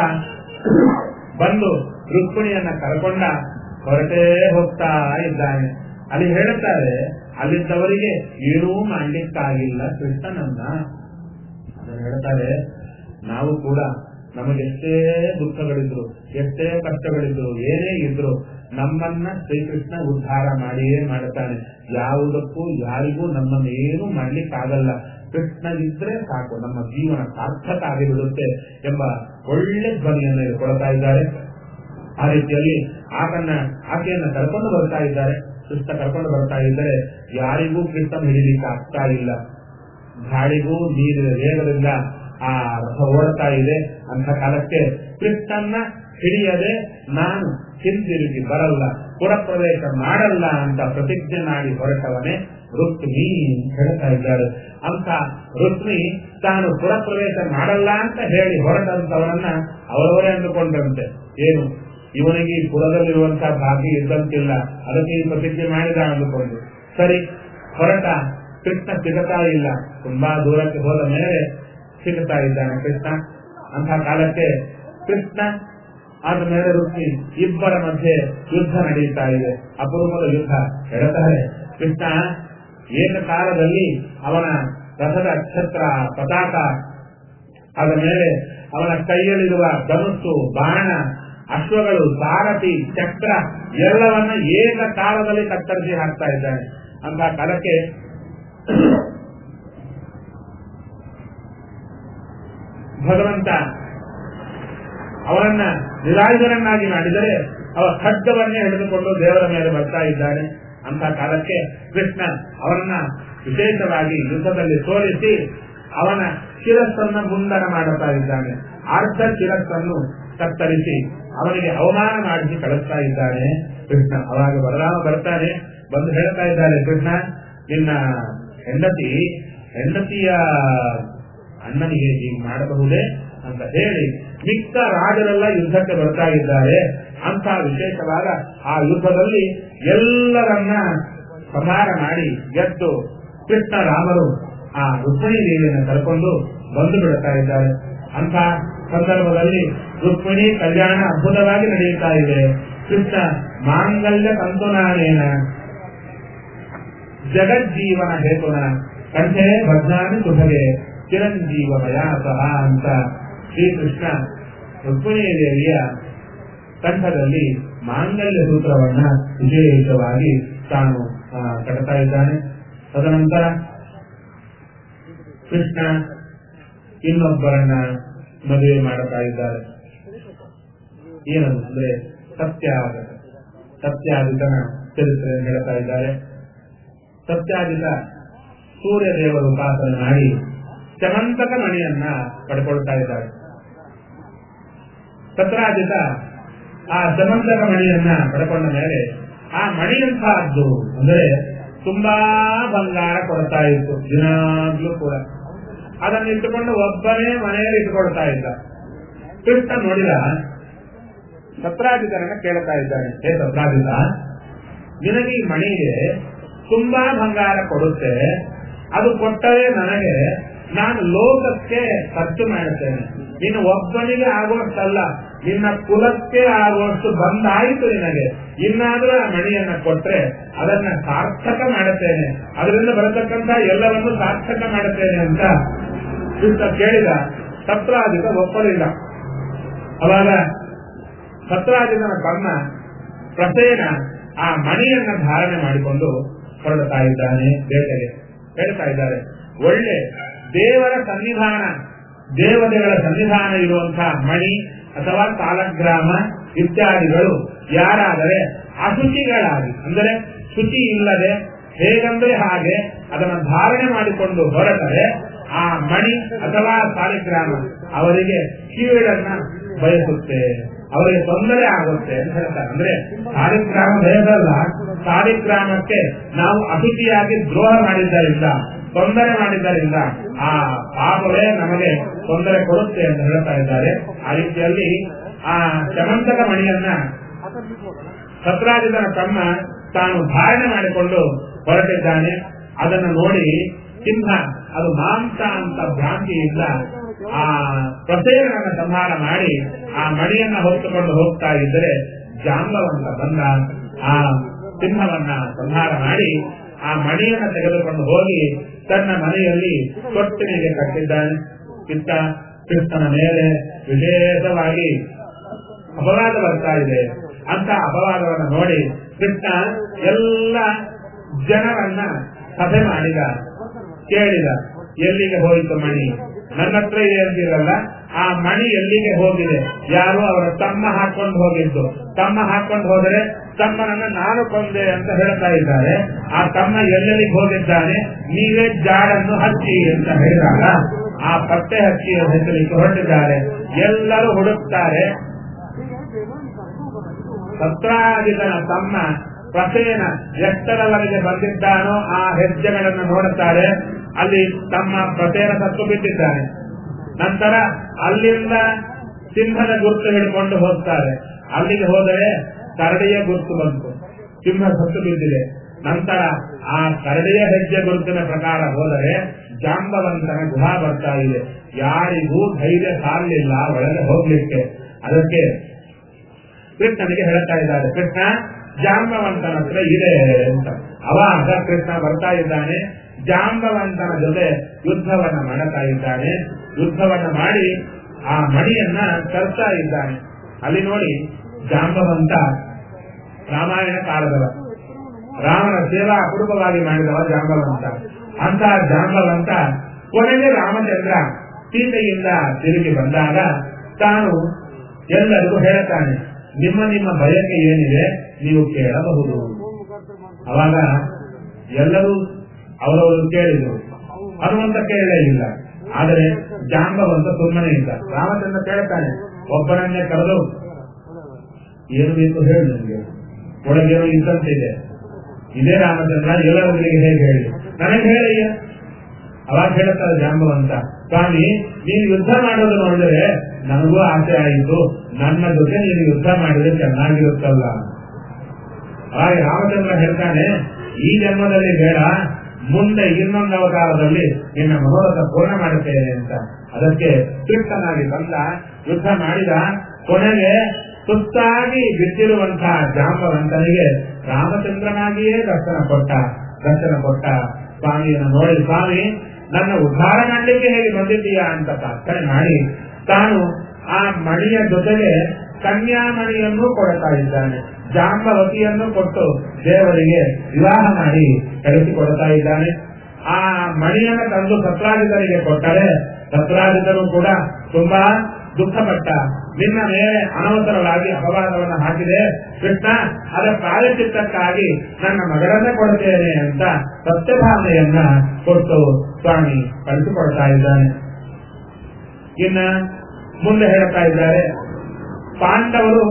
ಬಂದು ರುಕ್ಮಿಣಿಯನ್ನ ಕರ್ಕೊಂಡ ಹೊರಟೇ ಹೋಗ್ತಾ ಇದ್ದಾನೆ ಅಲ್ಲಿ ಹೇಳುತ್ತಾರೆ ಅಲ್ಲಿದ್ದವರಿಗೆ ಏನೂ ಮಾಡ್ಲಿಕ್ಕಾಗಿಲ್ಲ ಕೃಷ್ಣನನ್ನ ಅದನ್ನು ಹೇಳ್ತಾರೆ ನಾವು ಕೂಡ ನಮಗೆಷ್ಟೇ ದುಃಖಗಳಿದ್ರು ಎಷ್ಟೇ ಕಷ್ಟಗಳಿದ್ರು ಏನೇ ಇದ್ರು ನಮ್ಮನ್ನ ಶ್ರೀಕೃಷ್ಣ ಉದ್ಧಾರ ಮಾಡಿಯೇ ಮಾಡುತ್ತಾನೆ ಯಾವುದಕ್ಕೂ ಯಾರಿಗೂ ನಮ್ಮನ್ನು ಏನೂ ಮಾಡ್ಲಿಕ್ಕಾಗಲ್ಲ ಕೃಷ್ಣ ಇದ್ರೆ ಸಾಕು ನಮ್ಮ ಜೀವನ ಸಾರ್ಥಕ ಆಗಿಬಿಡುತ್ತೆ ಎಂಬ ಒಳ್ಳೆ ಧ್ವನಿಯನ್ನು ಇಲ್ಲಿ ಕೊಡ್ತಾ ಇದ್ದಾರೆ ಆ ರೀತಿಯಲ್ಲಿ ಆತನ್ನ ಆಕೆಯನ್ನ ಕರ್ಕೊಂಡು ಬರ್ತಾ ಇದ್ದಾರೆ ಕೃಷ್ಣ ಕರ್ಕೊಂಡು ಬರ್ತಾ ಇದ್ದರೆ ಯಾರಿಗೂ ಕೃಷ್ಣ ಹಿಡಿಲಿಕ್ಕೆ ಆಗ್ತಾ ಇಲ್ಲ ಗಾಳಿಗೂ ನೀರಿನ ವೇಗದಿಂದ ಆ ರಥ ಓಡ್ತಾ ಇದೆ ಅಂತ ಕಾಲಕ್ಕೆ ಕೃಷ್ಣನ್ನ ಹಿಡಿಯದೆ ನಾನು ಹಿಂದಿರುಗಿ ಬರಲ್ಲ ಪುರಪ್ರವೇಶ ಮಾಡಲ್ಲ ಅಂತ ಪ್ರತಿಜ್ಞೆ ಮಾಡಿ ಹೊರಟವನೇ ರುಕ್ಮಿ ಅಂತ ಹೇಳ್ತಾ ಇದ್ದಾರೆ ಅಂತ ರುಕ್ಮಿ ತಾನು ಪುರಪ್ರವೇಶ ಮಾಡಲ್ಲ ಅಂತ ಹೇಳಿ ಹೊರಟಂತವರನ್ನ ಅವರವರೇ ಅಂದುಕೊಂಡಂತೆ ಏನು ಇವನಿಗೆ ಈ ಪುರದಲ್ಲಿರುವಂತಹ ಭಾಗ್ಯ ಇದ್ದಂತಿಲ್ಲ ಅದಕ್ಕೆ ಈ ಪ್ರತಿಜ್ಞೆ ಮಾಡಿದ ಅಂದುಕೊಂಡು ಸರಿ ಹೊರಟ ಕೃಷ್ಣ ಸಿಗತಾ ಇಲ್ಲ ತುಂಬಾ ದೂರಕ್ಕೆ ಹೋದ ಮೇಲೆ ಸಿಗುತ್ತಾ ಇದ್ದಾನೆ ಕೃಷ್ಣ ಅಂತ ಕಾಲಕ್ಕೆ ಕೃಷ್ಣ ಆದ ಮೇಲೆ ರುಕ್ಮಿ ಇಬ್ಬರ ಮಧ್ಯೆ ಯುದ್ಧ ನಡೆಯುತ್ತಾ ಇದೆ ಅಪರೂಪದ ಯುದ್ಧ ಹೇಳ್ತಾರೆ ಕೃಷ್ಣ ಏಕಕಾಲದಲ್ಲಿ ಅವನ ರಥದ ಛತ್ರ ಪತಾಕ ಆದ ಮೇಲೆ ಅವನ ಕೈಯಲ್ಲಿರುವ ಧನುಸ್ಸು ಬಾಣ ಅಶ್ವಗಳು ಸಾರಥಿ ಚಕ್ರ ಎಲ್ಲವನ್ನ ಏಕ ಕಾಲದಲ್ಲಿ ಕತ್ತರಿಸಿ ಹಾಕ್ತಾ ಇದ್ದಾನೆ ಅಂತ ಕಾಲಕ್ಕೆ ಭಗವಂತ ಅವನನ್ನ ನಿರಾಯುಧರನ್ನಾಗಿ ಮಾಡಿದರೆ ಅವ ಖಡ್ಗವನ್ನೇ ಹಿಡಿದುಕೊಂಡು ದೇವರ ಮೇಲೆ ಬರ್ತಾ ಇದ್ದಾನೆ ಅಂತ ಕಾಲಕ್ಕೆ ಕೃಷ್ಣ ಅವನನ್ನ ವಿಶೇಷವಾಗಿ ಯುದ್ಧದಲ್ಲಿ ಸೋಲಿಸಿ ಅವನ ಶಿರಸ್ಸನ್ನ ಮುಂದನ ಮಾಡುತ್ತಾ ಇದ್ದಾನೆ ಅರ್ಧ ಶಿರಸ್ಸನ್ನು ಕತ್ತರಿಸಿ ಅವನಿಗೆ ಅವಮಾನ ಮಾಡಿಸಿ ಕಳಿಸ್ತಾ ಇದ್ದಾನೆ ಕೃಷ್ಣ ಅವಾಗ ಬಲರಾಮ ಬರ್ತಾನೆ ಬಂದು ಹೇಳ್ತಾ ಇದ್ದಾರೆ ಕೃಷ್ಣ ನಿನ್ನ ಹೆಂಡತಿ ಹೆಂಡತಿಯ ಅಣ್ಣನಿಗೆ ಹೀಗೆ ಮಾಡಬಹುದೇ ಅಂತ ಹೇಳಿ ಮಿಕ್ಕ ರಾಜರೆಲ್ಲ ಯುದ್ಧಕ್ಕೆ ಬರ್ತಾ ಇದ್ದಾರೆ ಅಂತ ವಿಶೇಷವಾದ ಆ ಯುದ್ಧದಲ್ಲಿ ಎಲ್ಲರನ್ನ ಸಂಹಾರ ಮಾಡಿ ಗೆದ್ದು ಕೃಷ್ಣ ರಾಮರು ಆ ರುಕ್ಮಿಣಿ ದೇವಿಯನ್ನು ಕರ್ಕೊಂಡು ಬಂದು ಬಿಡುತ್ತಾ ಇದ್ದಾರೆ ಅಂತ ಸಂದರ್ಭದಲ್ಲಿ ರುಕ್ಮಿಣಿ ಕಲ್ಯಾಣ ಅದ್ಭುತವಾಗಿ ನಡೆಯುತ್ತಾ ಇದೆ ಕೃಷ್ಣ ಮಾಂಗಲ್ಯ ತಂತುನಾನೇನ ಜಗಜ್ಜೀವನ ಹೇತುನ ಕಂಠೆ ಭದ್ರಾನಿ ಸುಖಗೆ ಚಿರಂಜೀವಮಯ ಸಹ ಅಂತ ಶ್ರೀಕೃಷ್ಣ ರುಕ್ಮಿಣಿ ದೇವಿಯ ಕಂಠದಲ್ಲಿ ಮಾಂಗಲ್ಯ ಸೂತ್ರವನ್ನ ವಿಶೇಷವಾಗಿ ತಾನು ಆ, ಕಟ್ತಾ ಇದ್ದಾನೆ ತದನಂತರ ಕೃಷ್ಣ ಇನ್ನೊಬ್ಬರನ್ನ ಮದುವೆ ಮಾಡುತ್ತಾ ಇದ್ದಾರೆ ಏನದು ಅಂದ್ರೆ ಸತ್ಯಾಗತ ಸತ್ಯಾದಿತನ ಚರಿತ್ರೆಯನ್ನು ಹೇಳ್ತಾ ಇದ್ದಾರೆ ಸತ್ಯಾದಿತ ಸೂರ್ಯ ದೇವರ ಉಪಾಸನೆ ಮಾಡಿ ಚಮಂತಕ ಮಣಿಯನ್ನ ಪಡ್ಕೊಳ್ತಾ ಇದ್ದಾರೆ ಸತ್ರಾಜಿತ ಆ ಚಮಂತಕ ಮಣಿಯನ್ನ ಪಡ್ಕೊಂಡ ಮೇಲೆ ಆ ಮಣಿಯಂತಹದ್ದು ಅಂದ್ರೆ ತುಂಬಾ ಬಂಗಾರ ಕೊಡ್ತಾ ಇತ್ತು ದಿನಾಗ್ಲೂ ಕೂಡ ಅದನ್ನು ಇಟ್ಟುಕೊಂಡು ಒಬ್ಬನೇ ಮನೆಯಲ್ಲಿ ಇಟ್ಟುಕೊಳ್ತಾ ಇದ್ದ ಕೃಷ್ಣ ನೋಡಿದ ಸತ್ರಾಜಿತರನ್ನ ಕೇಳ್ತಾ ಇದ್ದಾನೆ ಹೇ ಸತ್ರಾಜಿತ ನಿನಗೆ ಈ ಮಣಿಗೆ ತುಂಬಾ ಬಂಗಾರ ಕೊಡುತ್ತೆ ಅದು ಕೊಟ್ಟರೆ ನನಗೆ ನಾನು ಲೋಕಕ್ಕೆ ಖರ್ಚು ಮಾಡುತ್ತೇನೆ ನೀನು ಒಬ್ಬನಿಗೆ ಆಗುವಷ್ಟಲ್ಲ ನಿನ್ನ ಕುಲಕ್ಕೆ ಆಗುವಷ್ಟು ಬಂದಾಯಿತು ನಿನಗೆ ಇನ್ನಾದ್ರೂ ಆ ಮಣಿಯನ್ನ ಕೊಟ್ರೆ ಅದನ್ನ ಸಾರ್ಥಕ ಮಾಡುತ್ತೇನೆ ಅದರಿಂದ ಬರತಕ್ಕಂತ ಎಲ್ಲವನ್ನು ಸಾರ್ಥಕ ಮಾಡುತ್ತೇನೆ ಅಂತ ಕೃಷ್ಣ ಕೇಳಿದ ಸತ್ರಾಜಿತ ಒಪ್ಪಲಿಲ್ಲ ಅವಾಗ ಸತ್ರಾಜಿತನ ಕರ್ಣ ಪ್ರಸೇನ ಆ ಮಣಿಯನ್ನ ಧಾರಣೆ ಮಾಡಿಕೊಂಡು ಹೊರಡ್ತಾ ಇದ್ದಾನೆ ಬೇಟೆಗೆ ಹೇಳ್ತಾ ಇದ್ದಾರೆ ಒಳ್ಳೆ ದೇವರ ಸನ್ನಿಧಾನ ದೇವತೆಗಳ ಸನ್ನಿಧಾನ ಇರುವಂತಹ ಮಣಿ ಅಥವಾ ಕಾಲಗ್ರಾಮ ಇತ್ಯಾದಿಗಳು ಯಾರಾದರೆ ಅಶುಚಿಗಳಾಗಿ ಅಂದರೆ ಶುಚಿ ಇಲ್ಲದೆ ಹೇಗಂದ್ರೆ ಹಾಗೆ ಅದನ್ನು ಧಾರಣೆ ಮಾಡಿಕೊಂಡು ಹೊರಟರೆ ಆ ಮಣಿ ಅಥವಾ ಸಾಲಿಗ್ರಾಮ ಅವರಿಗೆ ಕೀಳನ್ನ ಬಯಸುತ್ತೆ ಅವರಿಗೆ ತೊಂದರೆ ಆಗುತ್ತೆ ಅಂತ ಹೇಳ್ತಾರೆ ಅಂದ್ರೆ ಸಾಲಿಗ್ರಾಮ ಭಯದಲ್ಲ ಸಾಲಿಗ್ರಾಮಕ್ಕೆ ನಾವು ಅತಿಥಿಯಾಗಿ ದ್ರೋಹ ಮಾಡಿದ್ದರಿಂದ ತೊಂದರೆ ಮಾಡಿದ್ದರಿಂದ ಆ ಪಾಪವೇ ನಮಗೆ ತೊಂದರೆ ಕೊಡುತ್ತೆ ಅಂತ ಹೇಳ್ತಾ ಇದ್ದಾರೆ ಆ ರೀತಿಯಲ್ಲಿ ಆ ಚಮಂತಕ ಮಣಿಯನ್ನ ಸತ್ರಾಜಿತನ ತಮ್ಮ ತಾನು ಧಾರಣೆ ಮಾಡಿಕೊಂಡು ಹೊರಟಿದ್ದಾನೆ ಅದನ್ನು ನೋಡಿ ಸಿಂಹ ಅದು ಮಾಂಸ ಅಂತ ಭ್ರಾಂತಿಯಿಂದ ಆ ಪ್ರಸೇನನ್ನ ಸಂಹಾರ ಮಾಡಿ ಆ ಮಣಿಯನ್ನ ಹೊತ್ತುಕೊಂಡು ಹೋಗ್ತಾ ಇದ್ದರೆ ಜಾಂಬವಂತ ಬಂದ ಆ ಸಿಂಹವನ್ನ ಸಂಹಾರ ಮಾಡಿ ಆ ಮಣಿಯನ್ನ ತೆಗೆದುಕೊಂಡು ಹೋಗಿ ತನ್ನ ಮನೆಯಲ್ಲಿ ತೊಟ್ಟಿನಿಗೆ ಕಟ್ಟಿದ್ದಾನೆ ಇತ್ತ ಕೃಷ್ಣನ ಮೇಲೆ ವಿಶೇಷವಾಗಿ ಅಪವಾದ ಬರ್ತಾ ಇದೆ ಅಂತ ಅಪವಾದವನ್ನು ನೋಡಿ ಕೃಷ್ಣ ಎಲ್ಲ ಜನರನ್ನ ಸಭೆ ಮಾಡಿದ ಕೇಳಿದ ಎಲ್ಲಿಗೆ ಹೋಯಿತು ಮಣಿ ನನ್ನ ಹತ್ರ ಇದೆ ಅಂತಿರಲ್ಲ ಆ ಮಣಿ ಎಲ್ಲಿಗೆ ಹೋಗಿದೆ ಯಾರು ಅವರ ತಮ್ಮ ಹಾಕೊಂಡು ಹೋಗಿದ್ದು ತಮ್ಮ ಹಾಕೊಂಡು ಹೋದರೆ ತಮ್ಮನನ್ನ ನಾನು ಕೊಂದೆ ಅಂತ ಹೇಳ್ತಾ ಇದ್ದಾರೆ ಆ ತಮ್ಮ ಎಲ್ಲೆಲ್ಲಿಗೆ ಹೋಗಿದ್ದಾನೆ ನೀವೇ ಜಾಡನ್ನು ಹಚ್ಚಿ ಅಂತ ಹೇಳಿದಾಗ ಆ ಪತ್ತೆ ಹಚ್ಚಿ ಹೆಸರಿಗೆ ಹೊರಟಿದ್ದಾರೆ ಎಲ್ಲರೂ ಹುಡುಕ್ತಾರೆ ಸತ್ರಾಜಿತನ ತಮ್ಮ ಪ್ರಸೇನ ಎಷ್ಟರವರೆಗೆ ಬಂದಿದ್ದಾನೋ ಆ ಹೆಜ್ಜೆಗಳನ್ನು ನೋಡುತ್ತಾರೆ ಅಲ್ಲಿ ತಮ್ಮ ಪ್ರಸೇನ ಸತ್ತು ಬಿಟ್ಟಿದ್ದಾನೆ ನಂತರ ಅಲ್ಲಿಂದ ಸಿಂಹದ ಗುರುತು ಹಿಡ್ಕೊಂಡು ಹೋಗ್ತಾರೆ ಅಲ್ಲಿಗೆ ಹೋದರೆ ಕರಡಿಯ ಗುರುತು ಬಂತು ಸಿಂಹ ಸತ್ತು ಬಿದ್ದಿದೆ ನಂತರ ಆ ಕರಡಿಯ ಹೆಜ್ಜೆ ಗುರುತಿನ ಪ್ರಕಾರ ಹೋದರೆ ಜಾಂಬವಂತನ ಗುಹಾ ಬರ್ತಾ ಇದೆ ಯಾರಿಗೂ ಧೈರ್ಯ ಸಾಲಿಲ್ಲ ಒಳಗೆ ಹೋಗ್ಲಿಕ್ಕೆ ಅದಕ್ಕೆ ಕೃಷ್ಣನಿಗೆ ಹೇಳ್ತಾ ಇದ್ದಾರೆ ಕೃಷ್ಣ ಜಾಂಬವಂತನ ಹತ್ರ ಇದೆ ಅಂತ ಅವಾಗ ಕೃಷ್ಣ ಬರ್ತಾ ಇದ್ದಾನೆ ಜಾಂಬವಂತನ ಜೊತೆ ಯುದ್ಧವನ್ನ ಮಾಡುತ್ತಾ ಇದ್ದಾನೆ ಯುದ್ಧವನ್ನ ಮಾಡಿ ಆ ಮಣಿಯನ್ನ ತರ್ತಾ ಇದ್ದಾನೆ ಅಲ್ಲಿ ನೋಡಿ ಜಾಂಬವಂತ ರಾಮಾಯಣ ಕಾಲದವ ರಾಮನ ಸೇವಾ ಅಪರೂಪವಾಗಿ ಮಾಡಿದವ ಜಾಂಬವಂತ ಅಂತ ಜಾಂಬವಂತ ಕೊನೆಗೆ ರಾಮಚಂದ್ರ ಸೀತೆಯಿಂದ ತಿರುಗಿ ಬಂದಾಗ ತಾನು ಎಲ್ಲರಿಗೂ ಹೇಳ್ತಾನೆ ನಿಮ್ಮ ನಿಮ್ಮ ಬಯಕೆ ಏನಿದೆ ನೀವು ಕೇಳಬಹುದು ಅವಾಗ ಎಲ್ಲರೂ ಅವರವರು ಕೇಳಿದ್ರು ಹನುಮಂತ ಕೇಳಲೇ ಇಲ್ಲ ಆದರೆ ಜಾಂಬವಂತ ಸುಮ್ಮನೆ ಇಲ್ಲ ರಾಮಚಂದ್ರ ಕೇಳ್ತಾನೆ ಒಬ್ಬನನ್ನೇ ಕರೆದು ಏನು ಬೇಕು ಹೇಳಿ ನನಗೆ ಒಳಗೇನೋ ಇದ್ದಂತಿದೆ ಇದೇ ರಾಮಚಂದ್ರ ಎಲ್ಲರಿಗೆ ಹೇಗೆ ಹೇಳಿ ನನಗೆ ಹೇಳಯ್ಯ ಅವಾಗ ಹೇಳ್ತಾರೆ ಜಾಂಬವಂತ ಸ್ವಾಮಿ ನೀನು ಯುದ್ಧ ಮಾಡೋದು ನೋಡಿದ್ರೆ ನನಗೂ ಆಸೆ ಆಯಿತು ನನ್ನ ಜೊತೆ ನೀನು ಯುದ್ಧ ಮಾಡಿದ್ರೆ ಚೆನ್ನಾಗಿರುತ್ತಲ್ಲ ಹಾಗೆ ರಾಮಚಂದ್ರ ಹೇಳ್ತಾನೆ ಈ ಜನ್ಮದಲ್ಲಿ ಬೇಡ ಮುಂದೆ ಇನ್ನೊಂದು ಅವತಾರದಲ್ಲಿ ನಿನ್ನ ಮನೋರಥ ಪೂರ್ಣ ಮಾಡುತ್ತೇನೆ ಅಂತ ಅದಕ್ಕೆ ತೃಪ್ತನಾಗಿ ಬಂದ ಯುದ್ಧ ಮಾಡಿದ ಕೊನೆಗೆ ಸುತ್ತಾಗಿ ಬಿದ್ದಿರುವಂತಹ ಜಾಂಬವಂತನಿಗೆ ರಾಮಚಂದ್ರನಾಗಿಯೇ ದರ್ಶನ ಕೊಟ್ಟ ದರ್ಶನ ಕೊಟ್ಟ ಸ್ವಾಮಿಯನ್ನು ನೋಡಿ ಸ್ವಾಮಿ ನನ್ನ ಉದ್ಧಾರ ಮಾಡಲಿಕ್ಕೆ ಹೇಗೆ ಬಂದಿದ್ದೀಯಾ ಅಂತ ಪ್ರಾರ್ಥನೆ ಮಾಡಿ ತಾನು ಆ ಮಣಿಯ ಜೊತೆಗೆ ಕನ್ಯಾಮಣಿಯನ್ನು ಕೊಡ್ತಾ ಇದ್ದಾನೆ ಜಾಂಬವತಿಯನ್ನು ಕೊಟ್ಟು ದೇವರಿಗೆ ವಿವಾಹ ಮಾಡಿ ಕಳಿಸಿಕೊಡ್ತಾ ಇದ್ದಾನೆ ಆ ಮಣಿಯನ್ನು ತಂದು ಸತ್ರಾಜಿತರಿಗೆ ಕೊಟ್ಟರೆ ಸತ್ರಾಜಿತನು ಕೂಡ ತುಂಬಾ ದುಃಖಪಟ್ಟ ನಿನ್ನ ಮೇಲೆ ಅನವಸರವಾಗಿ ಅಪವಾದವನ್ನು ಹಾಕಿದೆ ಕೃಷ್ಣ ಅದರ ಪ್ರಾಯಚಿತ್ತಕ್ಕಾಗಿ ನನ್ನ ಮಗಳನ್ನೇ ಕೊಡುತ್ತೇನೆ ಅಂತ ಸತ್ಯಭಾವನೆಯನ್ನ ಕೊಟ್ಟು ಸ್ವಾಮಿ ಕಳಿಸಿಕೊಡ್ತಾ ಇದ್ದಾನೆ ಇನ್ನ ಮುಂದೆ ಹೇಳ್ತಾ ಇದ್ದಾರೆ ಪಾಂಡವರು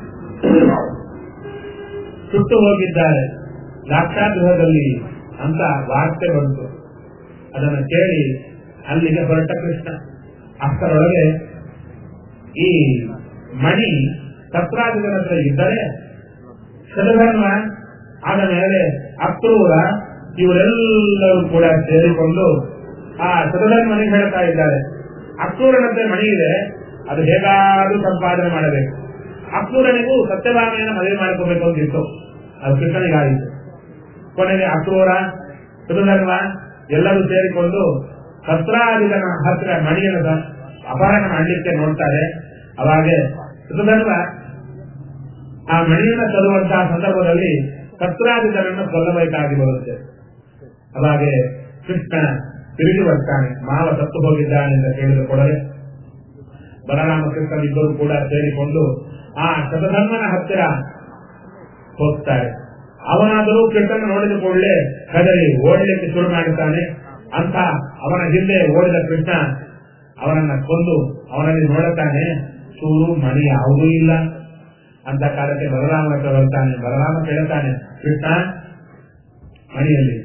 ಸುಟ್ಟು ಹೋಗಿದ್ದಾರೆ ಲಾಕ್ಷಾಗೃಹದಲ್ಲಿ ಅಂತ ವಾರ್ತೆ ಬಂತು ಅದನ್ನು ಕೇಳಿ ಅಲ್ಲಿಗೆ ಹೊರಟ ಕೃಷ್ಣ ಅಷ್ಟರೊಳಗೆ ಈ ಮಣಿ ಸತ್ರಾಜಿಗಳ ಹತ್ರ ಇದ್ದರೆ ಶತಧರ್ಮ ಆದ ಮೇಲೆ ಅಕ್ರೂರ ಇವರೆಲ್ಲರೂ ಕೂಡ ಸೇರಿಕೊಂಡು ಆ ಶತಧರ್ಮನಿಗೆ ಹೇಳ್ತಾ ಇದ್ದಾರೆ ಅಕ್ರೂರನಂತೆ ಮಣಿ ಇದೆ ಅದು ಹೇಗಾದ್ರೂ ಸಂಪಾದನೆ ಮಾಡಬೇಕು ಅಕ್ರೂರನಿಗೂ ಸತ್ಯಭಾಮೆಯನ್ನು ಮದುವೆ ಮಾಡಿಕೋಬೇಕು ಅಂತಿತ್ತು ಅದು ಕೃಷ್ಣನಿಗಾಯಿತು ಕೊನೆಗೆ ಅಕ್ರೂರ ಶತಧರ್ಮ ಎಲ್ಲರೂ ಸೇರಿಕೊಂಡು ಸತ್ರಾದಿಗನ ಹತ್ರ ಮಣಿಯನ್ನು ಅಪಹರಣ ಮಾಡಲಿಕ್ಕೆ ನೋಡ್ತಾರೆ ಅವಾಗೆ ಶತಧರ್ಮ ಆ ಮಣಿಯನ್ನು ತರುವಂತಹ ಸಂದರ್ಭದಲ್ಲಿ ಸತ್ರಾದಿಗನನ್ನು ಕೊಲ್ಲಬೇಕಾಗಿ ಬರುತ್ತೆ ಅವಾಗೆ ಕೃಷ್ಣ ತಿರುಗಿ ಬರ್ತಾನೆ ಮಾವ ಸತ್ತು ಹೋಗಿದ್ದಾನೆ ಅಂತ ಕೇಳಿದ ಕೂಡಲೇ ಬಲರಾಮ ಕೃಷ್ಣನಿಬ್ಬರು ಕೂಡ ಸೇರಿಕೊಂಡು ಆ ಶತಧರ್ಮನ ಹತ್ತಿರ ಹೋಗ್ತಾರೆ ಅವನಾದರೂ ಕೃಷ್ಣನ ನೋಡಿದ ಕೂಡಲೇ ಕದರಿ ಓಡಲಿಕ್ಕೆ ಶುರು ಮಾಡುತ್ತಾನೆ ಅಂತ ಅವನ ಹಿಂದೆ ಓಡಿದ ಕೃಷ್ಣ ಅವನನ್ನ ಕೊಂದು ಅವನಲ್ಲಿ ನೋಡುತ್ತಾನೆ ಚೂರು ಮಣಿ ಯಾವುದೂ ಇಲ್ಲ ಅಂತ ಕಾಲಕ್ಕೆ ಬಲರಾಮ ಹತ್ರ ಬರ್ತಾನೆ ಬಲರಾಮ ಕೇಳುತ್ತಾನೆ ಕೃಷ್ಣ ಮಣಿಯಲ್ಲಿ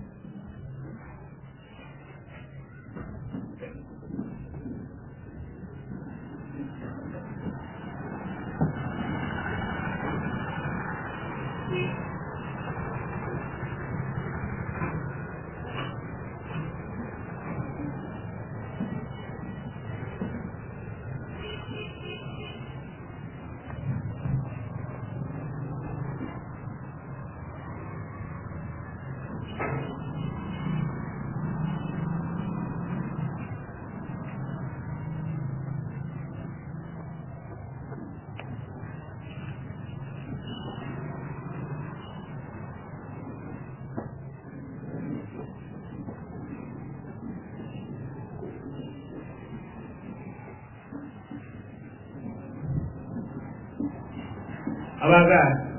ಅವಾಗ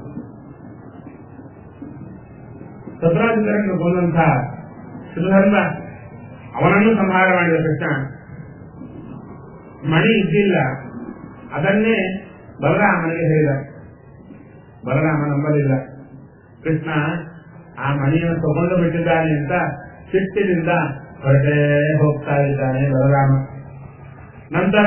ಸತ್ರಾಜಿತರನ್ನು ಕೊಂದಂತ ಸುಧರ್ಮ ಅವನನ್ನು ಸಂಹಾರ ಮಾಡಿದ ಕೃಷ್ಣ ಮಣಿ ಇದ್ದಿಲ್ಲ ಅದನ್ನೇ ಬಲರಾಮನಿಗೆ ಹೇಳಿದ ಬಲರಾಮ ನಂಬಲಿಲ್ಲ ಕೃಷ್ಣ ಆ ಮಣಿಯನ್ನು ತಗೊಂಡು ಬಿಟ್ಟಿದ್ದಾನೆ ಅಂತ ಸಿಟ್ಟಿನಿಂದ ಹೊರಟೇ ಹೋಗ್ತಾ ಇದ್ದಾನೆ ಬಲರಾಮ ನಂತರ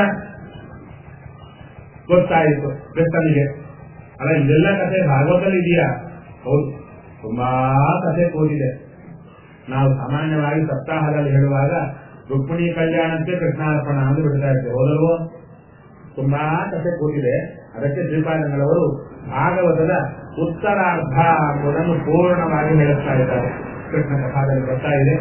ಗೊತ್ತಾಯಿತು ಕೃಷ್ಣನಿಗೆ ಅಲ್ಲ ಇದೆಲ್ಲ ಕಥೆ ಭಾಗವತಲ್ಲಿ ಇದೆಯಾ ಹೌದು ತುಂಬಾ ಕಥೆ ಕೂಡಿದೆ ನಾವು ಸಾಮಾನ್ಯವಾಗಿ ಸಪ್ತಾಹದಲ್ಲಿ ಹೇಳುವಾಗ ರುಕ್ಮಿಣಿ ಕಲ್ಯಾಣಕ್ಕೆ ಕೃಷ್ಣಾರ್ಪಣ ಅಂತ ಬಿಡ್ತಾ ಇರ್ತೇವೆ ಹೋದಲ್ವೋ ತುಂಬಾ ಕಥೆ ಕೂಡಿದೆ ಅದಕ್ಕೆ ಶ್ರೀಪಾದಂಗಳವರು ಭಾಗವತದ ಉತ್ತರಾರ್ಧ ಎಂಬುದನ್ನು ಪೂರ್ಣವಾಗಿ ಹೇಳುತ್ತಾ ಇದ್ದಾರೆ ಕೃಷ್ಣ ಕಥಾದಲ್ಲಿ ಬರ್ತಾ ಇದೆ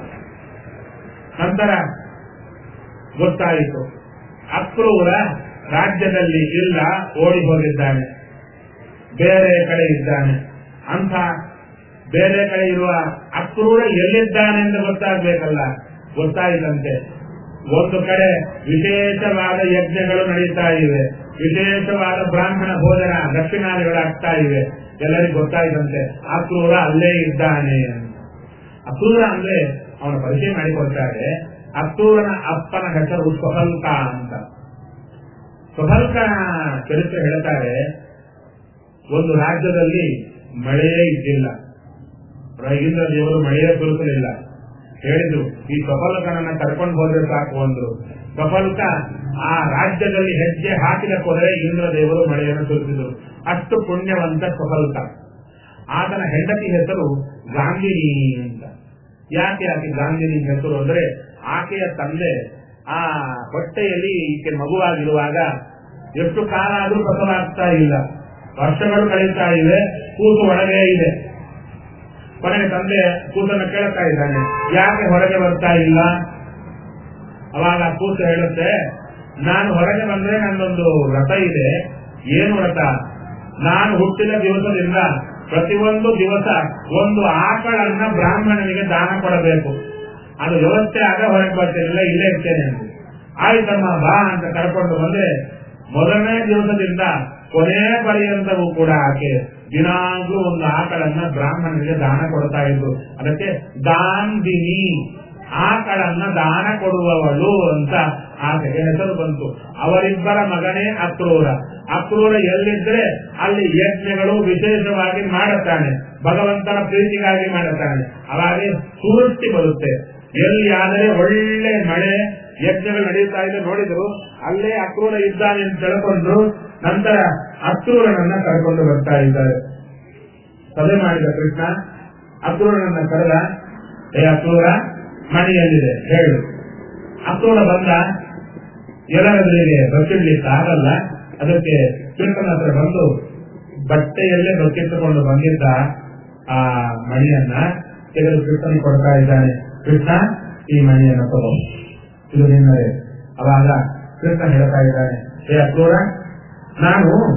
ನಂತರ ಗೊತ್ತಾಯಿತು ಅಕ್ರೂರ ರಾಜ್ಯದಲ್ಲಿ ಇಲ್ಲ ಓಡಿ ಹೋಗಿದ್ದಾನೆ ಬೇರೆ ಕಡೆ ಇದ್ದಾನೆ ಅಂತ ಬೇರೆ ಕಡೆ ಇರುವ ಅಕ್ರೂರ ಎಲ್ಲಿದ್ದಾನೆ ಎಂದು ಗೊತ್ತಾಗ್ಬೇಕಲ್ಲ ಗೊತ್ತಾಯಿತಂತೆ ಒಂದು ಕಡೆ ವಿಶೇಷವಾದ ಯಜ್ಞಗಳು ನಡೀತಾ ಇವೆ ವಿಶೇಷವಾದ ಬ್ರಾಹ್ಮಣ ಭೋಜನ ದಕ್ಷಿಣಾದಿಗಳಾಗ್ತಾ ಇವೆ ಎಲ್ಲರಿಗೂ ಗೊತ್ತಾಯಿತಂತೆ ಅಕ್ರೂರ ಅಲ್ಲೇ ಇದ್ದಾನೆ ಅಕ್ರೂರ ಅಂದ್ರೆ ಅವನ ಪರಿಚಯ ಮಾಡಿಕೊಡ್ತಾರೆ ಅಕ್ರೂರನ ಅಪ್ಪನ ಹೆಸರು ಸ್ವಹಲ್ಕ ಅಂತ ಸ್ವಹಲ್ಕನ ಚರಿತ್ರೆ ಹೇಳ್ತಾರೆ ಒಂದು ರಾಜ್ಯದಲ್ಲಿ ಮಳೆಯೇ ಇದ್ದಿಲ್ಲ ಇಂದ್ರ ದೇವರು ಮಳೆಯೇ ಸುರಿಸಲಿಲ್ಲ ಹೇಳಿದ್ರು ಈ ಕಪಲ್ಕನನ್ನ ಕರ್ಕೊಂಡು ಹೋದ್ರೆ ಸಾಕು ಅಂದ್ರು ಕಪಲ್ಕ ಆ ರಾಜ್ಯದಲ್ಲಿ ಹೆಜ್ಜೆ ಹಾಕಿದ ಕೂಡಲೇ ಇಂದ್ರ ದೇವರು ಮಳೆಯನ್ನು ಸುರಿಸಿದ್ರು ಅಷ್ಟು ಪುಣ್ಯವಂತ ಕಪಲ್ಕ ಆತನ ಹೆಂಡತಿ ಹೆಸರು ಗಾಂಧಿನಿ ಅಂತ ಯಾಕೆ ಆಕೆ ಗಾಂಧಿನಿ ಹೆಸರು ಅಂದ್ರೆ ಆಕೆಯ ತಂದೆ ಆ ಹೊಟ್ಟೆಯಲ್ಲಿ ಈಕೆ ಮಗುವಾಗಿರುವಾಗ ಎಷ್ಟು ಕಾಲ ಆದ್ರೂ ಪ್ರಸವಾಗ್ತಾ ಇಲ್ಲ ವರ್ಷಗಳು ಕಳೀತಾ ಇವೆ ಕೂಸು ಒಳಗೆ ಇದೆ ಕೊನೆಗೆ ತಂದೆ ಕೂಸನ್ನು ಕೇಳ್ತಾ ಇದ್ದಾನೆ ಯಾಕೆ ಹೊರಗೆ ಬರ್ತಾ ಇಲ್ಲ ಅವಾಗ ಕೂಸು ಹೇಳುತ್ತೆ ನಾನು ಹೊರಗೆ ಬಂದ್ರೆ ನನ್ನೊಂದು ವ್ರತ ಇದೆ ಏನು ವ್ರತ ನಾನು ಹುಟ್ಟಿದ ದಿವಸದಿಂದ ಪ್ರತಿಯೊಂದು ದಿವಸ ಒಂದು ಆಕಳನ್ನ ಬ್ರಾಹ್ಮಣನಿಗೆ ದಾನ ಕೊಡಬೇಕು ಅದು ವ್ಯವಸ್ಥೆ ಆಗ ಹೊರಗೆ ಬರ್ತೇನಿಲ್ಲ ಇಲ್ಲೇ ಇರ್ತೇನೆ ಅಂತ ಆಯ್ತಮ್ಮ ಬಾ ಅಂತ ಕರ್ಕೊಂಡು ಬಂದ್ರೆ ಮೊದಲನೇ ದಿವಸದಿಂದ ಕೊನೆ ಪರ್ಯಂತವೂ ಕೂಡ ಆಕೆ ದಿನಾಗ್ಲೂ ಒಂದು ಆಕಳನ್ನ ಬ್ರಾಹ್ಮಣರಿಗೆ ದಾನ ಕೊಡ್ತಾ ಇದ್ರು ಅದಕ್ಕೆ ದಾಂದಿನಿ ಆಕಳನ್ನ ದಾನ ಕೊಡುವವಳು ಅಂತ ಆಕೆಗೆ ಹೆಸರು ಬಂತು ಅವರಿಬ್ಬರ ಮಗನೇ ಅಕ್ರೂರ ಅಕ್ರೂರ ಎಲ್ಲಿದ್ರೆ ಅಲ್ಲಿ ಯಜ್ಞಗಳು ವಿಶೇಷವಾಗಿ ಮಾಡುತ್ತಾನೆ ಭಗವಂತನ ಪ್ರೀತಿಗಾಗಿ ಮಾಡುತ್ತಾನೆ ಅವಾಗೆ ಸುವೃಷ್ಟಿ ಬರುತ್ತೆ ಎಲ್ಲಿ ಆದರೆ ಒಳ್ಳೆ ಮಳೆ ಯಜ್ಞಗಳು ನಡೀತಾ ಇದೆ ನೋಡಿದ್ರು ಅಲ್ಲೇ ಅಕ್ರೂರ ಇದ್ದಾನೆ ಅಂತ ತಿಳ್ಕೊಂಡ್ರು ನಂತರ ಅಕ್ರೂರನನ್ನ ಕರ್ಕೊಂಡು ಬರ್ತಾ ಇದ್ದಾರೆ ಸಭೆ ಮಾಡಿದ ಕೃಷ್ಣ ಅಕ್ರೂರನನ್ನ ಕರೆದ ಏ ಅಕ್ರೂರ ಮನೆಯಲ್ಲಿದೆ ಹೇಳು ಅಕ್ರೂರ ಬಂದ ಎಲ್ಲರಗಳಿಗೆ ಬಚ್ಚಿಡ್ಲಿಕ್ಕೆ ಆಗಲ್ಲ ಅದಕ್ಕೆ ಕೃಷ್ಣನ ಹತ್ರ ಬಂದು ಬಟ್ಟೆಯಲ್ಲೇ ಬಚ್ಚಿಟ್ಟುಕೊಂಡು ಬಂದಿದ್ದ ಆ ಮಣಿಯನ್ನ ತೆಗೆದು ಕೃಷ್ಣನಿಗೆ ಕೊಡ್ತಾ ಇದ್ದಾನೆ ಕೃಷ್ಣ ಈ ಮಣಿಯನ್ನ ತಗೋ ಇದು ನಿನ್ನದೇ ಅವಾಗ ಕೃಷ್ಣ ಹೇಳ್ತಾ ಇದ್ದಾನೆ ಏ ಅಕ್ರೂರ ನಾನು